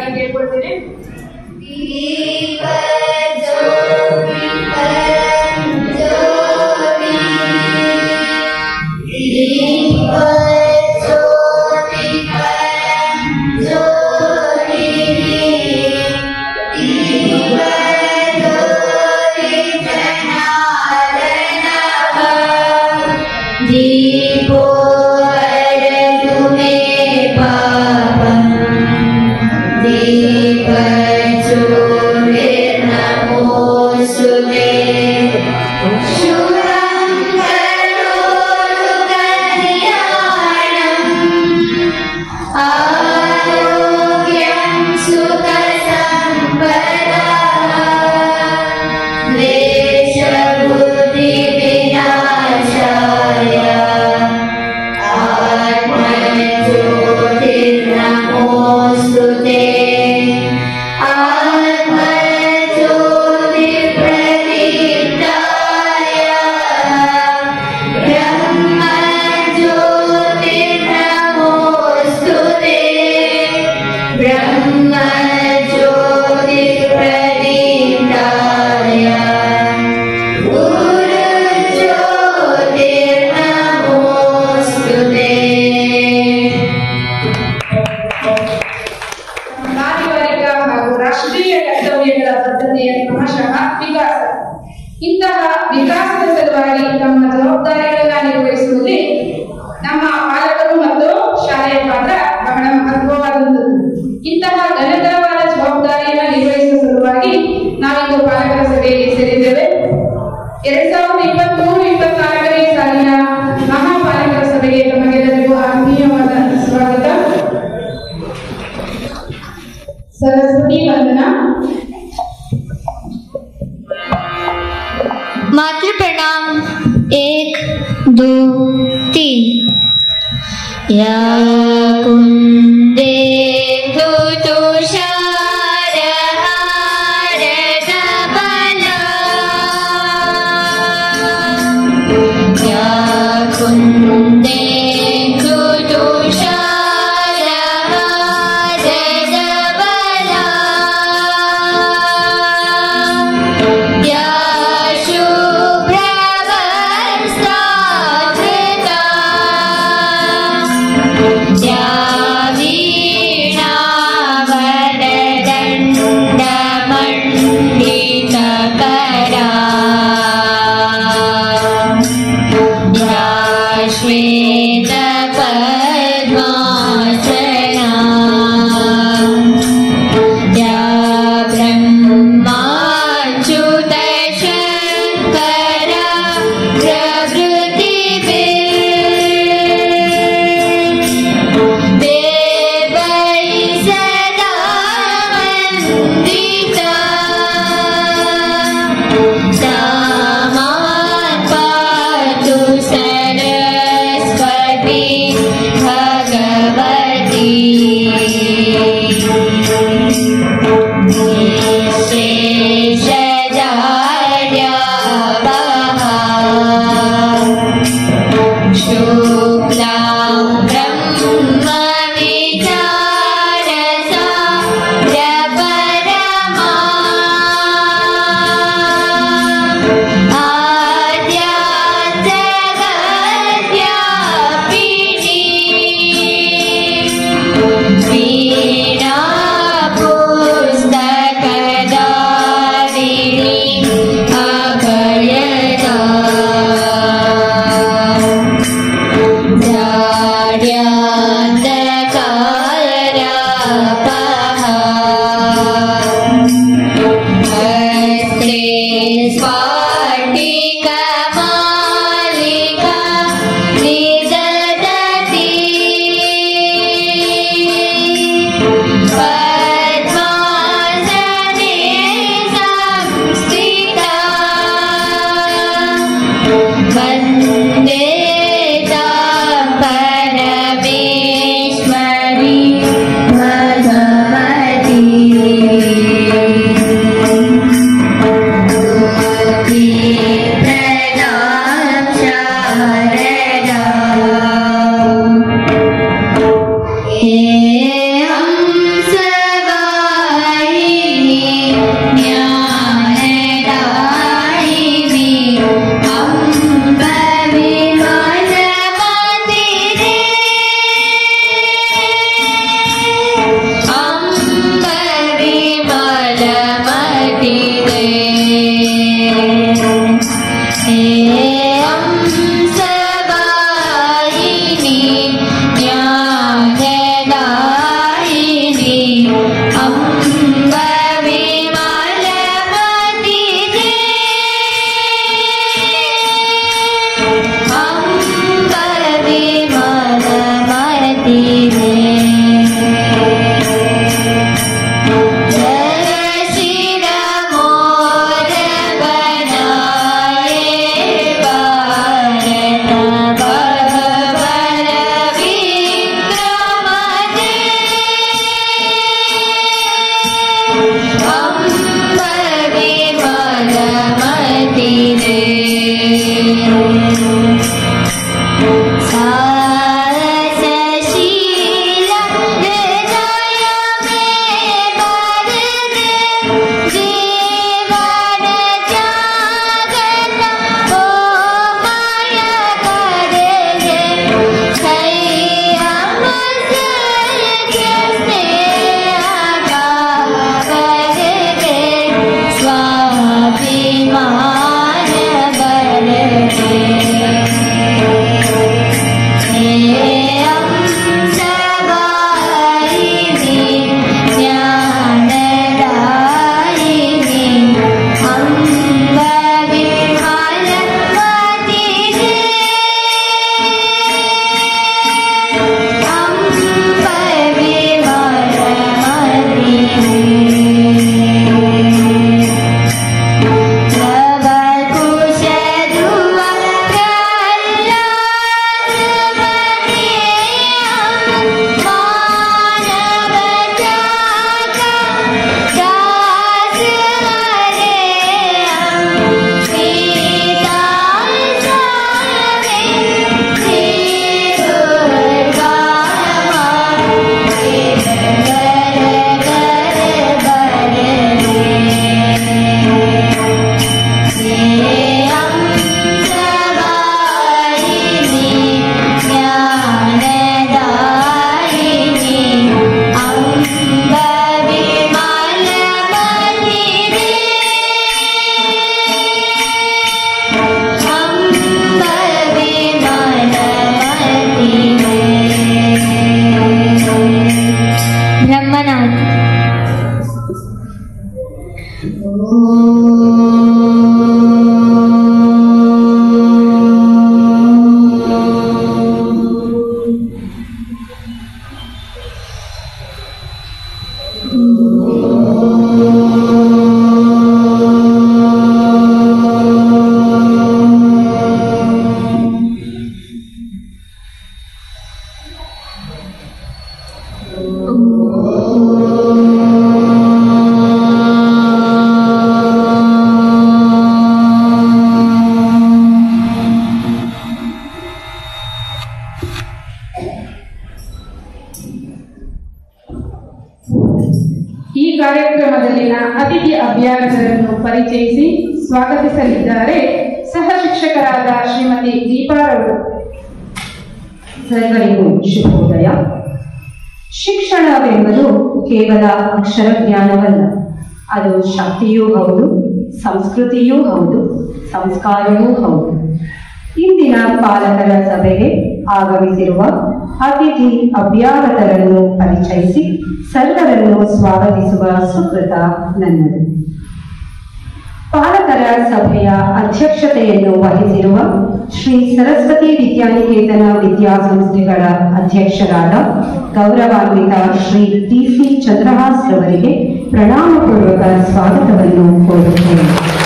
ಹಾಡಿಗಾಗಿ ಕೇಳ್ಕೊಳ್ತೇನೆ दीपो हरतु मे पापम् दीपज्योतिर्नमोऽस्तु ते शुभं करोतु कल्याणम् आरोग्यं सुखसम्पदा देशबुद्धिविनाशाय आत्मज्योतिर्नमोऽस्तु ते आत्मज्योतिर्प्रदीप्ताय ब्रह्मज्योतिर्नमोऽस्तु ते ब्रह्मज्योतिर्प्रदीप्ताय गुरुज्योतिर्नमोऽस्तु ते ಪಾರಿವಾರಿಕ ಹಾಗೂ ರಾಷ್ಟ್ರೀಯ ಕರ್ತವ್ಯಗಳ ಬದ್ಧತೆಯ ಕ್ರಮಶಃ ವಿಕಾಸ ಇಂತಹ ವಿಕಾಸದ ಸಲುವಾಗಿ ತಮ್ಮ ಜವಾಬ್ದಾರಿಗಳನ್ನ ನಿರ್ವಹಿಸುವಲ್ಲಿ ನಮ್ಮ ಪಾಲಕರು ಮತ್ತು ಶಾಲೆಯ ಪಾತ್ರ ಬಹಳ ಮಹತ್ವವಾದದ್ದು ಇಂತಹ ಘನತರವಾದ ಜವಾಬ್ದಾರಿಯನ್ನ ನಿರ್ವಹಿಸುವ ಸಲುವಾಗಿ ನಾವಿಂದು ಪಾಲಕರ ಸಭೆಯಲ್ಲಿ ಸೇರಿದ್ದೇವೆ ಎರಡ್ ಸಾವಿರದ ಇಪ್ಪತ್ಮೂರು ಇಪ್ಪತ್ನಾಲ್ಕನೇ ಸಾಲಿನ ಮಹಾಪಾಲಕರ ಸಭೆಗೆ ತಮಗೆಲ್ಲರಿಗೂ ಆತ್ಮೀಯವಾದ ಸ್ವಾಗತ सरस्वती वंदना मातृ प्रणाम एक दो तीन या कुन्दे या कुन्दे या शुभ्रवस्त्राधृता या वीणावरदण्डमण्डितकरा या श्वेतपद्मासना या ब्रह्माच्युतशङ्कर प्रभृतिभिः देवै सदा वन्दिता सा मां पातु सरस्वती भगवती शुक्लां ब्रह्मविचारसा जपरमा आद्याजगद्व्यापिनी वीणा पुस्तकदारिणी अभयदा जाड्यान्तकारापहा हस्ते स्फाटिकमालिका निददति पद्मासने संस्थिता वन्दे तां परमेश्वरी भगवती ಪರಿಚಯಿಸಿ ಸ್ವಾಗತಿಸಲಿದ್ದಾರೆ ಸಹ ಶಿಕ್ಷಕರಾದ ಶ್ರೀಮತಿ ದೀಪಾರವರು ಸರ್ವರಿಗೂ ಶುಭೋದಯ ಶಿಕ್ಷಣವೆಂಬುದು ಕೇವಲ ಅಕ್ಷರ ಜ್ಞಾನವಲ್ಲ ಅದು ಶಕ್ತಿಯೂ ಹೌದು ಸಂಸ್ಕೃತಿಯೂ ಹೌದು ಸಂಸ್ಕಾರವೂ ಹೌದು ಇಂದಿನ ಪಾಲಕರ ಸಭೆಗೆ ಆಗಮಿಸಿರುವ ಅತಿಥಿ ಅಭ್ಯಾಗತರನ್ನು ಪರಿಚಯಿಸಿ ಸರ್ವರನ್ನು ಸ್ವಾಗತಿಸುವ ಸುಕೃತ ನನ್ನದು ಪಾಲಕರ ಸಭೆಯ ಅಧ್ಯಕ್ಷತೆಯನ್ನು ವಹಿಸಿರುವ ಶ್ರೀ ಸರಸ್ವತಿ ವಿದ್ಯಾನಿಕೇತನ ವಿದ್ಯಾಸಂಸ್ಥೆಗಳ ಅಧ್ಯಕ್ಷರಾದ ಗೌರವಾನ್ವಿತ ಶ್ರೀ ಟಿ ಸಿ ಚಂದ್ರಹಾಸ್ ರವರಿಗೆ ಪ್ರಣಾಮಪೂರ್ವಕ ಸ್ವಾಗತವನ್ನು ಕೋರುತ್ತೇನೆ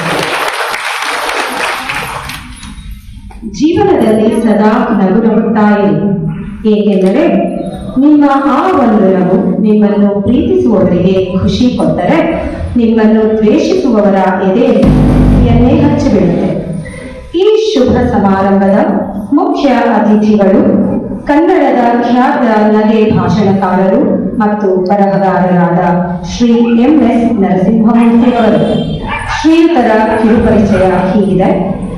ಜೀವನದಲ್ಲಿ ಸದಾ ನಗು ನಗುತ್ತಾ ಇರಿ ಏಕೆಂದರೆ ನಿಮ್ಮ ಆ ಒಂದು ನಗು ನಿಮ್ಮನ್ನು ಪ್ರೀತಿಸುವವರಿಗೆ ಖುಷಿ ಕೊಟ್ಟರೆ ನಿಮ್ಮನ್ನು ದ್ವೇಷಿಸುವವರ ಎದೆಯನ್ನೇ ಹಚ್ಚಿಬಿಡುತ್ತೆ ಈ ಶುಭ ಸಮಾರಂಭದ ಮುಖ್ಯ ಅತಿಥಿಗಳು ಕನ್ನಡದ ಖ್ಯಾತ ನಗೆ ಭಾಷಣಕಾರರು ಮತ್ತು ಬರಹಗಾರರಾದ ಶ್ರೀ ಎಂ ಎಸ್ ನರಸಿಂಹಮೂರ್ತಿ ಅವರು ಶ್ರೀಯುತರ ಕಿರುಪರಿಚಯ ಹೀಗಿದೆ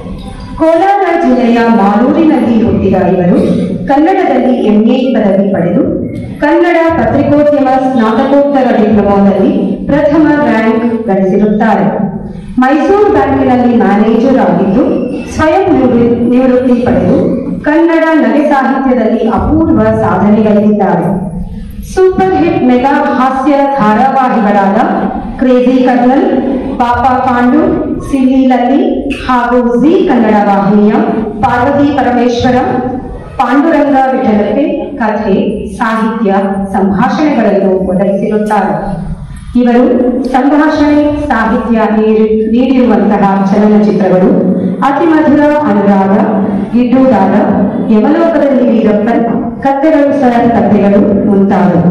ಕೋಲಾರ ಜಿಲ್ಲೆಯ ಮಾಲೂರಿನಲ್ಲಿ ಹುಟ್ಟಿದ ಇವರು ಕನ್ನಡದಲ್ಲಿ ಎಂಎ ಪದವಿ ಪಡೆದು ಕನ್ನಡ ಪತ್ರಿಕೋದ್ಯಮ ಸ್ನಾತಕೋತ್ತರ ಡಿಪ್ಲೊಮಾದಲ್ಲಿ ಪ್ರಥಮ ರ್ಯಾಂಕ್ ಗಳಿಸಿರುತ್ತಾರೆ ಮೈಸೂರು ಬ್ಯಾಂಕಿನಲ್ಲಿ ಮ್ಯಾನೇಜರ್ ಆಗಿದ್ದು ಸ್ವಯಂ ನಿವೃ- ನಿವೃತ್ತಿ ಪಡೆದು ಕನ್ನಡ ನಗೆ ಸಾಹಿತ್ಯದಲ್ಲಿ ಅಪೂರ್ವ ಸಾಧನೆಗೈದಿದ್ದಾರೆ ಸೂಪರ್ ಹಿಟ್ ಮೆಗಾ ಹಾಸ್ಯ ಧಾರಾವಾಹಿಗಳಾದ ಕ್ರೇಜಿ ಕರ್ನಲ್ ಪಾಪ ಪಾಂಡು ಸಿಲ್ಲಿ ಲಲ್ಲಿ ಹಾಗೂ ಜಿ ಕನ್ನಡ ವಾಹಿನಿಯ ಪಾರ್ವತಿ ಪರಮೇಶ್ವರ ಪಾಂಡುರಂಗ ವಿಠಲಕ್ಕೆ ಕಥೆ ಸಾಹಿತ್ಯ ಸಂಭಾಷಣೆಗಳನ್ನು ಒದಗಿಸಿರುತ್ತಾರೆ ಇವರು ಸಂಭಾಷಣೆ ಸಾಹಿತ್ಯ ನೀಡಿ- ನೀಡಿರುವಂತಹ ಚಲನಚಿತ್ರಗಳು ಅತಿಮಧುರ ಅನುರಾಗ ಗಿಡ್ಡುದಾದ ಯಮಲೋಕದಲ್ಲಿ ವೀರಪ್ಪನ್ ಕತ್ತೆಗಳು ಸರ್ ಕಥೆಗಳು ಮುಂತಾದವು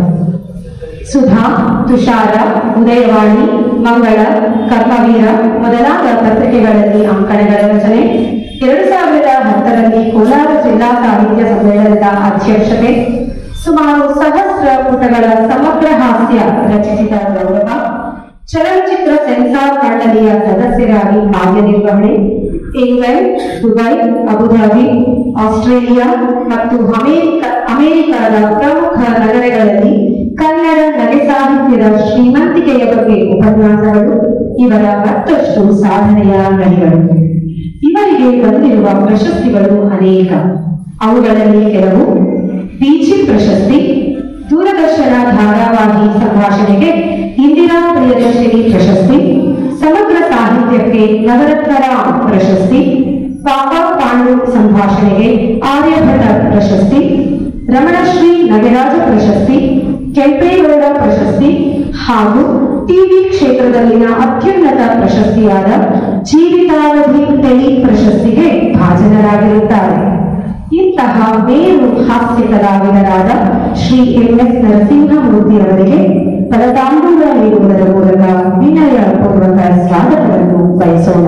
ಸುಧಾ ತುಷಾರ ಉದಯವಾಣಿ ಮಂಗಳ ಕರ್ಮವೀರ ಮೊದಲಾದ ಪತ್ರಿಕೆಗಳಲ್ಲಿ ಅಂಕಣಗಳ ರಚನೆ ಎರಡು ಸಾವಿರದ ಹತ್ತರಲ್ಲಿ ಕೋಲಾರ ಜಿಲ್ಲಾ ಸಾಹಿತ್ಯ ಸಮ್ಮೇಳನದ ಅಧ್ಯಕ್ಷತೆ ಸುಮಾರು ಸಹಸ್ರ ಪುಟಗಳ ಸಮಗ್ರ ಹಾಸ್ಯ ರಚಿಸಿದ ಗೌರವ ಚಲನಚಿತ್ರ ಸೆನ್ಸಾರ್ ಮಂಡಳಿಯ ಸದಸ್ಯರಾಗಿ ಕಾರ್ಯನಿರ್ವಹಣೆ ಇಂಗ್ಲೆಂಡ್ ದುಬೈ ಅಬುಧಾಬಿ ಆಸ್ಟ್ರೇಲಿಯಾ ಮತ್ತು ಅಮೆರಿಕ ಅಮೆರಿಕದ ಪ್ರಮುಖ ನಗರಗಳಲ್ಲಿ ಕನ್ನಡ ನಗೆ ಸಾಹಿತ್ಯದ ಶ್ರೀಮಂತಿಕೆಯ ಬಗ್ಗೆ ಉಪನ್ಯಾಸಗಳು ಇವರ ಮತ್ತಷ್ಟು ಸಾಧನೆಯ ಗಣಿಗಳು ಇವರಿಗೆ ಬಂದಿರುವ ಪ್ರಶಸ್ತಿಗಳು ಅನೇಕ ಅವುಗಳಲ್ಲಿ ಕೆಲವು ಪಿಜಿ ಪ್ರಶಸ್ತಿ ದೂರದರ್ಶನ ಧಾರಾವಾಹಿ ಸಂಭಾಷಣೆಗೆ ಇಂದಿರಾ ಪ್ರಿಯದರ್ಶಿನಿ ಪ್ರಶಸ್ತಿ ಸಮಗ್ರ ಸಾಹಿತ್ಯಕ್ಕೆ ನವರತ್ನರಾಮ್ ಪ್ರಶಸ್ತಿ ಪಾಪ ಪಾಂಡು ಸಂಭಾಷಣೆಗೆ ಆರ್ಯಭಟ ಪ್ರಶಸ್ತಿ ರಮಣಶ್ರೀ ನಗರಾಜ ಪ್ರಶಸ್ತಿ ಕೆಂಪೇಗೌಡ ಪ್ರಶಸ್ತಿ ಹಾಗೂ ಟಿವಿ ಕ್ಷೇತ್ರದಲ್ಲಿನ ಅತ್ಯುನ್ನತ ಪ್ರಶಸ್ತಿಯಾದ ಜೀವಿತಾವಧಿ ಟೆಲಿ ಪ್ರಶಸ್ತಿಗೆ ಭಾಜನರಾಗಿರುತ್ತಾರೆ ಇಂತಹ ಮೇರು ಹಾಸ್ಯ ಕಲಾವಿದರಾದ ಶ್ರೀ ಎಂ ಎಸ್ ನರಸಿಂಹಮೂರ್ತಿ ಅವರಿಗೆ ಫಲತಾಂಬೂಲ ನೀಡುವುದರ ಮೂಲಕ ವಿನಯ ಪೂರ್ವಕ ಸ್ವಾಗತವನ್ನು ಬಯಸೋಣ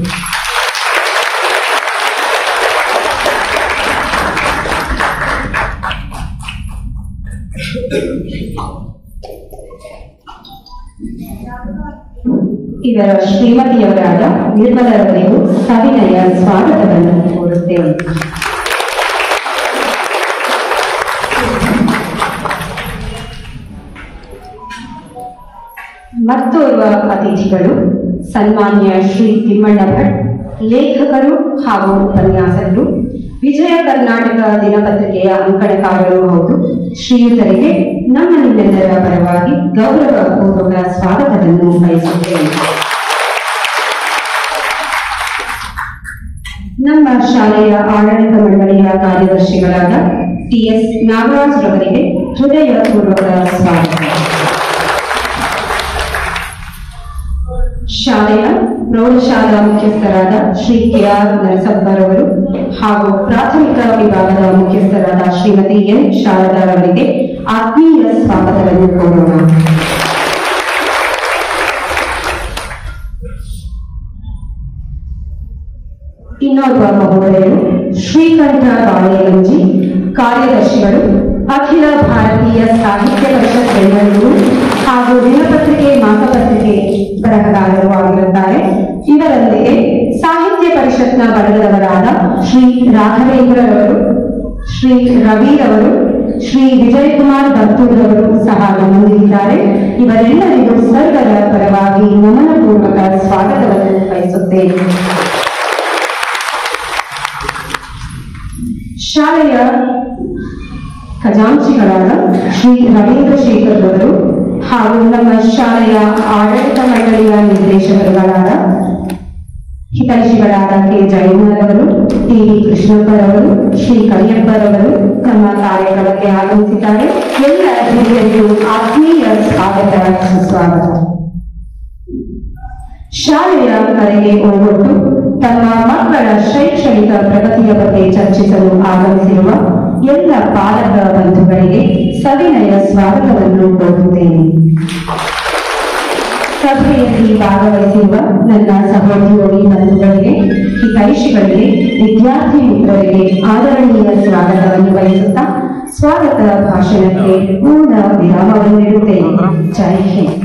ಇವರ ಶ್ರೀಮತಿಯವರಾದ ನಿರ್ಮಲರವರಿಗೂ ಸವಿನಯ ಸ್ವಾಗತವನ್ನು ಕೋರುತ್ತೇವೆ ಮತ್ತೋರ್ವ ಅತಿಥಿಗಳು ಸನ್ಮಾನ್ಯ ಶ್ರೀ ತಿಮ್ಮಣ್ಣ ಭಟ್ ಲೇಖಕರು ಹಾಗೂ ಉಪನ್ಯಾಸಕರು ವಿಜಯ ಕರ್ನಾಟಕ ದಿನಪತ್ರಿಕೆಯ ಅಂಕಣಕಾರರು ಹೌದು ಶ್ರೀಯುತರಿಗೆ ನಮ್ಮ ನಿಮ್ಮೆಲ್ಲರ ಪರವಾಗಿ ಗೌರವಪೂರ್ವಕ ಸ್ವಾಗತವನ್ನು ಬಯಸುತ್ತೇನೆ ನಮ್ಮ ಶಾಲೆಯ ಆಡಳಿತ ಮಂಡಳಿಯ ಕಾರ್ಯದರ್ಶಿಗಳಾದ ಟಿಎಸ್ ನಾಗರಾಜ್ ರವರಿಗೆ ಹೃದಯಪೂರ್ವಕ ಸ್ವಾಗತ ಶಾಲೆಯ ಪ್ರೌಢಶಾಲಾ ಮುಖ್ಯಸ್ಥರಾದ ಶ್ರೀ ಕೆ ಆರ್ ನರಸಪ್ಪರವರು ಹಾಗೂ ಪ್ರಾಥಮಿಕ ವಿಭಾಗದ ಮುಖ್ಯಸ್ಥರಾದ ಶ್ರೀಮತಿ ಎನ್ ಶಾರದಾರವರಿಗೆ ಆತ್ಮೀಯ ಸ್ವಾಗತವನ್ನು ಕೋರೋಣ ಇನ್ನೋರ್ವ ಮಹೋದಯರು ಶ್ರೀಕಂಠ ಬಾಳೆಗಂಜಿ ಕಾರ್ಯದರ್ಶಿಗಳು ಅಖಿಲ ಭಾರತೀಯ ಸಾಹಿತ್ಯ ಪರಿಷತ್ ಬೆಂಗಳೂರು ಹಾಗೂ ದಿನಪತ್ರಿಕೆ ಮಾಸಪತ್ರಿಕೆ ಬರಹಗಾರರು ಆಗಿರುತ್ತಾರೆ ಇವರೊಂದಿಗೆ ಸಾಹಿತ್ಯ ಪರಿಷತ್ನ ಬಳಗದವರಾದ ಶ್ರೀ ರಾಘವೇಂದ್ರರವರು ಶ್ರೀ ರವಿರವರು ಶ್ರೀ ವಿಜಯಕುಮಾರ್ ಭತ್ತೂರವರು ಸಹ ನಮ್ಮೊಂದಿಗಿದ್ದಾರೆ ಇವರೆಲ್ಲರಿಗೂ ಸರ್ವರ ಪರವಾಗಿ ನಮನಪೂರ್ವಕ ಸ್ವಾಗತವನ್ನು ಬಯಸುತ್ತೇನೆ ಶಾಲೆಯ ಖಜಾಂಚಿಗಳಾದ ಶ್ರೀ ರವೀಂದ್ರ ಶೇಖರ್ ಅವರು ಹಾಗೂ ನಮ್ಮ ಶಾಲೆಯ ಆಡಳಿತ ಮಂಡಳಿಯ ನಿರ್ದೇಶಕರುಗಳಾದ ಹಿತೈಷಿಗಳಾದ ಕೆ ಜಯಣ್ಣರವರು ಟಿ ವಿ ಕೃಷ್ಣಪ್ಪರವರು ಶ್ರೀ ಕರಿಯಪ್ಪರವರು ನಮ್ಮ ಕಾರ್ಯಕ್ರಮಕ್ಕೆ ಆಗಮಿಸಿದ್ದಾರೆ ಎಲ್ಲ ಹಿರಿಯರಿಗೂ ಆತ್ಮೀಯ ಸ್ವಾಗತ ಸುಸ್ವಾಗತ ಶಾಲೆಯ ಕರೆಗೆ ಹೋಗೊಟ್ಟು ತಮ್ಮ ಮಕ್ಕಳ ಶೈಕ್ಷಣಿಕ ಪ್ರಗತಿಯ ಬಗ್ಗೆ ಚರ್ಚಿಸಲು ಆಗಮಿಸಿರುವ ಎಲ್ಲ ಪಾಲಕ ಬಂಧುಗಳಿಗೆ ಸವಿನಯ ಸ್ವಾಗತವನ್ನು ಕೋರುತ್ತೇನೆ ಸಭೆಯಲ್ಲಿ ಭಾಗವಹಿಸಿರುವ ನನ್ನ ಸಹೋದ್ಯೋಗಿ ಬಂಧುಗಳಿಗೆ ಹಿತೈಷಿಗಳಿಗೆ ವಿದ್ಯಾರ್ಥಿ ಮಿತ್ರರಿಗೆ ಆದರಣೀಯ ಸ್ವಾಗತವನ್ನು ಬಯಸುತ್ತಾ ಸ್ವಾಗತ ಭಾಷಣಕ್ಕೆ ಪೂರ್ಣ ವಿರಾಮವನ್ನು ನೀಡುತ್ತೇನೆ ಜೈ ಹಿಂದ್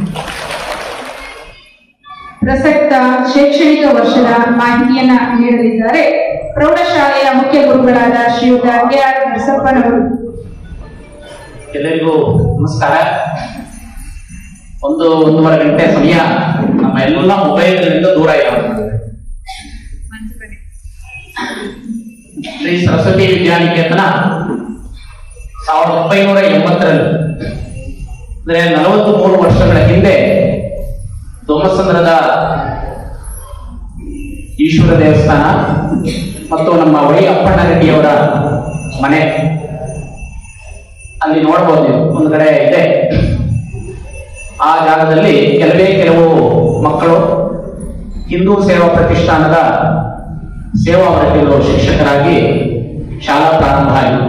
ಪ್ರಸಕ್ತ ಶೈಕ್ಷಣಿಕ ವರ್ಷದ ಮಾಹಿತಿಯನ್ನ ನೀಡಲಿದ್ದಾರೆ ಪ್ರೌಢಶಾಲೆಯ ಮುಖ್ಯ ಗುರುಗಳಾದ ಶ್ರೀಯುತ ಕೆ ಆರ್ ನರಸಪ್ಪನವರು ಎಲ್ಲರಿಗೂ ನಮಸ್ಕಾರ ಒಂದು ಒಂದೂವರೆ ಗಂಟೆ ಸಮಯ ನಮ್ಮ ಎಲ್ಲ ಮೊಬೈಲ್ಗಳಿಂದ ದೂರ ಇರೋದು ಶ್ರೀ ಸರಸ್ವತಿ ವಿದ್ಯಾನಿಕೇತನ ಸಾವಿರದ ಒಂಬೈನೂರ ಎಂಬತ್ತರಲ್ಲಿ ಅಂದ್ರೆ ನಲವತ್ತು ಮೂರು ವರ್ಷಗಳ ಹಿಂದೆ ಸೋಮಸಂದ್ರದ ಈಶ್ವರ ದೇವಸ್ಥಾನ ಮತ್ತು ನಮ್ಮ ವೈ ಅಪ್ಪಣ್ಣ ರೆಡ್ಡಿಯವರ ಮನೆ ಅಲ್ಲಿ ನೋಡ್ಬೋದು ನೀವು ಒಂದು ಕಡೆ ಇದೆ ಆ ಜಾಗದಲ್ಲಿ ಕೆಲವೇ ಕೆಲವು ಮಕ್ಕಳು ಹಿಂದೂ ಸೇವಾ ಪ್ರತಿಷ್ಠಾನದ ಸೇವಾ ವರ್ಗಗಳು ಶಿಕ್ಷಕರಾಗಿ ಶಾಲಾ ಪ್ರಾರಂಭ ಆಯಿತು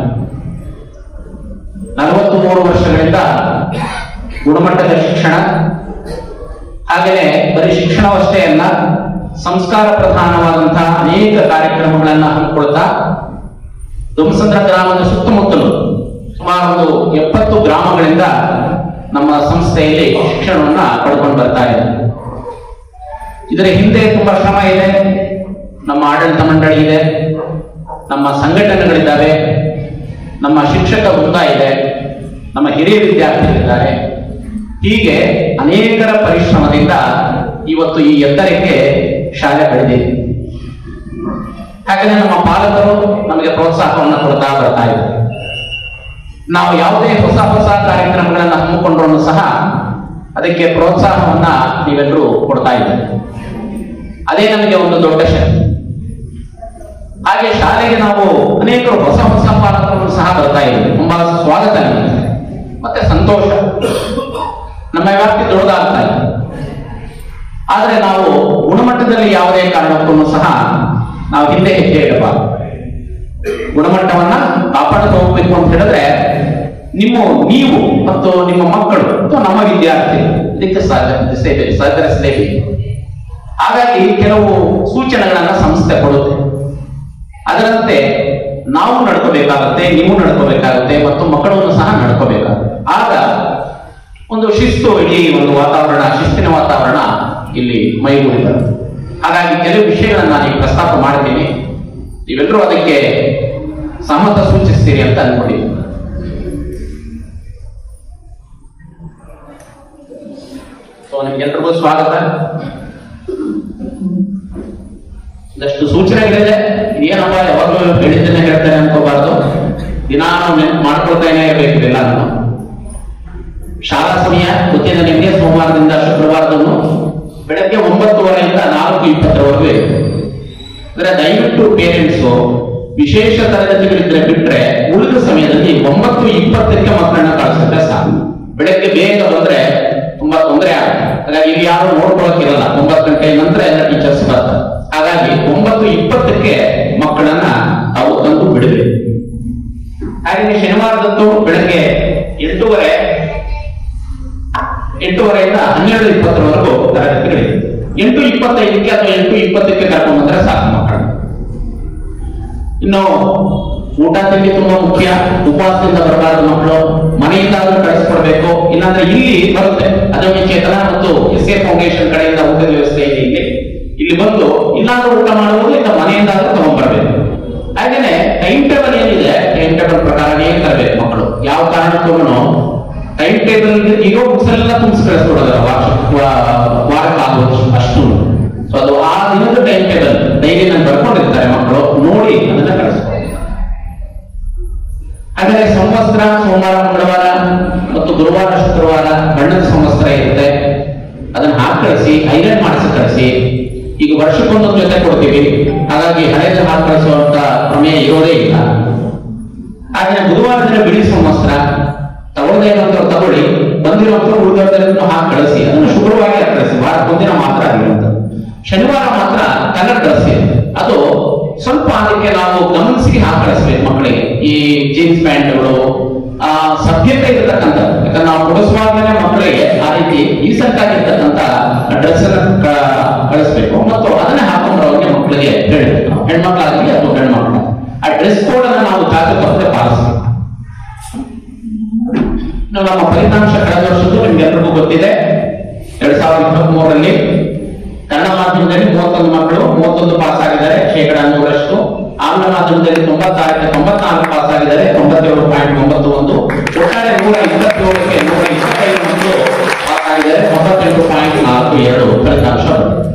ನಲವತ್ತು ಮೂರು ವರ್ಷಗಳಿಂದ ಗುಣಮಟ್ಟದ ಶಿಕ್ಷಣ ಹಾಗೆಯೇ ಬರೀ ಶಿಕ್ಷಣವಷ್ಟೇ ಅಲ್ಲ ಸಂಸ್ಕಾರ ಪ್ರಧಾನವಾದಂತಹ ಅನೇಕ ಕಾರ್ಯಕ್ರಮಗಳನ್ನ ಹಮ್ಮಿಕೊಳ್ತಾ ದುಮಸಂದ್ರ ಗ್ರಾಮದ ಸುತ್ತಮುತ್ತಲು ಸುಮಾರು ಒಂದು ಎಪ್ಪತ್ತು ಗ್ರಾಮಗಳಿಂದ ನಮ್ಮ ಸಂಸ್ಥೆಯಲ್ಲಿ ಶಿಕ್ಷಣವನ್ನ ಪಡ್ಕೊಂಡು ಬರ್ತಾ ಇದೆ ಇದರ ಹಿಂದೆ ತುಂಬಾ ಶ್ರಮ ಇದೆ ನಮ್ಮ ಆಡಳಿತ ಮಂಡಳಿ ಇದೆ ನಮ್ಮ ಸಂಘಟನೆಗಳಿದ್ದಾವೆ ನಮ್ಮ ಶಿಕ್ಷಕ ವೃಂದ ಇದೆ ನಮ್ಮ ಹಿರಿಯ ವಿದ್ಯಾರ್ಥಿಗಳಿದ್ದಾರೆ ಹೀಗೆ ಅನೇಕರ ಪರಿಶ್ರಮದಿಂದ ಇವತ್ತು ಈ ಎತ್ತರಕ್ಕೆ ಶಾಲೆ ಬೆಳೆದಿದೆ ಹಾಗೆಯೇ ನಮ್ಮ ಪಾಲಕರು ನಮಗೆ ಪ್ರೋತ್ಸಾಹವನ್ನು ಕೊಡ್ತಾ ಬರ್ತಾ ಇದ್ದಾರೆ ನಾವು ಯಾವುದೇ ಹೊಸ ಹೊಸ ಕಾರ್ಯಕ್ರಮಗಳನ್ನು ಹಮ್ಮಿಕೊಂಡ್ರೂ ಸಹ ಅದಕ್ಕೆ ಪ್ರೋತ್ಸಾಹವನ್ನ ನೀವೆಲ್ಲರೂ ಕೊಡ್ತಾ ಇದ್ದೀರಿ ಅದೇ ನಮಗೆ ಒಂದು ದೊಡ್ಡ ಶಕ್ತಿ ಹಾಗೆ ಶಾಲೆಗೆ ನಾವು ಅನೇಕರು ಹೊಸ ಹೊಸ ಪಾಲಕರು ಸಹ ಬರ್ತಾ ಇದ್ದೀವಿ ತುಂಬಾ ಸ್ವಾಗತ ನಮಗೆ ಮತ್ತೆ ಸಂತೋಷ ನಮ್ಮ ವ್ಯಾಪ್ತಿ ದೊಡ್ಡದಾಗ್ತಾ ಇದೆ ಆದ್ರೆ ನಾವು ಗುಣಮಟ್ಟದಲ್ಲಿ ಯಾವುದೇ ಕಾರಣಕ್ಕೂ ಸಹ ನಾವು ಹಿಂದೆ ಹೆಜ್ಜೆ ಇಡಬಾರದು ಗುಣಮಟ್ಟವನ್ನ ಕಾಪಾಡ್ತಾ ಹೋಗ್ಬೇಕು ಅಂತ ಹೇಳಿದ್ರೆ ನಿಮ್ಮ ನೀವು ಮತ್ತು ನಿಮ್ಮ ಮಕ್ಕಳು ಅಥವಾ ನಮ್ಮ ವಿದ್ಯಾರ್ಥಿ ಇದಕ್ಕೆ ಸಹಕರಿಸಲೇಬೇಕು ಸಹಕರಿಸಲೇಬೇಕು ಹಾಗಾಗಿ ಕೆಲವು ಸೂಚನೆಗಳನ್ನ ಸಂಸ್ಥೆ ಕೊಡುತ್ತೆ ಅದರಂತೆ ನಾವು ನಡ್ಕೋಬೇಕಾಗತ್ತೆ ನೀವು ನಡ್ಕೋಬೇಕಾಗತ್ತೆ ಮತ್ತು ಮಕ್ಕಳನ್ನು ಸಹ ನಡ್ಕೋಬೇಕಾಗುತ್ತೆ ಆಗ ಒಂದು ಶಿಸ್ತು ಇಡೀ ಒಂದು ವಾತಾವರಣ ಶಿಸ್ತಿನ ವಾತಾವರಣ ಇಲ್ಲಿ ಮೈಗೂಡಿ ಬರುತ್ತೆ ಹಾಗಾಗಿ ಕೆಲವು ವಿಷಯಗಳನ್ನ ನಾನು ಈಗ ಪ್ರಸ್ತಾಪ ಮಾಡ್ತೀನಿ ನೀವೆಲ್ಲರೂ ಅದಕ್ಕೆ ಸಮ್ಮತ ಸೂಚಿಸ್ತೀರಿ ಅಂತ ಅನ್ಕೊಂಡಿದ್ದೀನಿ ಸೊ ನಿಮ್ಗೆಲ್ರಿಗೂ ಸ್ವಾಗತ ಒಂದಷ್ಟು ಸೂಚನೆಗಳಿದೆ ಏನಪ್ಪ ಯಾವಾಗಲೂ ಹೇಳಿದ್ದನ್ನೇ ಹೇಳ್ತೇನೆ ಅನ್ಕೋಬಾರ್ದು ದಿನಾ ನಾವು ನೆನ್ಪು ಮಾಡ್ಕೊಳ್ತಾನೆ ಇರಬೇಕು ಇದೆಲ್ಲ ನಾನು ಶಾಲಾ ಸಮಯ ಗೊತ್ತಿದೆ ನಿಮಗೆ ಸೋಮವಾರದಿಂದ ಶುಕ್ರವಾರದನ್ನು ಬೆಳಗ್ಗೆ ಒಂಬತ್ತುವರೆಯಿಂದ ನಾಲ್ಕು ಇಪ್ಪತ್ತರವರೆಗೂ ಇರುತ್ತೆ ಅಂದ್ರೆ ದಯವಿಟ್ಟು ಪೇರೆಂಟ್ಸ್ ವಿಶೇಷ ತರಗತಿಗಳಿದ್ರೆ ಬಿಟ್ರೆ ಉಳಿದ ಸಮಯದಲ್ಲಿ ಒಂಬತ್ತು ಇಪ್ಪತ್ತಕ್ಕೆ ಮಕ್ಕಳನ್ನ ಕಳಿಸಿದ್ರೆ ಸಾಕು ಬೆಳಗ್ಗೆ ಬೇಗ ಬಂದ್ರೆ ತುಂಬಾ ತೊಂದರೆ ಆಗುತ್ತೆ ಹಾಗಾಗಿ ಇಲ್ಲಿ ಯಾರು ನೋಡ್ಕೊಳಕ್ಕಿರಲ್ಲ ಒಂಬತ್ತು ಗಂಟೆ ನಂತರ ಎಲ್ಲ ಟೀಚರ್ಸ್ ಬರ್ತಾರೆ ಹಾಗಾಗಿ ಒಂಬತ್ತು ಇಪ್ಪತ್ತಕ್ಕೆ ಮಕ್ಕಳನ್ನ ತಾವು ತಂದು ಬಿಡಬೇಕು ಹಾಗೆ ಶನಿವಾರದಂದು ಬೆಳಗ್ಗೆ ಎಂಟೂವರೆ ಎಂಟೂವರೆಯಿಂದ ಹನ್ನೆರಡು ಇಪ್ಪತ್ತರವರೆಗೂ ತರಗತಿಗಳಿದೆ ಎಂಟು ಇಪ್ಪತ್ತೈದಕ್ಕೆ ಅಥವಾ ಎಂಟು ಇಪ್ಪತ್ತಕ್ಕೆ ಕರ್ಕೊಂಡು ಬಂದ್ರೆ ಸಾಕು ಮಕ್ಕಳು ಇನ್ನು ಊಟ ತಿಂಡಿ ತುಂಬಾ ಮುಖ್ಯ ಉಪವಾಸದಿಂದ ಬರಬಾರದು ಮಕ್ಕಳು ಮನೆಯಿಂದಾದ್ರೂ ಕಳಿಸ್ಕೊಡ್ಬೇಕು ಇಲ್ಲಾಂದ್ರೆ ಇಲ್ಲಿ ಬರುತ್ತೆ ಅದಮ್ಯ ಚೇತನ ಮತ್ತು ಎಸ್ ಎ ಫೌಂಡೇಶನ್ ಕಡೆಯಿಂದ ಊಟದ ವ್ಯವಸ್ಥೆ ಇದೆ ಇಲ್ಲಿ ಇಲ್ಲಿ ಬಂದು ಇಲ್ಲಾಂದ್ರೂ ಊಟ ಮಾಡುವುದು ಇಲ್ಲ ಮನೆಯಿಂದಾದ್ರೂ ತಗೊಂಡ್ಬರ್ಬೇಕು ಹಾಗೇನೆ ಟೈಮ್ ಟೇಬಲ್ ಏನಿದೆ ಟೈಮ್ ಟೇಬಲ್ ಪ್ರಕಾರನೇ ತರಬೇಕು ಮಕ್ಕಳು ಯಾವ ಕಾರಣಕ್ಕೂ ಟೈಮ್ ಟೇಬಲ್ ಇರೋ ಬುಕ್ಸ್ ಎಲ್ಲ ತುಂಬಿಸಿ ಕಳಿಸ್ಕೊಡೋದಲ್ಲ ವಾರ ವಾರಕ್ಕಾಗೋದು ಅಷ್ಟು ಸೊ ಅದು ಆ ದಿನದ ಟೈಮ್ ಟೇಬಲ್ ಡೈಲಿ ನಾನು ಬರ್ಕೊಂಡಿರ್ತಾರೆ ಮಕ್ಕಳು ನೋಡಿ ಅದನ್ನ ಕಳಿಸ್ಕೊಡಿ ಹಾಗಾದ್ರೆ ಸಂವತ್ಸರ ಸೋಮವಾರ ಮಂಗಳವಾರ ಮತ್ತು ಗುರುವಾರ ಶುಕ್ರವಾರ ಬಣ್ಣದ ಸಂವತ್ಸರ ಇರುತ್ತೆ ಅದನ್ನ ಹಾಕಿ ಕಳಿಸಿ ಐರನ್ ಮಾಡಿಸಿ ಕಳಿಸಿ ಈಗ ವರ್ಷಕ್ಕೊಂದೊಂದು ಜೊತೆ ಕೊಡ್ತೀವಿ ಹಾಗಾಗಿ ಹಳೆದ ಹಾಕಿ ಕಳಿಸುವಂತ ಪ್ರಮೇಯ ಇರೋದೇ ಇಲ್ಲ ಹಾಗೆ ಬುಧವಾರ ದಿನ ಬಿಳಿ ಸಂವತ್ಸರ ತಗೊಳ್ಳದೇ ಇರುವಂತವ್ರು ತಗೊಳ್ಳಿ ಬಂದಿರುವಂತವ್ರು ಉಳಿದವರನ್ನು ಹಾಕಿ ಕಳಿಸಿ ಅದನ್ನು ಶುಕ್ರವಾರ ಕಳಿಸಿ ವಾರಕ್ಕೊಂದಿನ ಮಾತ್ರ ಆಗಿರುವಂತದ್ದು ಶನಿವಾರ ಮಾತ್ರ ಕಲರ್ ಕಳಿಸಿ ಅದು ಸ್ವಲ್ಪ ಅದಕ್ಕೆ ನಾವು ಗಮನಿಸಿ ಹಾಕಿ ಕಳಿಸ್ಬೇಕು ಮಕ್ಕಳಿಗೆ ಈ ಜೀನ್ಸ್ ಪ್ಯಾಂಟ್ಗಳು ಆ ಸಭ್ಯತೆ ಇರತಕ್ಕಂಥ ಯಾಕಂದ್ರೆ ನಾವು ಕೊಡಿಸುವಾಗಲೇ ಮಕ್ಕಳಿಗೆ ಆ ರೀತಿ ಈಸೆಂಟ್ ಆಗಿರ್ತಕ್ಕಂಥ ಡ್ರೆಸ್ ಕಳಿಸ್ಬೇಕು ಮತ್ತು ಅದನ್ನ ಹಾಕೊಂಡ್ರವ್ರಿಗೆ ಮಕ್ಕಳಿಗೆ ಹೇಳಬೇಕು ನಾವು ಹೆಣ್ಮಕ್ಳಾಗಲಿ ಅಥವಾ ಗಂಡು ಮಕ್ಕಳು ಆ ಡ್ರೆಸ್ ಕೋಡ್ ಅನ್ನ ನಾವು ಜಾತಿ ತಪ್ಪದೆ ಪಾಲಿಸಬೇಕು ಇನ್ನು ನಮ್ಮ ಫಲಿತಾಂಶ ಕಳೆದ ವರ್ಷದ್ದು ನಿಮ್ಗೆಲ್ರಿಗೂ ಗೊತ್ತಿದೆ ಎರಡ್ ಸಾವಿರದ ಇಪ್ಪತ್ತ್ ಮೂರರಲ್ಲಿ ಕನ್ನಡ ಮಾಧ್ಯಮದಲ್ಲಿ ಮೂವತ್ತೊಂದು ಮಕ್ಕಳು ಮೂವತ್ತೊಂದು ಪಾಸ್ ಆಗಿದ್ದಾರೆ ಶೇಕಡ ನೂರಷ್ಟು ಆಂಗ್ಲ ಮಾಧ್ಯಮದಲ್ಲಿ ತೊಂಬತ್ತಾರಕ್ಕೆ ತೊಂಬತ್ನಾಲ್ಕು ಪಾಸ್ ಆಗಿದ್ದಾರೆ ತೊಂಬತ್ತೇಳು ಪಾಯಿಂಟ್ ಒಂಬತ್ತು ಒಂದು ಒಟ್ಟಾರೆ ನೂರ ಇಪ್ಪತ್ತೇಳಕ್ಕೆ ನೂರ ಇಪ್ಪತ್ತೈದು ಮಕ್ಕಳು ಪಾಸ್ ಆಗಿದ್ದಾರೆ ತೊಂಬತ್ತೆಂಟು ಪಾಯಿಂಟ್ ನಾಲ್ಕು ಎರಡು ಫಲಿತಾಂಶ ಬಂದಿದೆ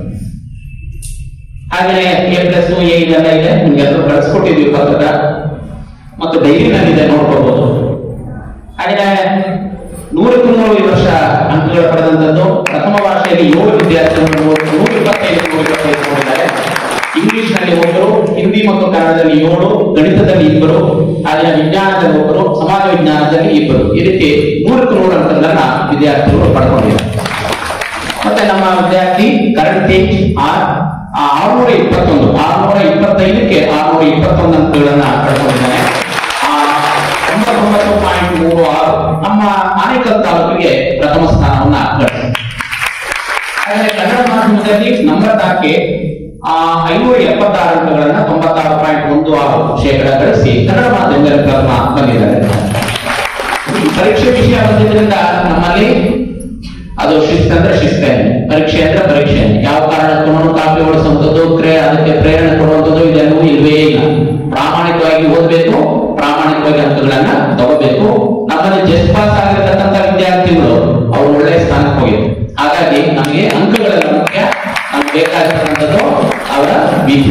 ಹಾಗೆ ಎ ಪ್ಲಸ್ ಎ ಇದೆಲ್ಲ ಇದೆ ನಿಮ್ಗೆಲ್ಲರೂ ಕಳಿಸ್ಕೊಟ್ಟಿದ್ವಿ ಪತ್ರಕ ಮತ್ತು ಡೈರಿನಲ್ಲಿದೆ ನೋಡ್ಕೋಬಹುದು ಹಾಗೆ ನೂರಕ್ಕೂ ನೂರು ಈ ವರ್ಷ ಅಂಕಗಳು ಪಡೆದಂತದ್ದು ಪ್ರಥಮ ಭಾಷೆಯಲ್ಲಿ ಏಳು ವಿದ್ಯಾರ್ಥಿಗಳು ನೂರ ಇಪ್ಪತ್ತೈದು ನೂರ ಇಪ್ಪತ್ತೈದು ನೋಡಿದ್ದಾರೆ ಇಂಗ್ಲಿಷ್ ನಲ್ಲಿ ಒಬ್ಬರು ಹಿಂದಿ ಮತ್ತು ಕನ್ನಡದಲ್ಲಿ ಏಳು ಗಣಿತದಲ್ಲಿ ಇಬ್ಬರು ಹಾಗೆ ವಿಜ್ಞಾನದಲ್ಲಿ ಒಬ್ಬರು ಸಮಾಜ ವಿಜ್ಞಾನದಲ್ಲಿ ಇಬ್ಬರು ಈ ರೀತಿ ನೂರಕ್ಕೂ ನೂರು ಅಂಕಗಳನ್ನ ವಿದ್ಯಾರ್ಥಿಗಳು ಪಡ್ಕೊಂಡಿದ್ದಾರೆ ಮತ್ತೆ ನಮ್ಮ ವಿದ್ಯಾರ್ಥಿ ಕರಣ್ ತೇಜ್ ಆರ್ ಆರ್ನೂರ ಇಪ್ಪತ್ತೊಂದು ಆರ್ನೂರ ಇಪ್ಪತ್ತೈದಕ್ಕೆ ಆರ್ನೂರ ಇಪ್ಪತ್ತೊಂದು ಅಂಕಗಳನ್ನ ಪಡ್ಕೊಂಡಿದ್ದಾನೆ ಆ, ತೊಂಬತ್ತೊಂಬತ್ತು ಪಾಯಿಂಟ್ ಮೂರು ಆರು ನಮ್ಮ ಆನೇಕಲ್ ತಾಲೂಕಿಗೆ ಪ್ರಥಮ ಸ್ಥಾನವನ್ನ ಗಳಿಸಿದೆ ಹಾಗಾದ್ರೆ ಕನ್ನಡ ಮಾಧ್ಯಮದಲ್ಲಿ ನಂಬರ್ ನಾಲ್ಕೆ ಆ ಐನೂರ ಎಪ್ಪತ್ತಾರು ಅಂಕಗಳನ್ನ ತೊಂಬತ್ತಾರು ಪಾಯಿಂಟ್ ಒಂದು ಆರು ಶೇಕಡ ಗಳಿಸಿ ಕನ್ನಡ ಮಾಧ್ಯಮದಲ್ಲಿ ಪ್ರಥಮ ಬಂದಿದ್ದಾರೆ ಈ ಪರೀಕ್ಷೆ ವಿಷಯ ಬಂದಿದ್ರಿಂದ ನಮ್ಮಲ್ಲಿ ಅದು ಶಿಸ್ತು ಅಂದ್ರೆ ಶಿಸ್ತೇ ಪರೀಕ್ಷೆ ಅಂದ್ರೆ ಪರೀಕ್ಷೆ ಯಾವ ಕಾರಣಕ್ಕೂ ಕಾಪಿ ಓಡಿಸುವಂಥದ್ದು ಕ್ರೇ ಅದಕ್ಕೆ ಪ್ರೇರಣೆ ಕೊಡುವಂಥದ್ದು ಇದೆಲ್ಲವೂ ಇಲ್ವೇ ಇಲ್ಲ ಪ್ರಾಮಾಣಿಕವಾಗಿ ಓದಬೇಕು ಪ್ರಾಮಾಣಿಕವಾಗಿ ಅಂಕಗಳನ್ನ ತಗೋಬೇಕು ನಮ್ಮಲ್ಲಿ ಜಸ್ಟ್ ಪಾಸ್ ಆಗಿರ್ತಕ್ಕಂಥ ವಿದ್ಯಾರ್ಥಿಗಳು ಅವರು ಒಳ್ಳೆ ಸ್ಥಾನಕ್ಕೆ ಹೋಗಿದ್ರು ಹಾಗಾಗಿ ನಮಗೆ ಅಂಕಗಳೆಲ್ಲ ಮುಖ್ಯ ನಮ್ಗೆ ಬೇಕಾಗಿರ್ತಕ್ಕಂಥದ್ದು ಅವರ ವಿಧಿ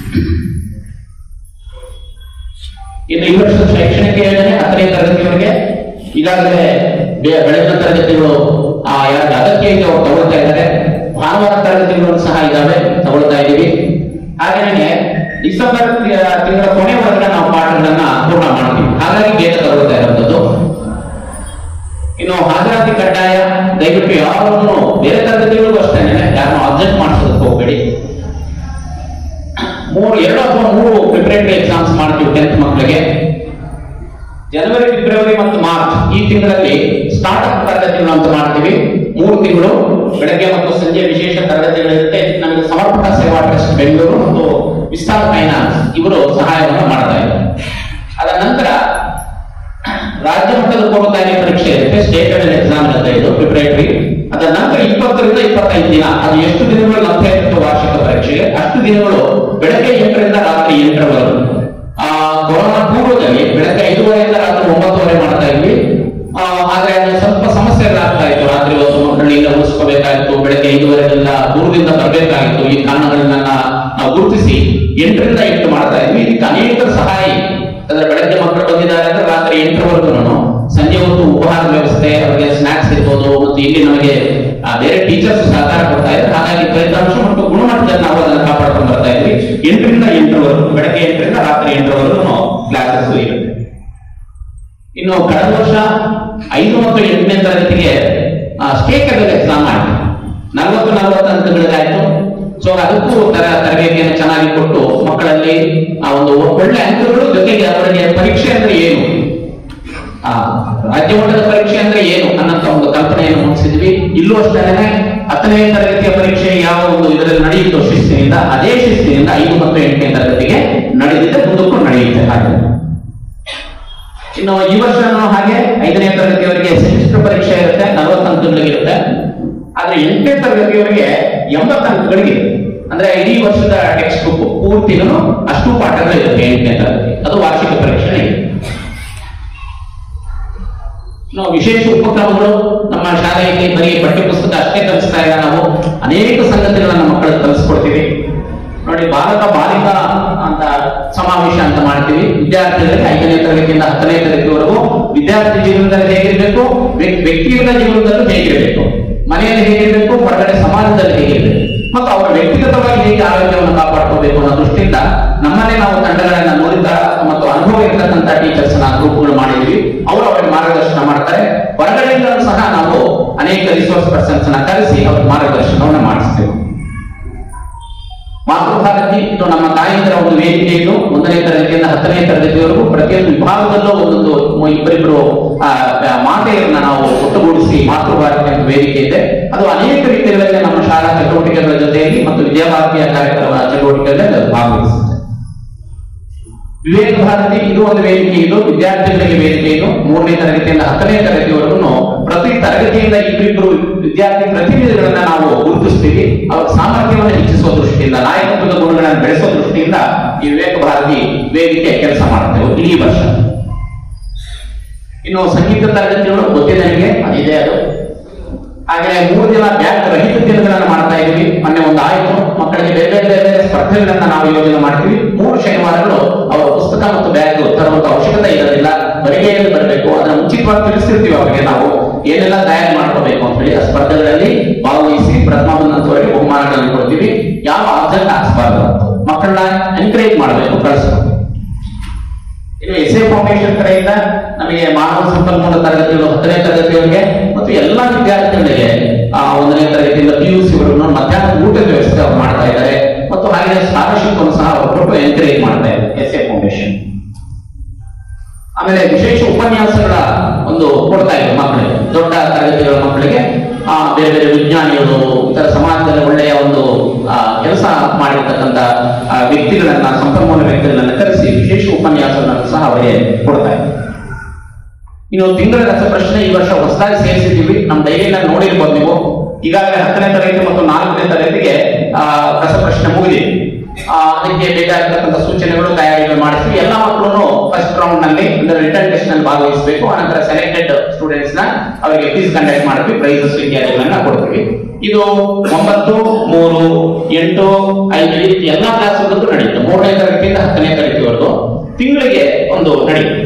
ಇನ್ನು ಈ ವರ್ಷದ ಶೈಕ್ಷಣಿಕ ಯೋಜನೆ ಹತ್ತನೇ ತರಗತಿಯವರೆಗೆ ಈಗಾಗಲೇ ಬೆ- ಬೆಳಗಿನ ತರಗತಿಗಳು ಆ ಯಾರಿಗೆ ಅಗತ್ಯ ಇದೆ ಅವ್ರು ತಗೊಳ್ತಾ ಇದ್ದಾರೆ ಭಾನುವಾರ ತರಗತಿಗಳು ಸಹ ಇದಾವೆ ತಗೊಳ್ತಾ ಇದ್ದೀವಿ ಹಾಗೇನೆ ಡಿಸೆಂಬರ್ ತಿ- ತಿಂಗಳ ಕೊನೆವರೆಗೆ ನಾವು ಪಾಠಗಳನ್ನ ಪೂರ್ಣ ಮಾಡ್ತೀವಿ ಹಾಗಾಗಿ ಬೇಗ ತಗೊಳ್ತಾ ಇರುವಂತದ್ದು ಇನ್ನು ಹಾಜರಾತಿ ಕಡ್ಡಾಯ ದಯವಿಟ್ಟು ಯಾರನ್ನು ಬೇರೆ ತರಗತಿಗಳಿಗೂ ಅಷ್ಟೇ ಯಾರನ್ನು ಅಬ್ಜೆಕ್ಟ್ ಮಾಡಿಸೋದಕ್ಕೆ ಹೋಗಬೇಡಿ ಮೂರು ಎರಡು ಅಥವಾ ಮೂರು ಪ್ರಿಪರೇಟರಿ ಎಕ್ಸಾಮ್ಸ್ ಮಾಡ್ತೀವಿ ಟೆಂತ್ ಮಕ್ಕಳಿಗೆ ಜನವರಿ ಫೆಬ್ರವರಿ ಮತ್ತು ಮಾರ್ಚ್ ಈ ತಿಂಗಳಲ್ಲಿ ಸ್ಟಾರ್ಟ್ಅಪ್ ತರಗತಿಗಳು ಅಂತ ಮಾಡ್ತೀವಿ ಮೂರು ತಿಂಗಳು ಬೆಳಗ್ಗೆ ಮತ್ತು ಸಂಜೆ ವಿಶೇಷ ತರಗತಿಗಳಿರುತ್ತೆ ನಮಗೆ ಸಮರ್ಪಕ ಸೇವಾ ಟ್ರಸ್ಟ್ ಬೆಂಗಳೂರು ಮತ್ತು ವಿಸ್ತಾರ ಫೈನಾನ್ಸ್ ಇವರು ಸಹಾಯವನ್ನು ಮಾಡ್ತಾ ಇದ್ದಾರೆ ಅದರ ನಂತರ ರಾಜ್ಯ ಮಟ್ಟದ ಪೂರ್ವ ತಯಾರಿ ಪರೀಕ್ಷೆ ಇರುತ್ತೆ ಸ್ಟೇಟ್ ಲೆವೆಲ್ ಎಕ್ಸಾಮ್ ಇರುತ್ತೆ ಇದು ಪ್ರಿಪರೇಟರಿ ಅದರ ನಂತರ ಇಪ್ಪತ್ತರಿಂದ ಇಪ್ಪತ್ತೈದು ದಿನ ಅದು ಎಷ್ಟು ದಿನಗಳು ಲಭ್ಯ ಇರುತ್ತೆ ವಾರ್ಷಿಕ ಪರೀಕ್ಷೆಗೆ ಅಷ್ಟು ದಿನಗಳು ಬೆಳಗ್ಗೆ ಎಂಟರಿಂದ ರಾತ್ರಿ ಎಂಟರವರೆಗೂ ಆ ಕೊರೋನಾ ಪೂರ್ವದಲ್ಲಿ ಬೆಳಗ್ಗೆ ಐದೂವರೆಯಿಂದ ರಾತ್ರಿ ಒಂಬತ್ತುವರೆ ಮಾಡ್ತಾ ಇದ್ವಿ ಆ, ಆದ್ರೆ ಅದು ಸ್ವಲ್ಪ ಸಮಸ್ಯೆಗಳಾಗ್ತಾ ಇತ್ತು ರಾತ್ರಿ ಹೊತ್ತು ಮಕ್ಕಳಿಂದ ಉಳಿಸ್ಕೋಬೇಕಾಗಿತ್ತು ಬೆಳಗ್ಗೆ ಐದುವರೆಗೆಲ್ಲ ದೂರದಿಂದ ಬರಬೇಕಾಗಿತ್ತು ಈ ಕಾರಣಗಳನ್ನ ನಾವು ಗುರುತಿಸಿ ಎಂಟರಿಂದ ಎಂಟು ಮಾಡ್ತಾ ಇದ್ವಿ ಇದಕ್ಕೆ ಅನೇಕರ ಸಹಾಯ ಇದೆ. ಅಂದ್ರೆ ಬೆಳಗ್ಗೆ ಮಕ್ಕಳು ಬಂದಿದ್ದಾರೆ ಅಂದ್ರೆ ರಾತ್ರಿ ಎಂಟರವರೆಗೂ ಸಂಜೆ ಹೊತ್ತು ಉಪಹಾರ ವ್ಯವಸ್ಥೆ ಅವರಿಗೆ ಸ್ನಾಕ್ಸ್ ಇರ್ಬೋದು ಮತ್ತು ಇಲ್ಲಿ ನಮಗೆ ಆ, ಬೇರೆ ಟೀಚರ್ಸ್ ಸಹಕಾರ ಕೊಡ್ತಾ ಇದ್ದಾರೆ ಹಾಗಾಗಿ ಫಲಿತಾಂಶ ಮತ್ತು ಗುಣಮಟ್ಟದಲ್ಲಿ ನಾವು ಅದನ್ನು ಕಾಪಾಡ್ಕೊಂಡು ಬರ್ತಾ ಇದ್ವಿ ಎಂಟರಿಂದ ಎಂಟರವರೆಗೂ ಬೆಳಗ್ಗೆ ಎಂಟರಿಂದ ರಾತ್ರಿ ಎಂಟರವರೆಗೂ ಕ್ಲಾಸಸ್ ಇರುತ್ತೆ ಇನ್ನು ಕಳೆದ ವರ್ಷ ಐದು ಮತ್ತು ಎಂಟನೇ ತರಗತಿಗೆ ಸ್ಟೇಟ್ ಲೆವೆಲ್ ಎಕ್ಸಾಮ್ ಆಯ್ತು ನಲವತ್ತು ನಲವತ್ತು ಅಂಕಗಳಿಗಾಯ್ತು ಸೊ ಅದಕ್ಕೂ ತರ ತರಬೇತಿಯನ್ನು ಚೆನ್ನಾಗಿ ಕೊಟ್ಟು ಮಕ್ಕಳಲ್ಲಿ ಆ ಒಂದು ಒಳ್ಳೆ ಅಂಕಗಳು ಜೊತೆಗೆ ಅವರಿಗೆ ಪರೀಕ್ಷೆ ಅಂದ್ರೆ ಏನು ಆ ರಾಜ್ಯ ಮಟ್ಟದ ಪರೀಕ್ಷೆ ಅಂದ್ರೆ ಏನು ಅನ್ನಂತ ಒಂದು ಕಲ್ಪನೆಯನ್ನು ಮೂಡಿಸಿದ್ವಿ ಇಲ್ಲೂ ಅಷ್ಟೇ ಹತ್ತನೇ ತರಗತಿಯ ಪರೀಕ್ಷೆ ಯಾವ ಒಂದು ಇದರಲ್ಲಿ ನಡೆಯಿತು ಶಿಸ್ತಿನಿಂದ ಅದೇ ಶಿಸ್ತಿನಿಂದ ಐದು ಮತ್ತು ಎಂಟನೇ ತರಗತಿಗೆ ನಡೆದಿದೆ ಮುಂದಕ್ಕೂ ನಡೆಯುತ್ತೆ ಹಾಗೆ ಇನ್ನು ಈ ವರ್ಷನೂ ಹಾಗೆ ಐದನೇ ತರಗತಿಯವರಿಗೆ ಸೆಮಿಸ್ಟರ್ ಪರೀಕ್ಷೆ ಇರುತ್ತೆ ನಲವತ್ತು ಅಂಕಗಳಿಗೆ ಇರುತ್ತೆ ಆದ್ರೆ ಎಂಟನೇ ತರಗತಿಯವರಿಗೆ ಎಂಬತ್ತು ಅಂಕಗಳಿಗೆ ಇರುತ್ತೆ. ಅಂದ್ರೆ ಇಡೀ ವರ್ಷದ ಟೆಕ್ಸ್ಟ್ ಬುಕ್ ಪೂರ್ತಿನೂ ಅಷ್ಟು ಪಾಠಗಳು ಇರುತ್ತೆ ಎಂಟನೇ ತರಗತಿ ಅದು ವಾರ್ಷಿಕ ಪರೀಕ್ಷೆ ಇದೆ ನಾವು ವಿಶೇಷ ಉಪಕ್ರಮಗಳು ನಮ್ಮ ಶಾಲೆಯಲ್ಲಿ ಬರೀ ಪಠ್ಯಪುಸ್ತಕ ಅಷ್ಟೇ ಕಲಿಸ್ತಾ ಇಲ್ಲ ನಾವು ಅನೇಕ ಸಂಗತಿಗಳನ್ನ ಮಕ್ಕಳಿಗೆ ಕಲಿಸ್ಕೊಡ್ತೀವಿ ನೋಡಿ ಬಾಲಕ ಬಾಲಿಕಾ ಅಂತ ಸಮಾವೇಶ ಅಂತ ಮಾಡ್ತೀವಿ ವಿದ್ಯಾರ್ಥಿಗಳಿಗೆ ಐದನೇ ತರಗತಿಯಿಂದ ಹತ್ತನೇ ತರಗತಿವರೆಗೂ ವಿದ್ಯಾರ್ಥಿ ಜೀವನದಲ್ಲಿ ಹೇಗಿರ್ಬೇಕು ವ್ಯಕ್ತಿ- ವ್ಯಕ್ತಿಗತ ಜೀವನದಲ್ಲೂ ಹೇಗಿರಬೇಕು ಮನೆಯಲ್ಲಿ ಹೇಗಿರಬೇಕು ಹೊರಗಡೆ ಸಮಾಜದಲ್ಲಿ ಹೇಗಿರಬೇಕು ಮತ್ತು ಅವರ ವ್ಯಕ್ತಿಗತವಾಗಿ ಹೇಗೆ ಆರೋಗ್ಯವನ್ನು ಕಾಪಾಡ್ಕೋಬೇಕು ಅನ್ನೋ ದೃಷ್ಟಿಯಿಂದ ನಮ್ಮನ್ನೇ ನಾವು ತಂಡಗಳನ್ನ ನುರಿತ ಮತ್ತು ಅನುಭವ ಇರತಕ್ಕಂತ ಟೀಚರ್ಸ್ ನ ಗ್ರೂಪ್ಗಳು ಮಾಡಿದ್ವಿ ಅವರು ಅವರಿಗೆ ಮಾರ್ಗದರ್ಶನ ಮಾಡ್ತಾರೆ ಹೊರಗಡೆಯಿಂದ ಸಹ ನಾವು ಅನೇಕ ರಿಸೋರ್ಸ್ ಪರ್ಸನ್ಸ್ ನ ಕರೆಸಿ ಅವ್ರಿಗೆ ಮಾರ್ಗದರ್ಶನವನ್ನು ಮಾಡಿಸ್ತೇವೆ ಮಾತೃಭಾರತಿ ಇದು ನಮ್ಮ ತಾಯಂದಿರ ಒಂದು ವೇದಿಕೆ ಇದು ಒಂದನೇ ತರಗತಿಯಿಂದ ಹತ್ತನೇ ತರಗತಿವರೆಗೂ ಪ್ರತಿಯೊಂದು ವಿಭಾಗದಲ್ಲೂ ಒಂದೊಂದು ಇಬ್ಬರಿಬ್ಬರು ಆ, ಆ, ಮಾತೆಯರನ್ನ ನಾವು ಒಟ್ಟುಗೂಡಿಸಿ ಮಾತೃಭಾರತಿ ಅಂತ ವೇದಿಕೆ ಇದೆ ಅದು ಅನೇಕ ರೀತಿಗಳಲ್ಲಿ ನಮ್ಮ ಶಾಲಾ ಚಟುವಟಿಕೆಗಳ ಜೊತೆಯಲ್ಲಿ ಮತ್ತು ವಿದ್ಯಾಭಾರತೀಯ ಕಾರ್ಯಕ್ರಮ ಚಟುವಟಿಕೆಗಳಲ್ಲಿ ಅದು ಭಾಗವಹಿಸುತ್ತೆ ವಿವೇಕ ಭಾರತಿ ಇದು ಒಂದು ವೇದಿಕೆ ಇದು ವಿದ್ಯಾರ್ಥಿಗಳಿಗೆ ವೇದಿಕೆ ಇದು ಮೂರನೇ ತರಗತಿಯಿಂದ ಹತ್ತನೇ ತರಗತಿವರೆಗೂ ಪ್ರತಿ ತರಗತಿಯಿಂದ ಇಬ್ಬರಿಬ್ಬರು ವಿದ್ಯಾರ್ಥಿ ಪ್ರತಿನಿಧಿಗಳನ್ನ ನಾವು ಗುರುತಿಸ್ತೀವಿ ಅವರ ಸಾಮರ್ಥ್ಯವನ್ನು ಹೆಚ್ಚಿಸುವ ದೃಷ್ಟಿಯಿಂದ ನಾಯಕತ್ವದ ಗುಣಗಳನ್ನು ಬೆಳೆಸುವ ದೃಷ್ಟಿಯಿಂದ ಈ ವಿವೇಕ ಭಾರತಿ ವೇದಿಕೆ ಕೆಲಸ ಮಾಡ್ತೇವೆ ಇಡೀ ವರ್ಷ ಇನ್ನು ಸಂಗೀತ ತರಗತಿಗಳು ಗೊತ್ತಿದೆ ನನಗೆ ಅದಿದೆ ಅದು ಹಾಗೆ ಮೂರು ದಿನ ಬ್ಯಾಗ್ ರಹಿತ ದಿನಗಳನ್ನ ಮಾಡ್ತಾ ಇದೀವಿ ಮೊನ್ನೆ ಒಂದು ಆಯ್ತು ಮಕ್ಕಳಿಗೆ ಬೇರೆ ಬೇರೆ ಬೇರೆ ಬೇರೆ ಸ್ಪರ್ಧೆಗಳನ್ನ ನಾವು ಯೋಜನೆ ಮಾಡ್ತೀವಿ ಮೂರು ಶನಿವಾರಗಳು ಅವರ ಪುಸ್ತಕ ಮತ್ತು ಬ್ಯಾಗ್ ತರುವಂತ ಅವಶ್ಯಕತೆ ಇರೋದಿಲ್ಲ ಬರಿಗೆಯಲ್ಲಿ ಬರಬೇಕು ಅದನ್ನ ಮುಂಚಿತವಾಗಿ ತಿಳಿಸಿರ್ತೀವಿ ಅವರಿಗೆ ನಾವು ಏನೆಲ್ಲ ತಯಾರಿ ಮಾಡ್ಕೋಬೇಕು ಅಂತ ಹೇಳಿ ಆ ಸ್ಪರ್ಧೆಗಳಲ್ಲಿ ಭಾಗವಹಿಸಿ ಪ್ರಥಮ ಬಂದಂತವರಿಗೆ ಬಹುಮಾನಗಳನ್ನು ಕೊಡ್ತೀವಿ ಯಾವ ಆಬ್ಜೆಕ್ಟ್ ಹಾಕ್ಸ್ಬಾರ್ದು ಅಂತ ಮಕ್ಕಳನ್ನ ಎನ್ಕರೇಜ್ ಮಾಡಬೇಕು ಕಳಿಸ್ಬೇಕು ಇನ್ನು ಎಸ್ ಎ ಫೌಂಡೇಶನ್ ಕಡೆಯಿಂದ ನಮಗೆ ಮಾನವ ಸಂಪನ್ಮೂಲ ತರಗತಿಗಳು ಹತ್ತನೇ ತರಗತಿಯವರಿಗೆ ಮತ್ತು ಎಲ್ಲಾ ವಿದ್ಯಾರ್ಥಿಗಳಿಗೆ ಆ ಒಂದನೇ ತರಗತಿಯಿಂದ ಪಿ ಯು ಸಿ ವರೆಗೂ ಮಧ್ಯಾಹ್ನ ಊಟದ ವ್ಯವಸ್ಥೆ ಅವ್ರು ಮಾಡ್ತಾ ಇದ್ದಾರೆ ಮತ್ತು ಹಾಗೆ ಸ್ಕಾಲರ್ಶಿಪ್ ಅನ್ನು ಸಹ ಅವರು ಕೊಟ್ಟು ಎನ್ಕರೇಜ್ ಮಾಡ್ತಾ ಇದ್ದಾರೆ ಎಸ್ ಎ ಫೌಂಡೇಶನ್ ಆಮೇಲೆ ವಿಶೇಷ ಉಪನ್ಯಾಸಗಳ ಒಂದು ಕೊಡ್ತಾ ಇದ್ರು ಮಕ್ಕಳಿಗೆ ದೊಡ್ಡ ತರಗತಿಗಳ ಮಕ್ಕಳಿಗೆ ಆ ಬೇರೆ ಬೇರೆ ವಿಜ್ಞಾನಿಗಳು ಇತರ ಸಮಾಜದಲ್ಲಿ ಒಳ್ಳೆಯ ಒಂದು ಕೆಲಸ ಮಾಡಿರ್ತಕ್ಕಂಥ ಆ, ವ್ಯಕ್ತಿಗಳನ್ನ ಸಂಪನ್ಮೂಲ ವ್ಯಕ್ತಿಗಳನ್ನ ಕರೆಸಿ ವಿಶೇಷ ಉಪನ್ಯಾಸಗಳನ್ನು ಸಹ ಅವರಿಗೆ ಕೊಡ್ತಾ ಇದ್ರು ಇನ್ನು ತಿಂಗಳ ರಸಪ್ರಶ್ನೆ ಈ ವರ್ಷ ಹೊಸದಾಗಿ ಸೇರಿಸಿದ್ದೀವಿ ನಮ್ಮ ಡೈರಿಯಲ್ಲಿ ನೋಡಿರ್ಬೋದು ನೀವು ಈಗಾಗಲೇ ಹತ್ತನೇ ತರಗತಿ ಮತ್ತು ನಾಲ್ಕನೇ ತರಗತಿಗೆ ಆ, ರಸಪ್ರಶ್ನೆ ಮುಗಿದಿದೆ ಆ, ಅದಕ್ಕೆ ಬೇಕಾಗಿರ್ತಕ್ಕಂಥ ಸೂಚನೆಗಳು ತಯಾರಿಗಳು ಮಾಡಿಸಿ ಎಲ್ಲ ಮಕ್ಕಳು ಫಸ್ಟ್ ರೌಂಡ್ ನಲ್ಲಿ ಅಂದ್ರೆ ರಿಟರ್ನ್ ಟೆಸ್ಟ್ ನಲ್ಲಿ ಭಾಗವಹಿಸಬೇಕು ಅನಂತರ ಸೆಲೆಕ್ಟೆಡ್ ಸ್ಟೂಡೆಂಟ್ಸ್ ನ ಅವರಿಗೆ ಕ್ವಿಸ್ ಕಂಡಕ್ಟ್ ಮಾಡ್ತೀವಿ ಪ್ರೈಸಸ್ ಇತ್ಯಾದಿಗಳನ್ನ ಕೊಡ್ತೀವಿ ಇದು ಒಂಬತ್ತು ಮೂರು ಎಂಟು ಐದು ಈ ರೀತಿ ಎಲ್ಲಾ ಕ್ಲಾಸ್ಗಳಿಗೂ ನಡೆಯುತ್ತೆ ಮೂರನೇ ತರಗತಿಯಿಂದ ಹತ್ತನೇ ತರಗತಿವರೆಗೂ ತಿಂಗಳಿಗೆ ಒಂದು ನಡೆಯುತ್ತೆ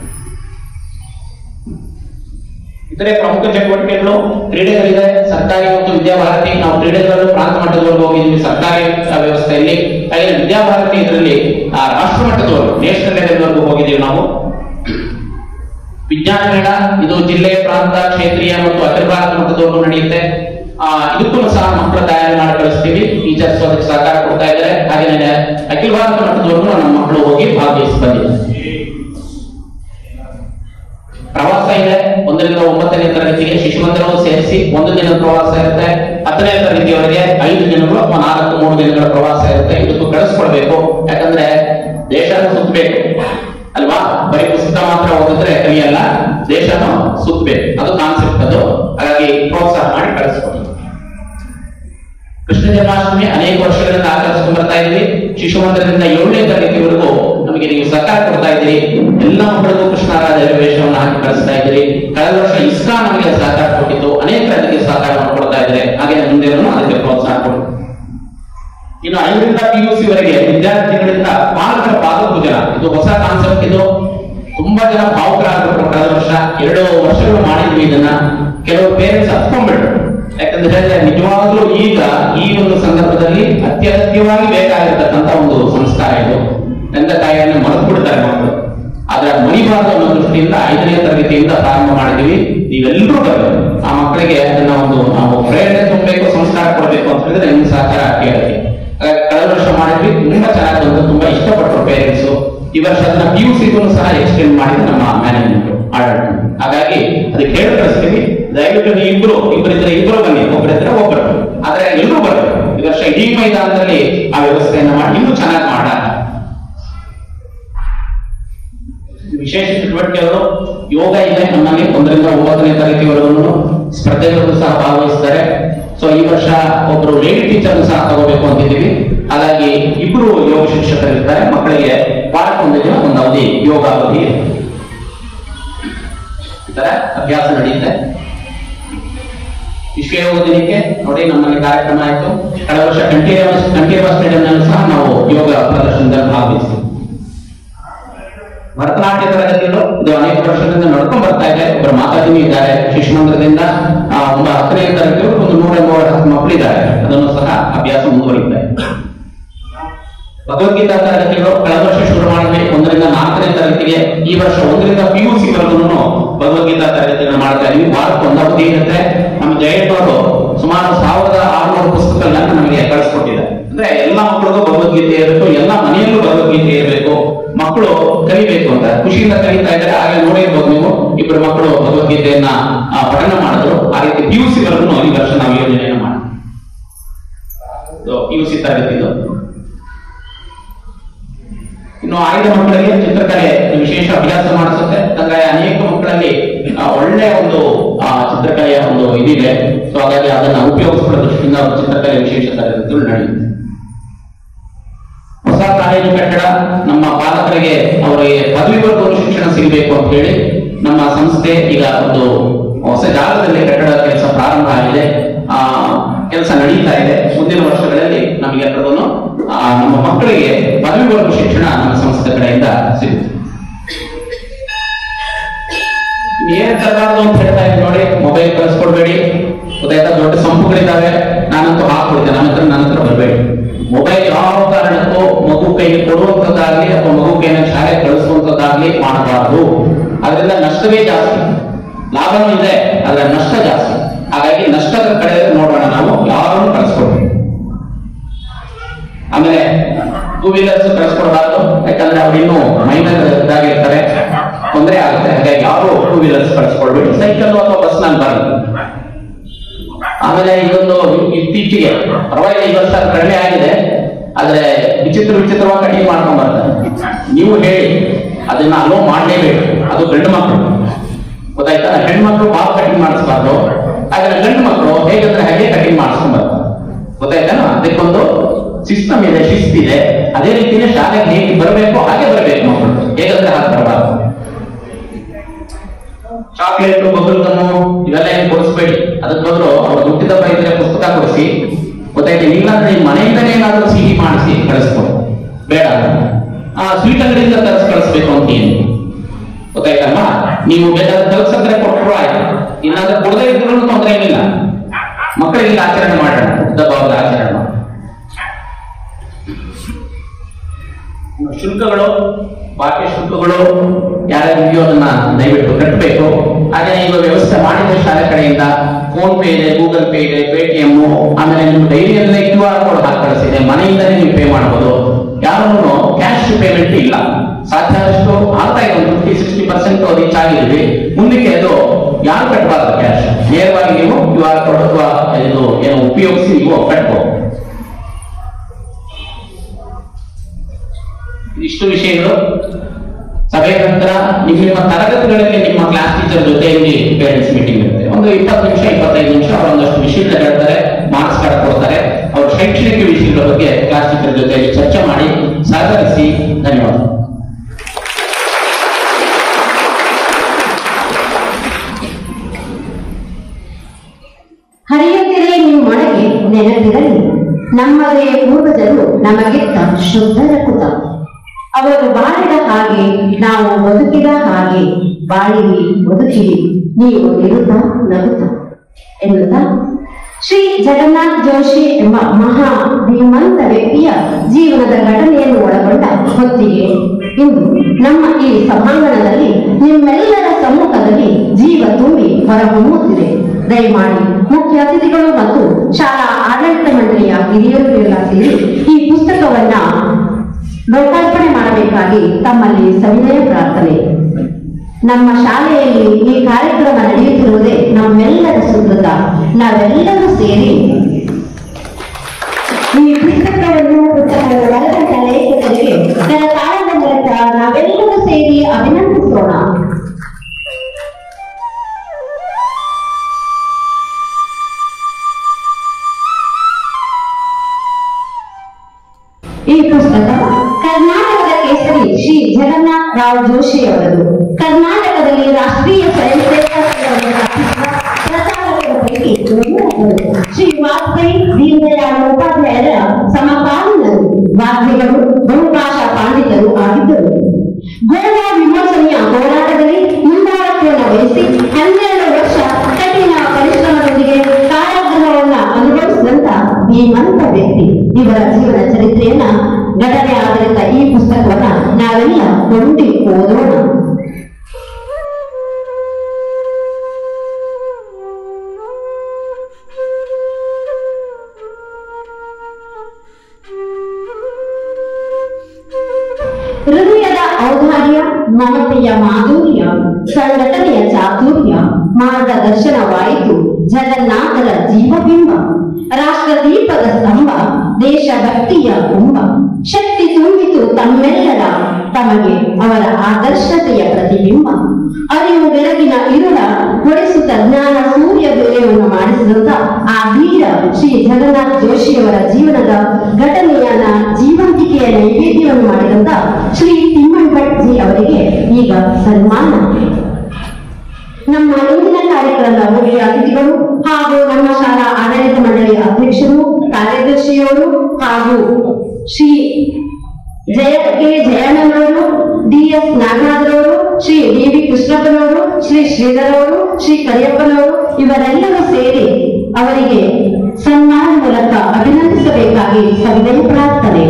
ಇತರೆ ಪ್ರಮುಖ ಚಟುವಟಿಕೆಗಳು ಕ್ರೀಡೆಗಳಿದೆ ಸರ್ಕಾರಿ ಮತ್ತು ವಿದ್ಯಾಭಾರತಿ ನಾವು ಕ್ರೀಡೆಗಳು ಪ್ರಾಂತ ಮಟ್ಟದವರೆಗೂ ಹೋಗಿದ್ವಿ ಸರ್ಕಾರಿ ಆ, ವ್ಯವಸ್ಥೆಯಲ್ಲಿ ಹಾಗೆ ವಿದ್ಯಾಭಾರತಿ ಇದರಲ್ಲಿ ಆ, ರಾಷ್ಟ್ರ ಮಟ್ಟದವರೆಗೂ ನ್ಯಾಷನಲ್ ಲೆವೆಲ್ವರೆಗೂ ಹೋಗಿದ್ದೀವಿ ನಾವು ವಿಜ್ಞಾನ ಮೇಳ ಇದು ಜಿಲ್ಲೆ ಪ್ರಾಂತ ಕ್ಷೇತ್ರೀಯ ಮತ್ತು ಅಖಿಲ ಭಾರತ ಮಟ್ಟದವರೆಗೂ ನಡೆಯುತ್ತೆ ಆ, ಇದಕ್ಕೂ ಸಹ ಮಕ್ಕಳ ತಯಾರಿ ಮಾಡಿ ಕಳಿಸ್ತೀವಿ ಟೀಚರ್ಸ್ ಅದಕ್ಕೆ ಸಹಕಾರ ಕೊಡ್ತಾ ಇದ್ದಾರೆ ಹಾಗೆ ಅಖಿಲ ಭಾರತ ಮಟ್ಟದವರೆಗೂ ನಮ್ಮ ಮಕ್ಕಳು ಹೋಗಿ ಭಾಗವಹಿಸಿ ಬಂದಿದ್ದಾರೆ ಪ್ರವಾಸ ಇದೆ ಒಂದರಿಂದ ಒಂಬತ್ತನೇ ತರಗತಿಗೆ ಶಿಶು ಮಂದಿರವು ಸೇರಿಸಿ ಒಂದು ದಿನದ ಪ್ರವಾಸ ಇರುತ್ತೆ ಹತ್ತನೇ ತರಗತಿಯವರೆಗೆ ಐದು ದಿನಗಳು ಅಥವಾ ನಾಲ್ಕು ಮೂರು ದಿನಗಳ ಪ್ರವಾಸ ಇರುತ್ತೆ ಇದಕ್ಕೂ ಕಳಿಸ್ಕೊಡ್ಬೇಕು ಯಾಕಂದ್ರೆ ದೇಶನ ಸುತ್ತಬೇಕು ಅಲ್ವಾ ಬರೀ ಪುಸ್ತಕ ಮಾತ್ರ ಓದಿದ್ರೆ ಕಲಿಯಲ್ಲ ದೇಶನ ಸುತ್ತಬೇಕು ಅದು ಕಾನ್ಸೆಪ್ಟ್ ಅದು ಹಾಗಾಗಿ ಪ್ರೋತ್ಸಾಹ ಮಾಡಿ ಕಳಿಸ್ಕೊಡಿ ಕೃಷ್ಣ ಜನ್ಮಾಷ್ಟಮಿ ಅನೇಕ ವರ್ಷಗಳಿಂದ ಆಚರಿಸ್ಕೊಂಡು ಬರ್ತಾ ಇದ್ವಿ ಶಿಶು ಮಂದಿರದಿಂದ ಏಳನೇ ತರಗತಿವರೆಗೂ ನಮಗೆ ನೀವು ಸಹಕಾರ ಕೊಡ್ತಾ ಇದ್ದೀರಿ ಎಲ್ಲ ಮಕ್ಕಳಿಗೂ ಕೃಷ್ಣರಾಜ ವೇಷವನ್ನು ಹಾಕಿ ಕಳಿಸ್ತಾ ಇದ್ದೀರಿ ಕಳೆದ ವರ್ಷ ಇಸ್ಕಾ ನಮಗೆ ಸಹಕಾರ ಕೊಟ್ಟಿತ್ತು ಅನೇಕ ಅದಕ್ಕೆ ಸಹಕಾರವನ್ನು ಕೊಡ್ತಾ ಇದ್ದಾರೆ ಹಾಗೆ ಮುಂದೆನೂ ಅದಕ್ಕೆ ಪ್ರೋತ್ಸಾಹ ಕೊಡಿ ಇನ್ನು ಐದರಿಂದ ಪಿ ಯು ಸಿ ವರೆಗೆ ವಿದ್ಯಾರ್ಥಿಗಳಿಂದ ಪಾಲಕರ ಪಾದಪೂಜನ ಇದು ಹೊಸ ಕಾನ್ಸೆಪ್ಟ್ ಇದು ತುಂಬಾ ಜನ ಭಾವುಕರಾಗಬೇಕು ಕಳೆದ ವರ್ಷ ಎರಡು ವರ್ಷಗಳು ಮಾಡಿದ್ವಿ ಇದನ್ನ ಕೆಲವು ಪೇರೆಂಟ್ಸ್ ಹತ್ಕೊಂಡ್ಬಿಟ್ರು ಯಾಕಂದ್ರೆ ಹೇಳಿದ್ರೆ ನಿಜವಾಗ್ಲೂ ಈಗ ಈ ಒಂದು ಸಂದರ್ಭದಲ್ಲಿ ಅತ್ಯಗತ್ಯವಾಗಿ ಬೇಕಾಗಿರ್ತಕ್ಕಂಥ ಒಂದು ಸಂಸ್ಕಾರ ಇದು ತಂದೆ ತಾಯಿಯನ್ನು ಮರೆತು ಬಿಡ್ತಾರೆ ಮಕ್ಕಳು ಆದ್ರೆ ಅದು ಮರಿಬಾರದು ಅನ್ನೋ ದೃಷ್ಟಿಯಿಂದ ಐದನೇ ತರಗತಿಯಿಂದ ಪ್ರಾರಂಭ ಮಾಡಿದೀವಿ ನೀವೆಲ್ಲರೂ ಬರಬೇಕು ಆ ಮಕ್ಕಳಿಗೆ ಅದನ್ನ ಒಂದು ನಾವು ಪ್ರೇರಣೆ ತುಂಬಬೇಕು ಸಂಸ್ಕಾರ ಕೊಡಬೇಕು ಅಂತ ಹೇಳಿದ್ರೆ ನಿಮ್ಮ ಸಹಕಾರ ಕೇಳುತ್ತೆ ಹಾಗಾಗಿ ಕಳೆದ ವರ್ಷ ಮಾಡಿದ್ವಿ ತುಂಬಾ ಚೆನ್ನಾಗಿ ಬಂತು ತುಂಬಾ ಇಷ್ಟಪಟ್ಟರು ಪೇರೆಂಟ್ಸ್ ಈ ವರ್ಷ ಅದನ್ನ ಪಿ ಯು ಸಿಗೂ ಸಹ ಎಕ್ಸ್ಟೆಂಡ್ ಮಾಡಿದ್ದು ನಮ್ಮ ಮ್ಯಾನೇಜ್ಮೆಂಟ್ ಆಡಳಿತ ಹಾಗಾಗಿ ಅದಕ್ಕೆ ಹೇಳಿ ಕಳಿಸ್ತೀವಿ ದಯವಿಟ್ಟು ನೀವು ಇಬ್ರು ಇಬ್ಬರಿದ್ರೆ ಇಬ್ರು ಬನ್ನಿ ಒಬ್ಬರಿದ್ರೆ ಒಬ್ಬರು ಆದ್ರೆ ಎಲ್ಲರೂ ಬರಬೇಕು ಈ ವರ್ಷ ಇಡೀ ಮೈದಾನದಲ್ಲಿ ಆ ವ್ಯವಸ್ಥೆಯನ್ನ ಮಾಡಿ ಇನ್ನೂ ಚೆನ್ನಾಗಿ ಮಾಡ ವಿಶೇಷ ಚಟುವಟಿಕೆಗಳು ಯೋಗ ಇದೆ ನಮ್ಮಲ್ಲಿ ಒಂದರಿಂದ ಒಂಬತ್ತನೇ ತರಗತಿವರೆಗೂ ಸ್ಪರ್ಧೆಗಳು ಸಹ ಭಾಗವಹಿಸ್ತಾರೆ ಸೊ ಈ ವರ್ಷ ಒಬ್ರು ಲೇಡಿ ಟೀಚರ್ ಸಹ ತಗೋಬೇಕು ಅಂತಿದ್ದೀವಿ ಹಾಗಾಗಿ ಇಬ್ರು ಯೋಗ ಶಿಕ್ಷಕರಿರ್ತಾರೆ ಮಕ್ಕಳಿಗೆ ವಾರಕ್ಕೊಂದು ದಿನ ಒಂದು ಅವಧಿ ಯೋಗ ಅವಧಿ ಇದೆ. ಈ ತರ ಅಭ್ಯಾಸ ನಡೆಯುತ್ತೆ ವಿಶ್ವ ಯೋಗ ದಿನಕ್ಕೆ ನೋಡಿ ನಮ್ಮಲ್ಲಿ ಕಾರ್ಯಕ್ರಮ ಆಯಿತು ಕಳೆದ ವರ್ಷ ಕಂಠೀರವ ಕಂಠೀರವ ಸ್ಟೇಡಿಯಂನಲ್ಲಿ ಸಹ ನಾವು ಯೋಗ ಪ್ರದರ್ಶನದಲ್ಲಿ ಭಾಗವಹಿಸಿದ್ವಿ ಭರತನಾಟ್ಯ ತರಗತಿಗಳು ಇದು ಅನೇಕ ವರ್ಷದಿಂದ ನಡ್ಕೊಂಡ್ ಬರ್ತಾ ಇದೆ ಒಬ್ಬರು ಮಾತಾಜಿನಿ ಇದ್ದಾರೆ ಶಿಶು ಮಂದಿರದಿಂದ ಆ, ಒಂದು ಹತ್ತನೇ ತರಗತಿ ಒಂದು ನೂರ ಮೂವತ್ತು ಮಕ್ಕಳಿದ್ದಾರೆ ಅದನ್ನು ಸಹ ಅಭ್ಯಾಸ ಮುಂದುವರಿತಾ ಇದೆ ಭಗವದ್ಗೀತಾ ತರಗತಿಗಳು ಕಳೆದ ವರ್ಷ ಶುರು ಮಾಡಿದ್ವಿ ಒಂದರಿಂದ ನಾಲ್ಕನೇ ತರಗತಿಗೆ ಈ ವರ್ಷ ಒಂದರಿಂದ ಪಿ ಯು ಸಿ ವರೆಗೂ ಭಗವದ್ಗೀತಾ ತರಗತಿಗಳನ್ನ ಮಾಡ್ತಾ ಇದೀವಿ ವಾರಕ್ಕೆ ಒಂದು ಅವಧಿ ಇರುತ್ತೆ ನಮ್ಮ ಜಯಂತ್ ಅವರು ಸುಮಾರು ಸಾವಿರದ ಆರುನೂರು ಪುಸ್ತಕಗಳನ್ನ ನಮಗೆ ಕಳಿಸ್ಕೊಟ್ಟಿದ್ದಾರೆ ಅಂದ್ರೆ ಎಲ್ಲ ಮಕ್ಕಳಿಗೂ ಭಗವದ್ಗೀತೆ ಇರಬೇಕು ಎಲ್ಲ ಮನೆಯಲ್ಲೂ ಭಗವದ್ಗೀತೆ ಇರಬೇಕು ಮಕ್ಕಳು ಕಲಿಬೇಕು ಅಂತ ಖುಷಿಯಿಂದ ಕಲಿತಾ ಇದ್ದಾರೆ ಹಾಗೆ ನೋಡಿರ್ಬೋದು ನೀವು ಇಬ್ಬರು ಮಕ್ಕಳು ಭಗವದ್ಗೀತೆಯನ್ನ ಆ, ಪಠಣ ಮಾಡಿದ್ರು ಆ ರೀತಿ ಪಿ ಯು ಸಿ ವರೆಗೂ ಈ ವರ್ಷ ನಾವು ಯೋಜನೆಯನ್ನು ಮಾಡಿದ್ವಿ ಪಿ ಯು ಸಿ ತರಗತಿದು ಇನ್ನು ಆಯ್ದ ಮಕ್ಕಳಿಗೆ ಚಿತ್ರಕಲೆ ವಿಶೇಷ ಅಭ್ಯಾಸ ಮಾಡಿಸುತ್ತೆ ಅಂದ್ರೆ ಅನೇಕ ಮಕ್ಕಳಲ್ಲಿ ಆ, ಒಳ್ಳೆಯ ಒಂದು ಆ, ಚಿತ್ರಕಲೆಯ ಒಂದು ಇದಿದೆ ಸೊ ಹಾಗಾಗಿ ಅದನ್ನ ಉಪಯೋಗಿಸುವ ದೃಷ್ಟಿಯಿಂದ ಅವರು ಚಿತ್ರಕಲೆ ವಿಶೇಷ ತರಗತಿಗಳು ನಡೆಯುತ್ತೆ ಹೊಸ ಕಾಲೇಜು ಕಟ್ಟಡ ನಮ್ಮ ಪಾಲಕರಿಗೆ ಅವರಿಗೆ ಪದವಿವರೆಗೂ ಶಿಕ್ಷಣ ಸಿಗಬೇಕು ಅಂತ ಹೇಳಿ ನಮ್ಮ ಸಂಸ್ಥೆ ಈಗ ಒಂದು ಹೊಸ ಜಾಗದಲ್ಲಿ ಕಟ್ಟಡ ಕೆಲಸ ಪ್ರಾರಂಭ ಆಗಿದೆ ಆ ಕೆಲಸ ನಡೀತಾ ಇದೆ ಮುಂದಿನ ವರ್ಷಗಳಲ್ಲಿ ನಮಗೆ ಎಲ್ಲರೂ ನಮ್ಮ ಮಕ್ಕಳಿಗೆ ಪದವಿವರೆಗೂ ಶಿಕ್ಷಣ ನಮ್ಮ ಸಂಸ್ಥೆ ಕಡೆಯಿಂದ ಸಿಗುತ್ತೆ ಏನ್ ತರಬಾರ್ದು ಅಂತ ಹೇಳ್ತಾ ಇದ್ದೀನಿ ನೋಡಿ ಮೊಬೈಲ್ ಕಳಿಸ್ಕೊಡ್ಬೇಡಿ ಗೊತ್ತಾಯ್ತಾ ದೊಡ್ಡ ಸಂಪುಗಳಿದ್ದಾವೆ ನಾನಂತೂ ಹಾಕೊಡ್ತೇನೆ ನನ್ನ ಹತ್ರ ನನ್ನ ಹತ್ರ ಬರಬೇಡಿ ಮೊಬೈಲ್ ಯಾವ ಕಾರಣಕ್ಕೂ ಮಗು ಕೈಗೆ ಕೊಡುವಂತದ್ದಾಗ್ಲಿ ಅಥವಾ ಮಗು ಕೈನ ಶಾಲೆ ಕಳಿಸುವಂತದ್ದಾಗ್ಲಿ ಮಾಡಬಾರದು ಅದರಿಂದ ನಷ್ಟವೇ ಜಾಸ್ತಿ ಲಾಭನೂ ಇದೆ ಆದ್ರೆ ನಷ್ಟ ಜಾಸ್ತಿ ಹಾಗಾಗಿ ನಷ್ಟದ ಕಡೆ ನೋಡೋಣ ನಾವು ಯಾರನ್ನು ಕಳಿಸ್ಕೊಡ್ಬೇಕು ಆಮೇಲೆ ಟೂ ವೀಲರ್ಸ್ ಕಳಿಸ್ಕೊಡ್ಬಾರ್ದು ಯಾಕಂದ್ರೆ ಅವ್ರು ಇನ್ನೂ ಮೈನರ್ ಇದ್ದಾಗಿರ್ತಾರೆ ತೊಂದರೆ ಆಗುತ್ತೆ ಹಾಗಾಗಿ ಯಾರು ಟೂ ವೀಲರ್ಸ್ ಕಳಿಸ್ಕೊಡ್ಬೇಡಿ ಸೈಕಲ್ ಅಥವಾ ಬಸ್ ನಲ್ಲಿ ಬರಲಿ ಆಮೇಲೆ ಇದೊಂದು ಇತ್ತೀಚೆಗೆ ಪರವಾಗಿಲ್ಲ ಈ ವರ್ಷ ಕಡಿಮೆ ಆಗಿದೆ ಆದ್ರೆ ವಿಚಿತ್ರ ವಿಚಿತ್ರವಾಗಿ ಕಡಿಮೆ ಮಾಡ್ಕೊಂಡ್ ಬರ್ತಾರೆ ನೀವು ಹೇಳಿ ಅದನ್ನ ಅಲೋ ಮಾಡಲೇಬೇಕು ಅದು ಗಂಡು ಮಕ್ಕಳು ಗೊತ್ತಾಯ್ತಾ ಹೆಣ್ಮಕ್ಳು ಬಾಬ್ ಕಟಿಂಗ್ ಮಾಡಿಸ್ಬಾರ್ದು ಆದ್ರೆ ಗಂಡು ಮಕ್ಕಳು ಹೇಗಂದ್ರೆ ಹಾಗೆ ಕಟಿಂಗ್ ಮಾಡಿಸ್ಕೊಂಡ್ ಬರ್ತಾರೆ ಗೊತ್ತಾಯ್ತಾ ಅದಕ್ಕೊಂದು ಸಿಸ್ಟಮ್ ಇದೆ ಶಿಸ್ತಿದೆ ಅದೇ ರೀತಿನೇ ಶಾಲೆಗೆ ಹೇಗೆ ಬರಬೇಕು ಹಾಗೆ ಬರಬೇಕು ಮಕ್ಕಳು ಹೇಗಂದ್ರೆ ಹಾಗೆ ಬರಬಾರ್ದು ಚಾಕ್ಲೇಟ್ ಬಬಲ್ ಗಮ್ಮು ಇವೆಲ್ಲ ಏನು ಕೊಡಿಸ್ಬೇಡಿ ಅದಕ್ಕೆ ಬದಲು ಅವ್ರು ಹುಟ್ಟಿದ ಇದ್ರೆ ಪುಸ್ತಕ ಕೊಡಿಸಿ ಗೊತ್ತಾಯ್ತು ಇಲ್ಲಾಂದ್ರೆ ನಿಮ್ಮ ಮನೆಯಿಂದನೇ ಏನಾದ್ರೂ ಸಿಹಿ ಮಾಡಿಸಿ ಕಳಿಸ್ಕೊಡು ಬೇಡ ಆ ಸ್ವೀಟ್ ಅಂಗಡಿಯಿಂದ ತರಿಸಿ ಕಳಿಸ್ಬೇಕು ಅಂತ ಏನು ಗೊತ್ತಾಯ್ತಲ್ವಾ ನೀವು ಬೇಕಾದ್ರೆ ತಲುಪ್ಸಂದ್ರೆ ಕೊಟ್ಟರು ಆಯ್ತು ಇಲ್ಲಾಂದ್ರೆ ಕೊಡದೇ ಇದ್ರು ತೊಂದರೆ ಏನಿಲ್ಲ ಮಕ್ಕಳಿಗೆ ಆಚರಣೆ ಮಾಡೋಣ ಹುಟ್ಟಿದ ಹಬ್ಬದ ಆಚರಣೆ ಮಾಡೋಣ ಶುಲ್ಕಗಳು ಬಾಕಿ ಶುಲ್ಕಗಳು ಯಾರ್ಯಾರು ಇದೆಯೋ ಅದನ್ನ ದಯವಿಟ್ಟು ಕಟ್ಟಬೇಕು ಹಾಗೆ ಈಗ ವ್ಯವಸ್ಥೆ ಮಾಡಿದ್ರೆ ಶಾಲೆ ಕಡೆಯಿಂದ ಫೋನ್ ಪೇ ಇದೆ ಗೂಗಲ್ ಪೇ ಇದೆ ಪೇಟಿಎಂ ಆಮೇಲೆ ನಿಮ್ಮ ಡೈರಿಯಲ್ಲೇ ಕ್ಯೂ ಆರ್ ಕೋಡ್ ಹಾಕಿ ಕಳಿಸಿದೆ ಮನೆಯಿಂದಲೇ ನೀವು ಪೇ ಮಾಡಬಹುದು ಯಾರು ಕ್ಯಾಶ್ ಪೇಮೆಂಟ್ ಇಲ್ಲ ಸಾಧ್ಯ ಆದಷ್ಟು ಆಗ್ತಾ ಇದೆ ಒಂದು ಫಿಫ್ಟಿ ಸಿಕ್ಸ್ಟಿ ಪರ್ಸೆಂಟ್ ರೀಚ್ ಆಗಿದ್ವಿ ಮುಂದಕ್ಕೆ ಅದು ಯಾರು ಕಟ್ಟಬಾರ್ದು ಕ್ಯಾಶ್ ನೇರವಾಗಿ ನೀವು ಕ್ಯೂ ಆರ್ ಕೋಡ್ ಅಥವಾ ಇದು ಏನು ಉಪಯೋಗಿಸಿ ನೀವು ಕಟ್ಬೋದು ಇಷ್ಟು ವಿಷಯಗಳು ಸಭೆ ನಂತರ ನಿಮ್ಮ ನಿಮ್ಮ ತರಗತಿಗಳಲ್ಲಿ ನಿಮ್ಮ ಕ್ಲಾಸ್ ಟೀಚರ್ ಜೊತೆ ಇಲ್ಲಿ ಪೇರೆಂಟ್ಸ್ ಮೀಟಿಂಗ್ ಇರುತ್ತೆ ಒಂದು ಇಪ್ಪತ್ತು ನಿಮಿಷ ಇಪ್ಪತ್ತೈದು ನಿಮಿಷ ಅವರು ಒಂದಷ್ಟು ವಿಷಯಗಳ ಹೇಳ್ತಾರೆ ಮಾರ್ಕ್ಸ್ ಕಾರ್ಡ್ ಕೊಡ್ತಾರೆ ಅವ್ರ ಶೈಕ್ಷಣಿಕ ವಿಷಯಗಳ ಬಗ್ಗೆ ಕ್ಲಾಸ್ ಟೀಚರ್ ಜೊತೆ ಚರ್ಚೆ ಮಾಡಿ ಸಹಕರಿಸಿ ಧನ್ಯವಾದ ಹರಿಯುತ್ತಿರಲಿ ನಿಮ್ಮೊಳಗೆ ನೆನಪಿರಲಿ ನಮ್ಮದೇ ಪೂರ್ವಜರು ನಮಗಿತ್ತ ಶುದ್ಧ ರಕುತ ಅವರು ಬಾಳಿದ ಹಾಗೆ ನಾವು ಬದುಕಿದ ಹಾಗೆ ಬಾಳಿರಿ ಬದುಕಿರಿ ನೀವು ಇರುತ್ತ ನಗುತ್ತ ಎನ್ನುತ್ತಾ ಶ್ರೀ ಜಗನ್ನಾಥ್ ಜೋಶಿ ಎಂಬ ಮಹಾ ಧೀಮಂತ ವ್ಯಕ್ತಿಯ ಜೀವನದ ಘಟನೆಯನ್ನು ಒಳಗೊಂಡ ಹೊತ್ತಿಗೆ ಇಂದು ನಮ್ಮ ಈ ಸಭಾಂಗಣದಲ್ಲಿ ನಿಮ್ಮೆಲ್ಲರ ಸಮ್ಮುಖದಲ್ಲಿ ಜೀವ ತುಂಬಿ ಹೊರಹೊಮ್ಮುತ್ತಿದೆ ದಯಮಾಡಿ ಮುಖ್ಯ ಅತಿಥಿಗಳು ಮತ್ತು ಶಾಲಾ ಆಡಳಿತ ಮಂಡಳಿಯ ಹಿರಿಯರು ಎಲ್ಲ ಸೇರಿ ಈ ಪುಸ್ತಕವನ್ನ ಲೋಕಾರ್ಪಣೆ ಮಾಡಬೇಕಾಗಿ ತಮ್ಮಲ್ಲಿ ಸವಿನಯ ಪ್ರಾರ್ಥನೆ ನಮ್ಮ ಶಾಲೆಯಲ್ಲಿ ಈ ಕಾರ್ಯಕ್ರಮ ನಡೆಯುತ್ತಿರುವುದೇ ನಮ್ಮೆಲ್ಲರ ಸುಕೃತ ನಾವೆಲ್ಲರೂ ಸೇರಿ ಈ ಪುಸ್ತಕವನ್ನು ಪುಸ್ತಕದ ಬರೆದಂತ ಲೇಖಕರಿಗೆ ನನ್ನ ತಾಳದ ಮೂಲಕ ನಾವೆಲ್ಲರೂ ಸೇರಿ ಅಭಿನಂದಿಸುವ ಶ್ರೀ ಜಗನ್ನಾಥ್ ರಾವ್ ಜೋಶಿ ಅವರದು ಕರ್ನಾಟಕದಲ್ಲಿ ರಾಷ್ಟ್ರೀಯ ಸ್ವಯಂ ಸೇವಕ ಸಂಘವನ್ನು ಸ್ಥಾಪಿಸಿದ ಪ್ರಚಾರಕರ ಪೈಕಿ ಒಬ್ಬರು. ಶ್ರೀ ವಾಜಪೇಯಿ ದೀನದಯಾಳ ಉಪಾಧ್ಯಾಯರ ಸಮಕಾಲೀನರು ವಾಗ್ಮಿಗಳು ಬಹುಭಾಷಾ ಪಾಂಡಿತರು ಆಗಿದ್ದರು ಗೋವಾ ವಿಮೋಚನೆಯ ಹೋರಾಟದಲ್ಲಿ ಮುಂದಾಳತ್ವವನ್ನು ವಹಿಸಿ ಹನ್ನೆರಡು ವರ್ಷ ಕಠಿಣ ಪರಿಶ್ರಮದೊಂದಿಗೆ ಕಾರಾಗೃಹವನ್ನ ಅನುಭವಿಸಿದಂತ ಧೀಮಂತ ವ್ಯಕ್ತಿ ಇವರ ಜೀವನ ಚರಿತ್ರೆಯನ್ನ ಘಟನೆ ಆಧಾರಿತ ಈ ಪುಸ್ತಕವನ್ನ ನಾವೆಲ್ಲ ಕೊಂಡಿ ಓದೋಣ ಹೃದಯದ ಔದಾರ್ಯ ಮಮತೆಯ ಮಾಧುರ್ಯ ಸಂಘಟನೆಯ ಚಾತುರ್ಯ ಮಾರ್ಗದರ್ಶನವಾಯಿತು ಜಗನ್ನಾಥರ ಜೀವಬಿಂಬ ರಾಷ್ಟ್ರದೀಪದ ಸ್ತಂಭ ದೇಶಭಕ್ತಿಯ ಕುಂಭ ಶಕ್ತಿ ತುಂಬಿತು ತಮ್ಮೆಲ್ಲರ ತಮಗೆ ಅವರ ಆದರ್ಶತೆಯ ಪ್ರತಿಬಿಂಬ ಅರಿವು ಬೆಳಗಿನ ಇರುಳ ಹೊಡೆಸುತ್ತ ಜ್ಞಾನ ಸೂರ್ಯ ಬೆಲೆಯನ್ನು ಮಾಡಿಸಿದಂತ ಆ ವೀರ ಶ್ರೀ ಜಗನ್ನಾಥ್ ಜೋಶಿಯವರ ಜೀವನದ ಘಟನೆಯನ್ನ ಜೀವಂತಿಕೆಯ ನೈವೇದ್ಯವನ್ನು ಮಾಡಿದಂತ ಶ್ರೀ ತಿಮ್ಮಣ್ಣ ಭಟ್ ಜಿ ಅವರಿಗೆ ಈಗ ಸನ್ಮಾನ ನಮ್ಮ ಇಂದಿನ ಕಾರ್ಯಕ್ರಮದ ಮುಖ್ಯ ಅತಿಥಿಗಳು ಹಾಗೂ ನಮ್ಮ ಶಾಲಾ ಆಡಳಿತ ಮಂಡಳಿಯ ಅಧ್ಯಕ್ಷರು ಕಾರ್ಯದರ್ಶಿಯವರು ಹಾಗೂ ಶ್ರೀ ಜಯ ಕೆ ಜಯಣ್ಣನವರು ಡಿ ಎಸ್ ನಾಗರಾಜರವರು ಶ್ರೀ ಡಿ ವಿ ಕೃಷ್ಣಪ್ಪನವರು ಶ್ರೀ ಶ್ರೀಧರ್ ಅವರು ಶ್ರೀ ಕರಿಯಪ್ಪನವರು ಇವರೆಲ್ಲರೂ ಸೇರಿ ಅವರಿಗೆ ಸನ್ಮಾನ ಮೂಲಕ ಅಭಿನಂದಿಸಬೇಕಾಗಿ ಸವಿನಯ ಪ್ರಾರ್ಥನೆ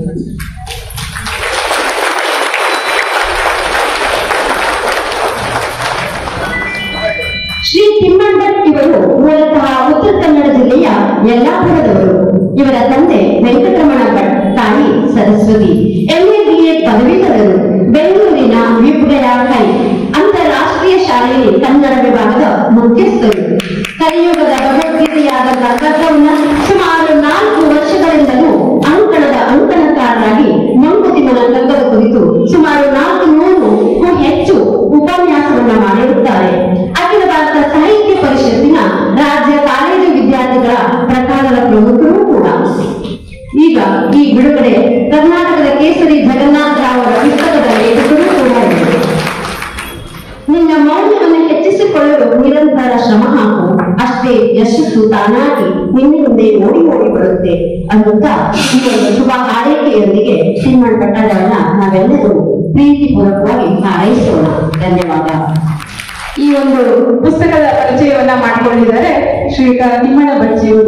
ಶ್ರೀ ತಿಮ್ಮಣ್ಣ ಭಟ್ ಇವರು ಮೂಲತಃ ಉತ್ತರ ಕನ್ನಡ ಜಿಲ್ಲೆಯ ಯಲ್ಲಾಪುರದವರು ಇವರ ತಂದೆ ವೆಂಕಟರಮಣ ಭಟ್ ತಾಯಿ ಸರಸ್ವತಿ ಎಂಎ ಬಿ ಎ ಪದವೀಧರರು ಬೆಂಗಳೂರಿನ ವಿಪ್ಗಯ ಹೈ ಅಂತಾರಾಷ್ಟ್ರೀಯ ಶಾಲೆಯಲ್ಲಿ ಕನ್ನಡ ವಿಭಾಗದ ಮುಖ್ಯಸ್ಥರು ಕಲಿಯುಗದ ಭಗವದ್ಗೀತೆಯಾದ ಗ್ರಂಥವನ್ನ ಸುಮಾರು ನಾಲ್ಕು ವರ್ಷಗಳಿಂದಲೂ ಅಂಕಣದ ಅಂಕಣಕಾರರಾಗಿ ಮಂಕುತಿಮ್ಮನ ಕಗ್ಗದ ಕುರಿತು ಸುಮಾರು ನಾಲ್ಕು ನೂರು ಹೆಚ್ಚು ಉಪನ್ಯಾಸವನ್ನ ಮಾಡಿರುತ್ತಾರೆ ಅಖಿಲ ಭಾರತ ಸಾಹಿತ್ಯ ಪರಿಷತ್ತಿನ ರಾಜ್ಯ ಕಾಲೇಜು ವಿದ್ಯಾರ್ಥಿಗಳ ಪ್ರಕಾರದ ಪ್ರಮುಖರು ಕೂಡ ಈಗ ಈ ಬಿಡುಗಡೆ ಕರ್ನಾಟಕದ ಕೇಸರಿ ಜಗನ್ನಾಥ ರಾವ್ ಅವರ ಪುಸ್ತಕದ ಲೇಖಕರು ಕೂಡ ಇದ್ದಾರೆ. ನಿನ್ನ ಮೌಲ್ಯವನ್ನು ಹೆಚ್ಚಿಸಿಕೊಳ್ಳಲು ನಿರಂತರ ಶ್ರಮ ಹಾಕು ಅಷ್ಟೇ ಯಶಸ್ಸು ತಾನಾಗಿ ನಿನ್ನ ಹಿಂದೆ ಓಡಿ ಓಡಿ ಬರುತ್ತೆ ಅನ್ನುತ್ತಾ ಈ ಒಂದು ಶುಭ ಹಾರೈಕೆಯೊಂದಿಗೆ ಶ್ರೀಮಂತ ಪಟ್ಟಣವನ್ನ ನಾವೆಲ್ಲರೂ ಪ್ರೀತಿಪೂರ್ವಕವಾಗಿ ಹಾರೈಸೋಣ ಧನ್ಯವಾದ ಈ ಒಂದು ಪುಸ್ತಕದ ಪರಿಚಯವನ್ನ ಮಾಡಿಕೊಂಡಿದ್ದಾರೆ ಶ್ರೀ ಕ- ತಿಮ್ಮಣ್ಣ ಬಜ್ಜಿಯವರು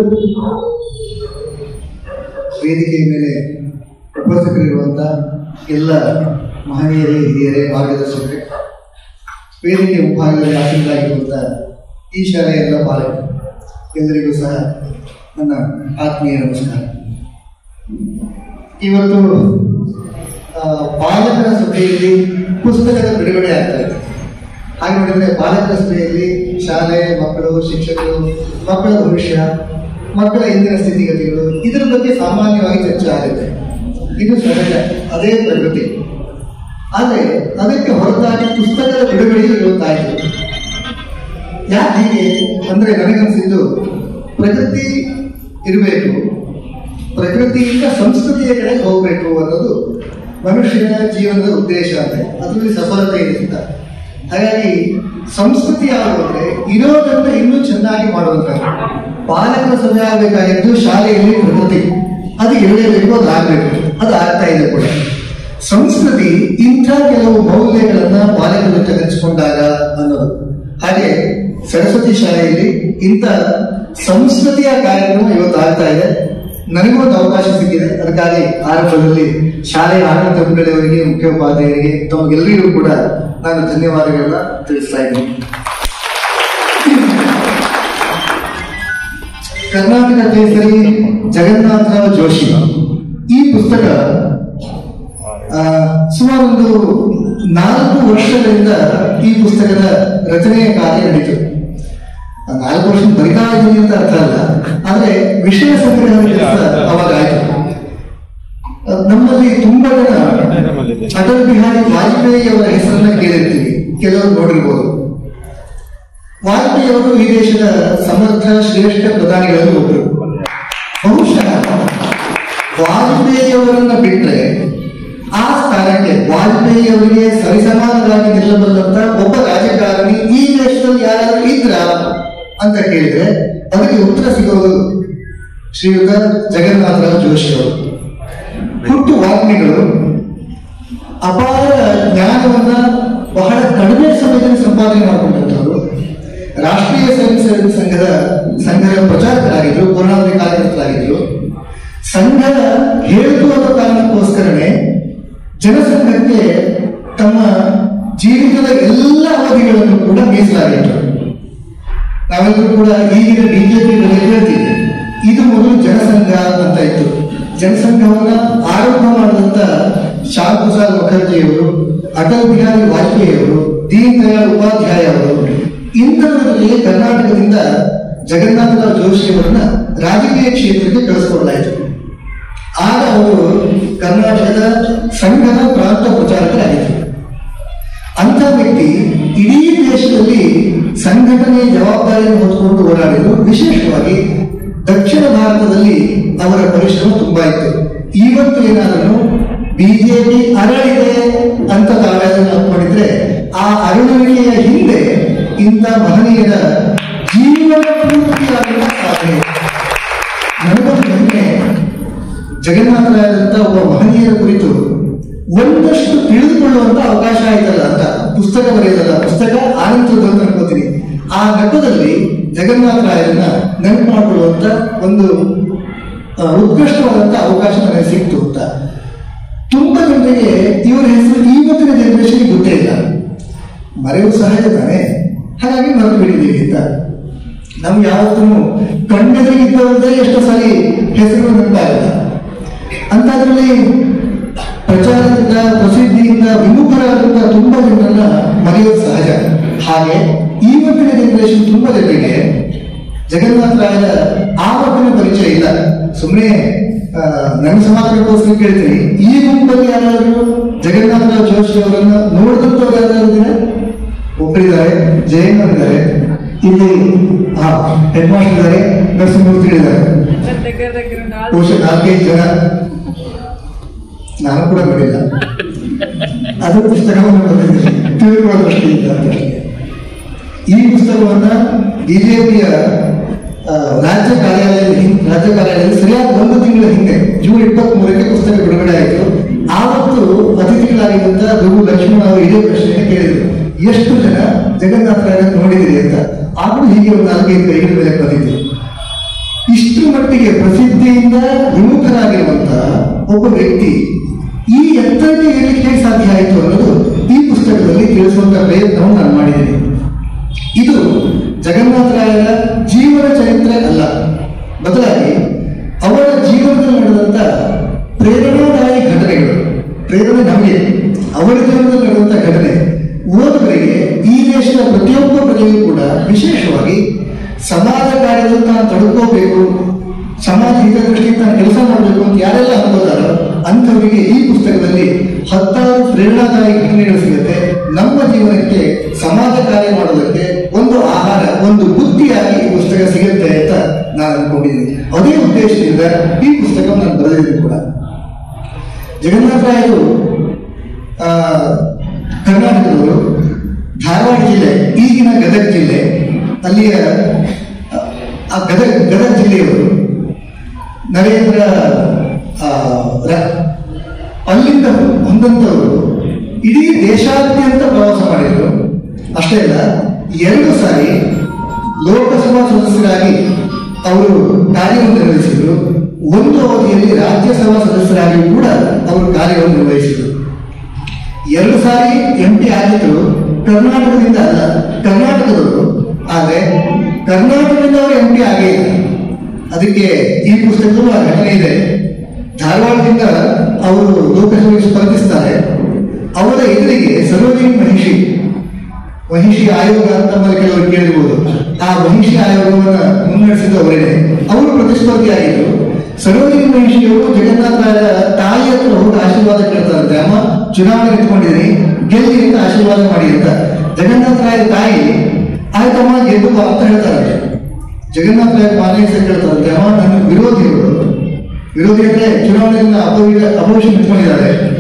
ವೇದಿಕೆಯ ಮೇಲೆ ಉಪಸ್ಥಿತರಿರುವಂತ ಎಲ್ಲ ಮಹನೀಯರೇ ಹಿರಿಯರೇ ಮಾರ್ಗದರ್ಶಕರೇ ವೇದಿಕೆ ಮುಂಭಾಗದಲ್ಲಿ ಆಸೀನರಾಗಿರುವಂತ ಈ ಶಾಲೆಯ ಎಲ್ಲ ಬಾಲಕರು ಎಲ್ಲರಿಗೂ ಸಹ ನನ್ನ ಆತ್ಮೀಯ ನಮಸ್ಕಾರ ಇವತ್ತು ಆ, ಬಾಲಕರ ಸಭೆಯಲ್ಲಿ ಪುಸ್ತಕದ ಬಿಡುಗಡೆ ಆಗ್ತಾ ಇದೆ ಹಾಗೆ ನೋಡಿದ್ರೆ ಬಾಲಕರ ಸಭೆಯಲ್ಲಿ ಶಾಲೆ ಮಕ್ಕಳು ಶಿಕ್ಷಕರು ಮಕ್ಕಳ ಭವಿಷ್ಯ ಮಕ್ಕಳ ಇಂದಿನ ಸ್ಥಿತಿಗತಿಗಳು ಇದರ ಬಗ್ಗೆ ಸಾಮಾನ್ಯವಾಗಿ ಚರ್ಚೆ ಆಗುತ್ತೆ ಇದು ಸಹಜ ಅದೇ ಪ್ರಗತಿ ಆದರೆ ಅದಕ್ಕೆ ಹೊರತಾಗಿ ಪುಸ್ತಕದ ಬಿಡುಗಡೆಯು ಇವತ್ತಾಯಿತು ಯಾಕೆ ಹೀಗೆ ಅಂದ್ರೆ ನನಗನ್ಸಿದ್ದು ಪ್ರಕೃತಿ ಇರಬೇಕು ಪ್ರಕೃತಿಯಿಂದ ಸಂಸ್ಕೃತಿಯ ಕಡೆ ಹೋಗಬೇಕು ಅನ್ನೋದು ಮನುಷ್ಯನ ಜೀವನದ ಉದ್ದೇಶ ಅಂದ್ರೆ ಅದರಲ್ಲಿ ಸಫಲತೆ ಇದೆ ಅಂತ ಹಾಗಾಗಿ ಸಂಸ್ಕೃತಿ ಆಗುವಂದ್ರೆ ಇರೋದನ್ನ ಇನ್ನೂ ಚೆನ್ನಾಗಿ ಮಾಡುವಂತ ಬಾಲಕರ ಸಭೆ ಆಗಬೇಕಾಗಿದ್ದು ಶಾಲೆಯಲ್ಲಿ ಪ್ರಕೃತಿ ಅದು ಇರಲೇಬೇಕು ಅದು ಆಗ್ಬೇಕು ಅದು ಆಗ್ತಾ ಇದೆ ಕೂಡ ಸಂಸ್ಕೃತಿ ಇಂಥ ಕೆಲವು ಮೌಲ್ಯಗಳನ್ನ ಬಾಲಕರ ಜೊತೆ ಹಂಚಿಕೊಂಡಾಗ ಅನ್ನೋದು ಹಾಗೆ ಸರಸ್ವತಿ ಶಾಲೆಯಲ್ಲಿ ಇಂಥ ಸಂಸ್ಕೃತಿಯ ಕಾರ್ಯಕ್ರಮ ಇವತ್ತು ಆಗ್ತಾ ಇದೆ ನನಗೂ ಒಂದು ಅವಕಾಶ ಸಿಕ್ಕಿದೆ ಅದಕ್ಕಾಗಿ ಆರಂಭದಲ್ಲಿ ಶಾಲೆಯ ಆಡಳಿತ ಮಂಡಳಿಯವರಿಗೆ ಮುಖ್ಯೋಪಾಧ್ಯಾಯರಿಗೆ ತಮಗೆಲ್ಲರಿಗೂ ಕೂಡ ನಾನು ಧನ್ಯವಾದಗಳನ್ನ ತಿಳಿಸ್ತಾ ಇದ್ದೀನಿ ಕರ್ನಾಟಕ ಕೇಸರಿ ಜಗನ್ನಾಥರಾವ್ ಜೋಶಿ ಈ ಪುಸ್ತಕ ಆ, ಸುಮಾರು ಒಂದು ನಾಲ್ಕು ವರ್ಷಗಳಿಂದ ಈ ಪುಸ್ತಕದ ರಚನೆಯ ಕಾರ್ಯ ನಡೀತು ಆ ನಾಲ್ಕು ವರ್ಷ ಬರಿತಾ ಇದ್ದೀನಿ ಅಂತ ಅರ್ಥ ಅಲ್ಲ ಆದ್ರೆ ವಿಷಯ ಸಂಗ್ರಹದ ಕೆಲಸ ಅವಾಗ ಆಯ್ತು ಆ, ನಮ್ಮಲ್ಲಿ ತುಂಬಾ ಜನ ಅಟಲ್ ಬಿಹಾರಿ ವಾಜಪೇಯಿ ಅವರ ಹೆಸರನ್ನ ಕೇಳಿರ್ತೀವಿ ಕೆಲವರು ನೋಡಿರ್ಬೋದು ವಾಜಪೇಯಿ ಅವರು ಈ ದೇಶದ ಸಮರ್ಥ ಶ್ರೇಷ್ಠ ಪ್ರಧಾನಿಗಳಲ್ಲಿ ಒಬ್ಬರು ಬಹುಶಃ ವಾಜಪೇಯಿ ಅವರನ್ನ ಬಿಟ್ರೆ ಆ ಸ್ಥಾನಕ್ಕೆ ವಾಜಪೇಯಿ ವಾಜಪೇಯಿ ಅವರಿಗೆ ಸರಿಸಮಾನರಾಗಿ ನಿಲ್ಲಬಲ್ಲಂತ ಒಬ್ಬ ರಾಜಕಾರಣಿ ಈ ದೇಶದಲ್ಲಿ ಯಾರಾದ್ರೂ ಇದ್ರ ಅಂತ ಕೇಳಿದ್ರೆ ಅದಕ್ಕೆ ಉತ್ತರ ಸಿಗೋದು ಶ್ರೀಯುತ ಜಗನ್ನಾಥರಾವ್ ಜೋಶಿ ಅವರು ಹುಟ್ಟು ವಾಗ್ಮಿಗಳು ಅಪಾರ ಜ್ಞಾನವನ್ನ ಬಹಳ ಕಡಿಮೆ ಸಮಯದಲ್ಲಿ ಸಂಪಾದನೆ ಮಾಡಿಕೊಂಡಂಥವ್ರು ರಾಷ್ಟ್ರೀಯ ಸ್ವಯಂ ಸೇವಕ ಸಂಘದ ಸಂಘದ ಪ್ರಚಾರಕರಾಗಿದ್ರು ಪೂರ್ಣಾವಧಿ ಕಾರ್ಯಕರ್ತರಾಗಿದ್ರು ಸಂಘ ಹೇಳಿತು ಅನ್ನೋ ಕಾರಣಕ್ಕೋಸ್ಕರನೇ ಜನಸಂಘಕ್ಕೆ ತಮ್ಮ ಜೀವಿತದ ಎಲ್ಲ ಅವಧಿಗಳನ್ನು ಕೂಡ ಮೀಸಲಾಗಿತ್ತು ನಾವೆಲ್ಲರೂ ಕೂಡ ಈಗಿನ ಬಿಜೆಪಿ ಹೇಳ್ತೀವಿ ಇದು ಮೊದಲು ಜನಸಂಘ ಅಂತ ಇತ್ತು ಜನಸಂಘವನ್ನ ಆರಂಭ ಮಾಡಿದಂತ ಶ್ಯಾಮ್ ಪ್ರಸಾದ್ ಮುಖರ್ಜಿಯವರು ಅಟಲ್ ಬಿಹಾರಿ ವಾಜಪೇಯಿ ಅವರು ದೀನ್ ದಯಾಳ್ ಉಪಾಧ್ಯಾಯ ಅವರು ಇಂಥವರಲ್ಲಿ ಕರ್ನಾಟಕದಿಂದ ಜಗನ್ನಾಥರಾವ್ ಜೋಶಿ ಅವರನ್ನ ರಾಜಕೀಯ ಕ್ಷೇತ್ರಕ್ಕೆ ಕಳಿಸ್ಕೊಡ್ಲಾಯಿತು ಆಗ ಅವರು ಕರ್ನಾಟಕದ ಸಂಘದ ಪ್ರಾಂತ ಪ್ರಚಾರಕರಾಗಿದ್ದರು ಅಂತ ವ್ಯಕ್ತಿ ಇಡೀ ದೇಶದಲ್ಲಿ ಸಂಘಟನೆಯ ಜವಾಬ್ದಾರಿಯನ್ನು ಹೊತ್ತುಕೊಂಡು ಓಡಾಡಿದ್ರು ವಿಶೇಷವಾಗಿ ದಕ್ಷಿಣ ಭಾರತದಲ್ಲಿ ಅವರ ಪರಿಶ್ರಮ ತುಂಬಾ ಇತ್ತು ಇವತ್ತು ಏನಾದರೂ ಬಿಜೆಪಿ ಅರಳಿದೆ ಅಂತ ತಾವೆಲ್ಲ ಅಂದ್ಕೊಂಡಿದ್ರೆ ಆ ಅರಳುವಿಕೆಯ ಹಿಂದೆ ಇಂಥ ಮಹನೀಯರ ಜೀವನ ಪೂರ್ತಿಯಾಗಿರುವ ಸಾಧನೆ ನನಗೊಂದು ಹೆಮ್ಮೆ ಜಗನ್ನಾಥರಾಯರಂತ ಒಬ್ಬ ಮಹನೀಯರ ಕುರಿತು ಒಂದಷ್ಟು ತಿಳಿದುಕೊಳ್ಳುವಂತ ಅವಕಾಶ ಆಯ್ತಲ್ಲ ಅಂತ ಪುಸ್ತಕ ಬರೆಯೋದಲ್ಲ ಪುಸ್ತಕ ಆನಂತರದ್ದು ಅಂತ ಅನ್ಕೋತೀನಿ ಆ ನೆಪದಲ್ಲಿ ಜಗನ್ನಾಥರಾಯರನ್ನ ನೆನಪು ಮಾಡಿಕೊಳ್ಳುವಂತ ಒಂದು ಆ, ಉತ್ಕೃಷ್ಟವಾದಂತ ಅವಕಾಶ ನನಗೆ ಸಿಕ್ತು ಅಂತ ತುಂಬಾ ಜನರಿಗೆ ಇವರ ಹೆಸರು ಇವತ್ತಿನ ಜನರೇಷನ್ಗೆ ಗೊತ್ತೇ ಇಲ್ಲ ಮರೆಯು ಸಹಜ ತಾನೆ ಹಾಗಾಗಿ ಮರೆತು ಬಿಟ್ಟಿದ್ದೀವಿ ಅಂತ ನಮ್ಗೆ ಯಾವತ್ತೂ ಕಣ್ಣೆದುರಿಗಿದ್ದವರದೇ ಎಷ್ಟೋ ಸಾರಿ ಹೆಸರು ನೆನಪಾಗಲ್ಲ ಅಂತದ್ರಲ್ಲಿ ಪ್ರಚಾರದಿಂದ ಪ್ರಸಿದ್ಧಿಯಿಂದ ವಿಮುಖರಾದಂತ ತುಂಬಾ ಜನರನ್ನ ಮರೆಯೋದು ಸಹಜ ಹಾಗೆ ಇವತ್ತಿನ ಜನರೇಷನ್ ತುಂಬಾ ಜನರಿಗೆ ಜಗನ್ನಾಥ ರಾಯರ ಆವತ್ತಿನ ಪರಿಚಯ ಇಲ್ಲ ಸುಮ್ಮನೆ ನನ್ನ ಸಮಾಜಕ್ಕೋಸ್ಕರ ಕೇಳ್ತೀನಿ ಈ ಗುಂಪಲ್ಲಿ ಯಾರಾದರೂ ಜಗನ್ನಾಥರಾವ್ ಜೋಶಿ ಅವರನ್ನ ನೋಡಿದಂಥವ್ರು ಯಾರಾದ್ರೂ ಇದ್ದೀರಾ ಒಬ್ಬರಿದ್ದಾರೆ ಜಯನ್ ಇದ್ದಾರೆ ಇಲ್ಲಿ ಆ ಹೆಡ್ ಮಾಸ್ಟರ್ ಇದ್ದಾರೆ ನರಸಿಂಹಮೂರ್ತಿಗಳಿದ್ದಾರೆ ಬಹುಶಃ ನಾಲ್ಕೈದು ಜನ ನಾನು ಕೂಡ ನೋಡಿಲ್ಲ ಅದು ಪುಸ್ತಕವನ್ನು ಬರೆದಿದ್ದೀನಿ ತಿರುಗುವ ದೃಷ್ಟಿಯಿಂದ ಅಂತ ಹೇಳಿ. ಈ ಪುಸ್ತಕವನ್ನ ಬಿಜೆಪಿಯ ರಾಜ್ಯ ಕಾರ್ಯಾಲಯದ ಹಿಂ- ರಾಜ್ಯ ಕಾರ್ಯಾಲಯದಲ್ಲಿ ಸರಿಯಾದ ಒಂದು ತಿಂಗಳ ಹಿಂದೆ ಜೂನ್ ಇಪ್ಪತ್ತ್ ಮೂರಕ್ಕೆ ಪುಸ್ತಕ ಬಿಡುಗಡೆ ಆಯಿತು ಆವತ್ತು ಅತಿಥಿಗಳಾಗಿದ್ದಂತ ರಘು ಲಕ್ಷ್ಮಣ ಅವರು ಇದೇ ಪ್ರಶ್ನೆಯನ್ನು ಕೇಳಿದರು ಎಷ್ಟು ಜನ ಜಗನ್ನಾಥರಾಯನ ನೋಡಿದಿರಿ ಅಂತ ಆಗಲೂ ಹೀಗೆ ಒಂದು ನಾಲ್ಕೈದು ಕೈಗಳ ಮೇಲೆ ಬಂದಿದ್ದು ಇಷ್ಟು ಮಟ್ಟಿಗೆ ಪ್ರಸಿದ್ಧಿಯಿಂದ ವಿಮುಖರಾಗಿರುವಂತ ಒಬ್ಬ ವ್ಯಕ್ತಿ ಈ ಎತ್ತರಕ್ಕೆ ಏರಲಿಕ್ಕೆ ಹೇಗೆ ಸಾಧ್ಯ ಆಯಿತು ಅನ್ನೋದು ಈ ಪುಸ್ತಕದಲ್ಲಿ ತಿಳಿಸುವಂತ ಪ್ರಯತ್ನವನ್ನು ನಾನು ಮಾಡಿದ್ದೀನಿ ಇದು ಜಗನ್ನಾಥರಾಯರ ಜೀವನ ಚರಿತ್ರೆ ಅಲ್ಲ ಬದಲಾಗಿ ಅವರ ಜೀವನದಲ್ಲಿ ನಡೆದಂತ ಪ್ರೇರಣಾದಾಯಿ ಘಟನೆಗಳು ಪ್ರೇರಣೆ ನಮಗೆ ಅವರ ಜೀವನದಲ್ಲಿ ನಡೆದಂತ ಘಟನೆ ಓದುಗರಿಗೆ ಈ ದೇಶದ ಪ್ರತಿಯೊಬ್ಬ ಪ್ರಜೆಯೂ ಕೂಡ ವಿಶೇಷವಾಗಿ ಸಮಾಜ ಕಾರ್ಯದಲ್ಲಿ ತಾನು ತೊಡಕೋಬೇಕು ಸಮಾಜ ಹಿತದೃಷ್ಟಿಯಿಂದ ತಾನು ಕೆಲಸ ಮಾಡಬೇಕು ಅಂತ ಯಾರೆಲ್ಲ ಅನ್ಕೋತಾರೋ ಅಂಥವರಿಗೆ ಈ ಪುಸ್ತಕದಲ್ಲಿ ಹತ್ತಾರು ಪ್ರೇರಣಾದಾಯಿ ಘಟನೆಗಳು ಸಿಗುತ್ತೆ ನಮ್ಮ ಜೀವನಕ್ಕೆ ಸಮಾಜ ಕಾರ್ಯ ಮಾಡೋದಕ್ಕೆ ಒಂದು ಆಹಾರ ಒಂದು ಬುದ್ಧಿಯಾಗಿ ಈ ಪುಸ್ತಕ ಸಿಗುತ್ತೆ ಅಂತ ನಾನು ಅನ್ಕೊಂಡಿದ್ದೀನಿ ಅದೇ ಉದ್ದೇಶದಿಂದ ಈ ಪುಸ್ತಕ ನಾನು ಬರೆದಿದ್ದೀನಿ ಕೂಡ ಜಗನ್ನಾಥರಾಯರು ಆ, ಕರ್ನಾಟಕದವರು ಧಾರವಾಡ ಜಿಲ್ಲೆ ಈಗಿನ ಗದಗ ಜಿಲ್ಲೆ ಅಲ್ಲಿಯ ಆ, ಆ ಗದಗ ಗದಗ ಜಿಲ್ಲೆಯವರು ನರೇಂದ್ರ ಆ, ರ- ಅಲ್ಲಿಂದ ಬಂದಂಥವರು ಇಡೀ ದೇಶಾದ್ಯಂತ ಪ್ರವಾಸ ಮಾಡಿದ್ರು ಅಷ್ಟೇ ಅಲ್ಲ ಎರಡು ಸಾರಿ ಲೋಕಸಭಾ ಸದಸ್ಯರಾಗಿ ಅವರು ಕಾರ್ಯವನ್ನು ನಿರ್ವಹಿಸಿದ್ರು ಒಂದು ಅವಧಿಯಲ್ಲಿ ರಾಜ್ಯಸಭಾ ಸದಸ್ಯರಾಗಿ ಕೂಡ ಅವರು ಕಾರ್ಯವನ್ನು ನಿರ್ವಹಿಸಿದರು ಎರಡು ಸಾರಿ ಎಂ ಪಿ ಆಗಿದ್ರು ಕರ್ನಾಟಕದಿಂದ ಅಲ್ಲ ಕರ್ನಾಟಕದವರು ಆದ್ರೆ ಕರ್ನಾಟಕದಿಂದ ಅವರು ಎಂ ಪಿ ಆಗೇ ಇಲ್ಲ ಅದಕ್ಕೆ ಈ ಪುಸ್ತಕದಲ್ಲೂ ಆ ಘಟನೆ ಇದೆ ಧಾರವಾಡದಿಂದ ಅವರು ಲೋಕಸಭೆಗೆ ಸ್ಪರ್ಧಿಸ್ತಾರೆ ಅವರ ಎದುರಿಗೆ ಸರೋಜಿನಿ ಮಹಿಷಿ ಮಹಿಷಿ ಆಯೋಗ ಅಂತ ನಮ್ಮಲ್ಲಿ ಕೆಲವರು ಕೇಳಿರ್ಬೋದು ಆ ಮಹಿಷಿ ಆಯೋಗವನ್ನ ಮುನ್ನಡೆಸಿದ್ದು ಅವರೇನೆ ಅವರು ಪ್ರತಿಸ್ಪರ್ಧಿಯಾಗಿದ್ರು ಸರೋಜಿನಿ ಮಹಿಷಿಯವರು ಜಗನ್ನಾಥ ರಾಯರ ತಾಯಿ ಹತ್ರ ಹೋಗಿ ಆಶೀರ್ವಾದ ಕೇಳ್ತಾರಂತೆ ಅಮ್ಮ ಚುನಾವಣೆ ನಿಂತ್ಕೊಂಡಿದ್ದೀನಿ ಗೆಲ್ಲಿ ಅಂತ ಆಶೀರ್ವಾದ ಮಾಡಿ ಅಂತ ಜಗನ್ನಾಥ ರಾಯರ ತಾಯಿ ಆಯ್ತಮ್ಮ ಗೆದ್ದು ಬಾ ಅಂತ ಹೇಳ್ತಾರಂತೆ ಜಗನ್ನಾಥ ರಾಯರ ಮಾನ್ಯ ಹೆಸರು ಕೇಳ್ತಾರಂತೆ ಅಮ್ಮ ನನ್ನ ವಿರೋಧಿಗಳು ವಿರೋಧಿ ಅಂದ್ರೆ ಚುನಾವಣೆಯಿಂದ ಅಪೋವಿ ಅಪೋಸಿಷನ್ ನಿಂತ್ಕೊಂಡಿದ್ದಾರೆ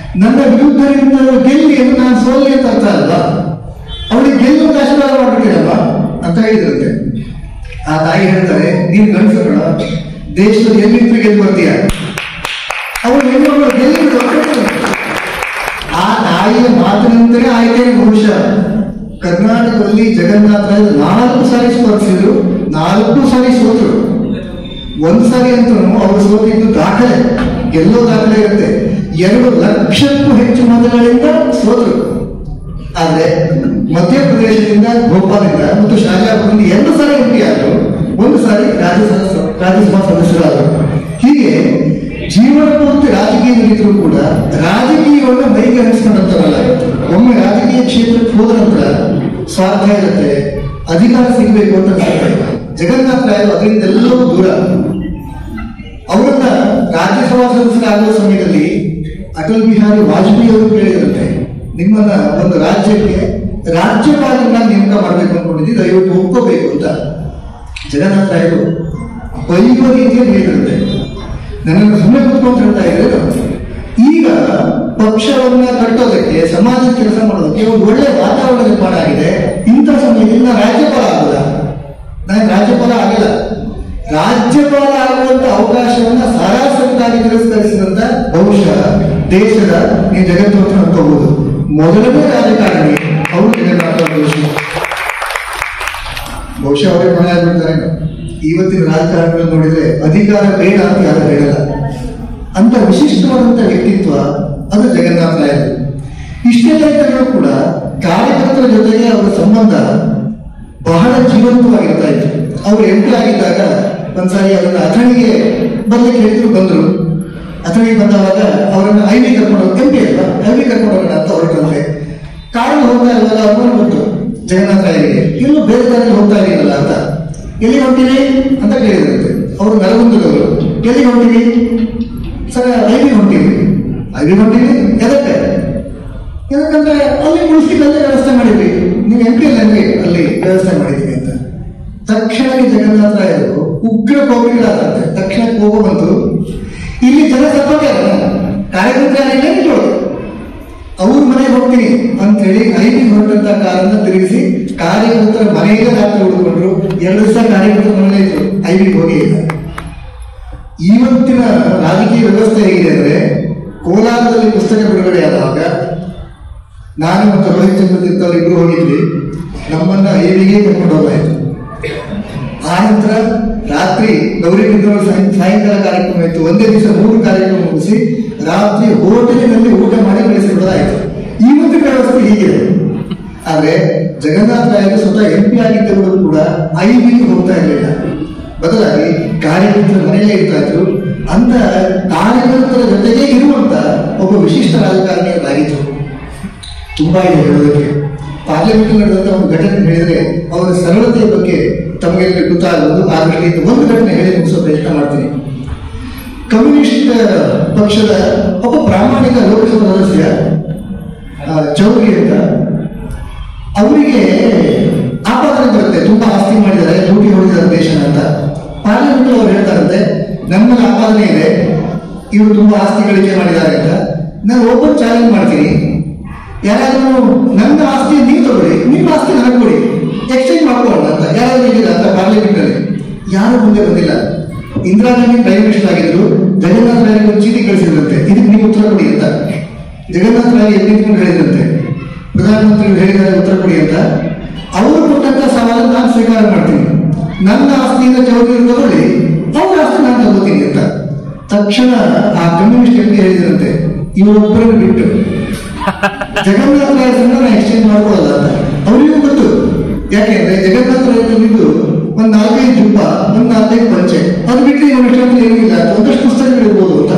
ನನ್ನ ವಿರುದ್ಧ ನಿಂತವರು ಗೆಲ್ಲಿ ಎಂದು ನಾನು ಸೋಲಿ ಅಂತ ಅರ್ಥ ಅಲ್ವಾ ಅವಳಿಗೆ ಗೆಲ್ಲುವಂತ ಆಶೀರ್ವಾದ ಮಾಡ್ಬಿಟ್ಟಿರಲ್ವಾ ಅಂತ ಹೇಳಿದ್ರಂತೆ ಆ ತಾಯಿ ಹೇಳ್ತಾರೆ ನೀನು ಗಂಡಸು ಕಣ ದೇಶದ ಎಲ್ಲಿಂದ ಗೆದ್ದು ಬರ್ತೀಯ ಅವಳು ಹೆಣ್ಣು ಗೆಲ್ಲಿ ಬಿಡು ಅಂತ ಹೇಳ್ತಾರೆ. ಆ ತಾಯಿಯ ಮಾತಿನಂತೆಯೇ ಆಯ್ತೇನೆ ಬಹುಶಃ ಕರ್ನಾಟಕದಲ್ಲಿ ಜಗನ್ನಾಥ ನಾಲ್ಕು ಸಾರಿ ಸ್ಪರ್ಧಿಸಿದ್ರು ನಾಲ್ಕು ಸಾರಿ ಸೋತರು ಒಂದ್ ಸಾರಿ ಅಂತೂ ಅವರು ಸೋತಿದ್ದು ದಾಖಲೆ ಗೆಲ್ಲೋ ದಾಖಲೆ ಇರುತ್ತೆ ಎರಡು ಲಕ್ಷಕ್ಕೂ ಹೆಚ್ಚು ಮತಗಳಿಂದ ಸೋತರು ಆದ್ರೆ ಮಧ್ಯಪ್ರದೇಶದಿಂದ ಭೋಪಾಲಿಂದ ಮತ್ತು ಶಾಜಾಪುರದಿಂದ ಎರಡು ಸಾರಿ ಎಂ ಪಿ ಆದರು ಒಂದು ಸಾರಿ ರಾಜ್ಯಸಭಾ ರಾಜ್ಯಸಭಾ ಸದಸ್ಯರಾದರು ಹೀಗೆ ಜೀವನ ಪೂರ್ತಿ ರಾಜಕೀಯದಲ್ಲಿದ್ರು ಕೂಡ ರಾಜಕೀಯವನ್ನು ಮೈಗೆ ಹರಿಸ್ಕೊಂಡಂತರಲ್ಲ ಒಮ್ಮೆ ರಾಜಕೀಯ ಕ್ಷೇತ್ರಕ್ಕೆ ಹೋದ ನಂತರ ಸ್ವಾರ್ಥ ಇರುತ್ತೆ ಅಧಿಕಾರ ಸಿಗಬೇಕು ಅಂತ ಅನ್ಸುತ್ತೆ ಜಗನ್ನಾಥ ರಾಯರು ಅದರಿಂದೆಲ್ಲವೂ ದೂರ ಅವರನ್ನ ರಾಜ್ಯಸಭಾ ಸದಸ್ಯರಾಗುವ ಸಮಯದಲ್ಲಿ ಅಟಲ್ ಬಿಹಾರಿ ವಾಜಪೇಯಿ ಅವರು ಕೇಳಿದಂತೆ ನಿಮ್ಮನ್ನ ಒಂದು ರಾಜ್ಯಕ್ಕೆ ರಾಜ್ಯಪಾಲರನ್ನ ನೇಮಕ ಮಾಡಬೇಕು ಅನ್ಕೊಂಡಿದ್ದು ದಯವಿಟ್ಟು ಒಪ್ಕೋಬೇಕು ಅಂತ ಜಗನ್ನಾಥ ರಾಯರು ಬೈಯುವ ರೀತಿಯಲ್ಲಿ ಹೇಳಿದಂತೆ ನನ್ನನ್ನು ಸುಮ್ಮನೆ ಕೂತ್ಕೊಂಡು ಹೇಳ್ತಾ ಇದ್ರೆ ಈಗ ಪಕ್ಷವನ್ನ ಕಟ್ಟೋದಕ್ಕೆ ಸಮಾಜ ಕೆಲಸ ಮಾಡೋದಕ್ಕೆ ಒಂದು ಒಳ್ಳೆ ವಾತಾವರಣ ನಿರ್ಮಾಣ ಆಗಿದೆ ಇಂಥ ಸಮಯದಲ್ಲಿ ನಾನು ರಾಜ್ಯಪಾಲ ಆಗಲ್ಲ ನಾನು ರಾಜ್ಯಪಾಲ ಆಗಿಲ್ಲ ರಾಜ್ಯಪಾಲ ಆಗುವಂತ ಅವಕಾಶವನ್ನ ಸರಾಸರಿಯಾಗಿ ತಿರಸ್ಕರಿಸಿದಂತ ಬಹುಶಃ ದೇಶದ ನೀವು ಜಗತ್ತು ಅಂತ ಅನ್ಕೋಬಹುದು ಮೊದಲನೇ ರಾಜಕಾರಣಿ ಅವರು ಜಗನ್ನಾಥ ಜೋಶಿ ಬಹುಶಃ ಅವರೇ ಕೊನೆ ಆಗ್ಬಿಡ್ತಾರೆ ಇವತ್ತಿನ ರಾಜಕಾರಣಿಗಳನ್ನು ನೋಡಿದ್ರೆ ಅಧಿಕಾರ ಬೇಡ ಅಂತ ಯಾರು ಹೇಳಲ್ಲ ಅಂತ ವಿಶಿಷ್ಟವಾದಂತ ವ್ಯಕ್ತಿತ್ವ ಅದು ಜಗನ್ನಾಥ ರಾಯರು ಇಷ್ಟೆಲ್ಲ ಇದ್ದರೂ ಕೂಡ ಕಾರ್ಯಕರ್ತರ ಜೊತೆಗೆ ಅವರ ಸಂಬಂಧ ಬಹಳ ಜೀವಂತವಾಗಿರ್ತಾ ಇತ್ತು ಅವರು ಎಂ ಪಿ ಆಗಿದ್ದಾಗ ಒಂದ್ಸಾರಿ ಅವರನ್ನ ಅಥಣಿಗೆ ಬರ್ಲಿಕ್ಕೆ ಹೇಳಿದ್ರು ಬಂದ್ರು ಅಥಣಿಗೆ ಬಂದವಾಗ ಅವರನ್ನ ಐ ವಿ ಕರ್ಕೊಂಡು ಎಂ ಪಿ ಅಲ್ವಾ ಐ ವಿ ಕರ್ಕೊಂಡು ಹೋಗೋಣ ಅಂತ ಹೊರಟಂತೆ ಕಾರಲ್ಲಿ ಹೋಗ್ತಾ ಇರುವಾಗ ಅನುಮಾನ ಬಂತು ಜಗನ್ನಾಥ ರಾಯರಿಗೆ ಇನ್ನು ಬೇರೆ ದಾರಿ ಹೋಗ್ತಾ ಇರಲಿಲ್ಲ ಅಂತ ಎಲ್ಲಿ ಹೊಂಟಿರಿ ಅಂತ ಕೇಳಿದ್ರಂತೆ ಅವರು ನರಗುಂದದವರು ಎಲ್ಲಿ ಹೊಂಟಿರಿ ಸರ್ ಐ ವಿ ಹೊಂಟಿರಿ ಐ ವಿ ಹೊಂಟಿರಿ ಎದಕ್ಕೆ ಯಾಕಂದ್ರೆ ಅಲ್ಲಿ ಉಳಿಸ್ಲಿಕ್ಕೆ ವ್ಯವಸ್ಥೆ ಮಾಡಿದ್ವಿ ನೀವು ಎಂ ಪಿ ಅಲ್ಲಿ ಅಲ್ಲಿ ವ್ಯವಸ್ಥೆ ಮಾಡಿದ್ವಿ ಅಂತ ತಕ್ಷಣಕ್ಕೆ ಜಗನ್ನಾಥ ರಾಯರು ಉಗ್ರ ಕೋಪಿಗಳಾದಂತೆ ತಕ್ಷಣ ಕೋಪ ಬಂತು ಇಲ್ಲಿ ಜನ ಸತ್ತೋಗ್ಯಾರ ಕಾರ್ಯಕರ್ತರಿಗೆ ನಿಜೋದು ಅವ್ರ ಮನೆಗೆ ಹೋಗ್ತೀನಿ ಅಂತ ಹೇಳಿ ಐದು ಹೊರಟಂತ ಕಾರನ್ನ ತಿರುಗಿಸಿ ಕಾರ್ಯಕರ್ತರ ಮನೆಗೆ ರಾತ್ರಿ ಉಳ್ಕೊಂಡ್ರು ಎರಡು ದಿವಸ ಕಾರ್ಯಕರ್ತರ ಮನೆಯಲ್ಲೇ ಇದ್ರು ಐವಿಗೆ ಹೋಗಿ ಇಲ್ಲ ಇವತ್ತಿನ ರಾಜಕೀಯ ವ್ಯವಸ್ಥೆ ಹೇಗಿದೆ ಅಂದ್ರೆ ಕೋಲಾರದಲ್ಲಿ ಪುಸ್ತಕ ಬಿಡುಗಡೆ ಆದಾಗ ನಾನು ಮತ್ತು ರೋಹಿತ್ ಚಂದ್ರತೀರ್ಥ ಅವರು ಇಬ್ರು ಹೋಗಿದ್ವಿ ನಮ್ಮನ್ನ ಐವಿಗೆ ಕರ್ಕೊಂಡು ಹೋಗಾಯ್ತು ಆ ನಂತರ ರಾತ್ರಿ ಗೌರಿ ಬಿದ್ದವರು ಸಾಯಂಕಾಲ ಕಾರ್ಯಕ್ರಮ ಇತ್ತು ಒಂದೇ ದಿವಸ ಮೂರು ಕಾರ್ಯಕ್ರಮ ಮುಗಿಸಿ ರಾತ್ರಿ ಹೋಟೆಲಿನಲ್ಲಿ ಊಟ ಮಾಡಿ ಬೆಳೆಸಿಬಿಡೋದಾಯ್ತು ಇವತ್ತಿನ ವ್ಯವಸ್ಥೆ ಹೀಗಿದೆ ಆದ್ರೆ ಜಗನ್ನಾಥ ರಾಯರು ಸ್ವತಃ ಎಂ ಪಿ ಆಗಿದ್ದವರು ಕೂಡ ಐ ಬಿಗೆ ಹೋಗ್ತಾ ಇರಲಿಲ್ಲ ಬದಲಾಗಿ ಕಾರ್ಯಕರ್ತರ ಮನೆಯಲ್ಲೇ ಇರ್ತಾ ಇದ್ರು ಅಂತ ಕಾರ್ಯಕರ್ತರ ಜೊತೆಗೆ ಇರುವಂತ ಒಬ್ಬ ವಿಶಿಷ್ಟ ರಾಜಕಾರಣಿಯರಾಗಿದ್ರು ತುಂಬಾ ಇದೆ ಹೇಳೋದಕ್ಕೆ ಪಾರ್ಲಿಮೆಂಟ್ ನಡೆದಂತ ಒಂದು ಘಟನೆ ಹೇಳಿದ್ರೆ ಅವರ ಸರಳತೆಯ ಬಗ್ಗೆ ತಮಗೆ ಗೊತ್ತಾಗೋದು ಆ ದೃಷ್ಟಿಯಿಂದ ಒಂದು ಘಟನೆ ಹೇಳಿ ಮುಗಿಸೋ ಪ್ರಯತ್ನ ಮಾಡ್ತೀನಿ ಕಮ್ಯುನಿಸ್ಟ್ ಪಕ್ಷದ ಒಬ್ಬ ಪ್ರಾಮಾಣಿಕ ಲೋಕಸಭಾ ಸದಸ್ಯ ಆ, ಚೌಧರಿ ಅಂತ ಅವರಿಗೆ ಆಪಾದನೆ ಬರುತ್ತೆ ತುಂಬಾ ಆಸ್ತಿ ಮಾಡಿದ್ದಾರೆ ಲೂಟಿ ಹೊಡೆದಿದ್ದಾರೆ ದೇಶನ ಅಂತ ಪಾರ್ಲಿಮೆಂಟ್ ಅವ್ರು ಹೇಳ್ತಾರಂತೆ ನಮ್ಮಲ್ಲಿ ಆಪಾದನೆ ಇದೆ ಇವರು ತುಂಬಾ ಆಸ್ತಿ ಗಳಿಕೆ ಮಾಡಿದ್ದಾರೆ ಅಂತ ನಾನು ಓಪನ್ ಚಾಲೆಂಜ್ ಮಾಡ್ತೀನಿ ಯಾರಾದ್ರೂ ನನ್ನ ಆಸ್ತಿ ನೀವು ತಗೊಳ್ಳಿ ನಿಮ್ಮ ಆಸ್ತಿ ನನಗೆ ಕೊಡಿ ಎಕ್ಸ್ಚೇಂಜ್ ಮಾಡ್ಕೊಳ್ಳೋಣ ಅಂತ ಯಾರಾದ್ರೂ ಇದ್ದೀರಾ ಅಂತ ಪಾರ್ಲಿಮೆಂಟ್ ಅಲ್ಲಿ ಯಾರು ಮುಂದೆ ಬಂದಿಲ್ಲ ಇಂದಿರಾ ಗಾಂಧಿ ಪ್ರೈಮ್ ಮಿನಿಸ್ಟರ್ ಆಗಿದ್ರು ಜಗನ್ನಾಥ ರಾಯರಿಗೆ ಒಂದು ಚೀಟಿ ಕಳಿಸಿದ್ರಂತೆ ಇದಕ್ಕೆ ನೀವು ಉತ್ತರ ಕೊಡಿ ಅಂತ ಜಗನ್ನಾಥ ರಾಯ್ ಎಲ್ಲಿ ನಿಂತ್ಕೊಂಡು ಹೇಳಿದ್ರಂತೆ ಪ್ರಧಾನಮಂತ್ರಿಗಳು ಹೇಳಿದ್ದಾರೆ ಉತ್ತರ ಕೊಡಿ ಅಂತ ಅವರು ಕೊಟ್ಟಂತ ಸವಾಲು ನಾನು ಸ್ವೀಕಾರ ಮಾಡ್ತೀನಿ ನನ್ನ ಆಸ್ತಿಯಿಂದ ಚೌಧರಿ ತಗೊಳ್ಳಿ ಅವ್ರ ಆಸ್ತಿ ನಾನು ತಗೋತೀನಿ ಅಂತ ತಕ್ಷಣ ಆ ಕಮ್ಯುನಿಸ್ಟ್ ಎಂ ಹೇಳಿದ್ರಂತೆ ಇವರೊಬ್ಬರನ್ನು ಬಿಟ್ಟು ಜಗನ್ನಾಥ ರಾಯರನ್ನ ನಾನು ಎಕ್ಸ್ಚೇಂಜ್ ಮಾಡ್ಕೊಳ್ಳೋದ ಅಂತ ಅವರಿಗೂ ಗೊತ್ತು ಯಾಕೆಂದ್ರೆ ಜಗನ್ನಾಥ ರಾಯರಲ್ಲಿದ್ದು ಒಂದ್ ನಾಲ್ಕೈದು ಜುಬ್ಬ ಒಂದ್ ನಾಲ್ಕೈದು ಪಂಚೆ ಅದು ಬಿಟ್ಟರೆ ಇವನು ಇಷ್ಟೊಂದು ಏನಿಲ್ಲ ಅಂತ ಒಂದಷ್ಟು ಪುಸ್ತಕಗಳಿರ್ಬೋದು ಅಂತ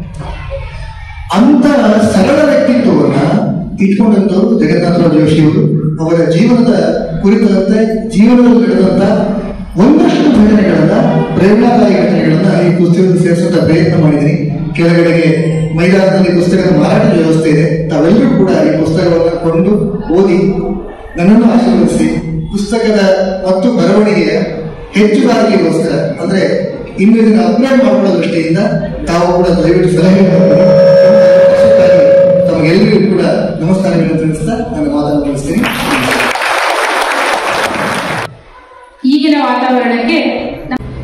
ಅಂತ ಸರಳ ವ್ಯಕ್ತಿತ್ವವನ್ನ ಇಟ್ಕೊಂಡಂತವರು ಜಗನ್ನಾಥರಾವ್ ಜೋಶಿಯವರು ಅವರ ಜೀವನದ ಕುರಿತಂತೆ ಜೀವನದಲ್ಲಿ ನಡೆದಂತ ಒಂದಷ್ಟು ಘಟನೆಗಳನ್ನ ಪ್ರೇರಣಾದಾಯಿ ಘಟನೆಗಳನ್ನ ಈ ಪುಸ್ತಕದಲ್ಲಿ ಸೇರಿಸುವಂತ ಪ್ರಯತ್ನ ಮಾಡಿದ್ದೀನಿ ಕೆಳಗಡೆಗೆ ಮೈದಾನದಲ್ಲಿ ಪುಸ್ತಕದ ಮಾರಾಟದ ವ್ಯವಸ್ಥೆ ಇದೆ ತಾವೆಲ್ಲರೂ ಕೂಡ ಈ ಪುಸ್ತಕವನ್ನು ಕೊಂಡು ಓದಿ ನನ್ನನ್ನು ಆಶೀರ್ವದಿಸಿ ಪುಸ್ತಕದ ಮತ್ತು ಬರವಣಿಗೆಯ ಹೆಚ್ಚುಗಾರಿಕೆಗೋಸ್ಕರ ಅಂದ್ರೆ ಇನ್ನು ಇದನ್ನು ಅಪ್ಗ್ರೇಡ್ ಮಾಡಿಕೊಳ್ಳೋ ದೃಷ್ಟಿಯಿಂದ ತಾವು ಕೂಡ ದಯವಿಟ್ಟು ಸಲಹೆ ಮಾಡಿ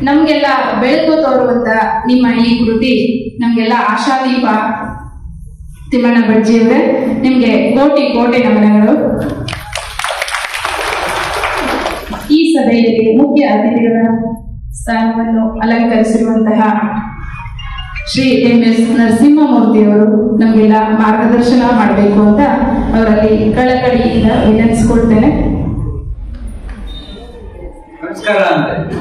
ನಮ್ಗೆಲ್ಲ ಬೆಳಕು ತೋರುವಂತ ನಿಮ್ಮ ಈ ಕೃತಿ ನಮ್ಗೆಲ್ಲ ಆಶಾದೀಪ ತಿಮ್ಮಣ್ಣ ಬಡ್ಜಿಯವರೇ ನಿಮ್ಗೆ ಕೋಟಿ ಕೋಟಿ ನಮನಗಳು ಈ ಸಭೆಯಲ್ಲಿ ಮುಖ್ಯ ಅತಿಥಿಗಳ ಸ್ಥಾನವನ್ನು ಅಲಂಕರಿಸಿರುವಂತಹ ಶ್ರೀ ಎಂ ಎಸ್ ನರಸಿಂಹಮೂರ್ತಿಯವರು ನಮಗೆಲ್ಲ ಮಾರ್ಗದರ್ಶನ ಮಾಡಬೇಕು ಅಂತ ಅವರಲ್ಲಿ ಕಳಕಳಿಯಿಂದ ವಿನಂತಿಸ್ಕೊಳ್ತೇನೆ ನಮಸ್ಕಾರ ಅಂತೆ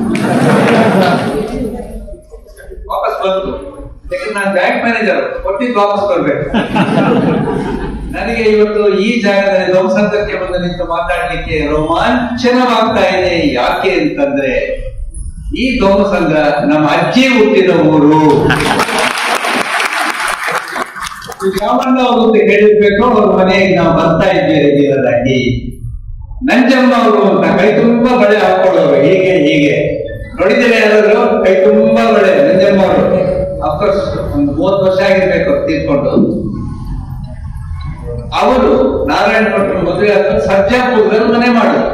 ವಾಪಸ್ ಬಂತು ಯಾಕಂದ್ರೆ ನಾನು ಬ್ಯಾಂಕ್ ಮ್ಯಾನೇಜರ್ ಕೊಟ್ಟಿದ್ದು ವಾಪಸ್ ಬರ್ಬೇಕು ನನಗೆ ಇವತ್ತು ಈ ಜಾಗದಲ್ಲಿ ಧ್ವಂಸಂತಕ್ಕೆ ಬಂದು ನಿಂತು ಮಾತಾಡ್ಲಿಕ್ಕೆ ರೋಮಾಂಚನವಾಗ್ತಾ ಇದೆ ಯಾಕೆ ಅಂತಂದ್ರೆ ಈ ಧ್ವಂಸಂಗ ನಮ್ಮ ಅಜ್ಜಿ ಹುಟ್ಟಿದ ಊರು ಯಾವನ್ನ ಅವರು ಅಂತ ಹೇಳಿರ್ಬೇಕು ಅವ್ರ ಮನೆಗೆ ನಾವು ಬರ್ತಾ ಇದ್ದೇವೆ ಬೀರದಾಗಿ ನಂಜಮ್ಮ ಅವರು ಅಂತ ಕೈ ತುಂಬಾ ಬಳೆ ಹಾಕೊಳ್ಳೋರು ಹೀಗೆ ಹೀಗೆ ನೋಡಿದ್ರೆ ಯಾರಾದ್ರು ಕೈ ತುಂಬಾ ಬಳೆ ನಂಜಮ್ಮ ಅವರು ಅಫ್ಕೋರ್ಸ್ ಒಂದು ಮೂವತ್ತು ವರ್ಷ ಆಗಿರ್ಬೇಕು ಅವ್ರು ತೀರ್ಕೊಂಡು ಅವರು ನಾರಾಯಣ ಭಟ್ರು ಮದುವೆ ಆದ ಸರ್ಜಾಪುರದಲ್ಲಿ ಮನೆ ಮಾಡಿದ್ರು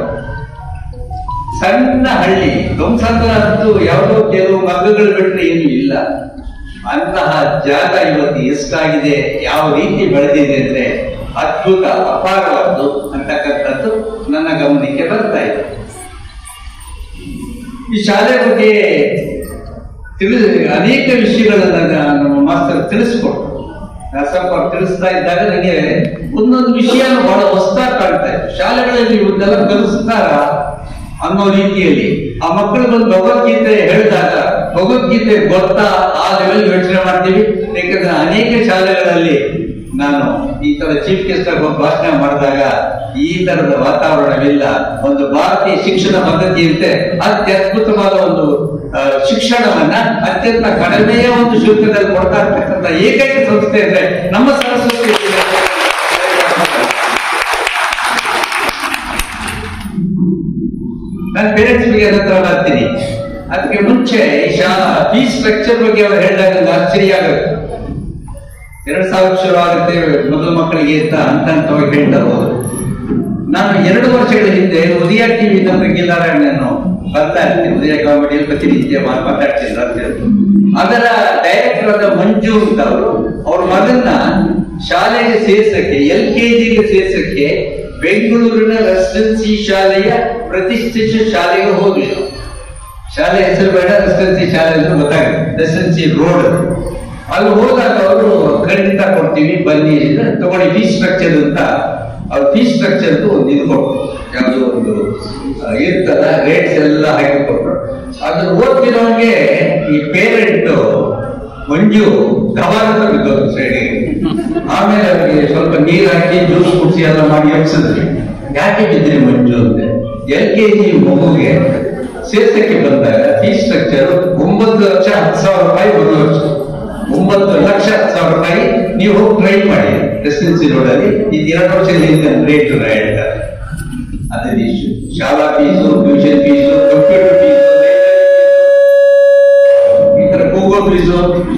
ಸಣ್ಣ ಹಳ್ಳಿ ಧ್ವಂಸಂತರ ಅಂತೂ ಯಾವುದೋ ಕೆಲವು ಮಗ್ಗಗಳು ಬಿಟ್ರೆ ಏನು ಇಲ್ಲ ಅಂತಹ ಜಾಗ ಇವತ್ತು ಎಷ್ಟಾಗಿದೆ ಯಾವ ರೀತಿ ಬೆಳೆದಿದೆ ಅಂದ್ರೆ ಅದ್ಭುತ ಅಪಾರವಾದ್ದು ಅಂತಕ್ಕಂಥದ್ದು ನನ್ನ ಗಮನಕ್ಕೆ ಬರ್ತಾ ಇದೆ ಈ ಶಾಲೆ ಬಗ್ಗೆ ತಿಳಿ ಅನೇಕ ವಿಷಯಗಳನ್ನ ನ- ನಮ್ಮ ಮಾಸ್ತರ್ ತಿಳಿಸ್ಕೊಟ್ರು ನರಸಪ್ಪ ಅವ್ರು ತಿಳಿಸ್ತಾ ಇದ್ದಾಗ ನನಗೆ ಒಂದೊಂದು ವಿಷಯ ಬಹಳ ಹೊಸದಾಗಿ ಕಾಣ್ತಾ ಇತ್ತು ಶಾಲೆಗಳಲ್ಲಿ ಇವನ್ನೆಲ್ಲ ಕಲಿಸ್ತಾರ ಅನ್ನೋ ರೀತಿಯಲ್ಲಿ ಆ ಮಕ್ಕಳು ಬಂದು ಭಗವದ್ಗೀತೆ ಹೇಳಿದಾಗ ಭಗವದ್ಗೀತೆ ಗೊತ್ತಾ ಆ ಲೆವೆಲ್ ಯೋಚನೆ ಮಾಡ್ತೀವಿ ಯಾಕಂದ್ರೆ ಅನೇಕ ಶಾಲೆಗಳಲ್ಲಿ ನಾನು ಈ ತರ ಚೀಫ್ ಗೆಸ್ಟ್ ಆಗಿ ಹೋಗಿ ಭಾಷಣ ಮಾಡಿದಾಗ ಈ ತರದ ವಾತಾವರಣವಿಲ್ಲ ಒಂದು ಭಾರತೀಯ ಶಿಕ್ಷಣ ಪದ್ಧತಿಯಂತೆ ಅತ್ಯದ್ಭುತವಾದ ಒಂದು ಆ, ಶಿಕ್ಷಣವನ್ನ ಅತ್ಯಂತ ಕಡಿಮೆಯ ಒಂದು ಶುಲ್ಕದಲ್ಲಿ ಕೊಡ್ತಾ ಇರ್ತಕ್ಕಂಥ ಏಕೈಕ ಸಂಸ್ಥೆ ಅಂದ್ರೆ ನಮ್ಮ ಸರಸ್ವತಿ ನಾನು ಪೇರೆಂಟ್ಸ್ ಬಗ್ಗೆ ಹತ್ರ ಬರ್ತೀನಿ ಅದಕ್ಕೆ ಮುಂಚೆ ಈ ಶಾಲಾ ಫೀಸ್ ಸ್ಟ್ರಕ್ಚರ್ ಬಗ್ಗೆ ಅವರು ಹೇಳಿದಾಗ ನಂಗೆ ಆಶ್ಚರ್ಯ ಆಗುತ್ತೆ ಎರಡ್ ಸಾವಿರ ಶುರು ಆಗುತ್ತೆ ಮೊದಲ ಮಕ್ಕಳಿಗೆ ಅಂತ ಹಂತ ಹಂತವಾಗಿ ಹೇಳ್ತಾ ಹೋದ್ರು ನಾನು ಎರಡು ವರ್ಷಗಳ ಹಿಂದೆ ಉದಯ ಟಿವಿ ನಮ್ಮ ಗಿಲ್ಲಾರಾಯಣನ್ನು ಬರ್ತಾ ಇರ್ತೀನಿ ಉದಯ ಕಾಮಿಡಿಯಲ್ಲಿ ಪ್ರತಿನಿತ್ಯ ಮಾ- ಮಾತಾಡ್ತೀನಿ ರಾತ್ರಿ ಹೊತ್ತು. ಅದರ ಡೈರೆಕ್ಟರ್ ಆದ ಮಂಜು ಅಂತ ಅವರು ಅವ್ರ ಮಗನ್ನ ಶಾಲೆಗೆ ಸೇರ್ಸಕ್ಕೆ ಎಲ್ ಕೆ ಜಿಗೆ ಸೇರ್ಸಕ್ಕೆ ಬೆಂಗಳೂರಿನ ರೆಸಿಡೆನ್ಸಿ ಶಾಲೆಯ ಪ್ರತಿಷ್ಠಿತ ಶಾಲೆಗೆ ಹೋಗ್ಲಿಲ್ಲ ಶಾಲೆ ಹೆಸರು ಬೇಡ ರೆಸಿಡೆನ್ಸಿ ಶಾಲೆ ಅಂತ ಗೊತ್ತಾಗುತ್ತೆ ರೆಸಿಡೆನ್ಸಿ ರೋಡ್ ಅಲ್ಲಿ ಹೋದಾಗ ಅವರು ಖಂಡಿತ ಕೊಡ್ತೀವಿ ಬನ್ನಿ ಅಂದ್ರೆ ತಗೊಳ್ಳಿ ಫೀಸ್ ಸ್ಟ್ರಕ್ಚರ್ ಅಂತ ಅವ್ರ ಫೀಸ್ ಸ್ಟ್ರಕ್ಚರ್ ಒಂದು ಇದು ಕೊಟ್ಟರು ಯಾವುದೋ ಒಂದು ಆ, ಇರ್ತದ ರೇಟ್ಸ್ ಎಲ್ಲ ಹಾಕಿ ಕೊಟ್ಟರು ಅದನ್ನ ಓದ್ತಿರೋಂಗೆ ಈ ಪೇರೆಂಟ್ ಮಂಜು ಗವಾರದ ಬಿದ್ದೋದು ಸೈಡಿಗೆ ಆಮೇಲೆ ಅವ್ರಿಗೆ ಸ್ವಲ್ಪ ನೀರ್ ಹಾಕಿ ಜ್ಯೂಸ್ ಕುಡಿಸಿ ಎಲ್ಲ ಮಾಡಿ ಎಬ್ಸಿದ್ರಿ ಯಾಕೆ ಬಿದ್ರಿ ಮಂಜು ಅಂದ್ರೆ ಎಲ್ ಕೆ ಜಿ ಮಗುಗೆ ಸೇರ್ಸಕ್ಕೆ ಬಂದಾಗ ಫೀಸ್ ಸ್ಟ್ರಕ್ಚರ್ ಒಂಬತ್ತು ಲಕ್ಷ ಹತ್ತು ಸಾವಿರ ರೂಪಾಯಿ ಒಂದು ವರ್ಷ ಒಂಬತ್ತು ಲಕ್ಷ ಹತ್ತು ಸಾವಿರ ರೂಪಾಯಿ ನೀವು ಹೋಗಿ ಟ್ರೈ ಮಾಡಿ ರೆಸಿಡೆನ್ಸಿ ರೋಡ್ ಅಲ್ಲಿ ಇದು ಎರಡು ವರ್ಷದಿಂದ ರೇಟ್ ಹೇಳ್ತಾರೆ ಅದೇ ಇಶ್ಯೂ ಶಾಲಾ fees tuition fees computer fees ಈ ತರ ಕೂಗೋ ಫೀಸು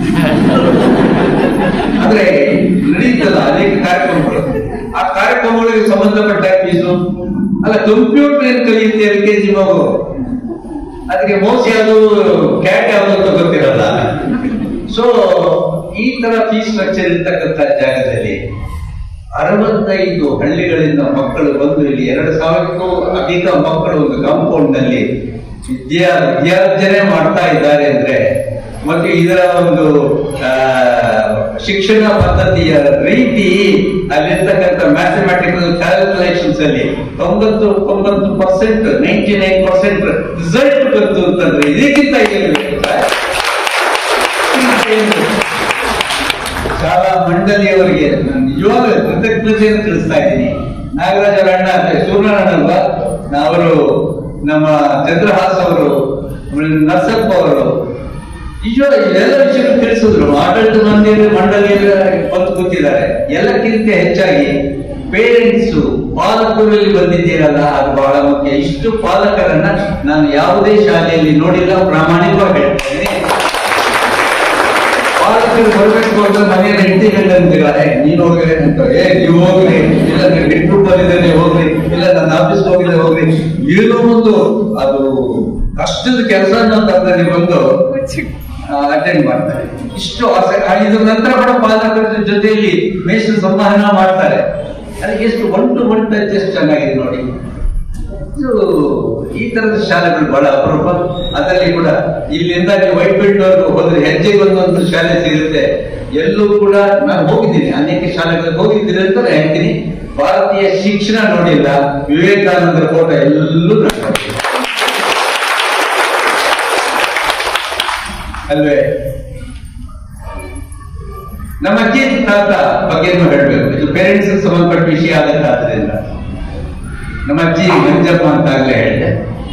ಆದ್ರೆ ನಡೀತಲ್ಲ ಅನೇಕ ಕಾರ್ಯಕ್ರಮಗಳು ಆ ಕಾರ್ಯಕ್ರಮಗಳಿಗೆ ಸಂಬಂಧಪಟ್ಟ ಫೀಸು ಅಲ್ಲ ಕಂಪ್ಯೂಟರ್ ಏನ್ ಕಲಿಯುತ್ತೆ ಎಲ್ ಕೆ ಜಿ ಮಗು ಅದಕ್ಕೆ ಮೋಸ್ ಯಾವುದು ಕ್ಯಾಟ್ ಯಾವುದು ಅಂತ ಗೊತ್ತಿರಲ್ಲ ಸೊ ಈ ತರ ಫೀಸ್ ಸ್ಟ್ರಕ್ಚರ್ ಇರ್ತಕ್ಕಂಥ ಜಾಗದಲ್ಲಿ ಅರವತ್ತೈದು ಹಳ್ಳಿಗಳಿಂದ ಮಕ್ಕಳು ಬಂದು ಇಲ್ಲಿ ಎರಡು ಸಾವಿರಕ್ಕೂ ಅಧಿಕ ಮಕ್ಕಳು ಒಂದು ಕಾಂಪೌಂಡ್ ನಲ್ಲಿ ವಿದ್ಯಾ ವಿದ್ಯಾರ್ಜನೆ ಮಾಡ್ತಾ ಇದ್ದಾರೆ ಅಂದ್ರೆ ಮತ್ತು ಇದರ ಒಂದು ಆ, ಶಿಕ್ಷಣ ಪದ್ಧತಿಯ ರೀತಿ ಅಲ್ಲಿರ್ತಕ್ಕಂಥ ಮ್ಯಾಥಮೆಟಿಕಲ್ ಕ್ಯಾಲ್ಕುಲೇಷನ್ಸ್ ಅಲ್ಲಿ ತೊಂಬತ್ತು ತೊಂಬತ್ತು percent ninety nine percent result ಬಂತು ಅಂತಂದ್ರೆ ಇದಕ್ಕಿಂತ ಏನಿರಬೇಕು ಶಾಲಾ ಮಂಡಳಿಯವರಿಗೆ ನಾನು ನಿಜವಾಗ್ಲೂ ಕೃತಜ್ಞತೆಯನ್ನು ತಿಳಿಸ್ತಾ ಇದ್ದೀನಿ ನಾಗರಾಜ ಅವರ ಅಣ್ಣ ಅಂದ್ರೆ ಸೂರ್ಯನಾರಾಯಣ ಅಲ್ವಾ ನಾ- ಅವರು ನಮ್ಮ ಚಂದ್ರಹಾಸ್ ಅವರು ಆಮೇಲೆ ನರಸಪ್ಪ ಅವರು ನಿಜವಾಗ ಎಲ್ಲ ವಿಷಯಗಳು ತಿಳಿಸಿದ್ರು ಆಡಳಿತ ಮಂಡಳಿ ಮಂಡಳಿಯಲ್ಲಿ ಬಂದು ಕೂತಿದ್ದಾರೆ ಎಲ್ಲಕ್ಕಿಂತ ಹೆಚ್ಚಾಗಿ ಪೇರೆಂಟ್ಸ್ ಪಾಲಕರಲ್ಲಿ ಬಂದಿದ್ದೀರಲ್ಲ ಅದು ಬಹಳ ಮುಖ್ಯ ಇಷ್ಟು ಪಾಲಕರನ್ನ ನಾನು ಯಾವುದೇ ಶಾಲೆಯಲ್ಲಿ ನೋಡಿಲ್ಲ ಪ್ರಾಮಾಣಿಕವಾಗಿ ಹೇಳ್ತೇನೆ ಪಾಲಕರು ಬರ್ಬೇಕು ಅಂತ ಮನೆಯಲ್ಲಿ ಹೆಂಡತಿ ಗಂಡಂತಿದ್ದಾರೆ ನೀನ್ ಹೋಗ್ರಿ ಅಂತ ಏ ನೀವು ಹೋಗ್ರಿ ಇಲ್ಲ ನೀವು ಹೆಣ್ಣು ಬಂದಿದ್ದೇನೆ ಹೋಗ್ರಿ ಇಲ್ಲ ನನ್ನ ಆಫೀಸ್ ಹೋಗಿದ್ರೆ ಹೋಗ್ರಿ ಏನೋ ಒಂದು ಅದು ಅಷ್ಟೊಂದು ಕೆಲಸನ ತಮ್ಮಲ್ಲಿ ಬಂದು ಅಟೆಂಡ್ ಮಾಡ್ತಾರೆ ಇಷ್ಟು ಆಸೆ ಆ, ಇದ್ರ ನಂತರ ಕೂಡ ಪಾಲಕರ ಜೊತೆಯಲ್ಲಿ ಮೇಷ್ಟ್ರು ಸಂವಹನ ಮಾಡ್ತಾರೆ ಅದಕ್ಕೆ ಎಷ್ಟು ಒನ್ ಟು ಒನ್ ಟಚ್ ಎಷ್ಟು ಚೆನ್ನಾಗಿದೆ ನೋಡಿ ಇದು ಈ ತರದ ಶಾಲೆಗಳು ಬಹಳ ಅಪರೂಪ ಅದರಲ್ಲಿ ಕೂಡ ಇಲ್ಲಿಂದ ನೀವು ವೈಟ್ ಫೀಲ್ಡ್ ವರೆಗೂ ಹೋದ್ರೆ ಹೆಜ್ಜೆಗೆ ಒಂದೊಂದು ಶಾಲೆ ಸಿಗುತ್ತೆ ಎಲ್ಲೂ ಕೂಡ ನಾನು ಹೋಗಿದ್ದೀನಿ ಅನೇಕ ಶಾಲೆಗಳಿಗೆ ಹೋಗಿದ್ದೀನಿ ಅಂತ ನಾನು ಹೇಳ್ತೀನಿ ಭಾರತೀಯ ಶಿಕ್ಷಣ ನೋಡಿಲ್ಲ ವಿವೇಕಾನಂದರ ಫೋಟೋ ಎಲ್ಲೂ ನಾನು ನೋಡಿಲ್ಲ. ಅಲ್ವೇ ನಮ್ಮ ಅಜ್ಜಿ ತಾತ ಬಗ್ಗೆನೂ ಹೇಳ್ಬೇಕು ಇದು ಪೇರೆಂಟ್ಸ್ ಸಂಬಂಧಪಟ್ಟ ವಿಷಯ ಆದದ್ರಿಂದ ನಮ್ಮ ಅಜ್ಜಿ ಮಂಜಪ್ಪ ಅಂತ ಆಗ್ಲೇ ಹೇಳಿದೆ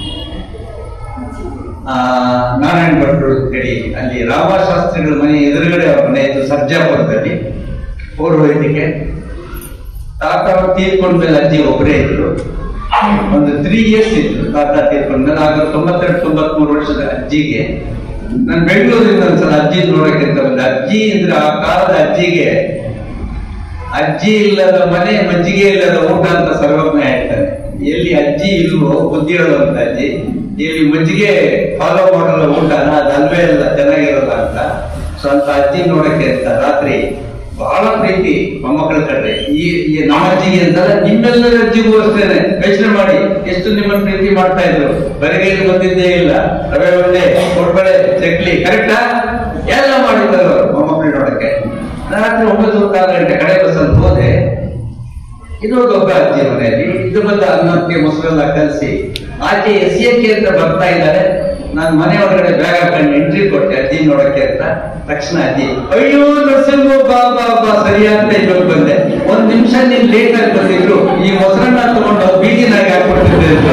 ಆ ನಾರಾಯಣ ಭಟ್ರು ಹೇಳಿ ಅಲ್ಲಿ ರಾಮಶಾಸ್ತ್ರಿಗಳ ಮನೆ ಎದುರುಗಡೆ ಅವ್ರ ಮನೆ ಇತ್ತು ಸರ್ಜಾಪುರದಲ್ಲಿ ಪೌರೋಹಿತಿಕೆ ತಾತ ಅವ್ರು ತೀರ್ಕೊಂಡ್ಮೇಲೆ ಅಜ್ಜಿ ಒಬ್ಬರೇ ಇದ್ರು ಒಂದು ತ್ರೀ ಇಯರ್ಸ್ ಇತ್ತು ತಾತ ತೀರ್ಕೊಂಡ್ಮೇಲೆ ಆಗ ತೊಂಬತ್ತೆರಡು ತೊಂಬತ್ಮೂರು ವರ್ಷದ ಅಜ್ಜಿಗೆ ನಾನು ಬೆಂಗಳೂರಿಂದ ಒಂದ್ಸಲ ಅಜ್ಜಿ ನೋಡಕ್ಕೆ ಅಂತ ಬಂದೆ ಅಜ್ಜಿ ಅಂದ್ರೆ ಆ ಕಾಲದ ಅಜ್ಜಿಗೆ ಅಜ್ಜಿ ಇಲ್ಲದ ಮನೆ ಮಜ್ಜಿಗೆ ಇಲ್ಲದ ಊಟ ಅಂತ ಸರ್ವಜ್ಞ ಹೇಳ್ತಾನೆ ಎಲ್ಲಿ ಅಜ್ಜಿ ಇಲ್ವೋ ಬುದ್ಧಿ ಹೇಳುವಂತ ಅಜ್ಜಿ ಇಲ್ಲಿ ಮಜ್ಜಿಗೆ ಫಾಲೋ ಮಾಡಲ್ಲ ಊಟನ ಅದು ಅಲ್ವೇ ಇಲ್ಲ ಚೆನ್ನಾಗಿರಲ್ಲ ಅಂತ ಸೊ ಅಂತ ಅಜ್ಜಿ ನೋಡಕ್ಕೆ ಅಂತ ರಾತ್ರಿ ಬಹಳ ಪ್ರೀತಿ ಮೊಮ್ಮಕ್ಕಳ ಕಡೆ ಈ ಈ ನಮ್ಮ ಅಜ್ಜಿಗೆ ಅಂತಲ್ಲ ನಿಮ್ಮೆಲ್ಲರ ಅಜ್ಜಿಗೂ ಅಷ್ಟೇನೆ ಯೋಚನೆ ಮಾಡಿ ಎಷ್ಟು ನಿಮ್ಮನ್ನ ಪ್ರೀತಿ ಮಾಡ್ತಾ ಇದ್ರು ಬರಿಗೈಲಿ ಬಂದಿದ್ದೇ ಇಲ್ಲ ರವೆ ಉಂಡೆ ಕೊಡ್ಬಳೆ ಚಕ್ಲಿ ಕರೆಕ್ಟಾ ಎಲ್ಲ ಮಾಡಿದ್ದಾರೆ ಅವರು ಮೊಮ್ಮಕ್ಕಳು ನೋಡಕ್ಕೆ ರಾತ್ರಿ ಒಂಬತ್ತು ಕಾಲು ಗಂಟೆ ಕಡೆ ಬಸ್ ಅಂತ ಹೋದೆ ಇದು ಒಬ್ಬ ಅಜ್ಜಿ ಮನೆಯಲ್ಲಿ ಇದು ಬಂದ ಅನ್ನಕ್ಕೆ ಮೊಸರೆಲ್ಲ ಕಲಸಿ ಆಚೆ ಎಸ್ ಕೆ ಅಂತ ಬರ್ತಾ ಇದ್ದಾರೆ ನಾನು ಮನೆ ಒಳಗಡೆ ಬ್ಯಾಗ್ ಹಾಕೊಂಡು ಎಂಟ್ರಿ ಕೊಟ್ಟೆ ಅಜ್ಜಿ ನೋಡಕ್ಕೆ ಅಂತ ತಕ್ಷಣ ಅಜ್ಜಿ ಅಯ್ಯೋ ನರಸಿಂಹ ಬಾ ಬಾ ಬಾ ಸರಿ ಅಂತ ಇವಾಗ ಬಂದೆ ಒಂದ್ ನಿಮಿಷ ನೀನ್ ಲೇಟ್ ಆಗಿ ಬಂದಿದ್ರು ಈ ಮೊಸರನ್ನ ತಗೊಂಡು ಬೀದಿನಾಗಿ ಹಾಕ್ಬಿಟ್ಟಿದ್ದೆ ಅಂತ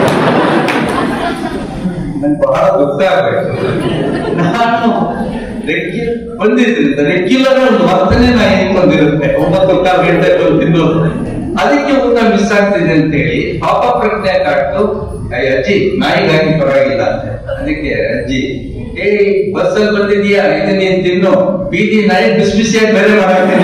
ನನ್ಗೆ ಬಹಳ ದುಃಖ ಆಗ್ಬೇಕು ನಾನು ರೆಗ್ಯುಲರ್ ಬಂದಿದ್ರಿಂದ ರೆಗ್ಯುಲರ್ ಒಂದು ವರ್ತನೆ ನಾ ಏನ್ ಬಂದಿರುತ್ತೆ ಒಂಬತ್ತು ಕಾಲು ಗಂಟೆ ಬಂದು ತಿನ್ನೋದು ಅದಕ್ಕೆ ಊಟ ಮಿಸ್ ಆಗ್ತಿದೆ ಅಂತ ಹೇಳಿ ಪಾಪ ಪ್ರಜ್ಞೆ ಕಾಟ್ಟು ಅಯ್ಯ ಅಜ್ಜಿ ನಾಯಿಗಾಗಿ ಪರವಾಗಿಲ್ಲ ಅಂತ ಅದಕ್ಕೆ ಅಜ್ಜಿ ಏ ಬಸ್ಸಲ್ಲಿ ಬಂದಿದ್ಯಾ ಇದು ನೀನ್ ತಿನ್ನು ಬೀದಿ ನಾಯಿ ಬಿಸಿ ಬಿಸಿಯಾಗಿ ಬೇರೆ ಮಾಡಾಕ್ತೀನಿ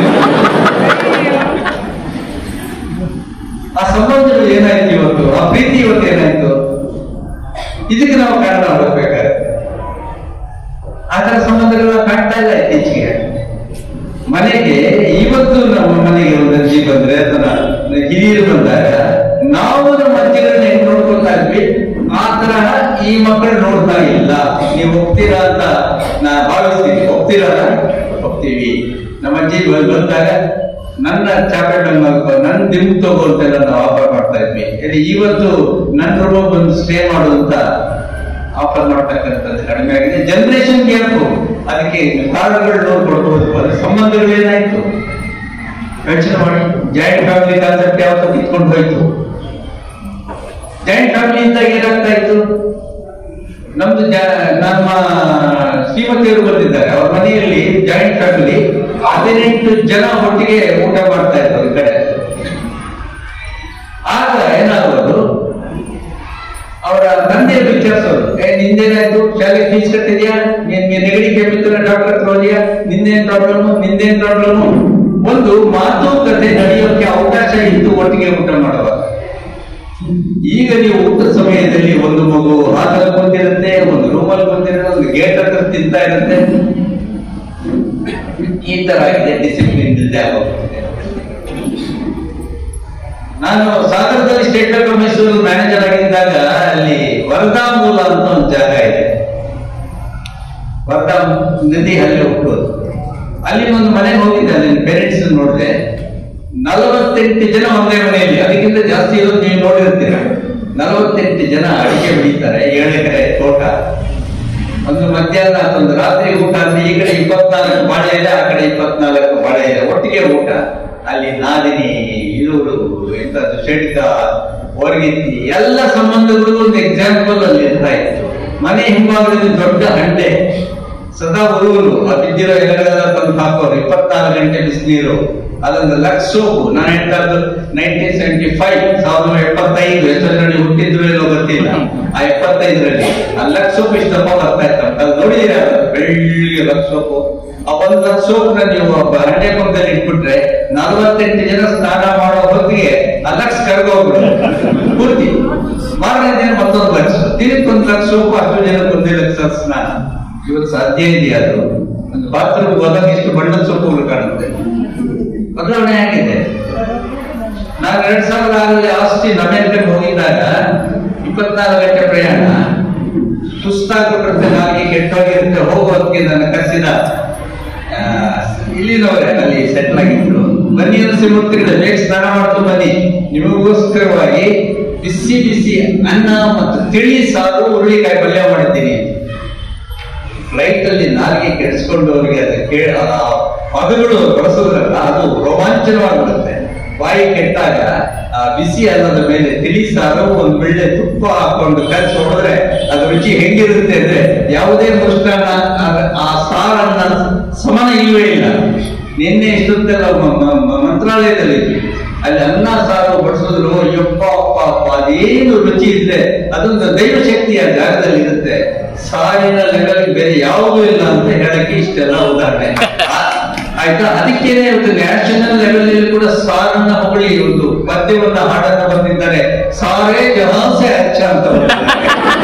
ಆ ಸಂಬಂಧಗಳು ಏನಾಯ್ತು ಇವತ್ತು ಆ ಪ್ರೀತಿ ಇವತ್ತು ಏನಾಯ್ತು ಇದಕ್ಕೆ ನಾವು ಕಾರಣ ಹುಡುಕ್ಬೇಕಾಗುತ್ತೆ ಆ ತರ ಸಂಬಂಧಗಳನ್ನ ಕಾಣ್ತಾ ಇಲ್ಲ ಇತ್ತೀಚೆಗೆ ಮನೆಗೆ ಇವತ್ತು ನಮ್ಮ ಮನೆಗೆ ಒಂದು ಅಜ್ಜಿ ಬಂದ್ರೆ ಅಥವಾ ಹಿರಿಯರು ಬಂದಾಗ ನಾವು ನಮ್ಮ ಅಜ್ಜಿಗಳನ್ನ ಹೆಂಗ್ ನೋಡ್ಕೊತಾ ಇದ್ವಿ ಆ ತರಹ ಈ ಮಕ್ಕಳು ನೋಡ್ತಾ ಇಲ್ಲ ನೀವು ಒಪ್ತೀರಾ ಅಂತ ನಾ ಭಾವಿಸ್ತೀನಿ ಒಪ್ತೀರಾ ಒಪ್ತೀವಿ ನಮ್ಮ ಅಜ್ಜಿ ಬಂದ್- ಬಂದಾಗ ನನ್ನ ಚಾಕ್ಲೇಟ್ ಅನ್ನು ನನ್ನ ದಿಮ್ ತಗೋ ಅಂತೆಲ್ಲ ನಾವು ಆಫರ್ ಮಾಡ್ತಾ ಇದ್ವಿ ಇಲ್ಲಿ ಇವತ್ತು ನನ್ನ ರೂಮ್ ಬಂದು ಸ್ಟೇ ಮಾಡುವಂತ ಆಫರ್ ಮಾಡ್ತಕ್ಕಂಥದ್ದು ಕಡಿಮೆ ಆಗಿದೆ ಜನರೇಷನ್ ಗ್ಯಾಪ್ ಅದಕ್ಕೆ ಕಾರಣಗಳು ನೋಡ್ಕೊಳ್ಬಹುದು ಅದ್ರ ಸಂಬಂಧಗಳು ಏನಾಯ್ತು ಯೋಚನೆ ಮಾಡಿ ಜಾಯಿಂಟ್ ಫ್ಯಾಮಿಲಿ ಕಾನ್ಸೆಪ್ಟ್ ಯಾವತ್ತೂ ಕಿತ್ಕೊಂಡು ಹೋಯ್ತು ಜಾಯಿಂಟ್ ಫ್ಯಾಮಿಲಿ ಇದ್ದಾಗ ಏನಾಗ್ತಾ ಇತ್ತು ನಮ್ದು ಜ- ನಮ್ಮ ಶ್ರೀಮತಿಯವರು ಬಂದಿದ್ದಾರೆ ಅವ್ರ ಮನೆಯಲ್ಲಿ ಜಾಯಿಂಟ್ ಫ್ಯಾಮಿಲಿ ಹದಿನೆಂಟು ಜನ ಒಟ್ಟಿಗೆ ಊಟ ಮಾಡ್ತಾ ಇದ್ರು ಈ ಕಡೆ ಆಗ ಏನಾಗೋದು ಅವರ ತಂದೆ ವಿಚಾರಿಸೋರು ಏ ನಿಂದೇನಾಯ್ತು ಶಾಲೆ ಫೀಸ್ ಕಟ್ಟಿದ್ಯಾ ನೀನ್ ನೀನ್ ನೆಗಡಿ ಕೆಮ್ಮಿದ್ರೆ ಡಾಕ್ಟರ್ ಹತ್ರ ಹೋದ್ಯಾ ನಿಂದೇನ್ ಪ್ರಾಬ್ಲಮ್ ನಿಂದೇನ್ ಪ್ರಾಬ್ಲಮ್ ಒಂದು ಮಾತುಕತೆ ನಡೆಯೋಕೆ ಅವಕಾಶ ಇತ್ತು ಒಟ್ಟಿಗೆ ಊಟ ಮಾಡುವಾಗ ಈಗ ನೀವು ಊಟದ ಸಮಯದಲ್ಲಿ ಒಂದು ಮಗು ಹಾಕಲು ಬಂದಿರುತ್ತೆ ಒಂದು ರೂಮಲ್ಲಿ ಬಂದಿರುತ್ತೆ ಒಂದು ಗೇಟ್ ಹತ್ರ ತಿಂತಾ ಇರುತ್ತೆ ಈ ತರ ಆಗಿದೆ ಡಿಸಿಪ್ಲಿನ್ ಇಲ್ಲದೆ ಆಗೋಗ್ತಿದೆ ನಾನು ಸಾಗರದಲ್ಲಿ State Bank of Mysore manager ಆಗಿದ್ದಾಗ ಅಲ್ಲಿ ವರದಾ ಮೂಲ ಅಂತ ಒಂದು ಜಾಗ ಇದೆ ವರದಾ ನದಿ ಅಲ್ಲಿ ಹುಟ್ಟೋದು ಅಲ್ಲಿ ಒಂದು ಮನೆಗೆ ಹೋಗಿದ್ದೆ ಅಲ್ಲಿ ಪೇರೆಂಟ್ಸ್ ನೋಡಿದೆ ನಲವತ್ತೆಂಟು ಜನ ಒಂದೇ ಮನೆಯಲ್ಲಿ ಅದಕ್ಕಿಂತ ಜಾಸ್ತಿ ಇರೋದು ನೀವು ನೋಡಿರ್ತೀರ ನಲವತ್ತೆಂಟು ಜನ ಅಡಿಕೆ ಬೆಳೀತಾರೆ ಏಳು ಎಕರೆ ತೋಟ ಒಂದು ಮಧ್ಯಾಹ್ನ ಒಂದು ರಾತ್ರಿ ಊಟ ಅಂದ್ರೆ ಈ ಕಡೆ ಇಪ್ಪತ್ನಾಲ್ಕು ಬಾಳೆ ಇದೆ ಆ ಕಡೆ ಇಪ್ಪತ್ನಾಲ್ಕು ಬಾಳೆ ಇದೆ ಒಟ್ಟಿಗೆ ಊಟ ಅಲ್ಲಿ ನಾದಿನಿ ಇಳುರು ಎಂತದ್ದು ಶೆಡ್ಕ ಹೊರಗಿತ್ತಿ ಎಲ್ಲ ಸಂಬಂಧಗಳು ಒಂದು ಎಕ್ಸಾಂಪಲ್ ಅಲ್ಲಿ ಇರ್ತಾ ಇತ್ತು ಮನೆ ಹಿಂಭಾಗದಲ್ಲಿ ದೊಡ್ಡ ಹಂಡೆ ಸದಾ ಉರುవుರು ಆ ಬಿದ್ದಿರೋ ಎಲೆಗಳೆಲ್ಲ ತಂದು ಹಾಕೋರು ಇಪ್ಪತ್ನಾಲ್ಕು ಗಂಟೆ ಬಿಸಿನೀರು ಅದೊಂದು ಲಕ್ಷ ಸೋಪು ನಾನು ಹೇಳ್ತಾ ಇದ್ದು ನೈನ್ಟೀನ್ ಸೆವೆಂಟಿ ಫೈವ್ ಸಾವಿರದ ಎಪ್ಪತ್ತೈದು ಎಷ್ಟರಲ್ಲಿ ಹುಟ್ಟಿದ್ರು ಎಲ್ಲೋ ಗೊತ್ತಿಲ್ಲ ಆ ಎಪ್ಪತ್ತೈದರಲ್ಲಿ ಆ ಲಕ್ಷ ಸೋಪು ಇಷ್ಟಪ್ಪ ಬರ್ತಾ ಇತ್ತು ಅದು ನೋಡಿದೀರ ಬೆಳ್ಳಿಗೆ ಲಕ್ಷ ಸೋಪು ಆ ಒಂದು ಲಕ್ಷ ಸೋಪ್ನ ನೀವು ಒಬ್ಬ ಹಂಡೆ ಪಕ್ಕದಲ್ಲಿ ಇಟ್ಬಿಟ್ರೆ ನಲವತ್ತೆಂಟು ಜನ ಸ್ನಾನ ಮಾಡೋ ಹೊತ್ತಿಗೆ ಆ ಲಕ್ಷ ಕರ್ಗೋಗ್ಬಿಡು ಪೂರ್ತಿ ಮಾರನೇ ದಿನ ಮತ್ತೊಂದು ಲಕ್ಷ ದಿನಕ್ಕೆ ಒಂದು ಲಕ್ಷ ಸೋಪು ಅಷ್ಟು ಜನಕ್ಕೆ ಒಂದೇ ಲಕ್ಷ ಸ್ನಾನ ಇವತ್ತು ಸಾಧ್ಯ ಇದೆಯಾ ಅದು ಒಂದು ಬಾತ್ರೂಮ್ ಹೋದಾಗ ಎಷ್ಟು ಬಣ್ಣದ ಸೊಪ್ಪುಗಳು ಕಾಣುತ್ತೆ ಬದಲಾವಣೆ ಆಗಿದೆ ನಾನು ಎರಡ್ ಸಾವಿರದ ಆರಲ್ಲಿ ಆಸ್ಟಿನ್ ಅಮೆರಿಕಕ್ಕೆ ಹೋಗಿದ್ದಾಗ ಇಪ್ಪತ್ನಾಲ್ಕು ಗಂಟೆ ಪ್ರಯಾಣ ಸುಸ್ತಾಗ್ಬಿಟ್ಟಿರುತ್ತೆ ನಾಲ್ಗೆ ಕೆಟ್ಟೋಗಿರುತ್ತೆ ಹೋಗೋದಕ್ಕೆ ನನ್ನ ಕರೆಸಿದ ಆ, ಇಲ್ಲಿನವರೇ ಅಲ್ಲಿ ಸೆಟ್ಲ್ ಆಗಿದ್ರು ಬನ್ನಿ ಅನಿಸಿ ಮೂರ್ತಿಗಳ ಬೇಗ ಸ್ನಾನ ಮಾಡ್ಕೊಂಡು ಬನ್ನಿ ನಿಮಗೋಸ್ಕರವಾಗಿ ಬಿಸಿ ಬಿಸಿ ಅನ್ನ ಮತ್ತು ತಿಳಿ ಸಾರು ಹುರುಳಿಕಾಯಿ ಪಲ್ಯ ಮಾಡಿದ್ದೀನಿ ಫ್ಲೈಟ್ ಅಲ್ಲಿ ನಾಲ್ಗೆ ಕೆಡಿಸ್ಕೊಂಡವರಿಗೆ ಅದು ಕೇಳ ಆ ಪದಗಳು ಬಳಸೋದ್ರಲ್ಲ ಅದು ರೋಮಾಂಚನವಾಗಿರುತ್ತೆ ಬಾಯಿ ಕೆಟ್ಟಾಗ ಆ ಬಿಸಿ ಅನ್ನದ ಮೇಲೆ ತಿಳಿ ಸಾರು ಒಂದು ಒಳ್ಳೆ ತುಪ್ಪ ಹಾಕೊಂಡು ಕಚ್ಚಿ ಹೊಡೆದ್ರೆ ಅದು ರುಚಿ ಹೆಂಗಿರುತ್ತೆ ಅಂದ್ರೆ ಯಾವುದೇ ಮುಷ್ಟಾನ್ನ ಆ- ಆ ಸಾರನ್ನ ಸಮನ ಇಲ್ವೇ ಇಲ್ಲ ನಿನ್ನೆ ಇಷ್ಟೊತ್ತೆಲ್ಲ ಮ- ಮ- ಮ- ಮಂತ್ರಾಲಯದಲ್ಲಿ ಇದ್ವಿ. ಅಲ್ಲಿ ಅನ್ನ ಸಾರು ಬಡಿಸಿದ್ರು ಯಪ್ಪ ಅಪ್ಪ ಅಪ್ಪ ಅದೇನು ರುಚಿ ಇದ್ರೆ ಅದೊಂದು ದೈವ ಶಕ್ತಿ ಆ ಜಾಗದಲ್ಲಿ ಇರುತ್ತೆ ಸಾರಿನ ಲೆವೆಲ್ ಬೇರೆ ಯಾವುದೂ ಇಲ್ಲ ಅಂತ ಹೇಳಕ್ಕೆ ಇಷ್ಟೆಲ್ಲ ಉದಾಹರಣೆ ಆ- ಆಯ್ತಾ ಅದಕ್ಕೇನೆ ಇವತ್ತು ನ್ಯಾಷನಲ್ ಲೆವೆಲ್ ಅಲ್ಲಿ ಕೂಡ ಸಾರನ್ನ ಹೊಗಳಿ ಒಂದು ಪದ್ಯವನ್ನ ಹಾಡನ್ನ ಬಂದಿದ್ದಾರೆ ಸಾರೇ ಜಹಾಸೆ ಅಚ್ಚ ಅಂತ ಬರ್ದಿದ್ದಾರೆ.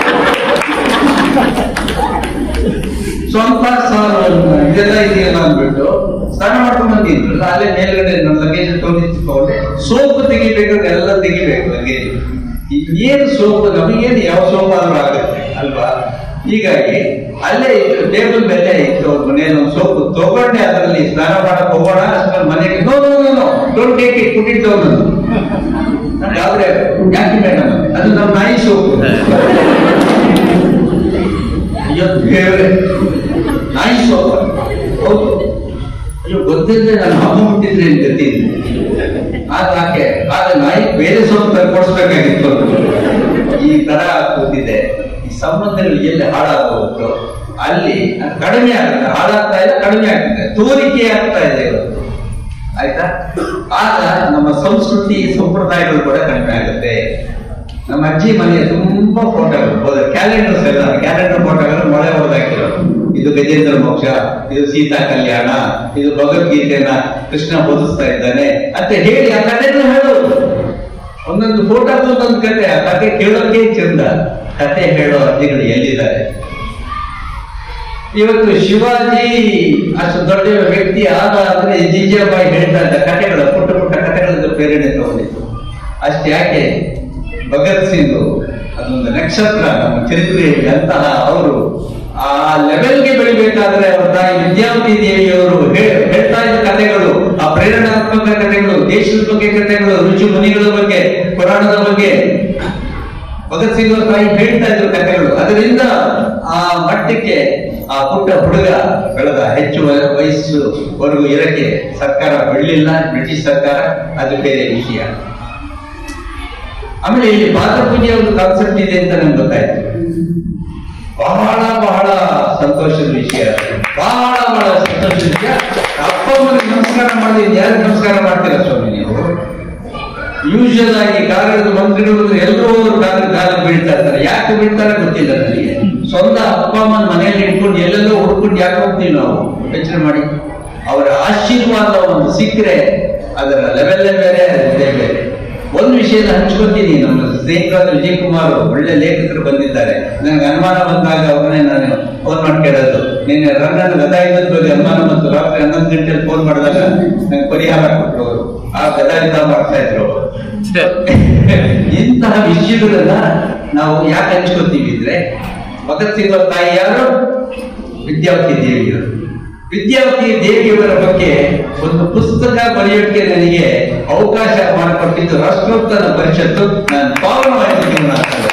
ಸ್ವಂತ ಸಾರು ಅನ್ನ ಇದೆಲ್ಲ ಇದೆಯಲ್ಲ ಅಂದ್ಬಿಟ್ಟು ಸ್ನಾನ ಮಾಡ್ಕೊಂಡು ಬಂದಿದ್ರಲ್ಲ ಅಲ್ಲೇ ಮೇಲ್ಗಡೆ ನನ್ನ ಲಗೇಜ್ ತಗೊಂಡಿಟ್ಕೊಂಡೆ ಸೋಪ್ ತೆಗಿಬೇಕಾದ್ರೆ ಎಲ್ಲ ತೆಗಿಬೇಕು ಲಗೇಜ್ ಏನು ಸೋಪ್ ನಮಗೇನು ಯಾವ ಸೋಪ್ ಆದ್ರೂ ಆಗುತ್ತೆ ಅಲ್ವಾ ಹೀಗಾಗಿ ಅಲ್ಲೇ ಇತ್ತು ಟೇಬಲ್ ಮೇಲೆ ಇತ್ತು ಅವ್ರ ಮನೆಯಲ್ಲಿ ಒಂದು ಸೋಪ್ ತಗೊಂಡೆ ಅದರಲ್ಲಿ ಸ್ನಾನ ಮಾಡಕ್ ಹೋಗೋಣ ಅಷ್ಟರಲ್ಲಿ ಮನೆಗೆ no no no no don't take it ಕುಟಿಟ್ಟು ಅವನನ್ನು ಆದ್ರೆ ಯಾಕೆ ಮೇಡಮ್ ಅದು ನಮ್ಮ ನಾಯಿ ಸೋಪ್ ಅಯ್ಯೋ ದೇವ್ರೆ ನಾಯಿ ಸೋಪ ಹೌದು ಅಯ್ಯೋ ಗೊತ್ತಿಲ್ಲದೆ ನಾನು ಹಬ್ಬ ಹುಟ್ಟಿದ್ರೆ ಏನ್ ಗತಿ ಇದೆ? ಆಗ ಆಕೆ ಆಗ ನಾಯಿ ಬೇರೆ ಸೋಪ್ ತಂದ್ಕೊಡ್ಸ್ಬೇಕಾಗಿತ್ತು ಈ ತರ ಕೂತಿದೆ ಈ ಸಂಬಂಧಗಳು ಎಲ್ಲಿ ಹಾಳಾಗೋಗ್ತು ಅಲ್ಲಿ ಅದು ಕಡಿಮೆ ಆಗುತ್ತೆ ಹಾಳಾಗ್ತಾ ಇಲ್ಲ ಕಡಿಮೆ ಆಗ್ತಿದೆ ತೋರಿಕೆ ಆಗ್ತಾ ಇದೆ ಇವತ್ತು ಆಯ್ತಾ ಆಗ ನಮ್ಮ ಸಂಸ್ಕೃತಿ ಸಂಪ್ರದಾಯಗಳು ಕೂಡ ಕಡಿಮೆ ಆಗುತ್ತೆ ನಮ್ಮ ಅಜ್ಜಿ ಮನೆಯ ತುಂಬಾ ಫೋಟೋಗಳು ಕ್ಯಾಲೆಂಡರ್ಸ್ ಎಲ್ಲ ಕ್ಯಾಲೆಂಡರ್ ಫೋಟೋಗಳು ಮೊಳೆ ಹೊಡೆದಾಕಿರೋದು ಇದು ಗಜೇಂದ್ರ ಮೋಕ್ಷ ಇದು ಸೀತಾ ಕಲ್ಯಾಣ ಇದು ಭಗವದ್ಗೀತೆಯನ್ನ ಕೃಷ್ಣ ಬೋಧಿಸ್ತಾ ಇದ್ದಾನೆ ಅಂತ ಹೇಳಿ ಆ ಕಥೆನ ಹೇಳೋದು ಒಂದೊಂದು ಫೋಟೋ ಒಂದೊಂದು ಕತೆ ಆ ಕತೆ ಕೇಳೋಕೆ ಚಂದ ಕತೆ ಹೇಳೋ ಅಜ್ಜಿಗಳು ಎಲ್ಲಿದ್ದಾರೆ ಇವತ್ತು ಶಿವಾಜಿ ಅಷ್ಟು ದೊಡ್ಡ ವ್ಯಕ್ತಿ ಆದ ಅಂದ್ರೆ ಜಿಂಜಾಬಾಯಿ ಹೇಳ್ತಾ ಇದ್ದ ಕಥೆಗಳು ಪುಟ್ಟ ಪುಟ್ಟ ಕಥೆಗಳಿಂದ ಪ್ರೇರಣೆ ತಗೊಂಡಿತ್ತು ಅಷ್ಟೇ ಯಾಕೆ ಭಗತ್ ಸಿಂಗ್ ಅದೊಂದು ನಕ್ಷತ್ರ ನಮ್ಮ ಚರಿತ್ರೆಯಲ್ಲಿ ಅಂತಹ ಅವರು ಆ ಲೆವೆಲ್ಗೆ ಬೆಳಿಬೇಕಾದ್ರೆ ಅವ್ರ ತಾಯಿ ವಿದ್ಯಾವತಿ ದೇವಿಯವರು ಹೇ- ಹೇಳ್ತಾ ಇದ್ದ ಕಥೆಗಳು ಆ ಪ್ರೇರಣಾತ್ಮಕ ಕಥೆಗಳು ದೇಶದ ಬಗ್ಗೆ ಕಥೆಗಳು ರುಚಿ ಮುನಿಗಳ ಬಗ್ಗೆ ಪುರಾಣದ ಬಗ್ಗೆ ಭಗತ್ ಸಿಂಗ್ ಅವ್ರ ತಾಯಿ ಹೇಳ್ತಾ ಇದ್ರು ಕಥೆಗಳು ಅದರಿಂದ ಆ ಮಟ್ಟಕ್ಕೆ ಆ ಪುಟ್ಟ ಹುಡುಗ ಬೆಳೆದ ಹೆಚ್ಚು ವ- ವಯಸ್ಸುವರೆಗೂ ಇರಕ್ಕೆ ಸರ್ಕಾರ ಬಿಡಲಿಲ್ಲ ಬ್ರಿಟಿಷ್ ಸರ್ಕಾರ ಅದು ಬೇರೆ ವಿಷಯ ಆಮೇಲೆ ಇಲ್ಲಿ ಪಾತ್ರ ಪೂಜೆಯ ಒಂದು ಕಾನ್ಸೆಪ್ಟ್ ಇದೆ ಅಂತ ನನ್ಗೆ ಗೊತ್ತಾಯ್ತು ಬಹಳ ಬಹಳ ಸಂತೋಷದ ವಿಷಯ ಬಹಳ ಬಹಳ ಸಂತೋಷದ ವಿಷಯ ಅಪ್ಪ ಅಮ್ಮನಿಗೆ ನಮಸ್ಕಾರ ಮಾಡಿದ್ರೆ ಯಾರಿಗೆ ನಮಸ್ಕಾರ ಮಾಡ್ತೀರಾ ಸ್ವಾಮಿ ನೀವು ಯೂಶಲ್ ಆಗಿ ಕಾಗಡದ ಮಂತ್ರಿಗಳು ಬಂದ್ರೆ ಎಲ್ಲರೂ ಅವ್ರ ಕಾಗದ ಕಾಲ ಬೀಳ್ತಾ ಇರ್ತಾರೆ ಯಾಕೆ ಬೀಳ್ತಾರೆ ಗೊತ್ತಿಲ್ಲ ನನಗೆ ಸ್ವಂತ ಅಪ್ಪ ಅಮ್ಮನ ಮನೆಯಲ್ಲಿ ಇಟ್ಕೊಂಡು ಎಲ್ಲೆಲ್ಲೋ ಹುಡ್ಕೊಂಡು ಯಾಕೆ ಹೋಗ್ತೀವಿ ನಾವು ಯೋಚನೆ ಮಾಡಿ ಅವರ ಆಶೀರ್ವಾದ ಒಂದು ಸಿಕ್ಕರೆ ಅದರ ಲೆವೆಲ್ಲೇ ಬೇರೆ ಇದೇ ಬೇರೆ ಒಂದು ವಿಷಯನ ಹಂಚ್ಕೊತೀನಿ ನಮ್ಮ ಸ್ನೇಹಿತರಾದ ವಿಜಯ್ ಕುಮಾರ್ ಒಳ್ಳೆ ಲೇಖಕರು ಬಂದಿದ್ದಾರೆ ನನಗೆ ಅನುಮಾನ ಬಂದಾಗ ಅವ್ರನ್ನೇ ನಾನು ಫೋನ್ ಮಾಡಿ ಕೇಳೋದು ನಿನ್ನೆ ರಂಗನ ಗದಾಯುಧದ ಬಗ್ಗೆ ಅನುಮಾನ ಬಂತು ರಾತ್ರಿ ಹನ್ನೊಂದು ಗಂಟೆಯಲ್ಲಿ ಫೋನ್ ಮಾಡಿದಾಗ ನಂಗೆ ಪರಿಹಾರ ಕೊಟ್ಟರು ಅವರು ಆ ಗದಾಯುಧ ಮಾಡ್ತಾ ಇದ್ರು ಇಂತಹ ವಿಷಯಗಳನ್ನ ನಾವು ಯಾಕೆ ಹಂಚ್ಕೊತೀವಿ ಅಂದ್ರೆ ಭಗತ್ ಸಿಂಗ್ ಅವ್ರ ತಾಯಿ ಯಾರು ವಿದ್ಯಾವತಿ ದೇವಿಯವರು ವಿದ್ಯಾವತಿ ದೇವಿಯವರ ಬಗ್ಗೆ ಒಂದು ಪುಸ್ತಕ ಬರೆಯೋಕೆ ನನಗೆ ಅವಕಾಶ ಮಾಡಿಕೊಟ್ಟಿದ್ದು ರಾಷ್ಟ್ರೋತ್ತರ ಪರಿಷತ್ತು ನಾನು ಪಾವನವಾಗಿದ್ದೀನಿ ಮಾತಾಡೋದು.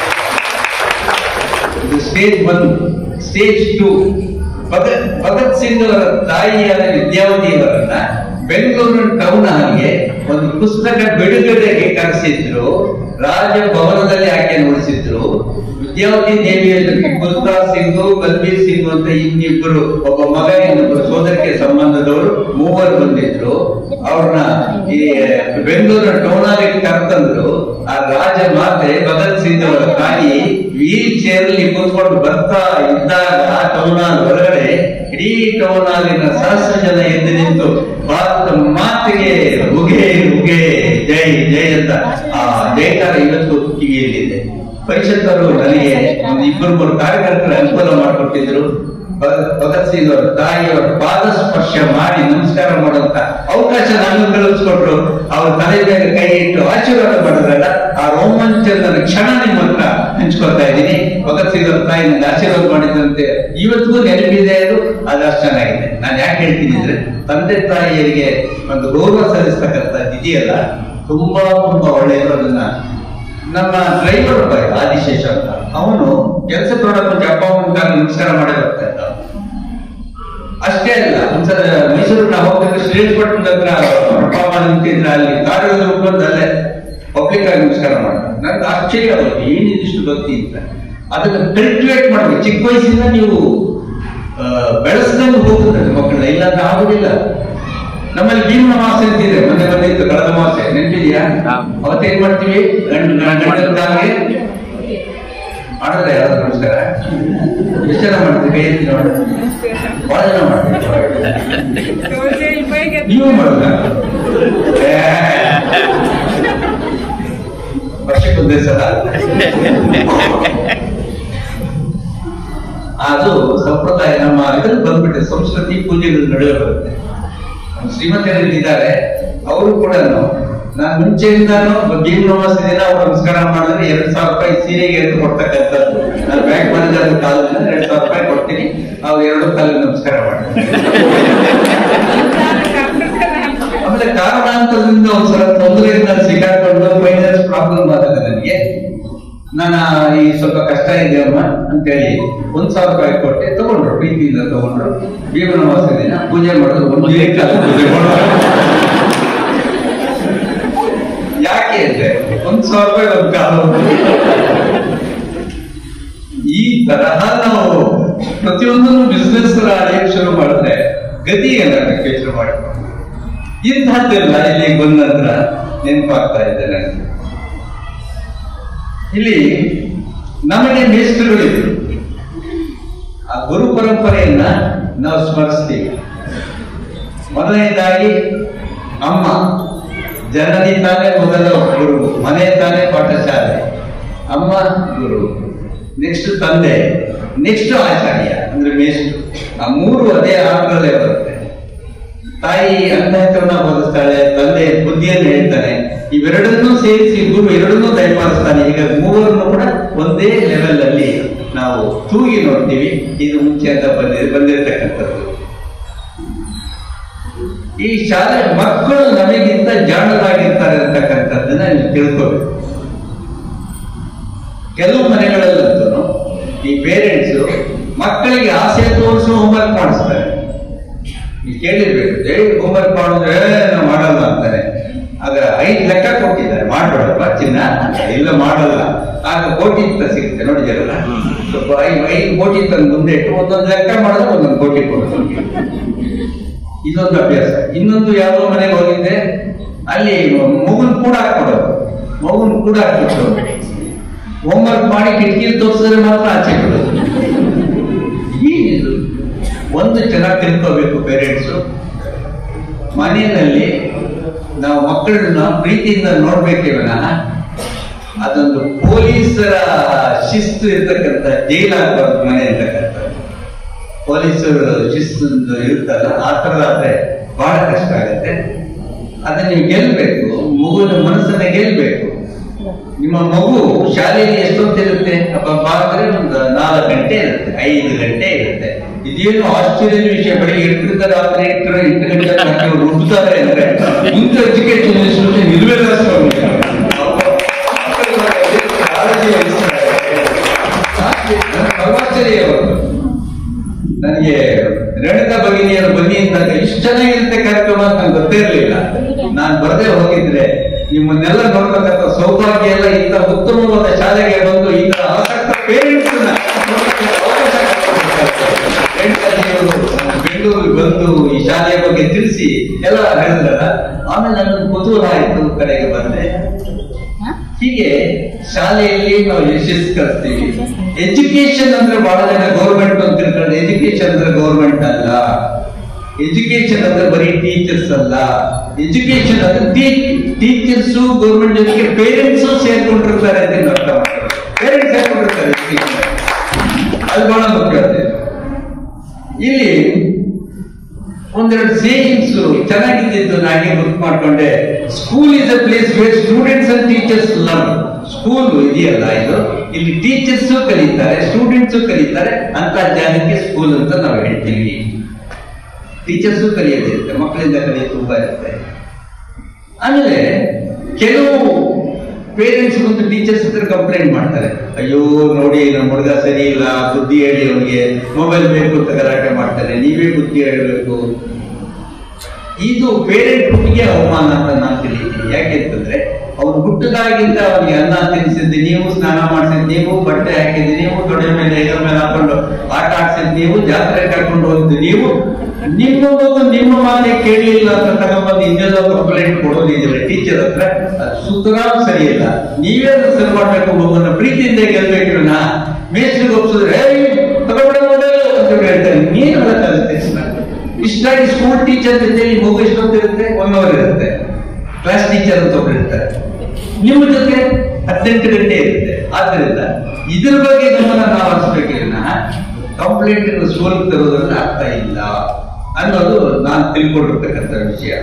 ಇದು stage one stage two Bhagat Bhagat Singh ಅವರ ತಾಯಿಯಾದ ವಿದ್ಯಾವತಿಯವರನ್ನ ಬೆಂಗಳೂರು ಟೌನ್ ಹಾಲ್ಗೆ ಒಂದು ಪುಸ್ತಕ ಬಿಡುಗಡೆಗೆ ಕರೆಸಿದ್ರು ರಾಜಭವನದಲ್ಲಿ ಆಕೆಯನ್ನು ಉಳಿಸಿದ್ರು ವಿದ್ಯಾವತಿ ದೇವಿಯ ಜೊತೆ ಗುಲ್ತಾರ್ ಸಿಂಗ್ ಬಲ್ಬೀರ್ ಸಿಂಗ್ ಅಂತ ಇನ್ನಿಬ್ಬರು ಒಬ್ಬ ಮಗ ಇನ್ನೊಬ್ಬರು ಸೋದರಿಕೆ ಸಂಬಂಧದವರು ಮೂವರು ಬಂದಿದ್ರು ಅವ್ರನ್ನ ಈ ಬೆಂಗಳೂರಿನ ಟೌನಲ್ಲಿ ಕರೆತಂದ್ರು ಆ ರಾಜ ಮಾತೆ ಭಗತ್ ಸಿಂಗ್ ಅವರ ತಾಯಿ ವೀಲ್ ಚೇರ್ ಅಲ್ಲಿ ಕೂತ್ಕೊಂಡು ಬರ್ತಾ ಇದ್ದಾಗ ಟೌನಾಲ್ ಹೊರಗಡೆ ಇಡೀ ಟೌನಾಲಿನ ಸಹಸ್ರ ಜನ ಎದ್ದು ನಿಂತು ಭಾರತ ಮಾತೆಗೆ ಉಗೆ ಉಗೆ ಜೈ ಜೈ ಅಂತ ಆ ಜೈಕಾರ ಇವತ್ತು ಈಗ ಕಿವಿಯಲ್ಲಿದೆ ಪರಿಷತ್ತರು ನನಗೆ ಒಂದು ಇಬ್ಬರು ಮೂರು ಕಾರ್ಯಕರ್ತರ ಅನುಕೂಲ ಮಾಡಿಕೊಟ್ಟಿದ್ರು ಭಗ- ಭಗತ್ ಸಿಂಗ್ ಅವರ ತಾಯಿಯವರ ಪಾದ ಸ್ಪರ್ಶ ಮಾಡಿ ನಮಸ್ಕಾರ ಮಾಡುವಂತ ಅವಕಾಶ ನಾನು ಕಳಿಸ್ಕೊಟ್ರು ಅವ್ರ ತಲೆ ಮೇಲೆ ಕೈ ಇಟ್ಟು ಆಶೀರ್ವಾದ ಮಾಡಿದ್ರಲ್ಲ ಆ ರೋಮಾಂಚನದ ಕ್ಷಣ ನಿಮ್ಮ ಹತ್ರ ಹಂಚ್ಕೊಳ್ತಾ ಇದ್ದೀನಿ ಭಗತ್ ಸಿಂಗ್ ಅವ್ರ ತಾಯಿ ನನಗೆ ಆಶೀರ್ವಾದ ಮಾಡಿದಂತೆ ಇವತ್ತಿಗೂ ನೆನಪಿದೆ ಅದು ಅದಷ್ಟು ಚೆನ್ನಾಗಿದೆ ನಾನು ಯಾಕೆ ಹೇಳ್ತೀನಿ ಅಂದ್ರೆ ತಂದೆ ತಾಯಿಯರಿಗೆ ಒಂದು ಗೌರವ ಸಲ್ಲಿಸ್ತಕ್ಕಂಥದ್ದು ಇದೆಯಲ್ಲ ತುಂಬಾ ತುಂಬಾ ಒಳ್ಳೆಯದು ಅದನ್ನ ನಮ್ಮ ಡ್ರೈವರ್ ಒಬ್ಬ ಇದ್ದ, ಆದಿಶೇಷ ಅಂತ ಅವನು ಕೆಲಸಕ್ಕೆ ಹೊರಡಕ್ ಮುಂಚೆ ಅಪ್ಪ ಅಮ್ಮನ ಕಾಲ ನಮಸ್ಕಾರ ಮಾಡಿ ಬರ್ತಾ ಇದ್ದ ಅಷ್ಟೇ ಅಲ್ಲ ಒಂದ್ಸಲ ಮೈಸೂರು ನಾವು ಹೋಗ್ಬೇಕು ಶ್ರೀರಂಗಪಟ್ಟಣದ ಹತ್ರ ಅಪ್ಪ ಅಮ್ಮ ನಿಂತಿದ್ರೆ ಅಲ್ಲಿ ಕಾರಲ್ಲಿ ಬಂದು ಅಲ್ಲೇ ಪಬ್ಲಿಕ್ ಆಗಿ ನಮಸ್ಕಾರ ಮಾಡ್ತಾರೆ ನನ್ಗೆ ಆಶ್ಚರ್ಯ ಆಗೋದು ಏನಿದಿಷ್ಟು ಭಕ್ತಿ ಅಂತ ಅದನ್ನ ಕಲ್ಟಿವೇಟ್ ಮಾಡ್ಬೇಕು ಚಿಕ್ಕ ವಯಸ್ಸಿಂದ ನೀವು ಆ, ಬೆಳೆಸ್ದಂಗೆ ಹೋಗುತ್ತದೆ ಮಕ್ಕಳನ್ನ ಇಲ್ಲಾಂದ್ರೆ ಆಗುದಿಲ್ಲ ನಮ್ಮಲ್ಲಿ ಭೀಮನ ಮಾಸೆ ಅಂತಿದೆ ಮೊನ್ನೆ ಬಂದಿತ್ತು ಕಳೆದ ಮಾಸೆ ನೆನಪಿದ್ಯಾ ಅವತ್ತೇನ್ ಮಾಡ್ತೀವಿ ಗಂಡು ಗಂಡನ ಕಾಲಿಗೆ ಮಾಡಿದ್ರೆ ಯಾವ್ದು ನಮಸ್ಕಾರ ಎಷ್ಟು ಜನ ಮಾಡ್ತೀವಿ ಕೈ ಎತ್ತಿ ನೋಡಿ ಬಹಳ ಜನ ಮಾಡ್ತೀವಿ ನೀವು ಮಾಡುದ ವರ್ಷಕ್ಕೊಂದೇ ಸಲ ಅದು ಸಂಪ್ರದಾಯ ನಮ್ಮ ಇದ್ರಲ್ಲಿ ಬಂದ್ಬಿಟ್ಟೆ ಸಂಸ್ಕೃತಿ ಪೂಜೆಗಳ ನಡುವೆ ಬರುತ್ತೆ ನಮ್ಮ ಶ್ರೀಮತಿಯರಲ್ಲಿ ಇದ್ದಾರೆ ಅವರು ಕೂಡ ನಾನು ಮುಂಚೆಯಿಂದಾನು ಭೀಮ್ ನವಾಸ ದಿನ ಅವ್ರು ನಮಸ್ಕಾರ ಮಾಡಿದ್ರೆ ಎರಡ್ ಸಾವಿರ ರೂಪಾಯಿ ಸೀರೆಗೆ ಎದ್ದು ಕೊಡ್ತಕ್ಕಂಥದ್ದು ನಾನು ಬ್ಯಾಂಕ್ ಮ್ಯಾನೇಜರ್ ಕಾಲದಿಂದ ಎರಡ್ ಸಾವಿರ ರೂಪಾಯಿ ಕೊಡ್ತೀನಿ ಅವ್ರು ಎರಡು ಕಾಲಿಗೆ ನಮಸ್ಕಾರ ಮಾಡ್ತಾರೆ ಆಮೇಲೆ ಕಾರಣಾಂತರದಿಂದ ಒಂದ್ಸಲ ತೊಂದರೆಯಿಂದ ಸಿಕ್ಕಾಕೊಂಡು ಫೈನಾನ್ಸ್ ಪ್ರಾಬ್ಲಮ್ ಆದಾಗ ನನಗೆ ನಾನು ಈ ಸ್ವಲ್ಪ ಕಷ್ಟ ಇದೆ ಅಮ್ಮ ಅಂತೇಳಿ ಒಂದ್ ಸಾವಿರ ರೂಪಾಯಿ ಕೊಟ್ಟೆ ತಗೊಂಡ್ರು ಪ್ರೀತಿಯಿಂದ ತಗೊಂಡ್ರು ಭೀಮನವಾಸ ದಿನ ಪೂಜೆ ಮಾಡೋದು ಒಂದು ಕಾಲ ಪೂಜೆ ಮಾಡೋದು ಯಾಕೆ ಅಂದ್ರೆ ಒಂದ್ ಸಾವಿರ ರೂಪಾಯಿ ಒಂದು ಕಾಲ ಈ ತರಹ ನಾವು ಪ್ರತಿಯೊಂದನ್ನು ಬಿಸ್ನೆಸ್ ಅಳಿಯಕ್ ಶುರು ಮಾಡಿದ್ರೆ ಗತಿ ಏನಾಗಕ್ಕೆ ಶುರು ಮಾಡಿ ಇಂಥದ್ದೆಲ್ಲ ಇಲ್ಲಿಗೆ ಬಂದ ನಂತರ ನೆನಪಾಗ್ತಾ ಇದೆ ನನಗೆ ಇಲ್ಲಿ ನಮಗೆ ಮೇಸ್ಟರುಗಳಿವೆ ಆ ಗುರು ಪರಂಪರೆಯನ್ನ ನಾವು ಸ್ಮರಿಸ್ತೀವಿ ಮೊದಲನೇದಾಗಿ ಅಮ್ಮ ಜನನಿ ತಾನೇ ಮೊದಲ ಗುರು ಮನೆ ತಾನೇ ಪಾಠಶಾಲೆ ಅಮ್ಮ ಗುರು ನೆಕ್ಸ್ಟ್ ತಂದೆ ನೆಕ್ಸ್ಟ್ ಆಚಾರ್ಯ ಅಂದ್ರೆ ಮೇಷ್ಟ್ರು ಆ ಮೂರು ಅದೇ ಆರ್ಡ್ರಲ್ಲೇ ಬರುತ್ತೆ ತಾಯಿ ಅಂತಃಕರಣ ಬೋಧಿಸ್ತಾಳೆ ತಂದೆ ಬುದ್ಧಿಯನ್ನು ಹೇಳ್ತಾನೆ ಇವೆರಡನ್ನೂ ಸೇರಿಸಿ ಗುರು ಎರಡನ್ನೂ ದಯಪಾಲಿಸ್ತಾನೆ ಈಗ ಮೂವರನ್ನು ಕೂಡ ಒಂದೇ ಲೆವೆಲ್ ಅಲ್ಲಿ ನಾವು ತೂಗಿ ನೋಡ್ತೀವಿ ಇದು ಮುಂಚೆ ಅಂತ ಬಂದಿ ಬಂದಿರತಕ್ಕಂಥದ್ದು ಈ ಶಾಲೆ ಮಕ್ಕಳು ನಮಗಿಂತ ಜಾಣರಾಗಿರ್ತಾರೆ ಅಂತಕ್ಕಂಥದ್ದನ್ನ ನೀವು ತಿಳ್ಕೋಬೇಕು ಕೆಲವು ಮನೆಗಳಲ್ಲಂತೂ ಈ ಪೇರೆಂಟ್ಸ್ ಮಕ್ಕಳಿಗೆ ಆಸೆ ತೋರಿಸಿ ಹೋಮ್ವರ್ಕ್ ಮಾಡಿಸ್ತಾರೆ ನೀವು ಕೇಳಿರ್ಬೇಕು ಏ ಹೋಮ್ವರ್ಕ್ ಮಾಡಿದ್ರೆ ನಾವು ಮಾಡಲ್ಲ ಅಂತಾನೆ ಆಗ ಐದು ಲೆಕ್ಕ ಕೊಟ್ಟಿದ್ದಾರೆ ಮಾಡ್ಬೇಡಪ್ಪ ಚಿನ್ನ ಇಲ್ಲ ಮಾಡಲ್ಲ ಆಗ ಕೋಟಿ ಅಂತ ಸಿಗುತ್ತೆ ನೋಡಿದಿರಲ್ಲ ಸ್ವಲ್ಪ ಐದು ಐದು ಕೋಟಿ ತಂದು ಮುಂದೆ ಇಟ್ಟು ಒಂದೊಂದು ಲೆಕ್ಕ ಮಾಡಿದ್ರೆ ಒಂದೊಂದು ಕೋಟಿ ಕೊಡೋದು ಇದೊಂದು ಅಭ್ಯಾಸ ಇನ್ನೊಂದು ಯಾವುದೋ ಮನೆಗೆ ಹೋಗಿದ್ದೆ ಅಲ್ಲಿ ಮಗುನ್ ಕೂಡ ಹಾಕೊಡೋದು ಮಗುನ್ ಕೂಡ ಹಾಕ್ಬಿಟ್ಟು ಹೋಮ್ವರ್ಕ್ ಮಾಡಿ ಕಿಟಕಿಲಿ ತೋರಿಸಿದ್ರೆ ಮಾತ್ರ ಆಚೆ ಬಿಡೋದು ಏನಿದು ಒಂದು ಚೆನ್ನಾಗಿ ತಿಳ್ಕೋಬೇಕು ಪೇರೆಂಟ್ಸು ಮನೆಯಲ್ಲಿ ನಾವು ಮಕ್ಕಳನ್ನ ಪ್ರೀತಿಯಿಂದ ನೋಡ್ಬೇಕೇ ವಿನಃ ಅದೊಂದು ಪೊಲೀಸರ ಶಿಸ್ತು ಇರ್ತಕ್ಕಂಥ ಜೈಲಾಗಬಾರ್ದು ಮನೆ ಅಂತಕ್ಕಂಥ ಪೊಲೀಸರು ಶಿಸ್ತು ಇರುತ್ತಲ್ಲ ಆ ಥರದಾದ್ರೆ ಬಹಳ ಕಷ್ಟ ಆಗತ್ತೆ ಅದನ್ನ ನೀವು ಗೆಲ್ಬೇಕು ಮಗುವಿನ ಮನಸ್ಸನ್ನ ಗೆಲ್ಬೇಕು ನಿಮ್ಮ ಮಗು ಶಾಲೆಯಲ್ಲಿ ಎಷ್ಟೊತ್ತಿರುತ್ತೆ ಅಪ್ಪ ಅಂದ್ರೆ ಒಂದು ನಾಲ್ಕು ಗಂಟೆ ಇರುತ್ತೆ ಐದು ಗಂಟೆ ಇರುತ್ತೆ ಇದೇನು ಆಶ್ಚರ್ಯದ ವಿಷಯ ಬೆಳಿಗ್ಗೆ ಎಂಟರಿಂದ ರಾತ್ರಿ ಎಂಟರ ಎಂಟು ಗಂಟೆ ತನಕ ಇವ್ರು ರುಬ್ತಾರೆ ಅಂದ್ರೆ ಇಂಥ ಎಜುಕೇಶನ್ ಇನ್ಸ್ಟಿಟ್ಯೂಷನ್ ಇಲ್ವೇ ಪರಮಾಶ್ಚರ್ಯವರು ನನಗೆ ರೇಣುಕಾ ಭಗಿನಿಯರು ಬನ್ನಿ ಅಂದಾಗ ಇಷ್ಟು ಚೆನ್ನಾಗಿರುತ್ತೆ ಕಾರ್ಯಕ್ರಮ ಅಂತ ನಂಗೆ ಗೊತ್ತೇ ಇರಲಿಲ್ಲ ನಾನು ಬರದೇ ಹೋಗಿದ್ರೆ ನಿಮ್ಮನ್ನೆಲ್ಲ ನೋಡ್ಬೇಕಂತ ಸೌಭಾಗ್ಯ ಎಲ್ಲ ಇಂಥ ಉತ್ತಮವಾದ ಶಾಲೆಗೆ ಬಂದು ಈ ತರ ಆಸಕ್ತ ಪೇರೆಂಟ್ಸ್ ಬೆಂಗಳೂರಿಗೆ ಬಂದು ಈ ಶಾಲೆಯ ಬಗ್ಗೆ ತಿಳಿಸಿ ಎಲ್ಲ ಹೇಳಿದ್ರಲ್ಲ ಆಮೇಲೆ ನನಗೆ ಕುತೂಹಲ ಆಯ್ತು ಕಡೆಗೆ ಬಂದೆ ಹೀಗೆ ಶಾಲೆಯಲ್ಲಿ ನಾವು ಯಶಸ್ಸು ಕಲಿಸ್ತೀವಿ ಎಜುಕೇಶನ್ ಅಂದ್ರೆ ಬಹಳ ಜನ ಗೌರ್ಮೆಂಟ್ ಅಂತ ತಿಳ್ಕೊಂಡು ಎಜುಕೇಶನ್ ಅಂದ್ರೆ ಗೌರ್ಮೆಂಟ್ ಅಲ್ಲ ಎಜುಕೇಶನ್ ಅಂದ್ರೆ ಬರೀ ಟೀಚರ್ಸ್ ಅಲ್ಲ ಎಜುಕೇಶನ್ ಅಂದ್ರೆ ಟೀಚರ್ಸ್ ಗೌರ್ಮೆಂಟ್ ಜೊತೆಗೆ ಪೇರೆಂಟ್ಸ್ ಸೇರ್ಕೊಂಡಿರ್ತಾರೆ ಅಂತ ಅರ್ಥ ಒಂದೆರಡು ಸೇವಿಂಗ್ಸ್ ಚೆನ್ನಾಗಿದ್ದು ನಾನೇ ಗುರ್ತು ಮಾಡ್ಕೊಂಡೆ school is a place where students and teachers learn school ಇದೆಯಲ್ಲ ಇದು ಇಲ್ಲಿ ಟೀಚರ್ಸ್ ಕಲಿತಾರೆ ಸ್ಟೂಡೆಂಟ್ಸ್ ಕಲಿತಾರೆ ಅಂತ ಜಾಗಕ್ಕೆ ಸ್ಕೂಲ್ ಅಂತ ನಾವು ಹೇಳ್ತೀವಿ ಟೀಚರ್ಸ್ ಕಲಿಯೋದಿರುತ್ತೆ ಮಕ್ಕಳಿಂದ ಕಲಿಯೋದು ತುಂಬಾ ಇರುತ್ತೆ ಆಮೇಲೆ ಕೆಲವು ಪೇರೆಂಟ್ಸ್ ಬಂದು ಟೀಚರ್ಸ್ ಹತ್ರ ಕಂಪ್ಲೇಂಟ್ ಮಾಡ್ತಾರೆ ಅಯ್ಯೋ ನೋಡಿ ನಮ್ಮ ಹುಡುಗ ಸರಿ ಇಲ್ಲ ಬುದ್ಧಿ ಹೇಳಿ ಅವನಿಗೆ ಮೊಬೈಲ್ ಬೇಕು ಅಂತ ಗಲಾಟೆ ಮಾಡ್ತಾರೆ ನೀವೇ ಬುದ್ಧಿ ಹೇಳಬೇಕು ಇದು ಪೇರೆಂಟ್ ಹುಟ್ಟಿಗೆ ಅವಮಾನ ಅಂತ ನಾನು ತಿಳಿತೀನಿ ಯಾಕೆ ಅಂತಂದ್ರೆ ಅವ್ನು ಹುಟ್ಟದಾಗಿಂದ ಅವನಿಗೆ ಅನ್ನ ತಿನ್ಸಿದ್ದು ನೀವು ಸ್ನಾನ ಮಾಡಿಸಿದ್ ನೀವು ಬಟ್ಟೆ ಹಾಕಿದ್ದು ನೀವು ತೊಡೆ ಮೇಲೆ ಇದರ ಮೇಲೆ ಹಾಕೊಂಡು ಆಟ ಆಡ್ಸಿದ್ ನೀವು ಜಾತ್ರೆ ಕರ್ಕೊಂಡು ಹೋಗಿದ್ದು ನೀವು ನಿಮ್ಮ ಮಗು ನಿಮ್ಮ ಮಾತೆ ಕೇಳಲಿಲ್ಲ ಅಂತ ತಗೊಂಡ್ಬಂದು ಇನ್ನೆಲ್ಲ ಕಂಪ್ಲೇಂಟ್ ಕೊಡೋದಿದ್ರೆ ಟೀಚರ್ ಹತ್ರ ಅದು ಸುತರಾಮ್ ಸರಿ ಇಲ್ಲ ನೀವೇ ಅದನ್ನ ಸರಿ ಮಾಡ್ಬೇಕು ಮಗುನ ಪ್ರೀತಿಯಿಂದ ಗೆಲ್ಬೇಕು ನಾ ಮೇಸ್ಟ್ರಿಗೆ ಒಪ್ಸಿದ್ರೆ "ಏಯ್, ತಗೊಂಡ್ಬಿಡ ಮೊಬೈಲ್ ಅಂತ ಹೇಳ್ತಾರೆ ನೀನು ಹೇಳಕ್ಕಾಗುತ್ತೆ ಇಷ್ಟಾಗಿ ಸ್ಕೂಲ್ ಟೀಚರ್ ಜೊತೆ ಈ ಮಗು ಎಷ್ಟೊತ್ತಿರುತ್ತೆ ಒನ್ ಅವರ್ ಇರುತ್ತೆ ಕ್ಲಾಸ್ ಟೀಚರ್ ಅಂತ ಒಬ್ರು ಇರ್ತಾರೆ ನಿಮ್ಮ ಜೊತೆ ಹದಿನೆಂಟು ಗಂಟೆ ಇರುತ್ತೆ ಆದ್ರಿಂದ ಇದ್ರ ಬಗ್ಗೆ ಗಮನ ನಾವು ಹರಿಸ್ಬೇಕಿಲ್ಲ ಕಂಪ್ಲೇಂಟ್ ಸೋಲ್ ತರೋದ್ರಲ್ಲಿ ಅರ್ಥ ಇಲ್ಲ ಅನ್ನೋದು ನಾನು ತಿಳ್ಕೊಂಡಿರ್ತಕ್ಕಂಥ ವಿಷಯ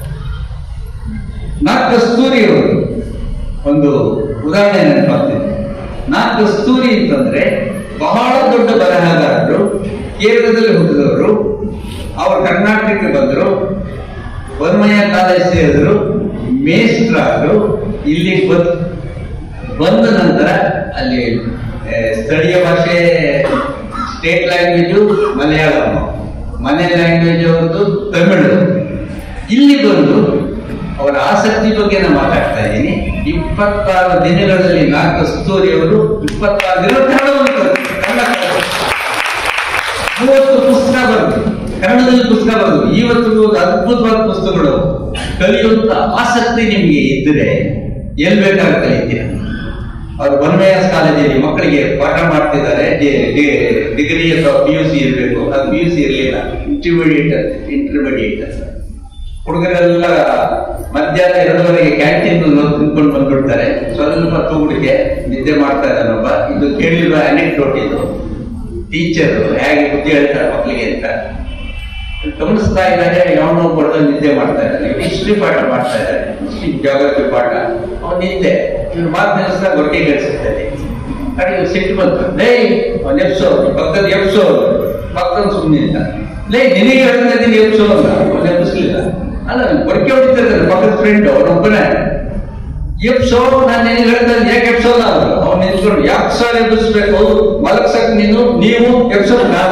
ನಾ ಕಸ್ತೂರಿ ಅವರು ಒಂದು ಉದಾಹರಣೆ ನೆನಪಾಗ್ತಿದೆ ನಾ ಕಸ್ತೂರಿ ಅಂತಂದ್ರೆ ಬಹಳ ದೊಡ್ಡ ಬರಹಗಾರರು ಕೇರಳದಲ್ಲಿ ಹುಟ್ಟಿದವರು ಅವರು ಕರ್ನಾಟಕಕ್ಕೆ ಬಂದರು ವರ್ಮಯ್ಯ ಕಾಲೇಜ್ ಸೇರಿದ್ರು ಮೇಸ್ಟ್ರಾದ್ರು ಇಲ್ಲಿ ಬಂದ್ ಬಂದ ನಂತರ ಅಲ್ಲಿ ಆ, ಸ್ಥಳೀಯ ಭಾಷೆ ಸ್ಟೇಟ್ ಲ್ಯಾಂಗ್ವೇಜು ಮಲಯಾಳಂ ಮನೆ ಲ್ಯಾಂಗ್ವೇಜ್ ಅವ್ರದ್ದು ತಮಿಳು ಇಲ್ಲಿ ಬಂದು ಅವರ ಆಸಕ್ತಿ ಬಗ್ಗೆ ನಾನು ಮಾತಾಡ್ತಾ ಇದ್ದೀನಿ ಇಪ್ಪತ್ತಾರು ದಿನಗಳಲ್ಲಿ ನಾಲ್ಕು ಕಸ್ತೂರಿ ಅವರು ಇಪ್ಪತ್ತಾರು ದಿನ ಕನ್ನಡವನ್ನು ಕಲಿತರು. ಕನ್ನಡ ಕಲಿತರು. ಮೂವತ್ತು ಪುಸ್ತಕ ಬರೆದು ಕನ್ನಡದಲ್ಲಿ ಪುಸ್ತಕ ಬರೆದು ಇವತ್ತು ಒಂದು ಅದ್ಭುತವಾದ ಪುಸ್ತಕಗಳು ಅವು. ಕಲಿಯುವಂತ ಆಸಕ್ತಿ ನಿಮಗೆ ಇದ್ದರೆ ಎಲ್ ಬೇಕಾದ್ರೆ ಕಲಿತೀರ ಅವರು ಬನ್ಮೇಯಸ್ ಕಾಲೇಜಲ್ಲಿ ಮಕ್ಕಳಿಗೆ ಪಾಠ ಮಾಡ್ತಿದ್ದಾರೆ ಡಿಗ್ರಿ ಅಥವಾ ಪಿ ಯು ಸಿ ಇರಬೇಕು ಅದು ಪಿ ಯು ಸಿ ಇರಲಿಲ್ಲ ಇಂಟರ್ಮೀಡಿಯೇಟ್ ಇಂಟರ್ಮೀಡಿಯೇಟ್ ಅಂತ ಹುಡುಗರೆಲ್ಲ ಮಧ್ಯಾಹ್ನ ಎರಡೂವರೆಗೆ ಕ್ಯಾಂಟೀನ್ ತಿನ್ಕೊಂಡು ಬಂದ್ಬಿಡ್ತಾರೆ ಸ್ವಲ್ಪ ತೂಗುಡಿಗೆ ನಿದ್ದೆ ಮಾಡ್ತಾ ಇದ್ದಾನೊಬ್ಬ ಇದು ಕೇಳಿರುವ ಅನೆಕ್ಡೋಟ್ ಇದು ಟೀಚರ್ ಹೇಗೆ ಬುದ್ಧಿ ಹೇಳ್ತಾರೆ ಮಕ್ಕಳಿಗೆ ಅಂತ ಗಮನಿಸ್ತಾ ಇದ್ದಾರೆ ಯಾವನೋ ಬಡ್ದು ನಿದ್ದೆ ಮಾಡ್ತಾ ಇದ್ದಾನೆ ಹಿಸ್ಟ್ರಿ ಪಾಠ ಮಾಡ್ತಾ ಇದ್ದಾರೆ ಹಿಸ್ಟ್ರಿ ಜಾಗ್ರಫಿ ಪಾಠ ಅವನು ನಿದ್ದೆ ಇವ್ನು ಮಾತು ನಿಲ್ಲಿಸಿದಾಗ ಹೊಟ್ಟೆ ಕೆಡಿಸುತ್ತದೆ ಕಡೆಗೆ ಸಿಟ್ಟು ಬಂತು ಲೇ ಅವನ್ ಎಪ್ಸೋ ಪಕ್ಕದ ಎಪ್ಸೋ ಪಕ್ಕದ ಸುಮ್ಮನೆ ಅಂತ ಲೇ ನಿನಗೆ ಹೇಳ್ತಾ ಇದ್ದೀನಿ ಎಪ್ಸೋ ಅಂತ ಅವನು ಎಪ್ಪಿಸ್ಲಿಲ್ಲ ಅಲ್ಲ ಹೊರಕೆ ಹೊಡಿತಿರ್ತಾರೆ ಪಕ್ಕದ ಫ್ರೆಂಡ್ ಅವನೊಬ್ಬನೇ ಎಪ್ಸೋ ನಾನು ನಿನಗೆ ಹೇಳ್ತಾ ಇದ್ದೀನಿ ಯಾಕೆ ಎಪ್ಸೋಲ್ಲ ಅವರು ಅವ್ನು ನಿಂತ್ಕೊಂಡು ಯಾಕೆ ಸರ್ ಎಬ್ಬಿಸ್ಬೇಕು ಮಲಗ್ಸಕ್ ನೀನು ನೀವು ಎಪ್ಸೋ ನಾವು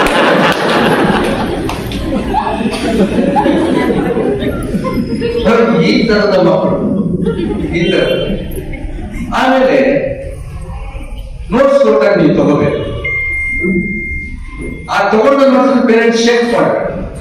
ಹೊರಗೆ ಈ ತರದ ಮಕ್ಕಳು ಈ ತರ ಆಮೇಲೆ ನೋಟ್ಸ್ ಕೊಟ್ಟಾಗ ನೀವು ತಗೋಬೇಕು ಆ ತಗೊಂಡ ನೋಟ್ಸ್ ಪೇರೆಂಟ್ಸ್ ಚೆಕ್ ಮಾಡಬೇಕು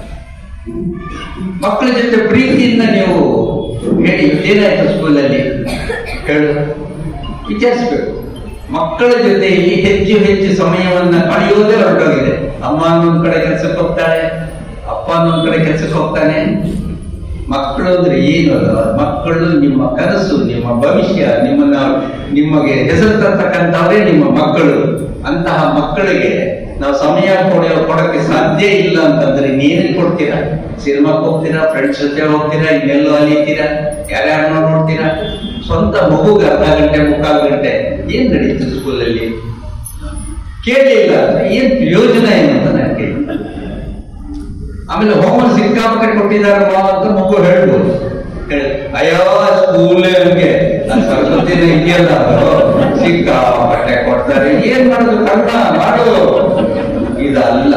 ಮಕ್ಕಳ ಜೊತೆ ಪ್ರೀತಿಯಿಂದ ನೀವು ಹೇಳಿ ಏನಾಯ್ತು ಸ್ಕೂಲಲ್ಲಿ ಹೇಳು ವಿಚಾರಿಸ್ಬೇಕು ಮಕ್ಕಳ ಜೊತೆಯಲ್ಲಿ ಹೆಚ್ಚು ಹೆಚ್ಚು ಸಮಯವನ್ನ ಕಳೆಯೋದೇ ಹೊರಟೋಗಿದೆ ಅಮ್ಮ ಅನ್ನೊಂದ್ ಕಡೆ ಕೆಲ್ಸಕ್ಕೆ ಹೋಗ್ತಾಳೆ ಅಪ್ಪ ಅನ್ನೊಂದ್ ಕಡೆ ಕೆಲ್ಸಕ್ಕೆ ಹೋಗ್ತಾನೆ ಮಕ್ಕಳು ಅಂದ್ರೆ ಏನು ಅಲ್ಲ ಮಕ್ಕಳು ನಿಮ್ಮ ಕನಸು ನಿಮ್ಮ ಭವಿಷ್ಯ ನಿಮ್ಮನ್ನ ನಿಮಗೆ ಹೆಸರು ತರ್ತಕ್ಕಂಥವರೇ ನಿಮ್ಮ ಮಕ್ಕಳು ಅಂತಹ ಮಕ್ಕಳಿಗೆ ನಾವು ಸಮಯ ಕೊಡೋ ಕೊಡಕ್ಕೆ ಸಾಧ್ಯ ಇಲ್ಲ ಅಂತಂದ್ರೆ ನೀನೇನ್ ಕೊಡ್ತೀರಾ ಸಿನಿಮಾಕ್ಕೆ ಹೋಗ್ತೀರಾ ಫ್ರೆಂಡ್ಸ್ ಜೊತೆ ಹೋಗ್ತೀರಾ ಇನ್ನೆಲ್ಲೋ ಅಲಿತೀರಾ ಯಾರ್ಯಾರನ್ನೋ ನೋಡ್ತೀರಾ ಸ್ವಂತ ಮಗುಗೆ ಅರ್ಧ ಗಂಟೆ ಮುಕ್ಕಾಲು ಗಂಟೆ ಏನ್ ನಡೀತು ಸ್ಕೂಲಲ್ಲಿ ಕೇಳಲಿಲ್ಲ ಅಂದ್ರೆ ಏನ್ ಪ್ರಯೋಜನ ಏನು ಅಂತ ನಾನು ಕೇಳಿ ಆಮೇಲೆ ಹೋಮ್ವರ್ಕ್ ಸಿಕ್ಕಾಪಟ್ಟೆ ಕೊಟ್ಟಿದ್ದಾರೆ ಮಾವ ಅಂತ ಮಗು ಹೇಳ್ಬೋದು ಹೇಳಿ, ಅಯ್ಯೋ ಸ್ಕೂಲ್ ಹಂಗೆ ನಾನ್ ಸರಸ್ವತಿನ ಇದೆಯಲ್ಲ ಅದು ಸಿಕ್ಕಾಪಟ್ಟೆ ಕೊಡ್ತಾರೆ ಏನ್ ಮಾಡುದು ಕನ್ನಡ ಮಾಡು ಇದಲ್ಲ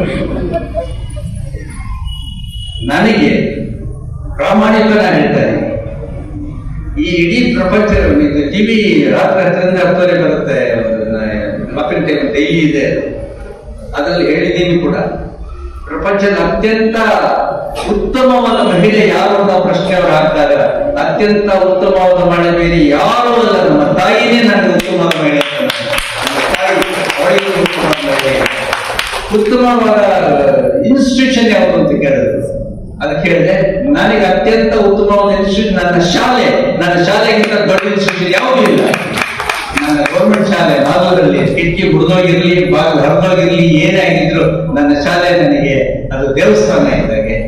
ನನಗೆ ಪ್ರಾಮಾಣಿಕ ನಾನು ಹೇಳ್ತಾರೆ ಈ ಇಡೀ ಪ್ರಪಂಚ ಇದು ಟಿವಿ ರಾತ್ರಿ ಹತ್ತರಿಂದ ಹತ್ತುವರೆ ಬರುತ್ತೆ ಮಕ್ಕಳ ಟೈಮ್ ಡೈಲಿ ಇದೆ ಅದರಲ್ಲಿ ಹೇಳಿದ್ದೀನಿ ಕೂಡ ಪ್ರಪಂಚದ ಅತ್ಯಂತ ಉತ್ತಮವಾದ ಮಹಿಳೆ ಯಾರು ಅಂತ ಪ್ರಶ್ನೆ ಅವರು ಹಾಕ್ತಾರೆ ಅತ್ಯಂತ ಉತ್ತಮವಾದ ಮಹಿಳೆ ಬೇರೆ ಯಾರು ಅಲ್ಲ ನಮ್ಮ ತಾಯಿನೇ ನನಗೆ ಉತ್ತಮವಾದ ಮಹಿಳೆ ಅಂತ. ನಮ್ಮ ತಾಯಿ ಅವಳಿಗೆ ಉತ್ತಮವಾದ ಮಹಿಳೆ. ಉತ್ತಮವಾದ ಇನ್ಸ್ಟಿಟ್ಯೂಷನ್ ಯಾವುದು ಅಂತ ಕೇಳಿದ್ರು ಅದಕ್ಕೆ ಹೇಳಿದೆ ನನಗೆ ಅತ್ಯಂತ ಉತ್ತಮವಾದ ಇನ್ಸ್ಟಿಟ್ಯೂಷನ್ ನನ್ನ ಶಾಲೆ ನನ್ನ ಶಾಲೆಗಿಂತ ದೊಡ್ಡ ಇನ್ಸ್ಟಿಟ್ಯೂಷನ್ ಯಾವುದೂ ಇಲ್ಲ ನನ್ನ ಗೌರ್ಮೆಂಟ್ ಶಾಲೆ ನಾಲ್ಕರಲ್ಲಿ ಕಿಟಕಿ ಮುರಿದೋಗಿರ್ಲಿ ಬಾಗಿಲು ಹರಿದೋಗಿರ್ಲಿ ಏನೇ ಆಗಿದ್ರು ನನ್ನ ಶಾಲೆ ನನಗೆ ಅದು ದೇವಸ್ಥಾನ ಇದ್ದಾಗೆ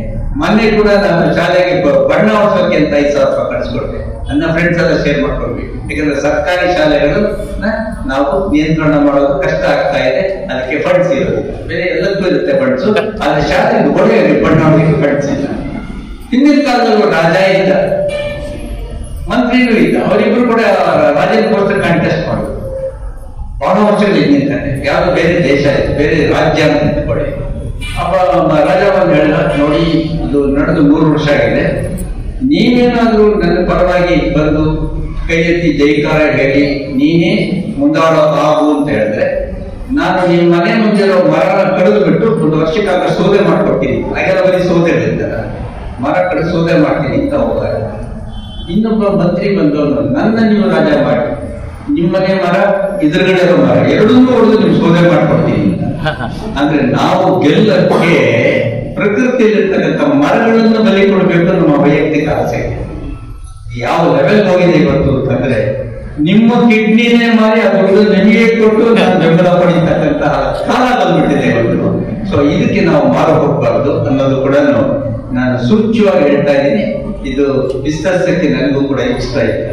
ಮೊನ್ನೆ ಕೂಡ ನಾನು ಶಾಲೆಗೆ ಬ- ಬಣ್ಣ ಹೊಡ್ಸೋಕೆ ಅಂತ ಐದು ಸಾವಿರ ರೂಪಾಯಿ ಕಳಿಸ್ಕೊಡ್ತೆ ನನ್ನ ಫ್ರೆಂಡ್ಸ್ ಎಲ್ಲ ಶೇರ್ ಮಾಡ್ಕೊಳ್ಬೇಕು ಯಾಕಂದ್ರೆ ಸರ್ಕಾರಿ ಶಾಲೆಗಳು ನಾವು ನಿಯಂತ್ರಣ ಮಾಡೋದು ಕಷ್ಟ ಆಗ್ತಾ ಇದೆ ಅದಕ್ಕೆ ಫಂಡ್ಸ್ ಇರೋದು ಬೇರೆ ಎಲ್ಲದಕ್ಕೂ ಇರುತ್ತೆ ಫಂಡ್ಸ್ ಆದ್ರೆ ಶಾಲೆಗೆ ಗೋಡೆಯಲ್ಲಿ ಬಣ್ಣ ಹೊಡಿಲಿಕ್ಕೆ ಫಂಡ್ಸ್ ಇಲ್ಲ ಹಿಂದಿನ ಕಾಲದಲ್ಲಿ ಒಬ್ಬ ರಾಜ ಇದ್ದ ಮಂತ್ರಿನೂ ಇದ್ದ ಅವರಿಬ್ರು ಕೂಡ ರಾಜ್ಯಕ್ಕೋಸ್ಕರ ಕಾಂಟೆಸ್ಟ್ ಮಾಡೋದು ಬಹಳ ವರ್ಷಗಳು ನಿಂತಾನೆ ಯಾವ್ದು ಬೇರೆ ದೇಶ ಇದೆ ಬೇರೆ ರಾಜ್ಯ ಅಂತ ನಿಂತ್ಕೊಳ್ಳಿ ಅಪ್ಪ ಮ- ರಾಜ ಬಂದು ಹೇಳಿದ ನೋಡಿ ಇದು ನಡೆದು ಮೂರು ವರ್ಷ ಆಗಿದೆ ನೀವೇನಾದ್ರೂ ನನ್ನ ಪರವಾಗಿ ಬಂದು ಕೈ ಎತ್ತಿ ಜೈಕಾರ ಹೇಳಿ ನೀನೇ ಮುಂದಾಡೋ ಆಗು ಅಂತ ಹೇಳಿದ್ರೆ ನಾನು ನಿಮ್ಮ ಮನೆ ಮುಂದೆ ಇರೋ ಮರನ ಕಡಿದು ಬಿಟ್ಟು ಒಂದು ವರ್ಷಕ್ಕಾಗ ಸೌದೆ ಮಾಡ್ಕೊಡ್ತೀನಿ ಹಾಗೆಲ್ಲ ಬರೀ ಸೌದೆ ಇರ್ತಾರ ಮರ ಕಡಿದು ಸೌದೆ ಮಾಡ್ತೀನಿ ಅಂತ ಹೋದಾಗ ಇನ್ನೊಬ್ಬ ಮಂತ್ರಿ ಬಂದವನು ನನ್ನ ನೀವು ರಾಜ ಮಾಡಿ ನಿಮ್ಮನೆ ಮರ ಎದುರುಗಡೆ ಇರೋ ಮರ ಎರಡನ್ನೂ ಹೊಡೆದು ನೀವು ಸೋದೆ ಮಾಡ್ಕೊಡ್ತೀನಿ ಅಂದ್ರೆ ನಾವು ಗೆಲ್ಲಕ್ಕೆ ಪ್ರಕೃತಿಯಲ್ಲಿರ್ತಕ್ಕಂಥ ಮರಗಳನ್ನು ಬಲಿ ಕೊಡಬೇಕು ನಮ್ಮ ವೈಯಕ್ತಿಕ ಆಸೆ ಯಾವ ಲೆವೆಲ್ ಹೋಗಿದೆ ಇವತ್ತು ಅಂತಂದ್ರೆ ನಿಮ್ಮ ಕಿಡ್ನಿನೇ ಮಾರಿ ಆ ದುಡ್ಡು ನಿಮಗೆ ಕೊಟ್ಟು ನಾನು ಬೆಂಬಲ ಪಡೀತಕ್ಕಂತಹ ಕಾಲ ಬಂದ್ಬಿಟ್ಟಿದೆ ಇವತ್ತು ಸೊ ಇದಕ್ಕೆ ನಾವು ಮಾರು ಹೋಗ್ಬಾರ್ದು ಅನ್ನೋದು ಕೂಡ ನಾನು ಸೂಚ್ಯವಾಗಿ ಹೇಳ್ತಾ ಇದ್ದೀನಿ ಇದು ವಿಸ್ತರಿಸಕ್ಕೆ ನನಗೂ ಕೂಡ ಇಷ್ಟ ಇಲ್ಲ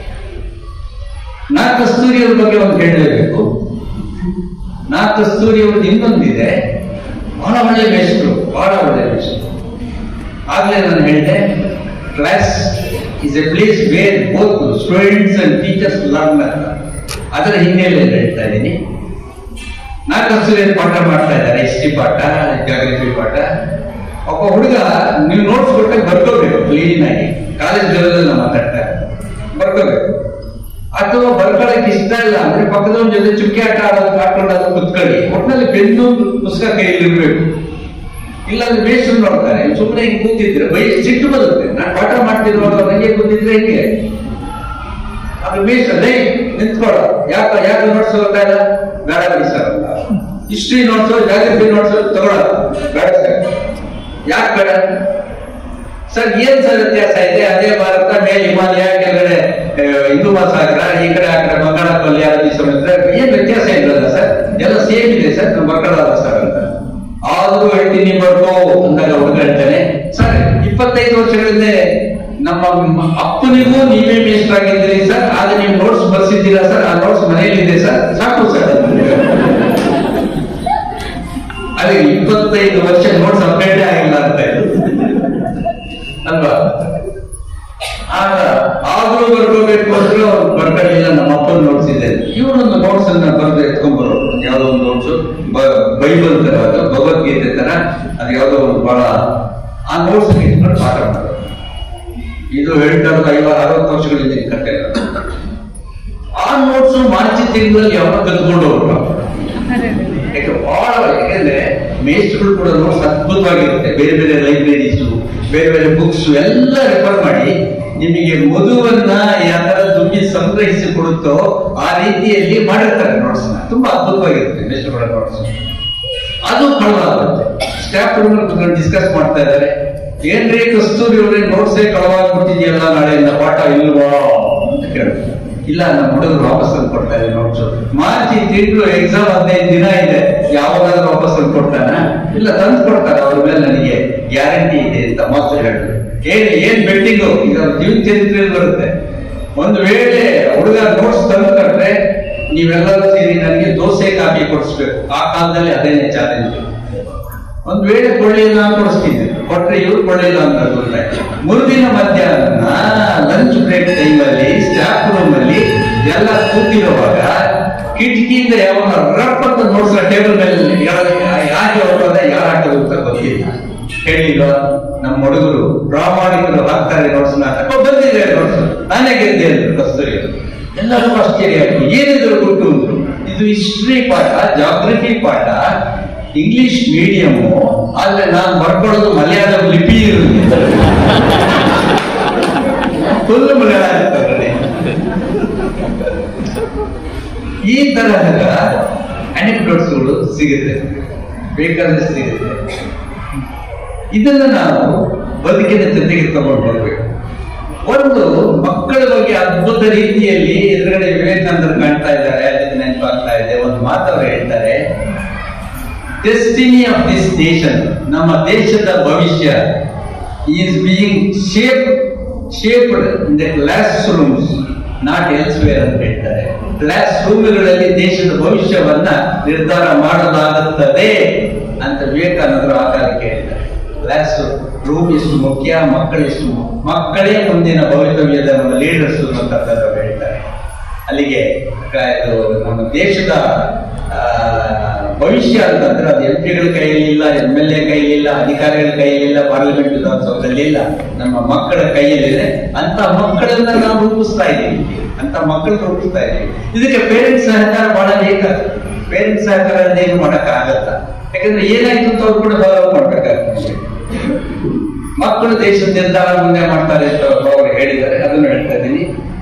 ನಾ ಕಸ್ತೂರಿ ಅವ್ರ ಬಗ್ಗೆ ಒಂದು ಹೇಳಲೇಬೇಕು ನಾ ಕಸ್ತೂರಿ ಅವ್ರದ್ದು ಇನ್ನೊಂದಿದೆ ಬಹಳ ಒಳ್ಳೆ ಮೇಷ್ಟ್ರು ಬಹಳ ಒಳ್ಳೆ ಮೇಷ್ಟ್ರು ಆಗ್ಲೇ ನಾನು ಹೇಳಿದೆ class is a place where both students and teachers learn ಅಂತ ಅದರ ಹಿನ್ನೆಲೆಯಲ್ಲಿ ಹೇಳ್ತಾ ಇದ್ದೀನಿ ನಾಲ್ಕು ವರ್ಷದ ಪಾಠ ಮಾಡ್ತಾ ಇದ್ದಾರೆ ಹಿಸ್ಟ್ರಿ ಪಾಠ ಜಾಗ್ರಫಿ ಪಾಠ ಒಬ್ಬ ಹುಡುಗ ನೀವು ನೋಟ್ಸ್ ಕೊಟ್ಟಾಗ ಬರ್ಕೋಬೇಕು ಕ್ಲೀನ್ ಆಗಿ ಕಾಲೇಜ್ ಲೆವೆಲ್ ಮಾತಾಡ್ತಾರೆ ಬರ್ಕೋಬೇಕು ಅಥವಾ ಬರ್ಕೊಳಕ್ ಇಷ್ಟ ಇಲ್ಲ ಅಂದ್ರೆ ಪಕ್ಕದವನ ಜೊತೆ ಚುಕ್ಕಿ ಆಟ ಆಡೋದು ಆಡ್ಕೊಂಡು ಅದು ಕುತ್ಕೊಳ್ಳಿ ಒಟ್ಟಿನಲ್ಲಿ ಪೆನ್ನು ಪುಸ್ತಕ ಕೈಯಲ್ಲಿ ಇರ್ಬೇಕು ಇಲ್ಲ ಅಂದ್ರೆ ಬೇಸರ ನೋಡ್ತಾರೆ ಸುಮ್ಮನೆ ಹಿಂಗ್ ಕೂತಿದ್ರೆ ಬೈ ಸಿಟ್ಟು ಬರುತ್ತೆ ನಾನು ಪಾಠ ಮಾಡ್ತಿರುವಾಗ ನನಗೆ ಕೂತಿದ್ರೆ ಹೆಂಗೆ ಅದು ಬೇಸರ ಲೇ ನಿಂತ್ಕೊಳ್ಳ ಯಾಕ ಯಾಕ ನೋಟ್ಸ್ ಹೋಗ್ತಾ ಇಲ್ಲ ಬೇಡ ಬಿಡಿ sir history notes geography notes ತಗೊಳ ಬೇಡ ಸರ್ ಯಾಕೆ ಬೇಡ ಸರ್ ಏನ್ ಸರ್ ವ್ಯತ್ಯಾಸ ಇದೆ ಅದೇ ಭಾರತ ಮೇಲೆ ಹಿಮಾಲಯ ಕೆಳಗಡೆ ಆ, ಹಿಂದೂ ಮಹಾಸಾಗರ ಈ ಕಡೆ ಆ ಕಡೆ ಬಂಗಾಳ ಕೊಲ್ಲಿ ಅರಬ್ಬಿ ಸಮುದ್ರ ಏನ್ ವ್ಯತ್ಯಾಸ ಇಲ್ಲಲ್ಲ ಸರ್ ಎಲ್ಲ ಸೇಮ್ ಇದೆ ಸರ್ ನಮ್ಮ ಬರ್ಕೊಳ್ಳಲ್ಲ ಸರ್ ಅಂತ ಆದ್ರೂ ಹೇಳ್ತೀನಿ ಬರ್ಕೋ ಅಂದಾಗ ಹುಡುಗ ಹೇಳ್ತಾನೆ ಸರ್ ಇಪ್ಪತ್ತೈದು ವರ್ಷಗಳಿಂದ ನಮ್ಮ ಮ- ಅಪ್ಪನಿಗೂ ನೀವೇ ಮೇಷ್ಟ್ರಾಗಿದ್ದೀರಿ ಸರ್ ಆದ್ರೆ ನೀವು ನೋಟ್ಸ್ ಬರ್ಸಿದ್ದೀರಾ ಸರ್ ಆ ನೋಟ್ಸ್ ಮನೆಯಲ್ಲಿದೆ ಸರ್ ಸಾಕು ಸರ್ ಅದೇ ಇಪ್ಪತ್ತೈದು ವರ್ಷ ನೋಟ್ಸ್ ಅಪ್ಡೇಟ್ ಆಗಿಲ್ಲ ಅಂತ ಇದು ಅಲ್ವಾ ಆಗ ಆದ್ರೂ ಬರ್ಕೋಬೇಕು ಅಂದ್ರೆ ಅವ್ರು ಬರ್ಕೊಳ್ಳಿಲ್ಲ ನಮ್ಮ ಅಪ್ಪನ ನೋಟ್ಸ್ ಇದೆ ಇವನೊಂದು ನೋಟ್ಸ್ ಅನ್ನ ಬರೆದು ಎತ್ಕೊಂಡ್ಬರೋ ಯಾವ್ದೋ ಒಂದು ನೋಟ್ಸ್ ಬೈಬಲ್ ತರ ಅದು ಭಗವದ್ಗೀತೆ ತರ ಅದು ಯಾವ್ದೋ ಒಂದು ಬಹಳ ಆ ನೋಟ್ಸ್ ಇಟ್ಕೊಂಡು ಪಾಠ ಮಾಡೋದು ಇದು ಹೇಳ್ತಾ ಐವ ಅರವತ್ತು ವರ್ಷಗಳಿಂದ ಈ ಕಥೆ ಆ ನೋಟ್ಸ್ ಮಾರ್ಚ್ ತಿಂಗಳಲ್ಲಿ ಯಾವಾಗ ಕಲ್ತ್ಕೊಂಡು ಹೋಗ್ರು ಯಾಕೆ ಬಹಳ ಯಾಕಂದ್ರೆ ಮೇಸ್ಟ್ಗಳು ಕೂಡ ನೋಟ್ಸ್ ಅದ್ಭುತವಾಗಿರುತ್ತೆ ಬೇರೆ ಬೇರೆ ಲೈಬ್ರರೀಸ್ ಬೇರೆ ಬೇರೆ ಬುಕ್ಸ್ ಎಲ್ಲ ರೆಫರ್ ಮಾಡಿ ನಿಮಗೆ ಮಧುವನ್ನ ಯಾವ ತರ ತುಂಬಿ ಸಂಗ್ರಹಿಸಿ ಕೊಡುತ್ತೋ ಆ ರೀತಿಯಲ್ಲಿ ಮಾಡಿರ್ತಾರೆ ನೋಟ್ಸ್ ತುಂಬಾ ಅದ್ಭುತವಾಗಿರುತ್ತೆ ಮೇಸ್ಟ್ರುಗಳ ನೋಟ್ಸ್ ಅದು ಕಳವಾಗುತ್ತೆ ಸ್ಟಾಫ್ ರೂಮ್ ಡಿಸ್ಕಸ್ ಮಾಡ್ತಾ ಇದ್ದಾರೆ ಏನ್ರಿ ಕಸ್ತೂರಿ ಅವ್ರೆ ನೋಟ್ಸೇ ಕಳವಾಗ್ಬಿಟ್ಟಿದೆಯಲ್ಲ ನಾಳೆಯಿಂದ ಪಾಠ ಇಲ್ವಾ ಅಂತ ಕೇಳಿದ್ರು ಇಲ್ಲ ನಮ್ಮ ಹುಡುಗರು ವಾಪಸ್ ತಂದು ಕೊಡ್ತಾ ಇದೆ ನೋಟ್ಸ್ ಮಾರ್ಚ್ ಈ ತಿಂಗಳು ಎಕ್ಸಾಮ್ ಹದಿನೈದು ದಿನ ಇದೆ ಯಾವಾಗಾದ್ರೂ ವಾಪಸ್ ತಂದು ಕೊಡ್ತಾನ ಇಲ್ಲ ತಂದು ಕೊಡ್ತಾರೆ ಅವ್ರ ಮೇಲೆ ನನಗೆ ಗ್ಯಾರಂಟಿ ಇದೆ ಅಂತ ಮಾಸ್ಟರ್ ಹೇಳಿದ್ರು ಏನ್ ಏನ್ ಬೆಟ್ಟಿಂಗು ಈಗ ಜೀವನ ಚರಿತ್ರೆಯಲ್ಲಿ ಬರುತ್ತೆ ಒಂದು ವೇಳೆ ಹುಡುಗ ನೋಟ್ಸ್ ತಂದು ಕೊಟ್ರೆ ನೀವೆಲ್ಲರೂ ಸೇರಿ ನನಗೆ ದೋಸೆ ಕಾಫಿ ಕೊಡಿಸ್ಬೇಕು ಆ ಕಾಲದಲ್ಲಿ ಅದೇನೆ ಚಾಲೆಂಜ್ ಒಂದ್ ವೇಳೆ ಕೊಳ್ಳಿಲ್ಲ ಅಂತ ಕೊಡಿಸ್ತೀನಿ ಕೊಟ್ರೆ ಇವ್ರು ಕೊಳ್ಳಿಲ್ಲ ಅಂತ ಗೊತ್ತಾಯ್ತು ಮುರುದಿನ ಮಧ್ಯಾಹ್ನ ಲಂಚ್ ಬ್ರೇಕ್ ಟೈಮಲ್ಲಿ ಸ್ಟಾಫ್ ರೂಮ್ ಅಲ್ಲಿ ಎಲ್ಲ ಕೂತಿರುವಾಗ ಕಿಟಕಿಯಿಂದ ಯಾವಾಗ ರಪ್ ಅಂತ ನೋಡ್ಸ ಟೇಬಲ್ ಮೇಲೆ ಯಾಕೆ ಹೋಗೋದ ಯಾರು ಹಾಕೋದು ಅಂತ ಗೊತ್ತಿಲ್ಲ ಹೇಳಿಲ್ಲ ನಮ್ಮ ಹುಡುಗರು ಪ್ರಾಮಾಣಿಕರು ಹಾಕ್ತಾರೆ ನೋಟ್ಸ್ ಬಂದಿದೆ ನೋಟ್ಸ್ ನಾನೇ ಗೆದ್ದೆ ಅಂದ್ರು ಕಸ್ತೂರಿ ಅವರು. ಎಲ್ಲರೂ ಆಶ್ಚರ್ಯ ಆಯ್ತು ಏನಿದ್ರು ಗುಟ್ಟು ಅಂದ್ರು ಇದು ಹಿಸ್ಟ್ರಿ ಪಾಠ ಜಾಗ್ರಫಿ ಪಾಠ ಇಂಗ್ಲಿಷ್ ಮೀಡಿಯಂ ಆದ್ರೆ ನಾನು ಬರ್ಕೊಳ್ಳೋದು ಮಲಯಾಳಂ ಲಿಪಿ ಇರುತ್ತೆ ಫುಲ್ ಮಲಯಾಳ ಇರ್ತದೆ ಈ ತರಹದ ಅನೆಕ್ಡೋಟ್ಸ್ಗಳು ಸಿಗುತ್ತೆ ಬೇಕಾದಷ್ಟು ಸಿಗುತ್ತೆ ಇದನ್ನ ನಾವು ಬದುಕಿನ ಜೊತೆಗೆ ತಗೊಂಡು ಬರ್ಬೇಕು ಒಂದು ಮಕ್ಕಳ ಬಗ್ಗೆ ಅದ್ಭುತ ರೀತಿಯಲ್ಲಿ ಎದುರುಗಡೆ ವಿವೇಕಾನಂದರು ಕಾಣ್ತಾ ಇದ್ದಾರೆ ಅದಕ್ಕೆ ನೆನಪಾಗ್ತಾ ಇದೆ ಒಂದು ಮಾತು ಅವರು ಹೇಳ್ತಾರೆ ಡೆಸ್ಟಿನಿ ಆಫ್ ದಿಸ್ ನೇಷನ್ ನಮ್ಮ ದೇಶದ ಭವಿಷ್ಯ is being shape shaped in the class rooms not elsewhere ಅಂತ ಹೇಳ್ತಾರೆ ಕ್ಲಾಸ್ ರೂಮ್ಗಳಲ್ಲಿ ದೇಶದ ಭವಿಷ್ಯವನ್ನ ನಿರ್ಧಾರ ಮಾಡಲಾಗುತ್ತದೆ ಅಂತ ವಿವೇಕಾನಂದರು ಆ ಕಾಲಕ್ಕೆ ಹೇಳಿದ್ದಾರೆ ಕ್ಲಾಸ್ ರೂಮ್ ಎಷ್ಟು ಮುಖ್ಯ ಮಕ್ಕಳೆಷ್ಟು ಮಕ್ಕಳೇ ಮುಂದಿನ ಭವಿತವ್ಯದ ನಮ್ಮ ಲೀಡರ್ಸ್ ಅಂತಕ್ಕಂಥದ್ದು ಹೇಳ್ತಾರೆ ಅಲ್ಲಿಗೆ ಕ- ಇದು ನಮ್ಮ ದೇಶದ ಆ, ಭವಿಷ್ಯ ಅಂತಂದ್ರೆ ಅದು ಎಂ ಪಿಗಳ ಕೈಯಲ್ಲಿಲ್ಲ ಎಂ ಎಲ್ ಎ ಕೈಯಲ್ಲಿಲ್ಲ ಅಧಿಕಾರಿಗಳ ಕೈಯಲ್ಲಿಲ್ಲ ಪಾರ್ಲಿಮೆಂಟ್ ವಿಧಾನಸೌಧದಲ್ಲಿ ಇಲ್ಲ ನಮ್ಮ ಮಕ್ಕಳ ಕೈಯಲ್ಲಿದೆ ಅಂತ ಮಕ್ಕಳನ್ನ ನಾವು ರೂಪಿಸ್ತಾ ಇದ್ದೀವಿ ಅಂತ ಮಕ್ಕಳು ರೂಪಿಸ್ತಾ ಇದ್ದೀವಿ ಇದಕ್ಕೆ ಪೇರೆಂಟ್ಸ್ ಸಹಕಾರ ಬಹಳ ಬೇಕಾಗ್ತದೆ ಪೇರೆಂಟ್ಸ್ ಸಹಕಾರ ಇಲ್ಲದೆ ಏನು ಮಾಡಕ್ ಆಗಲ್ಲ ಯಾಕಂದ್ರೆ ಏನಾಯ್ತು ಅಂತ ಅವ್ರು ಕೂಡ ಫಾಲೋ ಮಾಡ್ಬೇಕಾಗ್ತದೆ ಮಕ್ಕಳು ದೇಶದ ನಿರ್ಧಾರ ಮುಂದೆ ಮಾಡ್ತಾರೆ ಅಂತ ಅವರು ಹೇಳಿದ್ದಾರೆ ಅದನ್ನು ಹೇಳ್ತಾ ಇದ್ದೀನಿ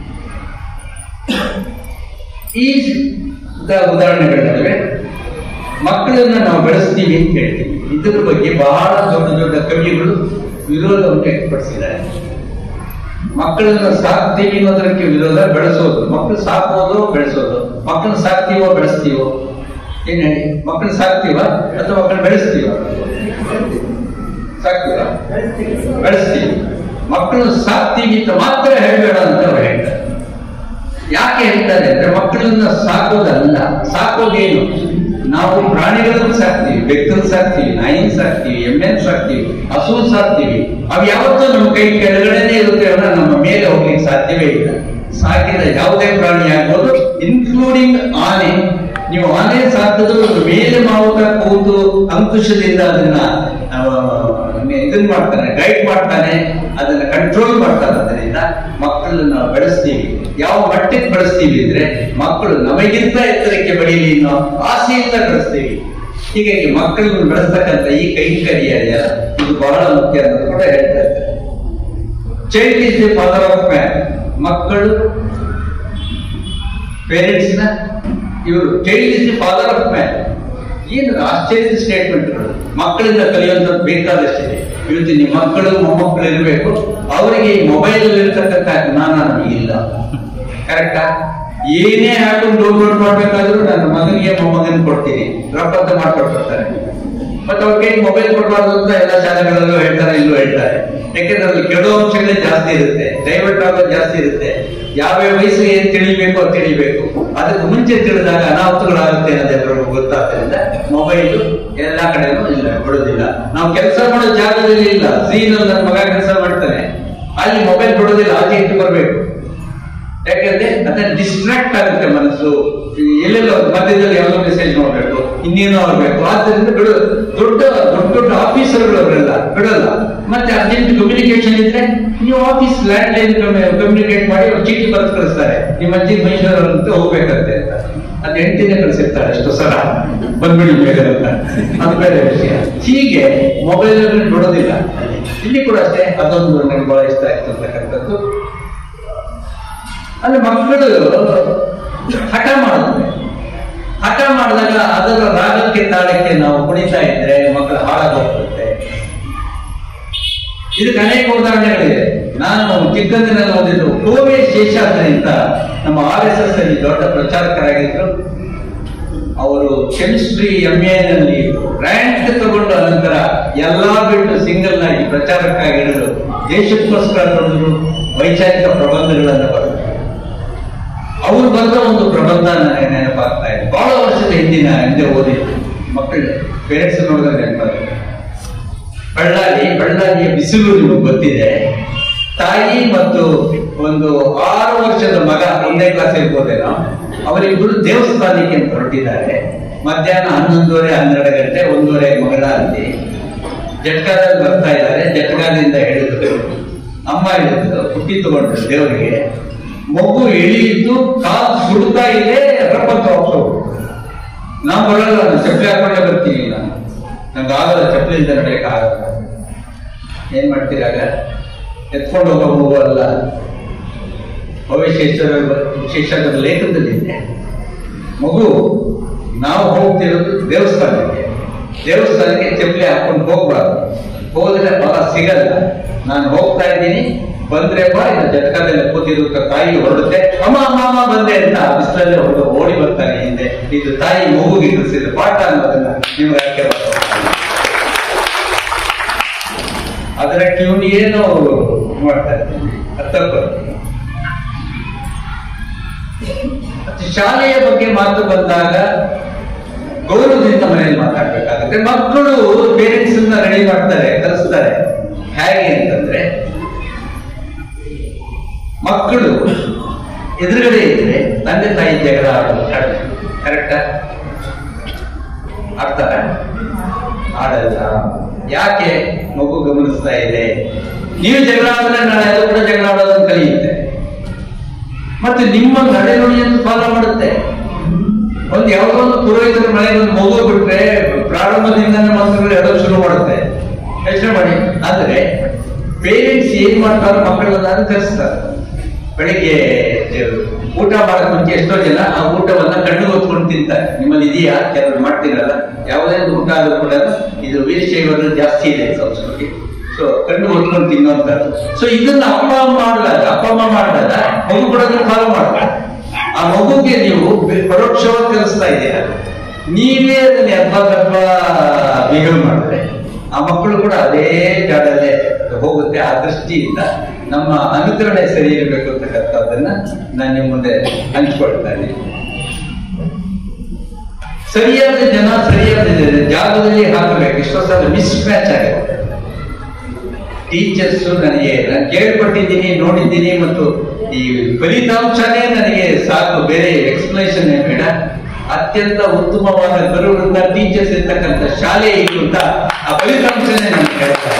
ಈ ದ- ಉದಾಹರಣೆಗಳಿವೆ ಮಕ್ಕಳನ್ನ ನಾವು ಬೆಳೆಸ್ತೀವಿ ಅಂತ ಹೇಳ್ತೀವಿ ಇದ್ರ ಬಗ್ಗೆ ಬಹಳ ದೊಡ್ಡ ದೊಡ್ಡ ಕವಿಗಳು ವಿರೋಧವನ್ನು ವ್ಯಕ್ತಪಡಿಸಿದ್ದಾರೆ ಮಕ್ಕಳನ್ನ ಸಾಕ್ತೀವಿ ಅನ್ನೋದಕ್ಕೆ ವಿರೋಧ ಬೆಳೆಸೋದು ಮಕ್ಕಳು ಸಾಕೋದು ಬೆಳೆಸೋದು ಮಕ್ಕಳನ್ನ ಸಾಕ್ತೀವೋ ಬೆಳೆಸ್ತೀವೋ ಏನ್ ಹೇಳಿ ಮಕ್ಕಳು ಸಾಕ್ತೀವ ಅಥವಾ ಮಕ್ಕಳು ಬೆಳೆಸ್ತೀವ ಸಾಕ್ತೀವ ಬೆಳೆಸ್ತೀವಿ ಮಕ್ಕಳು ಸಾಕ್ತೀವಿ ಅಂತ ಮಾತ್ರ ಹೇಳ್ಬೇಡ ಅಂತ ಅವ್ರು ಹೇಳ್ತಾರೆ ಯಾಕೆ ಹೇಳ್ತಾರೆ ಅಂದ್ರೆ ಮಕ್ಕಳನ್ನ ಸಾಕೋದಲ್ಲ ಸಾಕೋದೇನು ನಾವು ಪ್ರಾಣಿಗಳನ್ನು ಸಾಕ್ತೀವಿ ಬೆಕ್ಕನ್ನು ಸಾಕ್ತೀವಿ ನಾಯಿನ ಸಾಕ್ತೀವಿ ಎಮ್ಮೆನ್ ಸಾಕ್ತೀವಿ ಹಸು ಸಾಕ್ತೀವಿ ಅವು ಯಾವತ್ತೂ ನಮ್ಮ ಕೈ ಕೆಳಗಡೆನೆ ಇರುತ್ತೆ ಅನ್ನೋ ನಮ್ಮ ಮೇಲೆ ಹೋಗ್ಲಿಕ್ಕೆ ಸಾಧ್ಯವೇ ಇಲ್ಲ ಸಾಕಿದ ಯಾವುದೇ ಪ್ರಾಣಿ ಆಗ್ಬೋದು ಇನ್ಕ್ಲೂಡಿಂಗ್ ಆನೆ ನೀವು ಆನೆ ಸಾಕಿದ್ರು ಅದ್ರ ಮೇಲೆ ಮಾವುತ ಕೂತು ಅಂಕುಶದಿಂದ ಅದನ್ನ ಆ, ಇದನ್ನ ಮಾಡ್ತಾನೆ ಗೈಡ್ ಮಾಡ್ತಾನೆ ಅದನ್ನ ಕಂಟ್ರೋಲ್ ಮಾಡ್ತಾನೆ ಅದರಿಂದ ಮಕ್ಕಳನ್ನ ನಾವು ಬೆಳೆಸ್ತೀವಿ ಯಾವ ಮಟ್ಟಕ್ಕೆ ಬೆಳೆಸ್ತೀವಿ ಅಂದ್ರೆ ಮಕ್ಕಳು ನಮಗಿಂತ ಎತ್ತರಕ್ಕೆ ಬೆಳೀಲಿ ಅನ್ನೋ ಆಸೆಯಿಂದ ಬೆಳೆಸ್ತೀವಿ ಹೀಗಾಗಿ ಮಕ್ಕಳನ್ನು ಬೆಳೆಸ್ತಕ್ಕಂಥ ಈ ಕೈಂಕರ್ಯ ಇದೆಯಲ್ಲ ಇದು ಬಹಳ ಮುಖ್ಯ ಅಂತ ಕೂಡ ಹೇಳ್ತಾ ಇದ್ದಾರೆ child is the father of man ಮಕ್ಕಳು ಪೇರೆಂಟ್ಸ್ ನ ಇವರು child is the father of man ಏನು ಆಶ್ಚರ್ಯದ ಸ್ಟೇಟ್ಮೆಂಟ್ಗಳು ಮಕ್ಕಳಿಂದ ಕಲಿಯುವಂಥದ್ದು ಬೇಕಾದಷ್ಟಿದೆ ಇವತ್ತು ನಿಮ್ಮ ಮಕ್ಕಳು ಮೊಮ್ಮಕ್ಕಳು ಇರಬೇಕು ಅವರಿಗೆ ಈ ಮೊಬೈಲ್ ಇರ್ತಕ್ಕಂಥ ಜ್ಞಾನ ನಮಗಿಲ್ಲ ಕರೆಕ್ಟಾ ಏನೇ ಹಾಕೊಂಡು ಡೌನ್ಲೋಡ್ ಮಾಡ್ಬೇಕಾದ್ರೂ ನನ್ನ ಮಗನಿಗೆ ಮೊಮ್ಮಗನ್ ಕೊಡ್ತೀನಿ ರಪ್ಪಂತ ಮಾಡ್ಕೊಡ್ತಾರೆ ಮತ್ತೆ ಅವ್ರ ಕೈ ಮೊಬೈಲ್ ಕೊಡಬಾರ್ದು ಅಂತ ಎಲ್ಲ ಶಾಲೆಗಳಲ್ಲೂ ಹೇಳ್ತಾರೆ ಇಲ್ಲೂ ಹೇಳ್ತಾರೆ ಯಾಕೆಂದ್ರೆ ಅಲ್ಲಿ ಕೆಡೋ ಅಂಶಗಳೇ ಜಾಸ್ತಿ ಇರುತ್ತೆ ಡೈವರ್ಟ್ ಆಗೋದು ಜಾಸ್ತಿ ಇರುತ್ತೆ ಯಾವ ವಯಸ್ಸಿಗೆ ಏನ್ ತಿಳಿಬೇಕು ಅಂತ ತಿಳಿಬೇಕು ಅದಕ್ಕೆ ಮುಂಚೆ ತಿಳಿದಾಗ ಅನಾಹುತಗಳಾಗುತ್ತೆ ಅನ್ನೋದೆಲ್ಲರಿಗೂ ಗೊತ್ತಾಗ್ತದ್ರಿಂದ ಮೊಬೈಲ್ ಎಲ್ಲಾ ಕಡೆನೂ ಇಲ್ಲ ಬಿಡೋದಿಲ್ಲ ನಾವು ಕೆಲಸ ಮಾಡೋ ಜಾಗದಲ್ಲಿ ಇಲ್ಲ ಸೀನಲ್ಲಿ ನನ್ನ ಮಗ ಕೆಲಸ ಮಾಡ್ತಾನೆ ಅಲ್ಲಿ ಮೊಬೈಲ್ ಬಿಡೋದಿಲ್ಲ ಆಚೆ ಇಟ್ಟು ಬರಬೇಕು ಯಾಕಂದ್ರೆ ಅದನ್ನ ಡಿಸ್ಟ್ರಾಕ್ಟ್ ಆಗುತ್ತೆ ಮನಸ್ಸು ಎಲ್ಲೆಲ್ಲೋ ಮಧ್ಯದಲ್ಲಿ ಯಾವುದೋ ಮೆಸೇಜ್ ನೋಡ್ಬೇಕು ಇನ್ನೇನೋ ಆಗ್ಬೇಕು ಆದ್ದರಿಂದ ಬಿಡು ದೊಡ್ಡ ದೊಡ್ಡ ದೊಡ್ಡ ಆಫೀಸರ್ಗಳು ಅವರೆಲ್ಲ ಬಿಡಲ್ಲ ಮತ್ತೆ ಅರ್ಜೆಂಟ್ ಕಮ್ಯುನಿಕೇಶನ್ ಇದ್ರೆ ನೀವು ಆಫೀಸ್ ಲ್ಯಾಂಡ್ ಲೈನ್ ಕಮ್ಯುನಿಕೇಟ್ ಮಾಡಿ ಅವ್ರು ಚೀಟಿ ಬರೆದು ಕಳಿಸ್ತಾರೆ ನಿಮ್ಮ ಅಜ್ಜಿ ಮೈಸೂರಂತ ಹೋಗ್ಬೇಕಂತೆ ಅಂತ ಅದು ಹೆಂಡತಿನೇ ಕಳಿಸಿರ್ತಾರೆ ಅಷ್ಟು ಸಲ ಬಂದ್ಬಿಡಿ ಬೇಗ ಅಂತ ಅದು ಬೇರೆ ವಿಷಯ ಹೀಗೆ ಮೊಬೈಲ್ ಬಿಡೋದಿಲ್ಲ ಇಲ್ಲಿ ಕೂಡ ಅಷ್ಟೇ ಅದೊಂದು ನನಗೆ ಬಹಳ ಇಷ್ಟ ಆಯ್ತು ಅಂತಕ್ಕಂಥದ್ದು ಅಂದ್ರೆ ಮಕ್ಕಳು ಹಠ ಮಾಡುತ್ತೆ ಹಠ ಮಾಡಿದಾಗ ಅದರ ರಾಗಕ್ಕೆ ತಾಳಕ್ಕೆ ನಾವು ಕುಣಿತಾ ಇದ್ರೆ ಮಕ್ಕಳು ಹಾಳಾಗೋಗ್ಬಿಡುತ್ತೆ ಇದಕ್ಕೆ ಅನೇಕ ಉದಾಹರಣೆಗಳಿವೆ ನಾನು ಚಿಕ್ಕಂದಿನಲ್ಲಿ ಓದಿದ್ದು ಕೋವೆ ಶೇಷಾದ್ರಿ ಅಂತ ನಮ್ಮ ಆರ್ ಎಸ್ ಎಸ್ ಅಲ್ಲಿ ದೊಡ್ಡ ಪ್ರಚಾರಕರಾಗಿದ್ರು ಅವರು ಕೆಮಿಸ್ಟ್ರಿ ಎಂ ನಲ್ಲಿ ರ್ಯಾಂಕ್ ತಗೊಂಡು ಅನಂತರ ಎಲ್ಲಾ ಬಿಟ್ಟು ಸಿಂಗಲ್ ಆಗಿ ಪ್ರಚಾರಕ್ಕಾಗಿ ಹಿಡಿದು ದೇಶಕ್ಕೋಸ್ಕರ ದುಡಿದ್ರು ವೈಚಾರಿಕ ಪ್ರಬಂಧಗಳನ್ನು ಬರೆದರು ಅವ್ರು ಬರೆದ ಒಂದು ಪ್ರಬಂಧ ನನಗೆ ನೆನಪಾಗ್ತಾ ಇದೆ ಬಹಳ ವರ್ಷದ ಹಿಂದಿನ ಹಿಂದೆ ಓದಿದ್ದು ಮಕ್ಕಳು ಪೇರೆಂಟ್ಸ್ ನೋಡಿದಾಗ ನೆನಪಾಗುತ್ತೆ ಬಳ್ಳಾರಿ ಬಳ್ಳಾರಿಯ ಬಿಸಿಲು ನಿಮಗೆ ಗೊತ್ತಿದೆ ತಾಯಿ ಮತ್ತು ಒಂದು ಆರು ವರ್ಷದ ಮಗ ಒಂದೇ ಕ್ಲಾಸ್ ಇರ್ಬೋದೇನೋ ಅವರಿಬ್ಬರು ದೇವಸ್ಥಾನಕ್ಕೆ ಅಂತ ಹೊರಟಿದ್ದಾರೆ ಮಧ್ಯಾಹ್ನ ಹನ್ನೊಂದುವರೆ ಹನ್ನೆರಡು ಗಂಟೆ ಒಂದೂವರೆ ಮಂಗಳಾರತಿ ಜಟ್ಕಾದಲ್ಲಿ ಬರ್ತಾ ಇದ್ದಾರೆ ಜಟ್ಕಾದಿಂದ ಹೇಳಿದ್ರು ಅಮ್ಮ ಹೇಳಿದ್ರು ಪುಟ್ಟಿ ತಗೊಂಡ್ರು ದೇವರಿಗೆ ಮಗು ಎಳಿಯಿದ್ದು ಕಾಲು ಸುಡ್ತಾ ಇದೆ ರಪ್ಪತ್ತು ಹೋಗ್ಸೋದು ನಾವು ಬರಲ್ಲ ನಾನು ಚಪ್ಪಲಿ ಹಾಕೊಂಡೇ ಬರ್ತೀನಿ ನಾನು ನಂಗೆ ಆಗಲ್ಲ ಚಪ್ಪಲಿ ಇಲ್ಲದೆ ನಡೆಯಕ್ಕೆ ಆಗಲ್ಲ ಏನ್ ಮಾಡ್ತೀರಾಗ ಎತ್ಕೊಂಡು ಹೋಗೋ ಮಗು ಅಲ್ಲ ಭವಿಷ್ಯೇಶ್ವರ ಶಿಕ್ಷಕರ ಲೇಖನದಲ್ಲಿದೆ ಮಗು ನಾವು ಹೋಗ್ತಿರೋದು ದೇವಸ್ಥಾನಕ್ಕೆ ದೇವಸ್ಥಾನಕ್ಕೆ ಚಪ್ಪಲಿ ಹಾಕೊಂಡು ಹೋಗ್ಬಾರ್ದು ಹೋದ್ರೆ ಫಲ ಸಿಗಲ್ಲ ನಾನು ಹೋಗ್ತಾ ಇದ್ದೀನಿ ಬಂದ್ರೆ ಬಾ ಇದು ಜಟ್ಕದಲ್ಲಿ ಕೂತಿರುತ್ತ ತಾಯಿ ಹೊರಡುತ್ತೆ ಅಮ್ಮ ಅಮ್ಮ ಅಮ್ಮ ಬಂದೆ ಅಂತ ಬಿಸಿಲಲ್ಲಿ ಹೊರಡು ಓಡಿ ಬರ್ತಾನೆ ಹಿಂದೆ ಇದು ತಾಯಿ ಮಗುಗೆ ಕಲಿಸಿದ ಪಾಠ ಅನ್ನೋದನ್ನ ನಿಮ್ಗೆ ಅರ್ಥ ಮಾಡ್ಕೊಳ್ಳಿ. ಅದರ ಟ್ಯೂನ್ ಏನು ಮಾಡ್ತಾರೆ ಅದು ತಪ್ಪು ಮತ್ತೆ ಶಾಲೆಯ ಬಗ್ಗೆ ಮಾತು ಬಂದಾಗ ಗೌರವದಿಂದ ಮನೆಯಲ್ಲಿ ಮಾತಾಡ್ಬೇಕಾಗುತ್ತೆ ಮಕ್ಕಳು ಪೇರೆಂಟ್ಸ್ ರೆಡಿ ಮಾಡ್ತಾರೆ ಕಲಿಸ್ತಾರೆ ಹೇಗೆ ಅಂತಂದ್ರೆ ಮಕ್ಕಳು ಎದುರುಗಡೆ ಇದ್ರೆ ತಂದೆ ತಾಯಿ ಜಗಳ ಆಡೋದು ಕರೆಕ್ಟಾ ಆಡ್ತಾರ ಆಡಲ್ಲ ಯಾಕೆ ಮಗು ಗಮನಿಸ್ತಾ ಇದೆ ನೀವು ಜಗಳ ಆಡಿದ್ರೆ ನಾಳೆ ಅದು ಕೂಡ ಜಗಳ ಆಡೋದನ್ನು ಕಲಿಯುತ್ತೆ ಮತ್ತೆ ನಿಮ್ಮ ನಡೆನುಡಿಯನ್ನು ಫಾಲೋ ಮಾಡುತ್ತೆ ಒಂದು ಯಾವುದೋ ಒಂದು ಪುರೋಹಿತರ ಮನೆಗೆ ಒಂದು ಮಗು ಬಿಟ್ರೆ ಪ್ರಾರಂಭದಿಂದನೇ ಮಕ್ಕಳು ಹೇಳೋದು ಶುರು ಮಾಡುತ್ತೆ ಯೋಚನೆ ಮಾಡಿ ಆದ್ರೆ ಪೇರೆಂಟ್ಸ್ ಏನ್ ಮಾಡ್ತಾರೆ ಮಕ್ಕಳನ್ನ ಕಲಿಸ್ತಾರೆ ಬೆಳಿಗ್ಗೆ ಊಟ ಮಾಡಕ್ ಮುಂಚೆ ಎಷ್ಟೋ ಜನ ಆ ಊಟವನ್ನ ಕಣ್ಣು ಹೊತ್ಕೊಂಡು ತಿಂತಾರೆ ನಿಮ್ಮಲ್ಲಿ ಇದೆಯಾ ಕೆಲವರು ಮಾಡ್ತೀರಲ್ಲ ಯಾವುದೇ ಒಂದು ಊಟ ಆದ್ರೂ ಕೂಡ ಇದು ವೀರಶೈವರು ಜಾಸ್ತಿ ಇದೆ ಸಂಸ್ಕೃತಿ ಸೊ ಕಣ್ಣು ಹೊತ್ಕೊಂಡು ತಿನ್ನುವಂಥದ್ದು ಸೊ ಇದನ್ನ ಅಪ್ಪ ಅಮ್ಮ ಮಾಡಲಾಗ ಅಪ್ಪ ಅಮ್ಮ ಮಾಡಿದಾಗ ಮಗು ಕೂಡ ಅದನ್ನ ಫಾಲೋ ಮಾಡ್ತಾರೆ ಆ ಮಗುಗೆ ನೀವು ಬೆ- ಪರೋಕ್ಷವಾಗಿ ಕಲಿಸ್ತಾ ಇದ್ದೀರಾ ನೀವೇ ಅದನ್ನ ಯಥಾತತ್ವ ಬಿಹೇವ್ ಮಾಡಿದ್ರೆ ಆ ಮಕ್ಕಳು ಕೂಡ ಅದೇ ಜಾಡಲ್ಲೇ ಹೋಗುತ್ತೆ ಆ ದೃಷ್ಟಿಯಿಂದ ನಮ್ಮ ಅನುಕರಣೆ ಸರಿ ಇರಬೇಕು ಅಂತಕ್ಕಂಥದ್ದನ್ನ ನಾನು ನಿಮ್ಮ ಮುಂದೆ ಹಂಚ್ಕೊಳ್ತಾ ಇದ್ದೀನಿ ಸರಿಯಾದ ಜನ ಸರಿಯಾದ ಜಾಗದಲ್ಲಿ ಹಾಕಬೇಕು ಎಷ್ಟೋ ಸಲ ಮಿಸ್ ಮ್ಯಾಚ್ ಆಗುತ್ತೆ ಟೀಚರ್ಸ್ ನನಗೆ ನಾನು ಕೇಳ್ಪಟ್ಟಿದ್ದೀನಿ ನೋಡಿದ್ದೀನಿ ಮತ್ತು ಈ ಫಲಿತಾಂಶನೇ ನನಗೆ ಸಾಕು ಬೇರೆ ಎಕ್ಸ್ಪ್ಲನೇಷನ್ ಬೇಡ ಅತ್ಯಂತ ಉತ್ತಮವಾದ ಗರುಡರಿಂದ ಟೀಚರ್ಸ್ ಇರ್ತಕ್ಕಂಥ ಶಾಲೆ ಇತ್ತು ಅಂತ ಆ ಫಲಿತಾಂಶನೇ ನನಗೆ ಹೇಳ್ತಾರೆ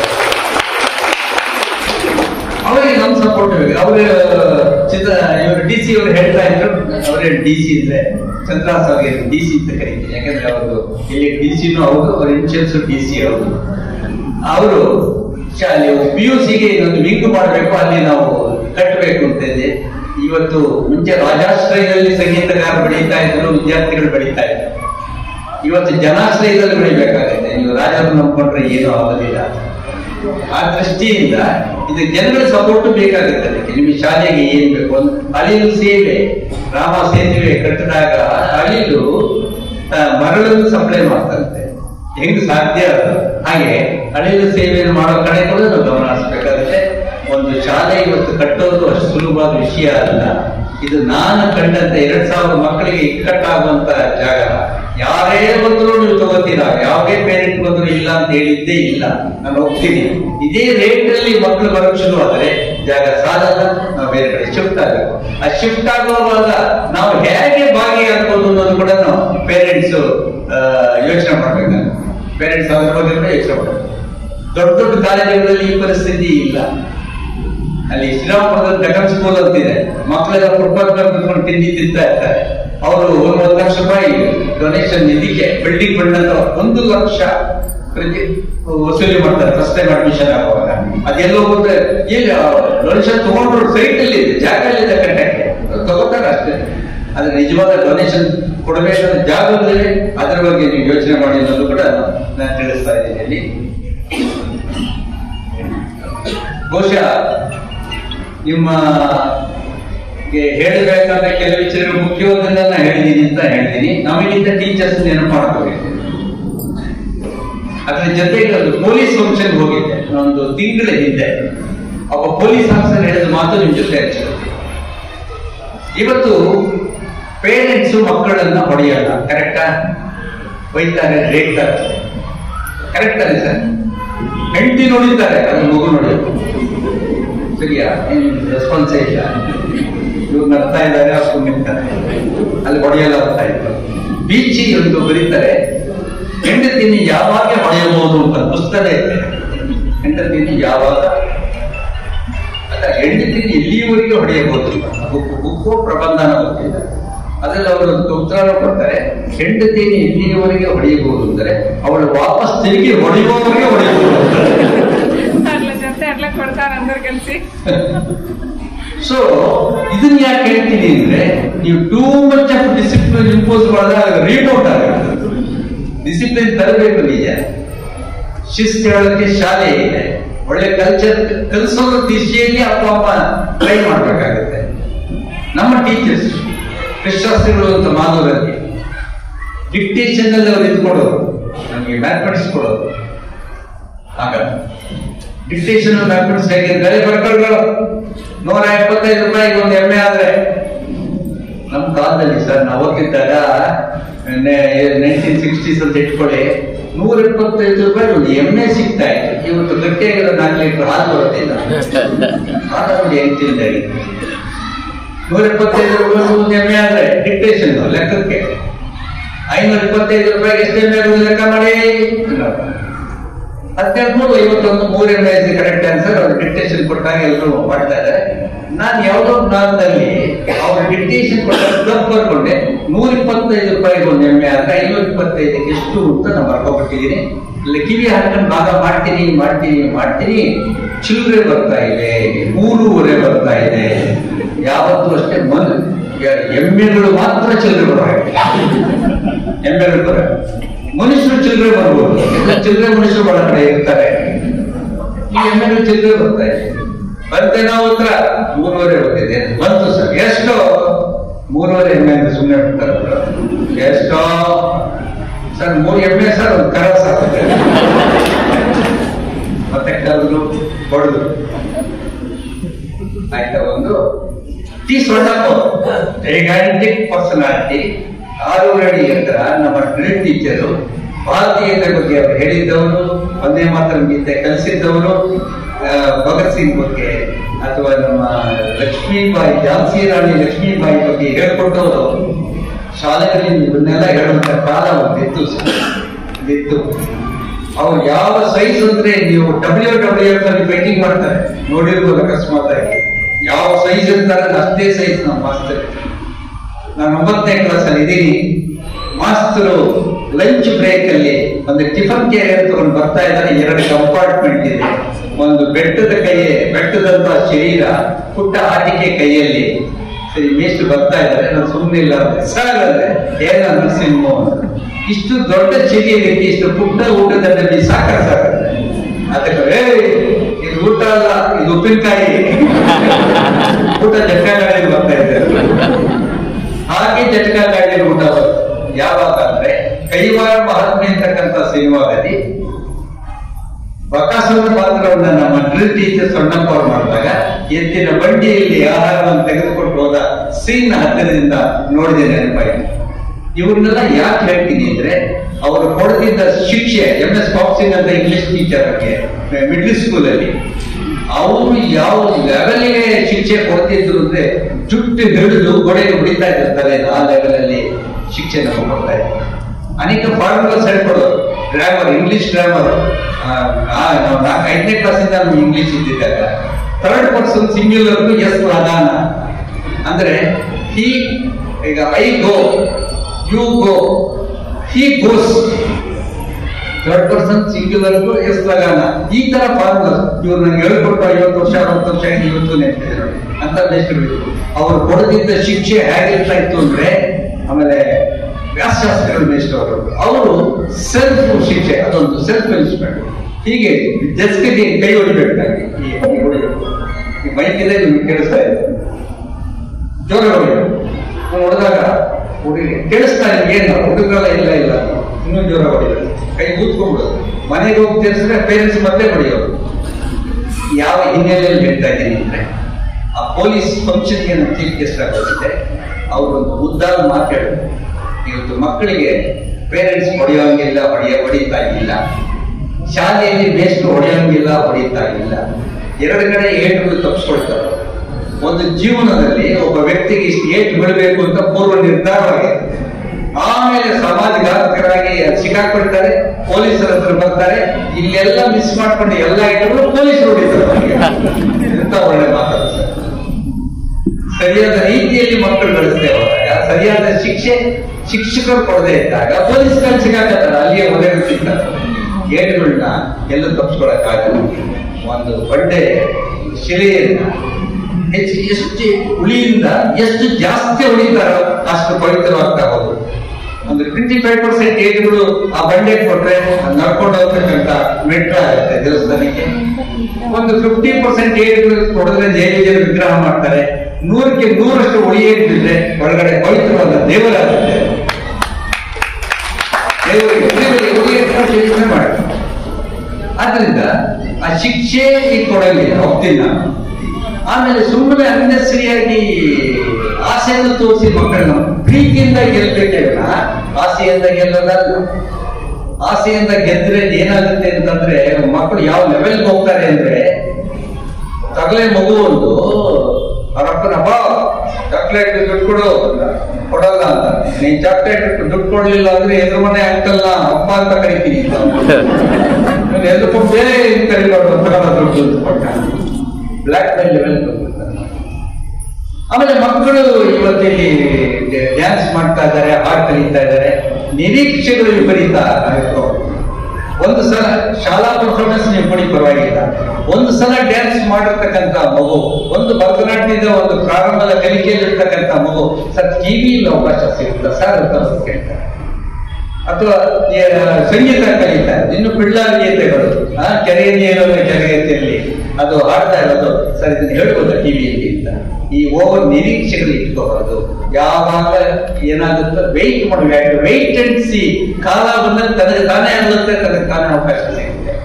ಅವರಿಗೆ ನಮ್ಮ ಸಪೋರ್ಟ್ ಬೇಕು ಅವರ ಚಿತ್ರ ಇವರು ಡಿ ಸಿ ಅವರು ಹೇಳ್ತಾ ಇದ್ರು ಅವರೇ ಡಿ ಸಿ ಇದ್ರೆ ಚಂದ್ರಾಸ್ ಅವರಿಗೆ ಡಿ ಸಿ ಅಂತ ಕರೀತೀನಿ ಯಾಕಂದ್ರೆ ಅವರು ಇಲ್ಲಿ ಡಿ ಸಿನೂ ಹೌದು ಅವ್ರ ಇನ್ಶೂರೆನ್ಸ್ ಡಿ ಸಿ ಹೌದು ಅವರು ಶಾಲೆ ಪಿ ಯು ಸಿಗೆ ಇನ್ನೊಂದು ವಿಂಗ್ ಮಾಡಬೇಕು ಅಲ್ಲಿ ನಾವು ಕಟ್ಟಬೇಕು ಅಂತ ಇದೆ ಇವತ್ತು ಮುಂಚೆ ರಾಜಾಶ್ರಯದಲ್ಲಿ ಸಂಗೀತಗಾರ ಬೆಳೀತಾ ಇದ್ರು ವಿದ್ಯಾರ್ಥಿಗಳು ಬೆಳೀತಾ ಇದ್ರು ಇವತ್ತು ಜನಾಶ್ರಯದಲ್ಲಿ ಬೆಳಿಬೇಕಾಗುತ್ತೆ ನೀವು ರಾಜರು ನಂಬ್ಕೊಂಡ್ರೆ ಏನೂ ಆಗೋದಿಲ್ಲ ಆ ದೃಷ್ಟಿಯಿಂದ ಇದು ಜನಗಳ ಸಪೋರ್ಟ್ ಬೇಕಾಗುತ್ತೆ ಅದಕ್ಕೆ ನಿಮಗೆ ಶಾಲೆಗೆ ಏನ್ ಬೇಕು ಒಂದು ಅಳಿಲು ಸೇವೆ ರಾಮ ಸೇತುವೆ ಕಟ್ಟಿದಾಗ ಅಳಿಲು ಆ, ಮರಳನ್ನು ಸಪ್ಲೈ ಮಾಡ್ತಂತೆ ಹೆಂಗ್ ಸಾಧ್ಯ ಅದು? ಹಾಗೆ ಅಳಿಲು ಸೇವೆಯನ್ನು ಮಾಡೋ ಕಡೆ ಕೂಡ ನಾವು ಗಮನ ಹರಿಸ್ಬೇಕಾಗುತ್ತೆ ಒಂದು ಶಾಲೆ ಇವತ್ತು ಕಟ್ಟೋದು ಅಷ್ಟು ಸುಲಭವಾದ ವಿಷಯ ಅಲ್ಲ ಇದು ನಾನು ಕಂಡಂತ ಎರಡ್ ಸಾವಿರ ಮಕ್ಕಳಿಗೆ ಇಕ್ಕಟ್ಟಾಗುವಂತ ಜಾಗ ಯಾರೇ ಬಂದ್ರು ನೀವು ತಗೋತೀರಾ ಯಾವುದೇ ಪೇರೆಂಟ್ ಬಂದ್ರು ಇಲ್ಲ ಅಂತ ಹೇಳಿದ್ದೇ ಇಲ್ಲ ನಾನು ಹೋಗ್ತೀನಿ ಇದೇ ರೇಟ್ ಅಲ್ಲಿ ಮಕ್ಕಳು ಬರೋಕ್ ಶುರು ಆದ್ರೆ ಜಾಗ ಸಾಲಲ್ಲ ನಾವು ಬೇರೆ ಕಡೆ ಶಿಫ್ಟ್ ಆಗಬೇಕು ಆ ಶಿಫ್ಟ್ ಆಗುವಾಗ ನಾವು ಹೇಗೆ ಭಾಗಿಯಾಗ್ಬೋದು ಅನ್ನೋದು ಕೂಡ ಪೇರೆಂಟ್ಸ್ ಯೋಚನೆ ಮಾಡ್ಬೇಕು ಪೇರೆಂಟ್ಸ್ ಅದ್ರ ಬಗ್ಗೆ ಕೂಡ ಯೋಚನೆ ಮಾಡ್ಬೇಕು ದೊಡ್ಡ ದೊಡ್ಡ ಕಾಲೇಜುಗಳಲ್ಲಿ ಈ ಪರಿಸ್ಥಿತಿ ಇಲ್ಲ ಅಲ್ಲಿ ಶ್ರೀರಾಮಪುರದ ಡೆಕನ್ ಸ್ಕೂಲ್ ಅಂತಿದೆ ಮಕ್ಕಳೆಲ್ಲ ಫುಟ್ಬಾಲ್ ಮೇಲೆ ಕುತ್ಕೊಂಡು ತಿಂಡಿ ತಿಂತಾ ಇರ್ತಾರೆ ಅವರು ಒಂದು ಒಂದು ಲಕ್ಷ ರೂಪಾಯಿ ಡೊನೇಷನ್ ನಿಧಿಗೆ ಬಿಲ್ಡಿಂಗ್ ಬಿಲ್ಡ್ ಒಂದು ಲಕ್ಷ ಪ್ರತಿ ವಸೂಲಿ ಮಾಡ್ತಾರೆ ಫಸ್ಟ್ ಟೈಮ್ ಅಡ್ಮಿಷನ್ ಆಗುವಾಗ ಅದೆಲ್ಲ ಹೋಗುತ್ತೆ ಈಗ ಡೊನೇಷನ್ ತಗೊಂಡ್ರು ಸೈಟ್ ಅಲ್ಲಿ ಇದೆ ಜಾಗ ಇದೆ ಕಟ್ಟಕ್ಕೆ ತಗೋತಾರೆ ಅಷ್ಟೇ ಆದ್ರೆ ನಿಜವಾದ ಡೊನೇಷನ್ ಕೊಡಬೇಕಾದ ಜಾಗದಲ್ಲಿ ಅದರ ಬಗ್ಗೆ ನೀವು ಯೋಚನೆ ಮಾಡಿ ಅನ್ನೋದು ಕೂಡ ನಾನು ತಿಳಿಸ್ತಾ ಇದ್ದೀನಿ ಇಲ್ಲಿ ಬಹುಶಃ ನಿಮ್ಮ ಗೆ ಹೇಳಬೇಕಾದ ಕೆಲವು ವಿಚಾರಗಳು ಮುಖ್ಯವಾದನ್ನ ಹೇಳಿದೀನಿ ಅಂತ ಹೇಳಿದೀನಿ ನಮಗಿಂತ ಟೀಚರ್ಸ್ ನೆನಪು ಮಾಡ್ಕೋಬೇಕು ಅದ್ರ ಜೊತೆಗೆ ಒಂದು ಪೊಲೀಸ್ ಫಂಕ್ಷನ್ ಹೋಗಿದ್ದೆ ಒಂದು ತಿಂಗಳ ಹಿಂದೆ ಒಬ್ಬ ಪೊಲೀಸ್ ಆಫೀಸರ್ ಹೇಳಿದ ಮಾತು ನಿಮ್ ಜೊತೆ ಹಂಚ್ಕೊಳ್ತೀನಿ. ಇವತ್ತು ಪೇರೆಂಟ್ಸ್ ಮಕ್ಕಳನ್ನ ಹೊಡೆಯಲ್ಲ ಕರೆಕ್ಟಾ ಬೈತಾರೆ ರೇಗ್ತಾರೆ ಕರೆಕ್ಟ್ ಅಲ್ಲ ಸರ್ ಹೆಂಡತಿ ನೋಡಿದ್ದಾರೆ ಅದು ಮಗು ನೋಡಿದ್ರು ಸರಿಯಾ ರೆಸ್ಪಾನ್ಸೇ ಇಲ್ಲ ಇವ್ರು ನಗ್ತಾ ಇದ್ದಾರೆ ಅವ್ರು ನಿಂತಾರೆ ಅಲ್ಲಿ ಹೊಡೆಯಲ್ಲ ಅಂತ ಇತ್ತು ಬೀಚಿ ಒಂದು ಬರೀತಾರೆ ಹೆಂಡತಿನಿ ಯಾವಾಗ ಹೊಡೆಯಬಹುದು ಅಂತ ಪುಸ್ತಕ ಇದೆ ಹೆಂಡತಿನಿ ಯಾವಾಗ ಅಲ್ಲ ಹೆಂಡತಿನಿ ಎಲ್ಲಿಯವರೆಗೆ ಹೊಡೆಯಬಹುದು ಬುಕ್ಕು ಬುಕ್ಕು ಪ್ರಬಂಧನ ಗೊತ್ತಿದೆ ಅದ್ರಲ್ಲಿ ಅವರು ಒಂದು ಉತ್ತರ ಕೊಡ್ತಾರೆ ಹೆಂಡತಿನಿ ಎಲ್ಲಿಯವರೆಗೆ ಹೊಡೆಯಬಹುದು ಅಂದರೆ ಅವಳು ವಾಪಸ್ ತಿರುಗಿ ಹೊಡೆಯುವವರೆಗೆ ಹೊಡೆಯಬಹುದು ಅರ್ಲ ಜೊತೆ ಅರ್ಲ ಕೊಡ್ತಾರ ಅಂದ್ರ ಕೆಲ್ಸಿ ಸೊ ಇದನ್ನ ಯಾಕೆ ಹೇಳ್ತೀನಿ ಅಂದ್ರೆ ನೀವು too much of discipline impose ಮಾಡಿದ್ರೆ ರೀಮೌಟ್ ಆಗುತ್ತೆ ಡಿಸಿಪ್ಲಿನ್ ತರಬೇಕು ನಿಜ ಶಿಸ್ತು ಹೇಳೋದಕ್ಕೆ ಶಾಲೆ ಇದೆ ಒಳ್ಳೆ ಕಲ್ಚರ್ ಕಲಿಸೋದ್ರ ದಿಶೆಯಲ್ಲಿ ಅಪ್ಪ ಅಮ್ಮ ಟ್ರೈ ಮಾಡ್ಬೇಕಾಗುತ್ತೆ ನಮ್ಮ ಟೀಚರ್ಸ್ ಕೃಷ್ಣಾಸ್ತ್ರಿಗಳು ಅಂತ ಮಾನವರಲ್ಲಿ ಡಿಕ್ಟೇಷನ್ ಅಲ್ಲಿ ಅವ್ರು ಇದ್ಕೊಡೋರು ನಮಗೆ ಮ್ಯಾಥಮೆಟಿಕ್ಸ್ ಕೊಡೋರು ಆಗ ಡಿಕ್ಟೇಷನ್ ಡಾಕ್ಯುಮೆಂಟ್ಸ್ ಹೇಗಿದ್ದಾರೆ ಬರ್ಕೊಳ್ಗಳು ನೂರ ಎಪ್ಪತ್ತೈದು ರೂಪಾಯಿಗೆ ಒಂದು ಎಮ್ಮೆ ಆದ್ರೆ ನಮ್ಮ ಕಾಲದಲ್ಲಿ ಸರ್ ನಾವು ಓದ್ತಿದ್ದಾಗ ನೈನ್ಟೀನ್ ಸಿಕ್ಸ್ಟೀಸ್ ಅಂತ ಇಟ್ಕೊಳ್ಳಿ ನೂರ ಇಪ್ಪತ್ತೈದು ರೂಪಾಯಿ ಒಂದು ಎಮ್ಮೆ ಸಿಗ್ತಾ ಇತ್ತು ಇವತ್ತು ಗಟ್ಟಿಯಾಗಿರೋ ನಾಲ್ಕು ಲೀಟರ್ ಹಾಲು ಬರುತ್ತಿಲ್ಲ ಆಗ ನೋಡಿ ಹೆಂಗ್ ಚೇಂಜ್ ಆಗಿದೆ ನೂರ ಇಪ್ಪತ್ತೈದು ರೂಪಾಯಿ ಒಂದು ಎಮ್ಮೆ ಆದ್ರೆ ಡಿಕ್ಟೇಷನ್ ಲೆಕ್ಕಕ್ಕೆ ಐನೂರ ಇಪ್ಪತ್ತೈದು ರೂಪಾಯಿಗೆ ಎಷ್ಟು ಎಮ್ಮೆ ಆಗುದು ಲೆಕ್ಕ ಮಾಡಿ ಹದಿನೆಂಟು ಐವತ್ತೊಂದು ಮೂರು ಎಮ್ಮೆ ಕರೆಕ್ಟ್ ಆನ್ಸರ್ ಅವ್ರು ಡಿಕ್ಟೇಷನ್ ಕೊಟ್ಟಾಗ ಎಲ್ಲರೂ ಮಾಡ್ತಾ ಇದ್ದಾರೆ ನಾನು ಯಾವುದೋ ಕಾಲದಲ್ಲಿ ಅವ್ರ ಡಿಕ್ಟೇಷನ್ ಕೊಟ್ಟಾಗ ತಪ್ಪು ಬರ್ಕೊಂಡೆ ನೂರ ಇಪ್ಪತ್ತೈದು ರೂಪಾಯಿಗೆ ಒಂದು ಎಮ್ಮೆ ಆದ್ರೆ ಐನೂರ ಇಪ್ಪತ್ತೈದಕ್ಕೆ ಎಷ್ಟು ಅಂತ ನಾನು ಬರ್ಕೊಬಿಟ್ಟಿದ್ದೀನಿ ಇಲ್ಲಿ ಕಿವಿ ಹಾಕೊಂಡು ಭಾಗ ಮಾಡ್ತೀನಿ ಮಾಡ್ತೀನಿ ಮಾಡ್ತೀನಿ ಚಿಲ್ಲರೆ ಬರ್ತಾ ಇದೆ ಮೂರುವರೆ ಬರ್ತಾ ಇದೆ ಯಾವತ್ತೂ ಅಷ್ಟೇ ಮನ್ ಎಮ್ಮೆಗಳು ಮಾತ್ರ ಚಿಲ್ಲರೆ ಬರೋ ಹಾಗೆ ಎಮ್ಮೆಗಳು ಬರ ಮನುಷ್ಯರು ಚಿಲ್ಲರೆ ಬರ್ಬೋದು ಚಿಲ್ಲರೆ ಮನುಷ್ಯರು ಬಹಳ ಕಡೆ ಇರ್ತಾರೆ ಈ ಎಮ್ಮೆಗಳು ಚಿಲ್ಲರೆ ಬರ್ತಾ ಇದೆ ಬಂತೆ ನಾವು ಉತ್ತರ ಮೂರುವರೆ ಬಂದಿದೆ ಬಂತು ಸರ್ ಎಷ್ಟು ಮೂರುವರೆ ಎಮ್ಮೆ ಅಂತ ಸುಮ್ಮನೆ ಬಿಡ್ತಾರೆ ಬಿಡು. ಎಷ್ಟೋ ಸರ್ ಮೂರು ಎಮ್ಮೆ ಸರ್ ಒಂದು ಕರ ಸಾಕುತ್ತೆ ಮತ್ತೆ ಕರೆದ್ರು ಹೊಡೆದ್ರು ಆಯ್ತಾ ಒಂದು ಟಿ ಸೊಣ್ಣಪ್ಪ ಜೈಗಾಂಟಿಕ್ ಪರ್ಸನಾಲಿಟಿ ಆರೂರು ಅಡಿ ಎತ್ತರ ನಮ್ಮ ಡ್ರಿಲ್ ಟೀಚರು ಭಾರತೀಯತೆ ಬಗ್ಗೆ ಅವರು ಹೇಳಿದ್ದವರು ಒಂದೇ ಮಾತ್ರ ಗೀತೆ ಕಲಿಸಿದ್ದವರು ಆ, ಭಗತ್ ಸಿಂಗ್ ಬಗ್ಗೆ ಅಥವಾ ನಮ್ಮ ಲಕ್ಷ್ಮೀಬಾಯಿ ಝಾನ್ಸಿ ರಾಣಿ ಲಕ್ಷ್ಮೀಬಾಯಿ ಬಗ್ಗೆ ಹೇಳ್ಕೊಟ್ಟವರು ಅವರು ಶಾಲೆಯಲ್ಲಿ ಇವನ್ನೆಲ್ಲ ಹೇಳುವಂತ ಕಾಲ ಒಂದಿತ್ತು ಸರ್. ಇತ್ತು ಅವ್ರು ಯಾವ ಸೈಜ್ ಅಂದ್ರೆ ನೀವು ಡಬ್ಲ್ಯೂ ಡಬ್ಲ್ಯೂ ಎಫ್ ಅಲ್ಲಿ ಪೇಂಟಿಂಗ್ ಮಾಡ್ತಾರೆ ನೋಡಿರ್ಬೋದು ಅಕಸ್ಮಾತ್ ಆಗಿ ಯಾವ ಸೈಜ್ ಅಂತಾರೆ ಅಷ್ಟೇ ಸೈಜ್ ನಮ್ಮ ಮಾಸ್ತರ್ ನಾನು ಒಂಬತ್ತನೇ ಕ್ಲಾಸ್ ಅಲ್ಲಿ ಇದ್ದೀನಿ ಮಾಸ್ತರು ಲಂಚ್ ಬ್ರೇಕ್ ಅಲ್ಲಿ ಒಂದು ಟಿಫನ್ ಕ್ಯಾರಿಯರ್ ತಗೊಂಡು ಬರ್ತಾ ಇದ್ದಾರೆ ಎರಡು ಕಂಪಾರ್ಟ್ಮೆಂಟ್ ಇದೆ ಒಂದು ಬೆಟ್ಟದ ಕೈಯೇ ಬೆಟ್ಟದಂತ ಶರೀರ ಪುಟ್ಟ ಆಟಿಕೆ ಕೈಯಲ್ಲಿ ಸರಿ ಮೇಷ್ಟು ಬರ್ತಾ ಇದ್ದಾರೆ ನಾನು ಸುಮ್ಮನೆ ಇಲ್ಲ ಅಂದೆ. ಸರ್ ಅಂದ್ರೆ ಏನ ನರಸಿಂಹ ಅಂತ ಇಷ್ಟು ದೊಡ್ಡ ಚಳಿಯಲ್ಲಿ ಇಷ್ಟು ಪುಟ್ಟ ಊಟದ ಡಬ್ಬಿ ಸಾಕಾರ ಸರ್ ಅದಕ್ಕೆ ಏ ಇದು ಊಟ ಅಲ್ಲ ಇದು ಉಪ್ಪಿನಕಾಯಿ ಊಟ ಜಟ್ಕಾಗಾಡಿಯಲ್ಲಿ ಬರ್ತಾ ಇದ್ದಾರೆ ಹಾಗೆ ಜಟ್ಕಾಗಾಡಿಯಲ್ಲಿ ಊಟ ಬರುತ್ತೆ ಯಾವಾಗ ಅಂದ್ರೆ ಕೈವಾರ ಮಹಾತ್ಮೆ ಅಂತಕ್ಕಂಥ ಸಿನಿಮಾದಲ್ಲಿ ಬಕಾಸುರ ಪಾತ್ರವನ್ನ ನಮ್ಮ ಡ್ರಿಲ್ ಟೀಚರ್ ಸೊಣ್ಣಪ್ಪ ಅವ್ರು ಮಾಡಿದಾಗ ಎತ್ತಿನ ಬಂಡಿಯಲ್ಲಿ ಆಹಾರವನ್ನು ತೆಗೆದುಕೊಂಡು ಹೋದ ಸೀನ್ ಹತ್ತಿರದಿಂದ ನೋಡಿದೆ ನೆನಪಾಯಿತು ಇವ್ರನ್ನೆಲ್ಲ ಯಾಕೆ ಹೇಳ್ತೀನಿ ಅಂದ್ರೆ ಅವರು ಕೊಡ್ತಿದ್ದ ಶಿಕ್ಷೆ ಎಂ ಎಸ್ ಬಾಕ್ಸಿಂಗ್ ಅಂತ ಇಂಗ್ಲಿಷ್ ಟೀಚರ್ ಮಿಡ್ಲ್ ಸ್ಕೂಲ್ ಅಲ್ಲಿ ಅವರು ಯಾವ ಲೆವೆಲ್ಗೆ ಶಿಕ್ಷೆ ಕೊಡ್ತಿದ್ರು ಅಂದ್ರೆ ಜುಟ್ಟು ಹಿಡಿದು ಗೋಡೆಗೆ ಹೊಡಿತಾ ಇರ್ತಾರೆ ಆ ಲೆವೆಲ್ ಅಲ್ಲಿ ಶಿಕ್ಷೆ ನಮಗೆ ಕೊಡ್ತಾ ಇದ್ರು ಅನೇಕ ಫಾರ್ಮುಲಾಸ್ ಹೇಳ್ಕೊಡೋರು ಗ್ರಾಮರ್ ಇಂಗ್ಲಿಷ್ ಗ್ರಾಮರ್ ನಾವು ನಾಲ್ಕು ಐದನೇ ಕ್ಲಾಸಿಂದ ನಮ್ಗೆ ಇಂಗ್ಲಿಷ್ ಇದ್ದಿದ್ದಾಗ ಥರ್ಡ್ ಪರ್ಸನ್ ಸಿಂಗ್ಯುಲರ್ ಎಸ್ ಪ್ರಧಾನ ಅಂದ್ರೆ ಹಿ ಈಗ I go you go he goes third person singular S ಲಗಾನ ಈ ತರ ಫಾರ್ಮುಲಾ ಇವ್ರು ನಂಗೆ ಹೇಳ್ಕೊಟ್ಟು ಐವತ್ತು ವರ್ಷ ಅರವತ್ತು ವರ್ಷ ಆಗಿ ಇವತ್ತು ನೆನಪಿದೆ ನೋಡಿ ಅಂತ ಬೇಸ್ಗಳು ಅವ್ರು ಕೊಡದಿದ್ದ ಶಿಕ್ಷೆ ಹೇಗಿರ್ತಾ ಇತ್ತು ಅಂದ್ರೆ ಆಮೇಲೆ ವ್ಯಾಸಶಾಸ್ತ್ರಗಳು ಮೇಷ್ಟವರು ಅವರು ಸೆಲ್ಫ್ ಶಿಕ್ಷೆ ಅದೊಂದು ಸೆಲ್ಫ್ ಪನಿಷ್ಮೆಂಟ್ ಹೀಗೆ ಜಸ್ಟಿಗೆ ಕೈ ಹೊಡಿಬೇಕಾಗಿ ಈ ಈ ಹೊಡಿಬೇಕು ಈ ಮೈಕ್ ಇದೆ ನಿಮ್ಗೆ ಕೇಳಿಸ್ತಾ ಇದೆ ಜೋರ ಹೊಡಿಬೇಕು ಹೊಡೆದಾಗ ಹುಡುಗಿ ಕೇಳಿಸ್ತಾ ಇಲ್ಲ ಏನು ಹುಡುಗರೆಲ್ಲ ಇಲ್ಲ ಇಲ್ಲ ಇನ್ನೂ ಜೋರ ಹೊಡಿಬೇಕು ಕೈ ಕೂತ್ಕೊಂಡ್ಬಿಡೋದು ಮನೆಗೆ ಹೋಗಿ ತಿಳಿಸಿದ್ರೆ ಪೇರೆಂಟ್ಸ್ ಮತ್ತೆ ಹೊಡೆಯೋರು ಯಾವ ಹಿನ್ನೆಲೆಯಲ್ಲಿ ಹೇಳ್ತಾ ಇದ್ದೀನಿ ಅಂದ್ರೆ ಆ ಪೊಲೀಸ್ ಫಂಕ್ಷನ್ಗೆ ನಾನು ಚೀಫ್ ಗೆಸ್ಟ್ ಆಗಿ ಹೋಗಿದ್ದೆ ಅವರೊಂದು ಉದ್ದಾರ ಮಾತಾಡಿದ್ರು ಇವತ್ತು ಮಕ್ಕಳಿಗೆ ಪೇರೆಂಟ್ಸ್ ಹೊಡೆಯೋಂಗಿಲ್ಲ ಹೊಡೆಯ ಹೊಡಿತಾ ಇಲ್ಲ ಶಾಲೆಯಲ್ಲಿ ಬೇಸ್ಟ್ ಹೊಡೆಯೋಂಗಿಲ್ಲ ಹೊಡಿತಾ ಇಲ್ಲ ಎರಡು ಕಡೆ ಏಟುಗಳು ತಪ್ಪಿಸ್ಕೊಳ್ತಾರೆ ಒಂದು ಜೀವನದಲ್ಲಿ ಒಬ್ಬ ವ್ಯಕ್ತಿಗೆ ಇಷ್ಟು ಏಟು ಬೀಳಬೇಕು ಅಂತ ಪೂರ್ವ ನಿರ್ಧಾರವಾಗಿದೆ ಆಮೇಲೆ ಸಮಾಜಘಾತಕರಾಗಿ ಸಿಕ್ಕಾಕೊಳ್ತಾರೆ ಪೊಲೀಸರ ಹತ್ರ ಬರ್ತಾರೆ ಇಲ್ಲೆಲ್ಲ ಮಿಸ್ ಮಾಡ್ಕೊಂಡು ಎಲ್ಲ ಇಟ್ಟರು ಪೊಲೀಸರು ಹೊಡಿತಾರೆ ಅವ್ರಿಗೆ. ಎಂತ ಒಳ್ಳೆ ಮಾತಾಡ ಸರಿಯಾದ ರೀತಿಯಲ್ಲಿ ಮಕ್ಕಳು ಬೆಳೆಸದೆ ಹೋದಾಗ ಸರಿಯಾದ ಶಿಕ್ಷೆ ಶಿಕ್ಷಕರು ಕೊಡದೆ ಇದ್ದಾಗ ಪೊಲೀಸ್ಗಳು ಸಿಗಾಕತ್ತಾರ ಅಲ್ಲಿಯೇ ಒಳ್ಳೆಯ ಸಿಗ್ತಾರೆ ಏಟುಗಳನ್ನ ಎಲ್ಲ ತಪ್ಪಿಸ್ಕೊಳಕ್ಕಾಗಲ್ಲ ಒಂದು ಬಂಡೆ ಶಿಲೆಯನ್ನ ಹೆಚ್ಚು ಎಷ್ಟು ಹುಳಿಯಿಂದ ಎಷ್ಟು ಜಾಸ್ತಿ ಹೊಡಿತಾರೋ ಅಷ್ಟು ಪವಿತ್ರವಾಗ್ತಾ ಹೋಗುದು ಒಂದು ಟ್ವೆಂಟಿ ಫೈವ್ ಪರ್ಸೆಂಟ್ ಏಟುಗಳು ಆ ಬಂಡೆ ಕೊಟ್ರೆ ಅದ್ ನಡ್ಕೊಂಡು ಹೋಗ್ತಕ್ಕಂಥ ಮೆಟ್ರ ಆಗುತ್ತೆ ದೇವಸ್ಥಾನಕ್ಕೆ ಒಂದು ಫಿಫ್ಟಿ ಪರ್ಸೆಂಟ್ ಏಟುಗಳು ಕೊಡಿದ್ರೆ ಜೈಲಿಗೆ ವಿಗ್ರಹ ಮಾಡ್ತಾರೆ ನೂರಕ್ಕೆ ನೂರಷ್ಟು ಉಳಿ ಏಟಿದ್ರೆ ಒಳಗಡೆ ಪವಿತ್ರವಾದ ದೇವರಾಗುತ್ತೆ ದೇವರಿಗೆ ದೇವರಿಗೆ ಉಳಿ ಏಟನ್ನು ಯೋಚನೆ ಮಾಡಿ ಆದ್ರಿಂದ ಆ ಶಿಕ್ಷೆ ಈ ಕೊಡಂಗಿಲ್ಲ ಹೋಗ್ತೀನಿ ನಾನು ಆಮೇಲೆ ಸುಮ್ಮನೆ ಅನ್ನೆಸರಿಯಾಗಿ ಆಸೆಯನ್ನು ತೋರಿಸಿ ಮಕ್ಕಳನ್ನ ಪ್ರೀತಿಯಿಂದ ಗೆಲ್ಬೇಕೇ ವಿನಃ ಆಸೆಯಿಂದ ಗೆಲ್ಲೋದಲ್ಲ ಆಸೆಯಿಂದ ಗೆದ್ರೆ ಏನಾಗುತ್ತೆ ಅಂತಂದ್ರೆ ಮಕ್ಕಳು ಯಾವ ಲೆವೆಲ್ಗೆ ಹೋಗ್ತಾರೆ ಅಂದ್ರೆ ತಗಲೆ ಮಗು ಒಂದು ಅವರಪ್ಪನ ಬಾ ಚಾಕ್ಲೇಟ್ ದುಡ್ಡು ಕೊಡು ಅಂತ. ಕೊಡಲ್ಲ ಅಂತ ನೀನ್ ಚಾಕ್ಲೇಟ್ ದುಡ್ಡು ಕೊಡ್ಲಿಲ್ಲ ಅಂದ್ರೆ ಎದುರು ಮನೆ ಅಂಕಲ್ನ ಅಪ್ಪ ಅಂತ ಕರಿತೀನಿ ಅಂತ ನೀನು ಎದುರು ಕೊಟ್ಟೇ ಕರಿಬಾರ್ದು ತಗೊಳ್ಳ ದುಡ್ಡು ಅಂತ ಕೊಟ್ಟ ಬ್ಲ್ಯಾಕ್ ಬೆಲ್ ಲೆವೆಲ್ ಆಮೇಲೆ ಮಕ್ಕಳು ಇವತ್ತಿಲ್ಲಿ ಡ್ಯಾನ್ಸ್ ಮಾಡ್ತಾ ಇದ್ದಾರೆ ಹಾಡು ಕಲಿತಾ ಇದ್ದಾರೆ ನಿರೀಕ್ಷೆಗಳು ವಿಪರೀತ ಆಯ್ತು. ಒಂದು ಸಲ ಶಾಲಾ ಪರ್ಫಾರ್ಮೆನ್ಸ್ ನೀವು ಕೊಡಿ ಪರವಾಗಿಲ್ಲ ಒಂದು ಸಲ ಡ್ಯಾನ್ಸ್ ಮಾಡಿರ್ತಕ್ಕಂಥ ಮಗು ಒಂದು ಭರತನಾಟ್ಯದ ಒಂದು ಪ್ರಾರಂಭದ ಕಲಿಕೆಯಲ್ಲಿರ್ತಕ್ಕಂಥ ಮಗು ಸರ್ ಟಿವಿಯಲ್ಲಿ ಅವಕಾಶ ಸಿಗುತ್ತಾ ಸರ್ ಅಂತ ಅವ್ರು ಕೇಳ್ತಾರೆ ಅಥವಾ ಈ, ಸಂಗೀತ ಕಲಿತಾರೆ ಇನ್ನು ಪಿಳ್ಳಾರ ಗೀತೆಗಳು ಆ ಕೆರೆಯ ನೀರನ್ನು ಕೆರೆಯತಿಯಲ್ಲಿ ಅದು ಹಾಡ್ತಾ ಇರೋದು ಸರ್ ಇದನ್ನ ಹೇಳ್ಬೋದಾ ಟಿವಿಯಲ್ಲಿ ಅಂತ ಈ ಓವರ್ ನಿರೀಕ್ಷೆಗಳು ಇಟ್ಕೋಬಾರದು ಯಾವಾಗ ಏನಾಗುತ್ತೋ ವೆಯ್ಟ್ ಮಾಡಬೇಕು ವೆಯ್ಟ್ ಅಂಡ್ ಸಿ ಕಾಲ ಬಂದಾಗ ತನಗೆ ತಾನೇ ಆಗುತ್ತೆ ತನಗೆ ತಾನೇ ಅವಕಾಶ ಸಿಗುತ್ತೆ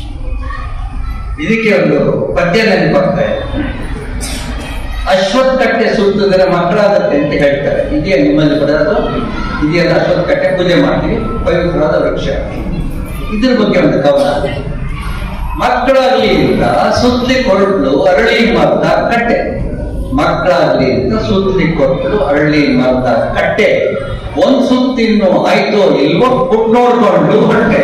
ಇದಕ್ಕೆ ಒಂದು ಪದ್ಯ ನೆನಪಾಗ್ತಾ ಇದೆ ಅಶ್ವತ್ಥ ಕಟ್ಟೆ ಸುತ್ತಿದ್ರೆ ಮಕ್ಕಳಾಗತ್ತೆ ಅಂತ ಹೇಳ್ತಾರೆ ಇದೆಯಾ ನಿಮ್ಮಲ್ಲಿ ಬರೋದು ಇದೆಯಲ್ಲ ಅಶ್ವತ್ಥ ಕಟ್ಟೆ ಪೂಜೆ ಮಾಡ್ತೀವಿ ಪವಿತ್ರವಾದ ವೃಕ್ಷ ಇದ್ರ ಬಗ್ಗೆ ಒಂದು ಕವನ ಮಕ್ಕಳಾಗ್ಲಿ ಅಂತ ಸುತ್ತಲಿ ಕೊರಳು ಅರಳಿ ಮರದ ಕಟ್ಟೆ ಮಕ್ಕಳಾಗ್ಲಿ ಅಂತ ಸುತ್ತಲಿ ಕೊರಳು ಅರಳಿ ಮರದ ಕಟ್ಟೆ ಒಂದ್ ಸುತ್ತಿನ್ನು ಆಯ್ತೋ ಇಲ್ವೋ ಪುಟ್ ನೋಡ್ಕೊಂಡು ಹೊಟ್ಟೆ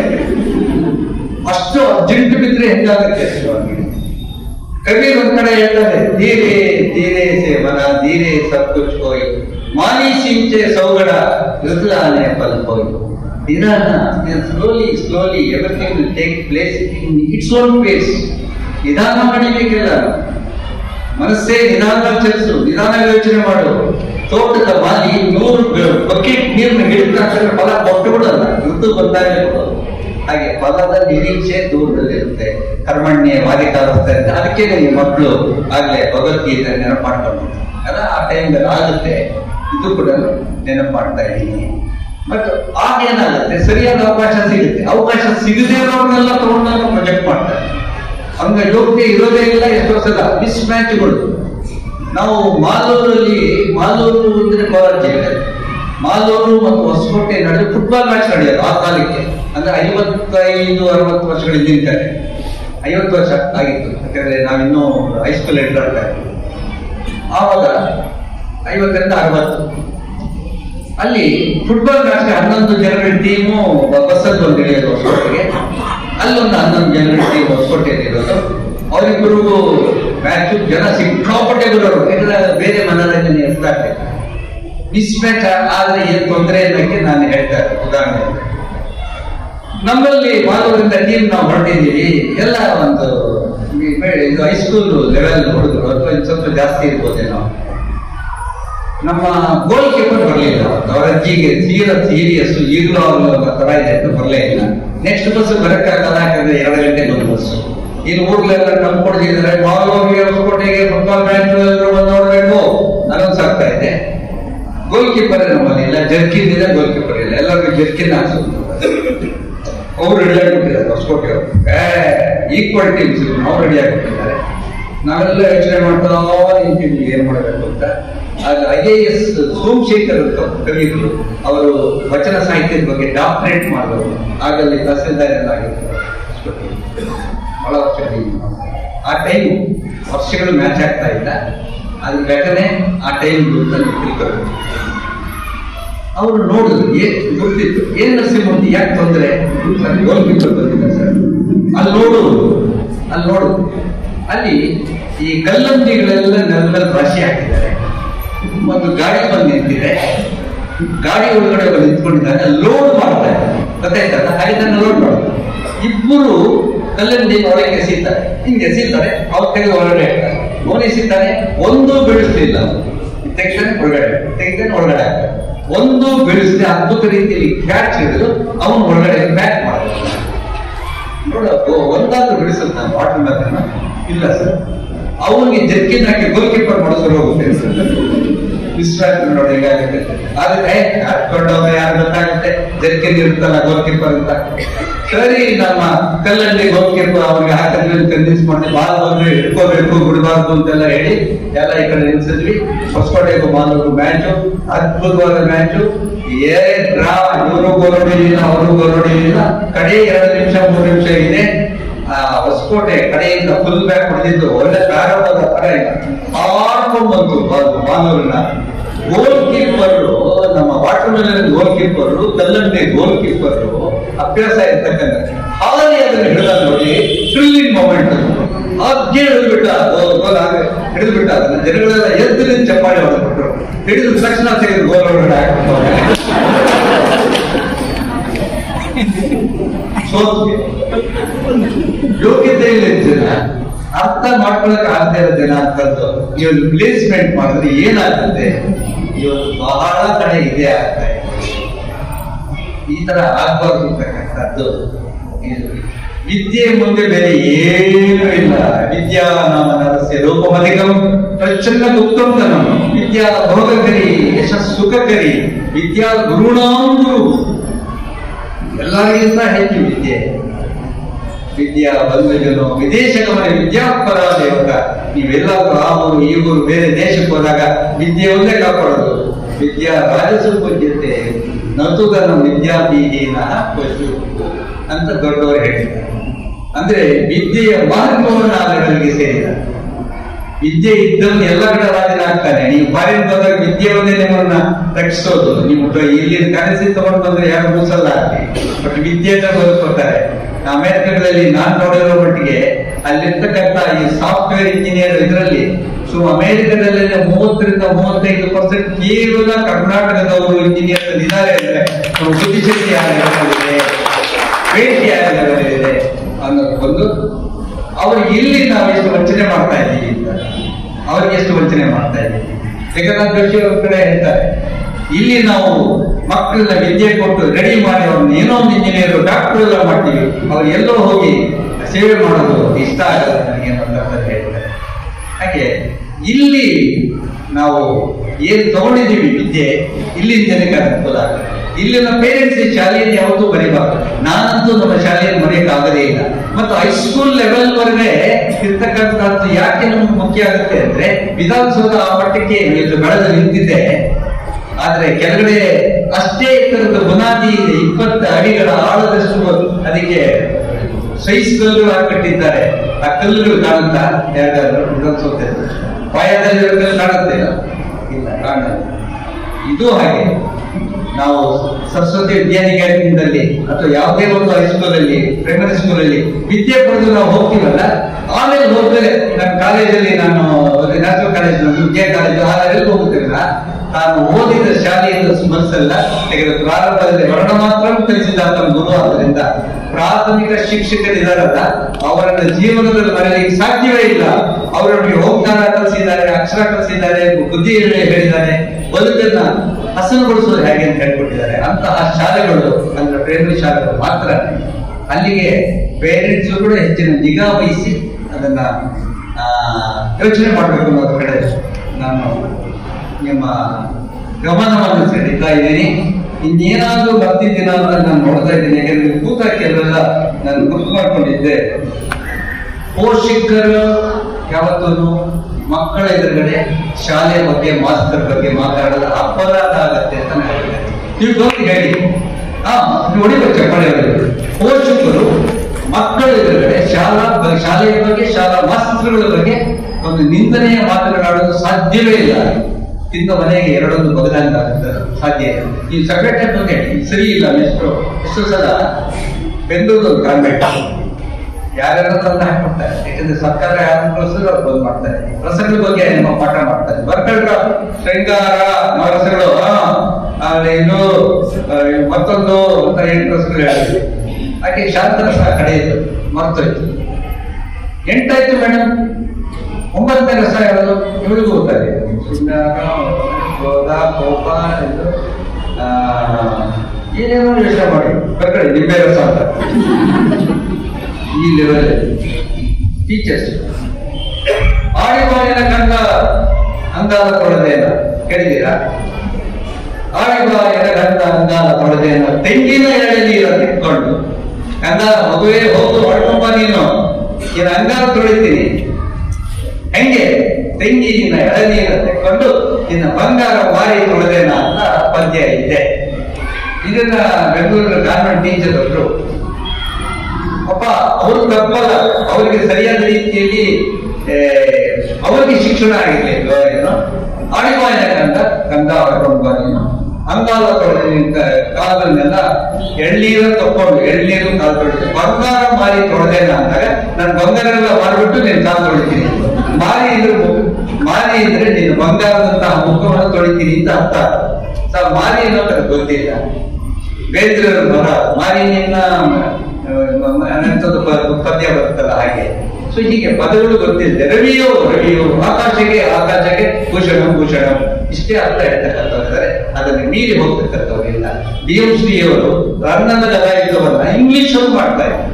ಅಷ್ಟು ಅರ್ಜೆಂಟ್ ಬಿದ್ರೆ ಹೆಂಗಾಗುತ್ತೆ ಸ್ವಾಮಿ ಕವಿ ಒಂದ್ ಕಡೆ ಹೇಳ್ತಾರೆ ಧೀರೆ ಧೀರೆ ಸೆ ಮನ ಧೀರೆ ಸಬ್ ಕುಚ್ ಹೋಯ್ ಮಾಲಿ ಸಿಂಚೆ ಸೌಗಡ ಋತುಲಾನೆ ಫಲ್ ಹೋಯ್ ನಿಧಾನ slowly slowly everything will take place in its own place ನಿಧಾನ ಮಾಡಿಬೇಕಿಲ್ಲ ಮನಸ್ಸೇ ನಿಧಾನ ಚಲಿಸು ನಿಧಾನ ಯೋಚನೆ ಮಾಡು ತೋಟದ ಮಾಲಿ ನೂರು ಬಕೆಟ್ ನೀರನ್ನು ಹಿಡಿದ ತಕ್ಷಣ ಫಲ ಕೊಟ್ಟು ಬಿಡಲ್ಲ ಋತು ಬಂದಾಗ ಕೊಡೋದು ಹಾಗೆ ಫಲದ ನಿರೀಕ್ಷೆ ದೂರದಲ್ಲಿರುತ್ತೆ ಕರ್ಮಣ್ಯ ವಾದಿಕಾರುತ್ತೆ ಅಂತ ಅದಕ್ಕೆ ಈ ಮಕ್ಕಳು ಆಗ್ಲೇ ಭಗವದ್ಗೀತೆ ನೆನಪು ಮಾಡ್ಕೊಂಡು ಅಲ್ಲ ಆ ಟೈಮ್ದಲ್ಲಿ ಆಗುತ್ತೆ ಇದು ಕೂಡ ನೆನಪು ಮಾಡ್ತಾ ಇದ್ದೀನಿ ಮತ್ತು ಆಗ ಏನಾಗುತ್ತೆ ಸರಿಯಾದ ಅವಕಾಶ ಸಿಗುತ್ತೆ ಅವಕಾಶ ಸಿಗದೇ ಇರೋರ್ನೆಲ್ಲ ತಗೊಂಡು ನಾನು ಪ್ರೊಜೆಕ್ಟ್ ಮಾಡ್ತಾರೆ ಹಂಗ ಯೋಗ್ಯತೆ ಇರೋದೇ ಇಲ್ಲ ಎಷ್ಟೋ ಸಲ ಮಿಸ್ ಮ್ಯಾಚ್ಗಳು ನಾವು ಮಾಲೂರಲ್ಲಿ ಮಾಲೂರು ಅಂದ್ರೆ ಕೋಲಾರ ಜಿಲ್ಲೆ ಮಾಲೂರು ಮತ್ತು ಹೊಸಕೋಟೆ ನಡುವೆ ಫುಟ್ಬಾಲ್ ಮ್ಯಾಚ್ ನಡೆಯೋದು ಆ ಕಾಲಕ್ಕೆ ಅಂದ್ರೆ ಐವತ್ತೈದು ಅರವತ್ತು ವರ್ಷಗಳ ಹಿಂದಿನ ಕಡೆ ಐವತ್ತು ವರ್ಷ ಆಗಿತ್ತು ಯಾಕಂದ್ರೆ ನಾವಿನ್ನೂ ಹೈಸ್ಕೂಲ್ ಎಂಟ್ರಾಡ್ತಾ ಇದ್ವಿ ಆವಾಗ ಐವತ್ತರಿಂದ ಅರವತ್ತು ಅಲ್ಲಿ ಫುಟ್ಬಾಲ್ ಮ್ಯಾಚ್ ಹನ್ನೊಂದು ಜನರ ಟೀಮು ಬಸ್ಸಲ್ಲಿ ಒಂದು ಇಳಿಯೋದು ಹೊಸಕೋಟೆಗೆ ಅಲ್ಲೊಂದು ಹನ್ನೊಂದು ಜನರ ಟೀಮ್ ಹೊಸಕೋಟೆಯಲ್ಲಿ ಇರೋದು ಅವರಿಬ್ಬರಿಗೂ ಮ್ಯಾಚ್ ಜನ ಸಿಕ್ಕಾಪಟ್ಟೆ ಬರೋರು ಯಾಕಂದ್ರೆ ಬೇರೆ ಮನೋರಂಜನೆ ಇರ್ತಾರೆ ಮಿಸ್ ಮ್ಯಾಚ್ ಆದ್ರೆ ಏನ್ ತೊಂದರೆ ಅನ್ನೋಕ್ಕೆ ನಾನು ಹೇಳ್ತಾ ಇದ್ದೆ ಉದಾಹರಣೆ ನಮ್ಮಲ್ಲಿ ಮಾಲೂರಿಂದ ಟೀಮ್ ನಾವು ಹೊರಟಿದ್ದೀವಿ ಎಲ್ಲ ಒಂದು ಈ ಬೆ- ಇದು ಹೈಸ್ಕೂಲ್ ಲೆವೆಲ್ ಹುಡುಗರು ಅಥವಾ ಇನ್ನು ಸ್ವಲ್ಪ ಜಾಸ್ತಿ ಇರ್ಬೋದೇನೋ ನಮ್ಮ ಗೋಲ್ ಕೀಪರ್ ಬರಲಿಲ್ಲ ಅವರ ಅಜ್ಜಿಗೆ ತೀರಾ ಸೀರಿಯಸ್ ಈಗಲೂ ಅವ್ರ ತರ ಇದೆ ಅಂತ ಬರಲೇ ಇಲ್ಲ ನೆಕ್ಸ್ಟ್ ಬಸ್ ಬರಕ್ಕಾಗಲ್ಲ ಯಾಕಂದ್ರೆ ಎರಡು ಗಂಟೆಗೆ ಒಂದು ಬಸ್ ಇನ್ನು ಊರ್ಲೆಲ್ಲ ತಂದ್ಕೊಡ್ತಿದ್ದಾರೆ ಮಾಲೂರಿಗೆ ಹೊಸಕೋಟೆಗೆ ಫುಟ್ಬಾಲ್ ಮ್ಯಾಚ್ ಬಂದು ನೋಡ್ಬೇಕು ಅನೌನ್ಸ್ ಆಗ್ತಾ ಇದೆ ಗೋಲ್ ಕೀಪರ್ ನಮ್ಮಲ್ಲಿ ಇಲ್ಲ ಜರ್ಕಿನ್ ಇದೆ ಗೋಲ್ ಕೀಪರ್ ಇಲ್ಲ ಎಲ್ಲರಿಗೂ ಜರ್ಕಿನ್ ಹಾಕ್ಸೋದು ಅವ್ರು ರೆಡಿ ಆಗಿಬಿಟ್ಟಿದ್ದಾರೆ ಹೊಸಕೋಟೆ ಅವರು ಈಕ್ವಲ್ ಟೀಮ್ಸ್ ನಾವು ರೆಡಿ ಆಗಿಬಿಟ್ಟಿದ್ದಾರೆ ನಾವೆಲ್ಲ ಯೋಚನೆ ಮಾಡ್ತಾ ನಿಂತಿದ್ವಿ ಏನ್ ಮಾಡಬೇಕು ಅಂತ ಆಗ ಐ ಎ ಎಸ್ ಸೋಮಶೇಖರ್ ಅಂತ ಕವಿಗಳು ಅವರು ವಚನ ಸಾಹಿತ್ಯದ ಬಗ್ಗೆ ಡಾಕ್ಟರೇಟ್ ಮಾಡಿದವರು ಆಗಲ್ಲಿ ತಹಸೀಲ್ದಾರ್ ಎಲ್ಲ ಆಗಿರ್ತಾರೆ ಹೊಸಕೋಟೆ. ಬಹಳ ವರ್ಷ ಆ ಟೈಮ್ ವರ್ಷಗಳು ಮ್ಯಾಚ್ ಆಗ್ತಾ ಇಲ್ಲ ಅದ್ರ ಘಟನೆ ಆ ಟೈಮ್ ತಿಳ್ಕೋಬೇಕು ಅವರು ನೋಡಿದ್ರು ಏನ್ ಗೊತ್ತಿತ್ತು ಏನ್ ನರಸಿಂಹಮೂರ್ತಿ ಯಾಕೆ ತೊಂದರೆ ಗೋಲ್ ಕೀಪರ್ ಬಂದಿದ್ದ ಸರ್ ಅಲ್ಲಿ ನೋಡು ಅಲ್ಲಿ ನೋಡು ಅಲ್ಲಿ ಈ ಕಲ್ಲಂಜಿಗಳೆಲ್ಲ ನೆಲದಲ್ಲಿ ರಾಶಿ ಹಾಕಿದ್ದಾರೆ ಒಂದು ಗಾಡಿ ಬಂದು ನಿಂತಿದೆ ಗಾಡಿ ಒಳಗಡೆ ಒಬ್ಬ ನಿಂತ್ಕೊಂಡಿದ್ದಾನೆ ಲೋಡ್ ಮಾಡ್ತಾ ಇದ್ದಾನೆ ಗೊತ್ತಾಯ್ತಲ್ಲ ಹಾಗೆ ನಾನು ಲೋಡ್ ಮಾಡ್ತಾರೆ ಇಬ್ಬರು ಕಲ್ಲಂಜಿ ಒಳಗೆ ಎಸೀತಾರೆ ಹಿಂಗೆ ಎಸೀತಾರೆ ಅವ್ರ ಕೈ ಹೊರಗಡೆ ಹಾಕ್ತಾರೆ ಅವನು ಎಸೀತಾನೆ ಒಂದು ಬೆಳೆಸ್ಲಿಲ್ಲ ತೆಗಿತಾನೆ ಹೊರಗಡೆ ತೆಗಿತಾನೆ ಒಳಗಡೆ ಹಾಕ್ತಾರೆ ಒಂದು ಬೆಳೆಸದೆ ಅದ್ಭುತ ರೀತಿಯಲ್ಲಿ ಕ್ಯಾಚ್ ಹಿಡಿದು ಅವನು ಒಳಗಡೆ ಬ್ಯಾಕ್ ಮಾಡ್ತಾನೆ ನೋಡ ಒಂದಾದ್ರೂ ಬಿಡಿಸುತ್ತ ವಾಟರ್ ಮ್ಯಾನ್ ಇಲ್ಲ ಸರ್ ಅವನಿಗೆ ಜರ್ಕಿನ್ ಹಾಕಿ ಗೋಲ್ ಕೀಪರ್ ಮಾಡಿಸಲು ಹೋಗುತ್ತೆ ವಿಶ್ವಾಸ ನೋಡಿ ಹೇಗಾಗುತ್ತೆ ಆದ್ರೆ ಹಾಕೊಂಡವ್ರೆ ಯಾರು ಗೊತ್ತಾಗುತ್ತೆ ಜರ್ಕಿನ್ ಇರುತ್ತಲ್ಲ ಗೋಲ್ ಕೀಪರ್ ಅಂತ ಸರಿ ನಮ್ಮ ಕಲ್ಲಲ್ಲಿ ಗೋಲ್ ಕೀಪರ್ ಅವ್ರಿಗೆ ಹಾಕಿದ್ವಿ ಕನ್ವಿನ್ಸ್ ಮಾಡಿ ಬಾಲ್ ಬಂದ್ರೆ ಹಿಡ್ಕೋಬೇಕು ಬಿಡಬಾರ್ದು ಅಂತೆಲ್ಲ ಹೇಳಿ ಎಲ್ಲ ಈ ಕಡೆ ನಿಲ್ಸಿದ್ವಿ ಹೊಸಕೋಟೆಗೂ ಮಾಲೂರು ಮ್ಯಾಚು ಅದ್ಭುತವಾದ ಮ್ಯಾಚು ಏ ಡ್ರಾ ಇವರು ಗೋಲ್ ಹೊಡಿಲಿಲ್ಲ ಅವರು ಗೋಲ್ ಹೊಡಿಲಿಲ್ಲ ಕಡೆ ಎರಡು ನಿಮಿಷ ಮೂರು ನಿಮಿಷ ಇದೆ ಆ ಹೊಸಕೋಟೆ ಕಡೆಯಿಂದ ಫುಲ್ ಬ್ಯಾಕ್ ಹೊಡೆದಿದ್ದು ಒಳ್ಳೆ ಪ್ರಾರಂಭದ ತರ ಆಡ್ಕೊಂಡ್ ಬಂತು ಬಾಲೂರಿನ ಗೋಲ್ ಕೀಪರ್ ನಮ್ಮ ವಾಟರ್ ಮೆಲನ್ ಗೋಲ್ ಕೀಪರ್ ಕಲ್ಲಂಡೆ ಗೋಲ್ ಕೀಪರ್ ಅಭ್ಯಾಸ ಇರ್ತಕ್ಕಂಥ ಹಾಲಿ ಅದನ್ನು ಹಿಡಿದ ನೋಡಿ ಥ್ರಿಲ್ಲಿಂಗ್ ಮೊಮೆಂಟ್ ಅಗ್ಗೆ ಹಿಡಿದ್ಬಿಟ್ಟ ಗೋಲ್ ಗೋಲ್ ಆಗ ಹಿಡಿದ್ಬಿಟ್ಟ ಅದನ್ನ ಜನಗಳೆಲ್ಲ ಎದ್ದು ನಿಂತು ಚಪ್ಪಾಳೆ ಹೊಡೆದ್ಬಿಟ್ರು ಹಿಡಿದ ತಕ್ಷಣ ತೆಗೆದು ಗೋಲ್ ಹೊರಗಡೆ ಹಾಕ್ಬಿಟ್ಟು ಸೋತ್ವಿ ಯೋಗ್ಯತೆ ಇಲ್ಲ ಜನ ಅರ್ಥ ಮಾಡ್ಕೊಳಕ್ ಆಗದೆ ಇರೋ ಜನ ಅಂತದ್ದು ಇವತ್ತು ಪ್ಲೇಸ್ಮೆಂಟ್ ಮಾಡಿದ್ರೆ ಏನಾಗುತ್ತೆ ಇವತ್ತು ಬಹಳ ಕಡೆ ಇದೆ ಆಗ್ತಾ ಇದೆ ಈ ತರ ಆಗ್ಬಾರ್ದು ಅಂತಕ್ಕಂಥದ್ದು ಇದು. ವಿದ್ಯೆ ಮುಂದೆ ಬೇರೆ ಏನೂ ಇಲ್ಲ ವಿದ್ಯಾ ನಾಮ ನರಸ್ಯ ರೂಪಮಧಿಕಂ ಪ್ರಚಂಡ ಉತ್ತಮ ವಿದ್ಯಾ ಭೋಗಕರಿ ಯಶಸ್ ಸುಖಕರಿ ವಿದ್ಯಾ ಗುರುಣಾಂ ಗುರು ಎಲ್ಲರಿಗಿಂತ ಹೆಚ್ಚು ವಿದ್ಯೆ ವಿದ್ಯಾ ಬಂಧುಜನು ವಿದೇಶ ಗಮನ ವಿದ್ಯಾಪರ ದೇವತ ನೀವೆಲ್ಲಾದ್ರೂ ಆ ಊರು ಈ ಊರು ಬೇರೆ ದೇಶಕ್ಕೆ ಹೋದಾಗ ವಿದ್ಯೆ ಒಂದೇ ಕಾಪಾಡೋದು ವಿದ್ಯಾ ರಾಜಸು ಪೂಜ್ಯತೆ ನತುಗನ ವಿದ್ಯಾಬೀಹೀನ ಪಶು ಅಂತ ದೊಡ್ಡವರು ಹೇಳಿದ್ದಾರೆ ಅಂದ್ರೆ ವಿದ್ಯೆಯ ಮಹತ್ವವನ್ನು ಆದಗಳಿಗೆ ಸೇರಿದ ವಿದ್ಯೆ ಇದ್ದವನು ಎಲ್ಲ ಕಡೆ ರಾಜನಾಗ್ತಾನೆ ನೀವು ಫಾರಿನ್ ಬಂದಾಗ ವಿದ್ಯೆ ಒಂದೇ ನಿಮ್ಮನ್ನ ರಕ್ಷಿಸೋದು ನೀವು ಡ- ಇಲ್ಲಿ ಕರೆನ್ಸಿ ತಗೊಂಡು ಬಂದ್ರೆ ಯಾರು ಮೂಸಲ್ಲ ಬಟ್ ವಿದ್ಯೆಯಿಂದ ಬದುಕೋತಾರೆ ಅಮೆರಿಕಗಳಲ್ಲಿ ನಾನ್ ನೋಡಿರೋ ಮಟ್ಟಿಗೆ ಅಲ್ಲಿರ್ತಕ್ಕಂಥ ಈ ಸಾಫ್ಟ್ವೇರ್ ಇಂಜಿನಿಯರ್ ಇದರಲ್ಲಿ ಸೊ ಅಮೆರಿಕದಲ್ಲಿ ಮೂವತ್ತರಿಂದ ಮೂವತ್ತೈದು ಪರ್ಸೆಂಟ್ ಕೇವಲ ಕರ್ನಾಟಕದವರು ಇಂಜಿನಿಯರ್ ಇದ್ದಾರೆ ಅಂದ್ರೆ ನಮ್ಮ ಬುದ್ಧಿಶಕ್ತಿ ಯಾರಿದೆ ಭೇಟಿ ಯಾರಿದೆ ಅನ್ನೋದು ಒಂದು ಅವ್ರಿಗೆ ಇಲ್ಲಿ ನಾವು ಎಷ್ಟು ವಂಚನೆ ಮಾಡ್ತಾ ಇದ್ದೀವಿ ಅಂತ ಅವ್ರಿಗೆ ಎಷ್ಟು ವಂಚನೆ ಮಾಡ್ತಾ ಇದ್ದೀವಿ ಜಗನ್ನಾಥ್ ಜೋಶಿ ಅವ್ರ ಕಡೆ ಹೇಳ್ತಾರೆ ಇಲ್ಲಿ ನಾವು ಮಕ್ಕಳನ್ನ ವಿದ್ಯೆ ಕೊಟ್ಟು ರೆಡಿ ಮಾಡಿ ಅವ್ರನ್ನ ಏನೋ ಒಂದು ಇಂಜಿನಿಯರ್ ಡಾಕ್ಟರ್ ಎಲ್ಲ ಮಾಡ್ತೀವಿ ಅವ್ರು ಎಲ್ಲೋ ಹೋಗಿ ಸೇವೆ ಮಾಡೋದು ಇಷ್ಟ ಆಗಲ್ಲ ನನಗೆ ಅಂತ ಹೇಳ್ತಾರೆ ಹಾಗೆ ಇಲ್ಲಿ ನಾವು ಏನ್ ತಗೊಂಡಿದ್ದೀವಿ ವಿದ್ಯೆ ಇಲ್ಲಿನ ಜನಕ್ಕೆ ಅನುಕೂಲ ಆಗುತ್ತೆ ಇಲ್ಲಿನ ಪೇರೆಂಟ್ಸ್ ಈ ಶಾಲೆಯನ್ನು ಯಾವತ್ತೂ ಬರೀಬಾರ್ದು ನಾನಂತೂ ನಮ್ಮ ಶಾಲೆಯನ್ನು ಮರೆಯಕ್ಕಾಗದೇ ಇಲ್ಲ ಮತ್ತು ಹೈಸ್ಕೂಲ್ ಲೆವೆಲ್ ವರೆಗೆ ಇರ್ತಕ್ಕಂಥದ್ದು ಯಾಕೆ ನಮ್ಗೆ ಮುಖ್ಯ ಆಗುತ್ತೆ ಅಂದ್ರೆ ವಿಧಾನಸೌಧ ಆ ಮಟ್ಟಕ್ಕೆ ಇದು ಬೆಳೆದು ನಿಂತಿದೆ ಆದ್ರೆ ಕೆಳಗಡೆ ಅಷ್ಟೇ ಎತ್ತರದ ಬುನಾದಿ ಇದೆ ಇಪ್ಪತ್ತು ಅಡಿಗಳ ಆಳದಷ್ಟು ಅದಕ್ಕೆ ಸೈಜ್ ಕಲ್ಲುಗಳು ಹಾಕಿಟ್ಟಿದ್ದಾರೆ ಆ ಕಲ್ಲುಗಳು ಕಾಣುತ್ತಾ ಯಾರಿಗಾದ್ರೂ ವಿಧಾನಸೌಧ ಪಾಯದಲ್ಲಿ ಕಲ್ಲು ಕಾಣುತ್ತೆ ಇಲ್ಲ ಕಾಣಲ್ಲ ಇದು ಹಾಗೆ ನಾವು ಸರಸ್ವತಿ ವಿದ್ಯಾನಿಕೇತನದಲ್ಲಿ ಅಥವಾ ಯಾವುದೇ ಒಂದು ಹೈಸ್ಕೂಲ್ ಅಲ್ಲಿ ಪ್ರೈಮರಿ ಸ್ಕೂಲ್ ಅಲ್ಲಿ ವಿದ್ಯೆ ಪಡೆದು ನಾವು ಹೋಗ್ತೀವಲ್ಲ ಆಮೇಲೆ ಹೋದ್ಮೇಲೆ ನನ್ನ ಕಾಲೇಜಲ್ಲಿ ನಾನು ನ್ಯಾಷನಲ್ ಕಾಲೇಜ್ ವಿದ್ಯಾ ಕಾಲೇಜು ಹಾಲೆಲ್ಲ ಹೋಗುತ್ತಿಲ್ಲ ನಾನು ಓದಿದ ಶಾಲೆಯಿಂದ ಸ್ಮರಿಸಲ್ಲ ತೆಗೆದ ಪ್ರಾರಂಭದಲ್ಲಿ ವರ್ಣ ಮಾತ್ರ ಕಲಿಸಿದಂತ ಗುರು ಆದ್ದರಿಂದ ಪ್ರಾಥಮಿಕ ಶಿಕ್ಷಕರಿದ್ದಾರಲ್ಲ ಅವರನ್ನ ಜೀವನದಲ್ಲಿ ಮರೆಯಲಿಕ್ಕೆ ಸಾಧ್ಯವೇ ಇಲ್ಲ ಅವರು ನಮಗೆ ಹೋಗ್ತಾರ ಕಲಿಸಿದ್ದಾರೆ ಅಕ್ಷರ ಕಲಿಸಿದ್ದಾರೆ ಬುದ್ಧಿ ಹೇಳಿ ಹೇಳಿದ್ದಾರೆ ಬದುಕನ್ನ ಹಸನುಗೊಳಿಸೋದು ಹೇಗೆ ಅಂತ ಹೇಳ್ಕೊಟ್ಟಿದ್ದಾರೆ ಅಂತಹ ಶಾಲೆಗಳು ಅಂದ್ರೆ ಪ್ರೈಮರಿ ಶಾಲೆಗಳು ಮಾತ್ರ ಅಲ್ಲಿಗೆ ಪೇರೆಂಟ್ಸ್ ಕೂಡ ಹೆಚ್ಚಿನ ನಿಗಾ ವಹಿಸಿ ಅದನ್ನ ಆ, ಯೋಚನೆ ಮಾಡಬೇಕು ಅನ್ನೋದ್ರ ಕಡೆ ನಾನು ನಿಮ್ಮ ಗಮನವನ್ನು ಸೆಳೀತಾ ಇದ್ದೀನಿ ಇನ್ನೇನಾದ್ರೂ ಬರ್ತಿದ್ದೀನ ಅಂತ ನಾನು ನೋಡ್ತಾ ಇದ್ದೀನಿ ಯಾಕಂದ್ರೆ ಕೂತ ಕೆಲವೆಲ್ಲ ನಾನು ಗುರ್ತು ಮಾಡ್ಕೊಂಡಿದ್ದೆ ಪೋಷಕರು ಯಾವತ್ತೂ ಮಕ್ಕಳ ಎದುರುಗಡೆ ಶಾಲೆ ಬಗ್ಗೆ ಮಾಸ್ತರ್ ಬಗ್ಗೆ ಮಾತಾಡೋದು ಅಪರಾಧ ಆಗತ್ತೆ ಅಂತ ನಾನು ಹೇಳ್ತೇನೆ ನೀವು ಬಂದು ಹೇಳಿ ಹಾ ನೋಡಿ ಚಪ್ಪಾಳೆ ಹೊಡೆಯೋದು. ಪೋಷಕರು ಮಕ್ಕಳ ಎದುರುಗಡೆ ಶಾಲಾ ಬ- ಶಾಲೆಯ ಬಗ್ಗೆ ಶಾಲಾ ಮಾಸ್ತರುಗಳ ಬಗ್ಗೆ ಒಂದು ನಿಂದನೆಯ ಮಾತನಾಡೋದು ಸಾಧ್ಯವೇ ಇಲ್ಲ ತಿಂದ ಮನೆಗೆ ಎರಡೊಂದು ಬಗದಂಗ ಸಾಧ್ಯ ಇಲ್ಲ ಈ ಸೆಕ್ರೆಟರಿ ಬಗ್ಗೆ ಸರಿ ಇಲ್ಲ ಎಷ್ಟು ಎಷ್ಟೋ ಸಲ ಬೆಂಗಳೂರು ಕಾನ್ವೆಂಟ್ ಯಾರ್ಯಾರ ತಂದು ಹಾಕ್ಬಿಡ್ತಾರೆ ಯಾಕಂದ್ರೆ ಸರ್ಕಾರ ಯಾರನ್ನ ಕಳಿಸಿದ್ರೆ ಅವ್ರು ಬಂದ್ ಮಾಡ್ತಾರೆ ರಸಗಳ ಬಗ್ಗೆ ನಮ್ಮ ಪಾಠ ಮಾಡ್ತಾರೆ ಬರ್ಕಳ್ರ ಶೃಂಗಾರ ನವರಸಗಳು ಆಮೇಲೆ ಇನ್ನು ಆ, ಮತ್ತೊಂದು ಅಂತ ಎಂಟು ರಸಗಳು ಹೇಳಿದ್ವಿ ಹಾಗೆ ಶಾಂತರಸ ಕಡೆ ಇತ್ತು ಮರ್ತೋಯ್ತು ಎಂಟಾಯ್ತು ಮೇಡಮ್ ಒಂಬತ್ತನೇ ರಸ ಯಾವುದು ಇವಳಿಗೂ ಗೊತ್ತಾಗಿದೆ ಶೃಂಗಾರ ಕ್ರೋಧ ಕೋಪ ಇದು ಆ, ಏನೇನೋ ಯೋಚನೆ ಮಾಡಿ ಬರ್ಕಳಿ ನಿಂಬೆ ರಸ ಅಂತ ಈ ಲೆವೆಲ್ ಟೀಚರ್ಸ್ ಆಡಿ ಮಾಡಿನ ಕಂಡ ಅಂದಾದ ಕೊಡದೇನ ಕೇಳಿದ್ದೀರಾ ಆಳಿಬ ಎಡಗಂಡ ಅಂಗಾಲ ತೊಳೆದೇನ ತೆಂಗಿನ ಎಳೆ ನೀರ ತೆಕ್ಕೊಂಡು ಅಂಗಾಲ ಮಗುವೇ ಹೋಗು ಹೊಡ್ಕೊಂಬ ನೀನು ನೀನು ಅಂಗಾಲ ತೊಳಿತೀನಿ ಹೆಂಗೆ ತೆಂಗಿನ ಎಳನೀರ ತೆಕ್ಕೊಂಡು ನಿನ್ನ ಬಂಗಾರ ಮಾರಿ ತೊಳೆದೇನ ಅಂತ ಪದ್ಯ ಇದೆ ಇದನ್ನ ಬೆಂಗಳೂರಿನ ಕಾನ್ವೆಂಟ್ ಟೀಚರ್ ಒಬ್ರು ಅಪ್ಪ ಅವರು ತಪ್ಪಲ್ಲ ಅವರಿಗೆ ಸರಿಯಾದ ರೀತಿಯಲ್ಲಿ ಏ, ಅವರಿಗೆ ಶಿಕ್ಷಣ ಆಗಿರ್ಲಿಲ್ಲ ಏನೋ ಆಡಿಮಾಯನ ಕಂದ ಕಂದ ಹೊರಕೊಂಬ ನೀನು ಅಂಗಾಲ ತೊಳೆದ ಕಾಲದನ್ನೆಲ್ಲ ಎಳ್ನೀರ ತಕೊಂಡು ಎಳ್ನೀರು ಕಾಲು ತೊಳಿತೀನಿ ಬಂಗಾರ ಮಾರಿ ತೊಳೆದೇನ ಅಂದಾಗ ನಾನು ಬಂಗಾರ ಎಲ್ಲ ಮಾರ್ಬಿಟ್ಟು ನೀನು ಕಾಲು ತೊಳಿತೀನಿ ಮಾರಿ ಇದ್ರೆ ಮು- ಮಾರಿ ಇದ್ರೆ ನೀನು ಬಂಗಾರದಂತಹ ಮುಖವನ್ನು ತೊಳಿತೀನಿ ಅಂತ ಅರ್ಥ ಸೊ ಮಾರಿ ಅನ್ನೋದು ಗೊತ್ತಿಲ್ಲ ಬೇಂದ್ರ ಮರ ಮಾರಿನಿಂದ ಅನಂತದ ಪ- ಪದ್ಯ ಬರುತ್ತಲ್ಲ ಹಾಗೆ ಸೊ ಹೀಗೆ ಪದಗಳು ಗೊತ್ತಿದೆ ರವಿಯೋ ರವಿಯೋ ಆಕಾಶಕ್ಕೆ ಆಕಾಶಕ್ಕೆ ಭೂಷಣ ಭೂಷಣ ಇಷ್ಟೇ ಅರ್ಥ ಹೇಳ್ತಕ್ಕಂಥವ್ರಿದ್ದಾರೆ ಅದನ್ನು ಮೀರಿ ಹೋಗ್ತಕ್ಕಂಥವ್ರಿಲ್ಲ ಬಿ ಎಂ ಶ್ರೀಯವರು ರನ್ನನ ಗದಾಯುದ್ಧವನ್ನ ಇಂಗ್ಲಿಷ್ ಅಲ್ಲಿ ಮಾಡ್ತಾ ಇದ್ದಾರೆ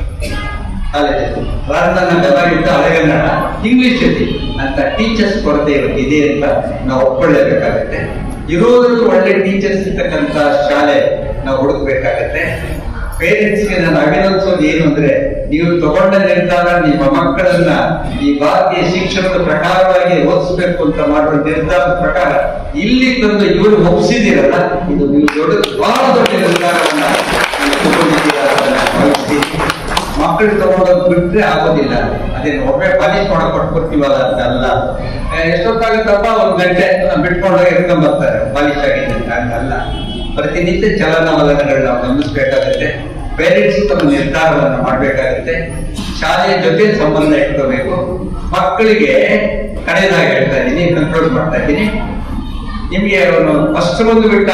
ಕಾಲೇಜಲ್ಲಿ ರನ್ನನ ಗದಾಯುದ್ಧ ಹಳೆಗನ್ನಡ ಇಂಗ್ಲಿಷ್ ಅಲ್ಲಿ ಅಂತ ಟೀಚರ್ಸ್ ಕೊರತೆ ಇವತ್ತಿದೆ ಅಂತ ನಾವು ಒಪ್ಕೊಳ್ಳೇಬೇಕಾಗತ್ತೆ ಇರೋದ್ರಲ್ಲಿ ಒಳ್ಳೆ ಟೀಚರ್ಸ್ ಇರ್ತಕ್ಕಂಥ ಶಾಲೆ ನಾವು ಹುಡುಕ್ಬೇಕಾಗತ್ತೆ ಪೇರೆಂಟ್ಸ್ಗೆ ನಾನು ಅಭಿನಂದಿಸೋದು ಏನು ಅಂದ್ರೆ ನೀವು ತಗೊಂಡ ನಿರ್ಧಾರ ನಿಮ್ಮ ಮಕ್ಕಳನ್ನ ಈ ಭಾರತೀಯ ಶಿಕ್ಷಣದ ಪ್ರಕಾರವಾಗಿ ಓದಿಸ್ಬೇಕು ಅಂತ ಮಾಡುವ ನಿರ್ಧಾರದ ಪ್ರಕಾರ ಇಲ್ಲಿ ತಂದು ಇವರು ಒಪ್ಪಿಸಿದಿರಲ್ಲ ಇದು ನೀವು ದೊಡ್ಡ ಬಹಳ ದೊಡ್ಡ ನಿರ್ಧಾರವನ್ನ ನೀವು ತಗೊಂಡಿದ್ದೀರಾ ಅಂತ ನಾನು ಭಾವಿಸ್ತೀನಿ ಮಕ್ಕಳಿಗೆ ತಗೊಂಡೋದ್ ಬಿಟ್ರೆ ಆಗೋದಿಲ್ಲ ಅದೇನು ಒಮ್ಮೆ ಪಾಲಿಶ್ ಮಾಡಕ್ ಕೊಟ್ಬಿಡ್ತೀವಲ್ಲ ಅಂತ ಅಲ್ಲ ಆ, ಎಷ್ಟೊತ್ತಾಗುತ್ತಪ್ಪ ಒಂದ್ ಗಂಟೆ ಬಿಟ್ಕೊಂಡೋಗಿ ಎತ್ಕೊಂಡ್ ಬರ್ತಾರೆ ಪಾಲಿಶ್ ಆಗಿದೆ ಅಂತ ಹಂಗಲ್ಲ ಪ್ರತಿನಿತ್ಯ ಚಲನವಲನಗಳನ್ನ ನಾವು ಗಮನಿಸ್ಬೇಕಾಗತ್ತೆ ಪೇರೆಂಟ್ಸ್ ತಮ್ಮ ನಿರ್ಧಾರವನ್ನ ಮಾಡ್ಬೇಕಾಗತ್ತೆ ಶಾಲೆಯ ಜೊತೆ ಸಂಬಂಧ ಇಟ್ಕೋಬೇಕು ಮಕ್ಕಳಿಗೆ ಕಡೆಯದಾಗಿ ಹೇಳ್ತಾ ಇದ್ದೀನಿ ಕಂಟ್ರೋಲ್ ಮಾಡ್ತಾ ಇದ್ದೀನಿ ನಿಮ್ಗೆ ಅವನು ಫಸ್ಟ್ ಬಂದು ಬಿಟ್ಟ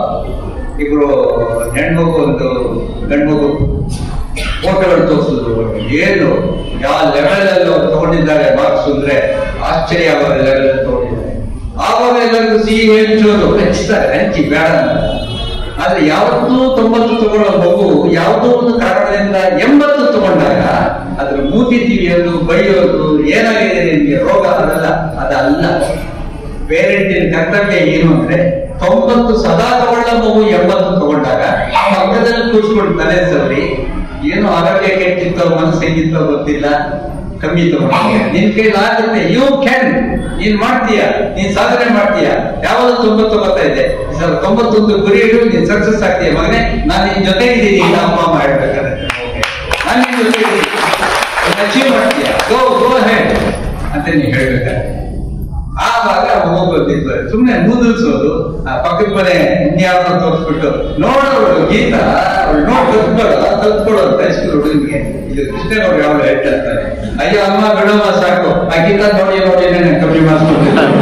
ಇಬ್ರು ಹೆಣ್ಮಗು ಒಂದು ಗಂಡ್ಮಗು ಫೋಟೋಗಳು ತೋರಿಸಿದ್ರು ಏನು ಯಾವ ಲೆವೆಲ್ ಅಲ್ಲಿ ಅವ್ರು ತಗೊಂಡಿದ್ದಾರೆ ಮಾರ್ಕ್ಸ್ ಅಂದ್ರೆ ಆಶ್ಚರ್ಯ ಅವರ ಲೆವೆಲ್ ಅಲ್ಲಿ ತಗೊಂಡಿದ್ದಾರೆ ಆವಾಗ ಎಲ್ಲರಿಗೂ ಸಿಹಿ ಹಂಚೋದು ಹಂಚ್ತಾರೆ ಹಂಚಿ ಬೇಡ ಅಂತ. ಆದ್ರೆ ಯಾವತ್ತೂ ತೊಂಬತ್ತು ತಗೊಳ್ಳೋ ಮಗು ಯಾವುದೋ ಒಂದು ಕಾರಣದಿಂದ ಎಂಬತ್ತು ತಗೊಂಡಾಗ ಅದ್ರ ಮೂತಿ ತಿವಿಯೋದು ಬೈಯೋದು ಏನಾಗಿದೆ ನಿಮ್ಗೆ ರೋಗ ಅದಲ್ಲ ಅದಲ್ಲ ಪೇರೆಂಟಿನ ಕರ್ತವ್ಯ ಏನು ಅಂದ್ರೆ ತೊಂಬತ್ತು ಸದಾ ತಗೊಳ್ಳೋ ಮಗು ಎಂಬತ್ತು ತಗೊಂಡಾಗ ಪಕ್ಕದಲ್ಲಿ ಕೂರ್ಸ್ಕೊಂಡು ತಲೆ ಸವರಿ ಏನು ಆರೋಗ್ಯ ಕೆಟ್ಟಿತ್ತೋ ಮನಸ್ಸು ಹೇಗಿತ್ತೋ ಗೊತ್ತಿಲ್ಲ ಕಮ್ಮಿ ತಗೊಂಡಿದ್ಯ ನಿನ್ ಕೈಲಾಗುತ್ತೆ ಯು ಕ್ಯಾನ್ ನೀನ್ ಮಾಡ್ತೀಯ ನೀನ್ ಸಾಧನೆ ಮಾಡ್ತೀಯ ಯಾವಾಗ ತೊಂಬತ್ತು ಬರ್ತಾ ಇದೆ ಸರ್ ತೊಂಬತ್ತೊಂದು ಗುರಿ ಇಡು ನೀನ್ ಸಕ್ಸಸ್ ಆಗ್ತೀಯ ಮಗನೇ ನಾನು ನಿನ್ ಜೊತೆ ಇದ್ದೀನಿ ಅಂತ ಅಪ್ಪ ಅಮ್ಮ ಹೇಳ್ಬೇಕಾದ್ರೆ ನಾನು ನಿನ್ ಜೊತೆ ಇದ್ದೀನಿ ಅಚೀವ್ ಮಾಡ್ತೀಯ ಗೋ ಗೋ ಹೆಡ್ ಅಂತ ನೀನ್ ಹೇಳ್ಬೇಕಾದ್ರೆ ಆವಾಗ ಹೋಗೋದಿತ್ತು ಸುಮ್ನೆ ಮೂದಲ್ಸೋದು ಆ ಪಕ್ಕದ ಮನೆ ಇನ್ಯಾವ್ದೋ ತೋರಿಸ್ಬಿಟ್ಟು ನೋಡೋರು ಗೀತ ಅವ್ಳು ನೋಡ್ ಕಲ್ತ್ಕೊಳ್ಳೋ ಕಲ್ತ್ಕೊಳ್ಳೋ ಅಂತ ಹೈಸ್ಕೂಲ್ ಹುಡುಗನಿಗೆ ಇದು ಕೃಷ್ಣೇಗೌಡ ಯಾವಾಗ ಹೇಳ್ತಾರೆ ಅಯ್ಯೋ ಅಮ್ಮ ಬಿಡಮ್ಮ ಸಾಕು ಆ ಗೀತ ನೋಡಿ ನೋಡಿ ನಾನು ಕಮ್ಮಿ ಮಾಡಿಸ್ಕೊಡ್ತೀನಿ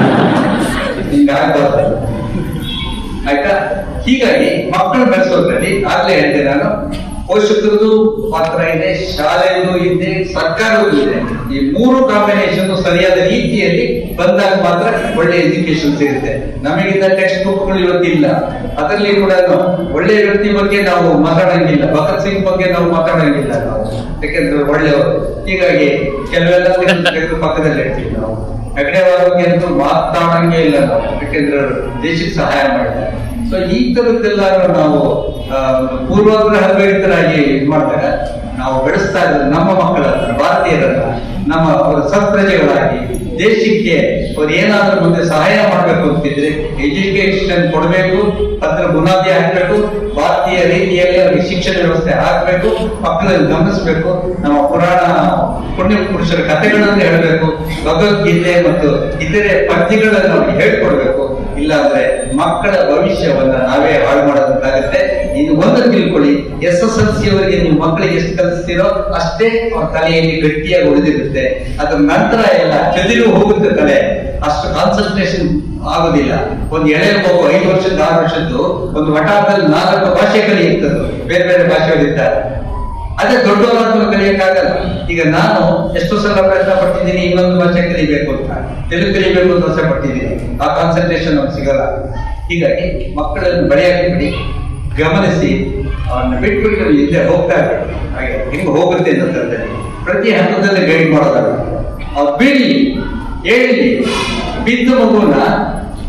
ಹಿಂಗಾಗ್ಬಾರ್ದು ಆಯ್ತಾ ಹೀಗಾಗಿ ಮಕ್ಕಳು ಬೆಳೆಸೋದ್ರಲ್ಲಿ ಆಗ್ಲೇ ಹೇಳಿದೆ ನಾನು ಪೋಷಕರದು ಪಾತ್ರ ಇದೆ ಶಾಲೆಯದು ಇದೆ ಸರ್ಕಾರದ್ದು ಇದೆ ಈ ಮೂರು ಕಾಂಬಿನೇಷನ್ ಸರಿಯಾದ ರೀತಿಯಲ್ಲಿ ಬಂದಾಗ ಮಾತ್ರ ಒಳ್ಳೆ ಎಜುಕೇಶನ್ ಸಿಗುತ್ತೆ ನಮಗಿಂತ ಟೆಕ್ಸ್ಟ್ ಬುಕ್ಗಳು ಇವತ್ತಿಲ್ಲ ಅದರಲ್ಲಿ ಕೂಡ ಒಳ್ಳೆ ವ್ಯಕ್ತಿ ಬಗ್ಗೆ ನಾವು ಮಾತಾಡಂಗಿಲ್ಲ ಭಗತ್ ಸಿಂಗ್ ಬಗ್ಗೆ ನಾವು ಮಾತಾಡಂಗಿಲ್ಲ ನಾವು ಯಾಕೆಂದ್ರೆ ಒಳ್ಳೆಯವರು ಹೀಗಾಗಿ ಕೆಲವೆಲ್ಲ ತೆಗೆದು ಪಕ್ಕದಲ್ಲಿ ಇರ್ತೀವಿ ನಾವು ಹೆಗಡೆಯವರ ಬಗ್ಗೆ ಅಂತೂ ಮಾತಾಡಂಗೆ ಇಲ್ಲ ನಾವು ಯಾಕೆಂದ್ರೆ ಅವ್ರು ದೇಶಕ್ಕೆ ಸಹಾಯ ಮಾಡಿದ್ದಾರೆ ಸೊ ಈ ತರದ್ದೆಲ್ಲ ನಾವು ಆ, ಪೂರ್ವಾಗ್ರಹ ರಹಿತರಾಗಿ ಇದು ಮಾಡಿದಾಗ ನಾವು ಬೆಳೆಸ್ತಾ ಇರೋದು ನಮ್ಮ ಮಕ್ಕಳನ್ನ ಭಾರತೀಯರನ್ನ ನಮ್ಮ ಅವರ ಸತ್ಪ್ರಜೆಗಳಾಗಿ ದೇಶಕ್ಕೆ ಅವ್ರು ಏನಾದ್ರೂ ಮುಂದೆ ಸಹಾಯ ಮಾಡಬೇಕು ಅಂತಿದ್ರೆ ಎಜುಕೇಶನ್ ಕೊಡಬೇಕು ಅದ್ರ ಬುನಾದಿ ಹಾಕ್ಬೇಕು ಭಾರತೀಯ ರೀತಿಯಲ್ಲಿ ಅವ್ರಿಗೆ ಶಿಕ್ಷಣ ವ್ಯವಸ್ಥೆ ಹಾಕ್ಬೇಕು ಮಕ್ಕಳನ್ನು ಗಮನಿಸ್ಬೇಕು ನಮ್ಮ ಪುರಾಣ ಪುಣ್ಯ ಪುರುಷರ ಕಥೆಗಳನ್ನು ಹೇಳಬೇಕು ಭಗವದ್ಗೀತೆ ಮತ್ತು ಇತರೆ ಪದ್ಯಗಳನ್ನು ಅವ್ರಿಗೆ ಹೇಳ್ಕೊಡ್ಬೇಕು ಇಲ್ಲಾಂದ್ರೆ ಮಕ್ಕಳ ಭವಿಷ್ಯವನ್ನ ನಾವೇ ಹಾಳು ಮಾಡೋದಂತಾಗುತ್ತೆ ಇದು ಒಂದು ತಿಳ್ಕೊಳ್ಳಿ ಎಸ್ ಎಸ್ ಎಲ್ ಸಿ ಅವರಿಗೆ ನೀವು ಮಕ್ಕಳಿಗೆ ಎಷ್ಟು ಕಲಿಸ್ತೀರೋ ಅಷ್ಟೇ ಅವ್ರ ತಲೆಯಲ್ಲಿ ಗಟ್ಟಿಯಾಗಿ ಉಳಿದಿರುತ್ತೆ ಅದ್ರ ನಂತರ ಎಲ್ಲ ಚದಿರು ಹೋಗುತ್ತೆ ತಲೆ ಅಷ್ಟು ಕಾನ್ಸಂಟ್ರೇಷನ್ ಆಗೋದಿಲ್ಲ ಒಂದು ಎಳೆ ಮಗು ಐದು ವರ್ಷದ ಆರು ವರ್ಷದ್ದು ಒಂದು ವಟಾರದಲ್ಲಿ ನಾಲ್ಕು ಭಾಷೆ ಕಲಿಯುತ್ತದೆ ಬೇರೆ ಬೇರೆ ಭಾಷೆಗಳಿದ್ದಾರೆ ಅದೇ ದೊಡ್ಡವರಾದ್ರೂ ಕಲಿಯಕ್ಕಾಗಲ್ಲ ಈಗ ನಾನು ಎಷ್ಟೋ ಸಲ ಪ್ರಯತ್ನ ಪಟ್ಟಿದ್ದೀನಿ ಇನ್ನೊಂದು ಭಾಷೆ ಕಲಿಬೇಕು ಅಂತ ತೆಲುಗು ಕಲಿಬೇಕು ಅಂತ ಆಸೆ ಪಟ್ಟಿದ್ದೀನಿ ಆ ಕಾನ್ಸಂಟ್ರೇಷನ್ ಅವ್ರಿಗೆ ಸಿಗಲ್ಲ ಹೀಗಾಗಿ ಮಕ್ಕಳನ್ನು ಬರೆಯಾಗಿ ಬಿಡಿ ಗಮನಿಸಿ ಅವನ್ನ ಬಿಟ್ಬಿಟ್ಟು ಅವ್ರು ಹಿಂದೆ ಹೋಗ್ತಾ ಇರ್ಬೇಕು ಹಾಗೆ ಹಿಂಗೆ ಹೋಗುತ್ತೆ ಅನ್ನೋದ್ರಲ್ಲಿ ಪ್ರತಿ ಹಂತದಲ್ಲಿ ಗೈಡ್ ಮಾಡೋದಲ್ಲ ಅವ್ರು ಬೀಳಿ ಹೇಳಿ ಬಿದ್ದ ಮಗುವನ್ನ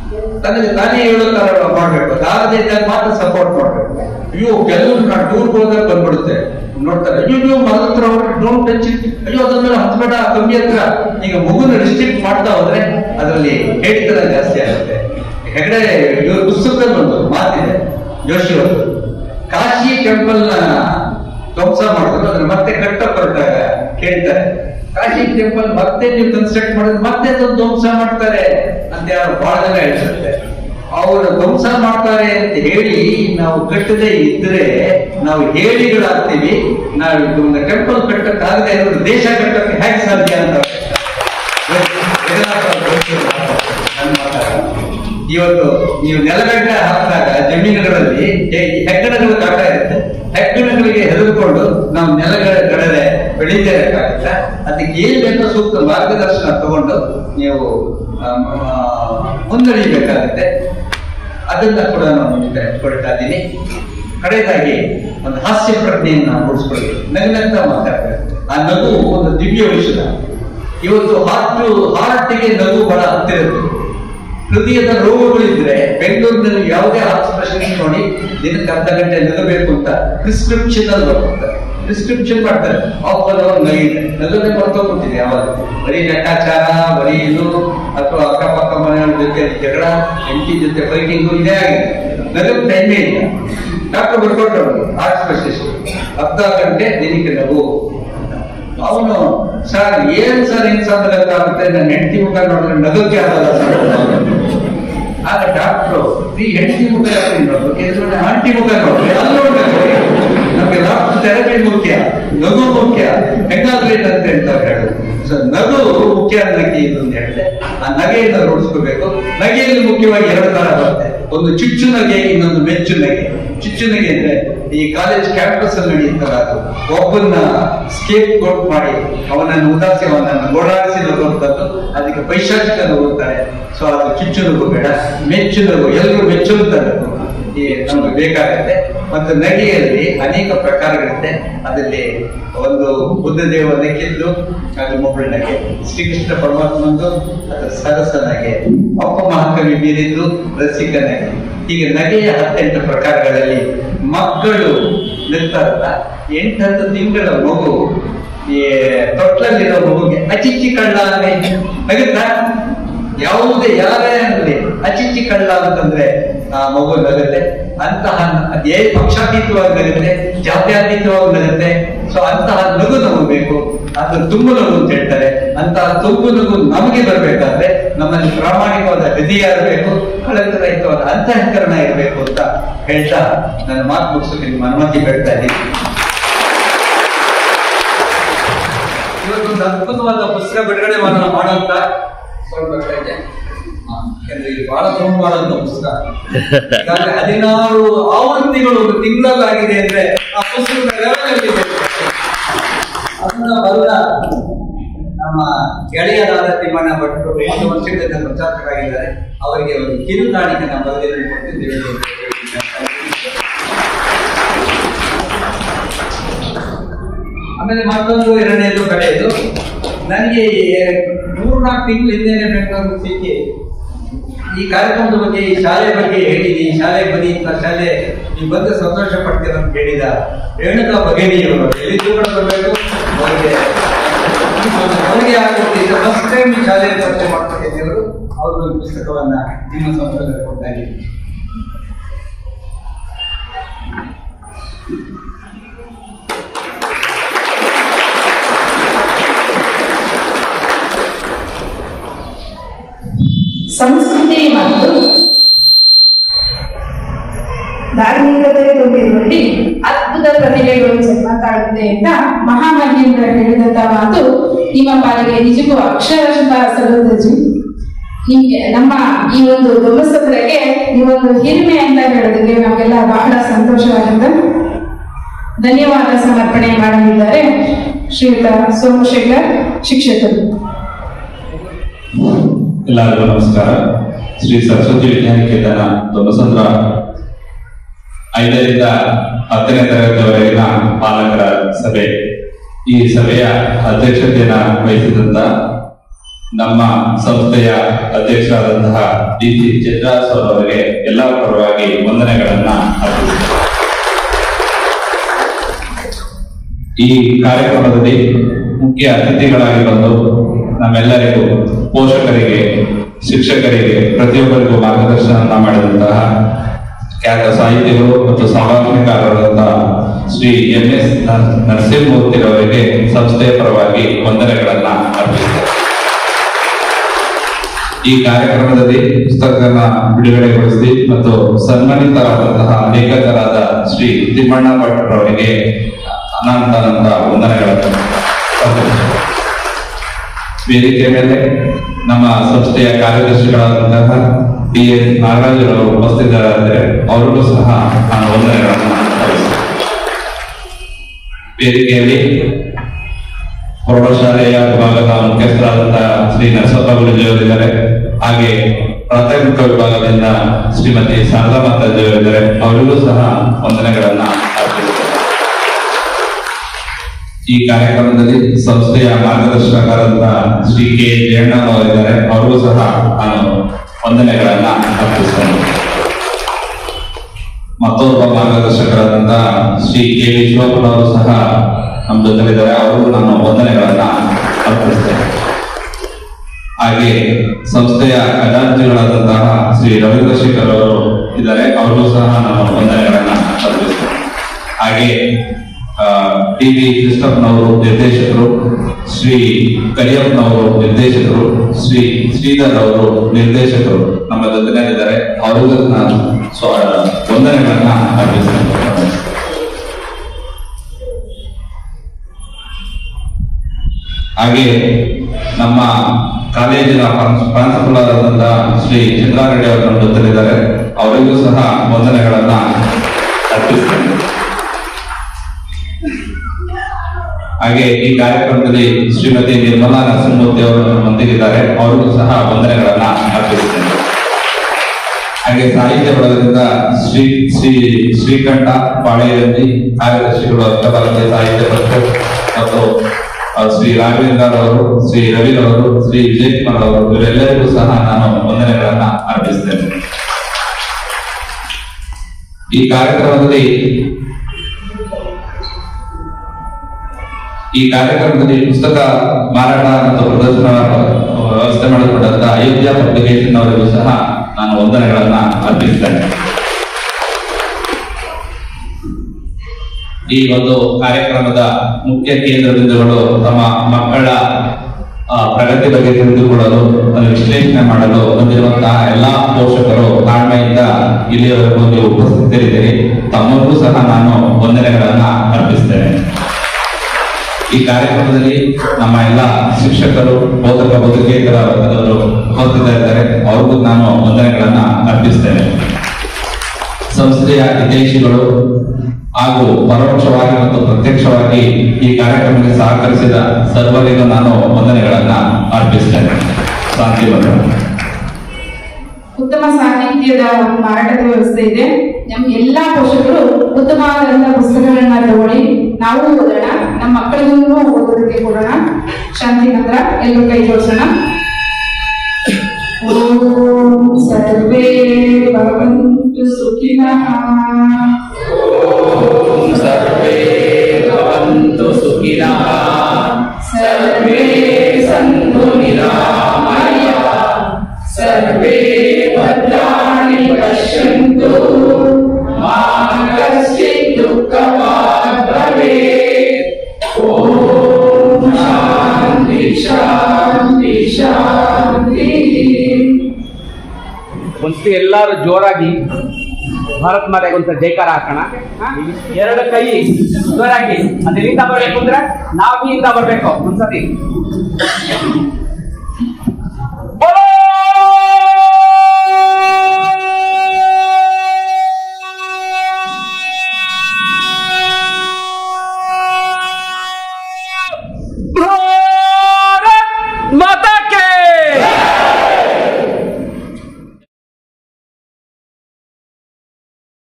ತನಗೆ ತಾನೇ ಹೇಳೋ ತರ ಮಾಡ್ಬೇಕು ಅದಾಗದೇ ಇದ್ದಾಗ ಮಾತ್ರ ಸಪೋರ್ಟ್ ಮಾಡ್ಬೇಕು ಅಯ್ಯೋ ಕೆಲವರು ನಾನು ಟೂರ್ ಹೋದಾಗ ಬಂದ್ಬಿಡುತ್ತೆ ನೋಡ್ತಾರೆ ಅಯ್ಯೋ ನೀವು ಮಲತ್ರ ಡೋಂಟ್ ಟಚ್ ಅಯ್ಯೋ ಅದ್ರ ಮೇಲೆ ಹತ್ಬೇಡ ಕಮ್ಮಿ ಹತ್ರ ಈಗ ಮಗುನ ರಿಸ್ಟ್ರಿಕ್ಟ್ ಮಾಡ್ತಾ ಹೋದ್ರೆ ಅದರಲ್ಲಿ ಹೇಳಿತರ ಜಾಸ್ತಿ ಆಗುತ್ತೆ ಹೆಗಡೆ ಇವ್ರ ಪುಸ್ತಕದಲ್ಲಿ ಒಂದು ಮಾತಿದೆ ಜೋಶಿ ಅವರು ಕಾಶಿ ಟೆಂಪಲ್ ನ ಧ್ವಂಸ ಮಾಡಿದ್ರು ಅದನ್ನ ಮತ್ತೆ ಕಟ್ಟ ಹೊರಟಾಗ ಕೇಳ್ತಾರೆ ಕಾಶಿ ಟೆಂಪಲ್ ಮತ್ತೆ ನೀವು ಕನ್ಸ್ಟ್ರಕ್ಟ್ ಮಾಡಿದ್ರೆ ಮತ್ತೆ ಅದನ್ನ ಧ್ವಂಸ ಮಾಡ್ತಾರೆ ಅಂತ ಯಾರು ಬಹಳ ಜನ ಹೇಳ್ತಾರೆ ಅವರು ಧ್ವಂಸ ಮಾಡ್ತಾರೆ ಅಂತ ಹೇಳಿ ನಾವು ಕಟ್ಟದೇ ಇದ್ರೆ ನಾವು ಹೇಳಿಗಳಾಗ್ತೀವಿ ನಾವು ಇದು ಒಂದು ಟೆಂಪಲ್ ಕಟ್ಟಕ್ಕಾಗದೆ ಇರೋದು ದೇಶ ಕಟ್ಟಕ್ಕೆ ಹೇಗೆ ಸಾಧ್ಯ ಅಂತ ನನ್ನ ಮಾತಾಡ. ಇವತ್ತು ನೀವು ನೆಲಗಡ್ಡೆ ಹಾಕಿದಾಗ ಜಮೀನುಗಳಲ್ಲಿ ಹೆ- ಹೆಗ್ಗಣಗಳು ಕಾಟ ಇರುತ್ತೆ ಹೆಗ್ಗಣಗಳಿಗೆ ಹೆದರ್ಕೊಂಡು ನಾವು ನೆಲಗಳ ಕಡಲೆ ಬೆಳೀತಾ ಇರಕ್ಕಾಗಿಲ್ಲ ಅದಕ್ಕೆ ಏನ್ ಬೇಕೋ ಸೂಕ್ತ ಮಾರ್ಗದರ್ಶನ ತಗೊಂಡು ನೀವು ಆ, ಆ, ಮುನ್ನಡೆಯಬೇಕಾಗುತ್ತೆ ಅದನ್ನ ಕೂಡ ನಾನು ನಿಮಗೆ ಕೊಡ್ತಾ ಇದ್ದೀನಿ ಕಡೆಯದಾಗಿ ಒಂದು ಹಾಸ್ಯ ಪ್ರಜ್ಞೆಯನ್ನ ಮೂಡಿಸ್ಕೊಳ್ಳಿ ನಗ್ನಗ್ತಾ ಮಾತಾಡ್ತಾರೆ ಆ ನಗು ಒಂದು ದಿವ್ಯ ಔಷಧ ಇವತ್ತು ಹಾರ್ಟ್ ಹಾರ್ಟ್ಗೆ ನಗು ಬಹಳ ಹತ್ತಿರ ಇರುತ್ತೆ. ಹೃದಯದ ರೋಗಗಳಿದ್ರೆ ಬೆಂಗಳೂರಿನಲ್ಲಿ ಯಾವುದೇ ಹಾರ್ಟ್ ಸ್ಪೆಷಲಿಸ್ಟ್ ನೋಡಿ ದಿನಕ್ಕೆ ಅರ್ಧ ಗಂಟೆ ನಗಬೇಕು ಅಂತ ಪ್ರಿಸ್ಕ್ರಿಪ್ಷನ್ ಅಲ್ಲಿ ಬರ್ತಾರೆ ಪ್ರಿಸ್ಕ್ರಿಪ್ಷನ್ ಮಾಡ್ತಾರೆ ಆಫರ್ ನಗಿದೆ ನಗದೆ ಬರ್ತೋಗ್ಬಿಟ್ಟಿದೆ ಯಾವಾಗ ಬರೀ ಲೆಕ್ಕಾಚಾರ ಬರೀ ಇದು ಅಥವಾ ಅಕ್ಕಪಕ್ಕ ಮನೆಯವ್ರ ಜೊತೆ ಜಗಳ ಹೆಂಡತಿ ಜೊತೆ ಫೈಟಿಂಗು ಇದೇ ಆಗಿದೆ ನಗದ ಟೈಮೇ ಇಲ್ಲ ಡಾಕ್ಟರ್ ಬರ್ಕೊಟ್ಟರು ಹಾರ್ಟ್ ಸ್ಪೆಷಲಿಸ್ಟ್ ಅರ್ಧ ಗಂಟೆ ದಿನಕ್ಕೆ ನಗು ಅವನು ಸರ್ ಏನ್ ಸರ್ ಏನ್ ಆಗುತ್ತೆ ನನ್ನ ಹೆಂಡತಿ ಮುಖ ನೋಡಿದ್ರೆ ನಗಕ್ಕೆ ಆಗಲ್ಲ ಸರ್ ಆಗ ಡಾಕ್ಟ್ರು ಈ ಹೆಂಡತಿ ಮುಖ ಯಾಕೆ ನೋಡ್ಬೇಕು ಎದುರುಗಡೆ ಆಂಟಿ ಮುಖ ನೋಡ್ರಿ ಅಲ್ಲಿ ನೋಡ್ಬೇಕು ನಮ್ಗೆ ಡಾಕ್ಟರ್ ಥೆರಪಿ ಮುಖ್ಯ ನಗು ಮುಖ್ಯ ಹೆಂಗಾಗ್ಲಿ ಅಂತ ಹೇಳ್ತಾರೆ ಹೇಳು ಸೊ ನಗು ಮುಖ್ಯ ಅನ್ನಕ್ಕೆ ಇದು ಅಂತ ಹೇಳಿದೆ ಆ ನಗೆಯಿಂದ ರೂಢಿಸ್ಕೋಬೇಕು ನಗೆಯಲ್ಲಿ ಮುಖ್ಯವಾಗಿ ಎರಡು ತರ ಬರುತ್ತೆ ಒಂದು ಚುಚ್ಚು ನಗೆ ಇನ್ನೊಂದು ಮೆಚ್ಚು ನಗೆ ಚುಚ್ಚು ನಗೆ ಅಂದ್ರೆ ಈ ಕಾಲೇಜ್ ಕ್ಯಾಂಪಸ್ ಅಲ್ಲಿ ನಡೆಯುತ್ತಲ್ಲ ಅದು ಒಬ್ಬನ್ನ ಸ್ಕೇಪ್ ಕೋಟ್ ಮಾಡಿ ಅವನನ್ನು ಉದಾಸಿ ಅವನನ್ನು ಓಡಾಡಿಸಿ ನಗುವಂಥದ್ದು ಅದಕ್ಕೆ ಪೈಶಾಚಿಕ ನಗುತ್ತಾರೆ ಸೊ ಅದು ಚುಚ್ಚು ನಗು ಬೇಡ ಮೆಚ್ಚು ನಗು ಎಲ್ಲರೂ ಮೆಚ್ಚುವಂತ ನಗು ಈ ನಮ್ಗೆ ಬೇಕಾಗುತ್ತೆ ಮತ್ತು ನಗೆಯಲ್ಲಿ ಅನೇಕ ಪ್ರಕಾರಗಳಿದೆ ಅದರಲ್ಲಿ ಒಂದು ಬುದ್ಧ ದೇವ ನಗೆದ್ದು ಅದು ಮೊಬೈಲ್ ನಗೆ ಶ್ರೀಕೃಷ್ಣ ಪರಮಾತ್ಮಂದು ಅದು ಸರಸ ನಗೆ ಅಪ್ಪ ಮಹಾಕವಿ ಬೀರಿದ್ದು ರಸಿಕ ನಗೆ ಹೀಗೆ ನಗೆಯ ಹತ್ತೆಂಟು ಪ್ರಕಾರಗಳಲ್ಲಿ ಮಕ್ಕಳು ನಿಲ್ತಾರಲ್ಲ ಎಂಟತ್ತು ತಿಂಗಳ ಮಗು ಈ ತೊಟ್ಲಲ್ಲಿರೋ ಮಗುಗೆ ಅಚಿಚ್ಚಿ ಕಳ್ಳ ಅಂದ್ರೆ ನಗುತ್ತಾ ಯಾವುದೇ ಯಾರೇ ಆಗಲಿ ಅಚಿಚ್ಚಿ ಕಳ್ಳ ಅಂತಂದ್ರೆ ಆ ಮಗು ನಗುತ್ತೆ ಅಂತಹ ಅದೇ ಪಕ್ಷಾತೀತವಾಗಿ ನಗುತ್ತೆ ಜಾತ್ಯಾತೀತವಾಗಿ ನಗುತ್ತೆ ಸೊ ಅಂತಹ ನಗು ನಮಗೆ ಬೇಕು ಅದು ತುಂಬು ನಗು ಅಂತ ಹೇಳ್ತಾರೆ ಅಂತಹ ತುಂಬು ನಗು ನಮಗೆ ಬರಬೇಕಾದ್ರೆ ನಮ್ಮಲ್ಲಿ ಪ್ರಾಮಾಣಿಕವಾದ ಹೃದಯ ಇರಬೇಕು ಕಳಂಕ ರಹಿತವಾದ ಅಂತಃಕರಣ ಇರಬೇಕು ಅಂತ ಹೇಳ್ತಾ ನನ್ನ ಮಾತು ಮುಗಿಸೋಕೆ ನಿಮ್ಮ ಅನುಮತಿ ಬೇಡ್ತಾ ಇದ್ದೀನಿ ಇವತ್ತೊಂದು ಅದ್ಭುತವಾದ ಪುಸ್ತಕ ಬಿಡುಗಡೆ ಮಾಡೋಣ ಮಾಡೋಂತ ಸ್ವಲ್ಪ ಇದೆ ಹಾ, ಯಾಕಂದ್ರೆ ಇದು ಬಹಳ ಪ್ರಮುಖವಾದಂತ ಪುಸ್ತಕ ಈಗಾಗಲೇ ಹದಿನಾರು ಆವೃತ್ತಿಗಳು ಒಂದು ತಿಂಗಳಲ್ಲಾಗಿದೆ ಅಂದ್ರೆ ಆ ಪುಸ್ತಕದ level ಅಲ್ಲಿ ಇದೆ. ಅದನ್ನ ಬರೆದ ನಮ್ಮ ಗೆಳೆಯರಾದ ತಿಮ್ಮಣ್ಣ ಭಟ್ರು ಒಂದು ವರ್ಷದಿಂದ ಪ್ರಚಾರಕರಾಗಿದ್ದಾರೆ ಅವರಿಗೆ ಒಂದು ಕಿರುಕಾಣಿಕೆನ ಬರೆದಿದ್ದು ಕೊಟ್ಟಿದ್ದೇವೆ ಆಮೇಲೆ ಮತ್ತೊಂದು ಎರಡನೇದು ಕಡೆಯದು ನನಗೆ ಮೂರ್ನಾಲ್ಕು ತಿಂಗಳು ಹಿಂದೆನೆ ಬೆಂಗಳೂರು ಸಿಕ್ಕಿ ಈ ಕಾರ್ಯಕ್ರಮದ ಬಗ್ಗೆ ಈ ಶಾಲೆ ಬಗ್ಗೆ ಹೇಳಿದಿ ಈ ಶಾಲೆ ಬನ್ನಿ ಇಂಥ ಶಾಲೆ ನೀವು ಬಂದು ಸಂತೋಷ ಪಡ್ತೀರ ಅಂತ ಹೇಳಿದ ರೇಣುಕಾ ಬಗೇರಿಯವರು ಎಲ್ಲಿದ್ದು ಕೂಡ ಬರಬೇಕು ಅವರಿಗೆ ಅವರಿಗೆ ಆಗುತ್ತೆ ಫಸ್ಟ್ ಟೈಮ್ ಈ ಶಾಲೆ ಪರಿಚಯ ಮಾಡ್ಕೊಂಡಿದ್ದವರು ಅವರು ಒಂದು ಪುಸ್ತಕವನ್ನ ನಿಮ್ಮ ಸಂಸ್ಥೆಗೆ ಕೊಡ್ತಾ ಇದ್ದೀವಿ ಸಂಸ್ಕೃತಿ ಮತ್ತು ಧಾರ್ಮಿಕತೆ ತುಂಬಿರುವಲ್ಲಿ ಅದ್ಭುತ ಪ್ರತಿಭೆಗಳು ಜನ್ಮ ತಾಳುತ್ತೆ ಅಂತ ಮಹಾಮಹಿಂದ್ರ ಹೇಳಿದಂತ ಮಾತು ನಿಮ್ಮ ಪಾಲಿಗೆ ನಿಜಕ್ಕೂ ಅಕ್ಷರಶಃ ಸಲ್ಲುತ್ತಜಿ ನಿಮ್ಗೆ ನಮ್ಮ ಈ ಒಂದು ಧ್ವಮಸತ್ರಕ್ಕೆ ಈ ಒಂದು ಹಿರಿಮೆ ಅಂತ ಹೇಳೋದಕ್ಕೆ ನಮಗೆಲ್ಲ ಬಹಳ ಸಂತೋಷವಾಗುತ್ತೆ ಧನ್ಯವಾದ ಸಮರ್ಪಣೆ ಮಾಡಲಿದ್ದಾರೆ ಶ್ರೀಯುತ ಸೋಮಶೇಖರ್ ಶಿಕ್ಷಕರು ಎಲ್ಲರಿಗೂ ನಮಸ್ಕಾರ ಶ್ರೀ ಸರಸ್ವತಿ ವಿದ್ಯಾನಿಕೇತನ ಧ್ವಮಸಂದ್ರ ಐದರಿಂದ ಹತ್ತನೇ ತರಗತಿಯವರೆಗಿನ ಪಾಲಕರ ಸಭೆ ಈ ಸಭೆಯ ಅಧ್ಯಕ್ಷತೆಯನ್ನ ವಹಿಸಿದಂತ ನಮ್ಮ ಸಂಸ್ಥೆಯ ಅಧ್ಯಕ್ಷರಾದಂತಹ ಡಿ ಸಿ ಚಿತ್ರಾಸ್ ಅವರಿಗೆ ಎಲ್ಲರ ಪರವಾಗಿ ವಂದನೆಗಳನ್ನ ಅರ್ಪಿಸುತ್ತೇನೆ ಈ ಕಾರ್ಯಕ್ರಮದಲ್ಲಿ ಮುಖ್ಯ ಅತಿಥಿಗಳಾಗಿ ಬಂದು ನಮ್ಮೆಲ್ಲರಿಗೂ ಪೋಷಕರಿಗೆ ಶಿಕ್ಷಕರಿಗೆ ಪ್ರತಿಯೊಬ್ಬರಿಗೂ ಮಾರ್ಗದರ್ಶನ ಮಾಡಿದಂತಹ ಖ್ಯಾತ ಸಾಹಿತಿಗಳು ಮತ್ತು ಸಂಭಾಷಣೆಗಾರರಾದಂತಹ ಶ್ರೀ ಎಂ ಎಸ್ ನರಸಿಂಹಮೂರ್ತಿರವರಿಗೆ ಸಂಸ್ಥೆಯ ಪರವಾಗಿ ವಂದನೆಗಳನ್ನ ಅರ್ಪಿಸುತ್ತೇನೆ ಈ ಕಾರ್ಯಕ್ರಮದಲ್ಲಿ ಪುಸ್ತಕನ ಬಿಡುಗಡೆಗೊಳಿಸಿ ಮತ್ತು ಸನ್ಮಾನಿತರಾದಂತಹ ಲೇಖಕರಾದ ಶ್ರೀ ತಿಮ್ಮಣ್ಣ ಭಟ್ ಅವರಿಗೆ ಅನಂತಾನಂದ ವಂದನೆಗಳನ್ನು ಅರ್ಪಿಸುತ್ತೇನೆ. ವೇದಿಕೆ ಮೇಲೆ ನಮ್ಮ ಸಂಸ್ಥೆಯ ಕಾರ್ಯದರ್ಶಿಗಳಾದಂತಹ ಡಿ ಎಸ್ ನಾಗರಾಜರವರು ಉಪಸ್ಥಿತರಾದರೆ ಅವರಿಗೂ ಸಹ ನಾನು ವಂದನೆಗಳನ್ನು ಅರ್ಪಿಸುತ್ತೇನೆ. ವೇದಿಕೆಯಲ್ಲಿ ಪ್ರೌಢಶಾಲೆಯ ವಿಭಾಗದ ಮುಖ್ಯಸ್ಥರಾದಂತಹ ಶ್ರೀ ನರಸಪ್ಪ ಗುರುಜಿಯವರಿದ್ದಾರೆ ಹಾಗೆ ಪ್ರಾಥಮಿಕ ವಿಭಾಗದಿಂದ ಶ್ರೀಮತಿ ಶಾರದಾ ಮಾತಾಜಿಯವರಿದ್ದಾರೆ ಅವರಿಗೂ ಸಹ ವಂದನೆಗಳನ್ನ ಅರ್ಪಿಸುತ್ತೇನೆ ಈ ಕಾರ್ಯಕ್ರಮದಲ್ಲಿ ಸಂಸ್ಥೆಯ ಮಾರ್ಗದರ್ಶಕರಾದಂತಹ ಶ್ರೀ ಕೆ ಜಯಣ್ಣನವರಿದ್ದಾರೆ ಅವರಿಗೂ ಸಹ ನಾನು ವಂದನೆಗಳನ್ನ ಅರ್ಪಿಸ್ತೇನೆ ಮತ್ತೊಬ್ಬ ಮಾರ್ಗದರ್ಶಕರಾದಂತಹ ಶ್ರೀ ಕೆ ವಿಶ್ವಪ್ಪನವರು ಸಹ ನಮ್ಮ ಜೊತೆಲಿದ್ದಾರೆ ಅವರಿಗೂ ನಾನು ವಂದನೆಗಳನ್ನ ಅರ್ಪಿಸ್ತೇನೆ ಹಾಗೆ ಸಂಸ್ಥೆಯ ಖಜಾಂಚಿಗಳಾದಂತಹ ಶ್ರೀ ರವೀಂದ್ರ ಶೇಖರ್ ಅವರು ಇದ್ದಾರೆ ಅವರಿಗೂ ಸಹ ನಾನು ವಂದನೆಗಳನ್ನ ಅರ್ಪಿಸ್ತೇನೆ ಹಾಗೆ ಟಿ ವಿ ಕೃಷ್ಣಪ್ಪನವರು ನಿರ್ದೇಶಕರು ಶ್ರೀ ಕರಿಯಪ್ಪನವರು ನಿರ್ದೇಶಕರು ಶ್ರೀ ಶ್ರೀಧರ್ ಅವರು ನಿರ್ದೇಶಕರು ನಮ್ಮ ಜೊತೆಲಿದ್ದಾರೆ ಅವರಿಗೂ ನಾನು ಸ್ವ ವಂದನೆಗಳನ್ನ ಅರ್ಪಿಸ್ತೇನೆ ಹಾಗೆ ನಮ್ಮ ಕಾಲೇಜಿನ ಪ್ರಾಂಶ್- ಪ್ರಾಂಶುಪಾಲರಾದಂತಹ ಶ್ರೀ ಚಂದ್ರಾರೆಡ್ಡಿ ಅವರು ನಮ್ಮ ಜೊತೆಲಿದ್ದಾರೆ ಅವರಿಗೂ ಸಹ ವಂದನೆಗಳನ್ನ ಅರ್ಪಿಸ್ತೇನೆ ಹಾಗೆ ಈ ಕಾರ್ಯಕ್ರಮದಲ್ಲಿ ಶ್ರೀಮತಿ ನಿರ್ಮಲಾ ನರಸಿಂಹಮೂರ್ತಿ ಅವರು ನಮ್ಮೊಂದಿಗಿದ್ದಾರೆ ಅವರಿಗೂ ಸಹ ವಂದನೆಗಳನ್ನ ಅರ್ಪಿಸ್ತೇನೆ ಹಾಗೆ ಸಾಹಿತ್ಯ ಬಳಗದಿಂದ ಶ್ರೀ ಶ್ರೀ ಶ್ರೀಕಂಠ ಪಾಳೆಯಲ್ಲಿ ಕಾರ್ಯದರ್ಶಿಗಳು ಅಖಿಲ ಭಾರತೀಯ ಸಾಹಿತ್ಯ ಪರಿಷತ್ ಮತ್ತು ಆ, ಶ್ರೀ ರಾಘವೇಂದ್ರ ಅವರು ಶ್ರೀ ರವಿರವರು ಶ್ರೀ ವಿಜಯ್ ಕುಮಾರ್ ಅವರು ಇವರೆಲ್ಲರಿಗೂ ಸಹ ನಾನು ವಂದನೆಗಳನ್ನ ಅರ್ಪಿಸ್ತೇನೆ ಈ ಕಾರ್ಯಕ್ರಮದಲ್ಲಿ ಈ ಕಾರ್ಯಕ್ರಮದಲ್ಲಿ ಪುಸ್ತಕ ಮಾರಾಟ ಮತ್ತು ಪ್ರದರ್ಶನ ವ್ಯವಸ್ಥೆ ಮಾಡಿಕೊಂಡಂತ ಅಯೋಧ್ಯ ಪಬ್ಲಿಕೇಶನ್ ಅವರಿಗೂ ಸಹ ನಾನು ವಂದನೆಗಳನ್ನ ಅರ್ಪಿಸ್ತೇನೆ ಈ ಒಂದು ಕಾರ್ಯಕ್ರಮದ ಮುಖ್ಯ ಕೇಂದ್ರ ಬಿಂದುಗಳು ತಮ್ಮ ಮಕ್ಕಳ ಆ, ಪ್ರಗತಿ ಬಗ್ಗೆ ತಿಳಿದುಕೊಳ್ಳಲು ಅದನ್ನು ವಿಶ್ಲೇಷಣೆ ಮಾಡಲು ಬಂದಿರುವಂತಹ ಎಲ್ಲಾ ಪೋಷಕರು ತಾಳ್ಮೆಯಿಂದ ಇಲ್ಲಿಯವರೆಗೂ ನೀವು ಉಪಸ್ಥಿತರಿದ್ದೀರಿ ತಮ್ಮಗೂ ಸಹ ನಾನು ವಂದನೆಗಳನ್ನ ಅರ್ಪಿಸ್ತೇನೆ ಈ ಕಾರ್ಯಕ್ರಮದಲ್ಲಿ ನಮ್ಮ ಎಲ್ಲ ಶಿಕ್ಷಕರು ಬೋಧಕ ಬೋಧಕೇತರ ವರ್ಗದವರು ಉಪಸ್ಥಿತರಿದ್ದಾರೆ ಅವ್ರಿಗೂ ನಾನು ವಂದನೆಗಳನ್ನ ಅರ್ಪಿಸ್ತೇನೆ ಸಂಸ್ಥೆಯ ಹಿತೈಷಿಗಳು ಹಾಗೂ ಪರೋಕ್ಷವಾಗಿ ಮತ್ತು ಪ್ರತ್ಯಕ್ಷವಾಗಿ ಈ ಕಾರ್ಯಕ್ರಮಕ್ಕೆ ಸಹಕರಿಸಿದ ಸರ್ವರಿಗೂ ನಾನು ವಂದನೆಗಳನ್ನ ಅರ್ಪಿಸ್ತೇನೆ ಶಾಂತಿ ಬಂದ ಉತ್ತಮ ಸಾಹಿತ್ಯದ ಒಂದು ಮಾರಾಟದ ವ್ಯವಸ್ಥೆ ಇದೆ ನಮ್ಮ ಎಲ್ಲಾ ಪೋಷಕರು ಉತ್ತಮವಾದಂತಹ ಪುಸ್ತಕಗಳನ್ನ ತಗೊಳ್ಳಿ ನಾವು ಓದೋಣ ನಮ್ಮ ಮಕ್ಕಳಿಗೂ ಓದೋದಕ್ಕೆ ಕೊಡೋಣ ಶಾಂತಿ ನಂತರ ಎಲ್ಲರೂ ಕೈ ಜೋಡಿಸೋಣ ಓಂ ಸರ್ವೇ ಭವಂತು ಸುಖಿನಃ ಸರ್ವೇ ಭವಂತು ಸುಖಿನಃ ಸರ್ವೇ ಸಂತು ನಿರಾಮಯ ಸರ್ವೇ ಭದ್ರಾಣಿ ಪಶ್ಯಂತು ಮಾ ಕಶ್ಚಿತ್ ದುಃಖವಾಗ್ ಭವೇತ್ ಓಂ ಶಾಂತಿ ಶಾಂತಿ ಶಾಂತಿ ಒಂದ್ಸತಿ ಎಲ್ಲಾರು ಜೋರಾಗಿ ಭಾರತ್ ಮಾತೆಗೆ ಒಂದ್ಸಲ ಜೈಕಾರ ಹಾಕೋಣ ಹಾ? ಎರಡು ಕೈ ಜೋರಾಗಿ ಅದಿಲ್ಲಿಂದ ಬರ್ಬೇಕು ಅಂದ್ರೆ ನಾವು ಇಂದ ಬರ್ಬೇಕು ಒಂದ್ಸತಿ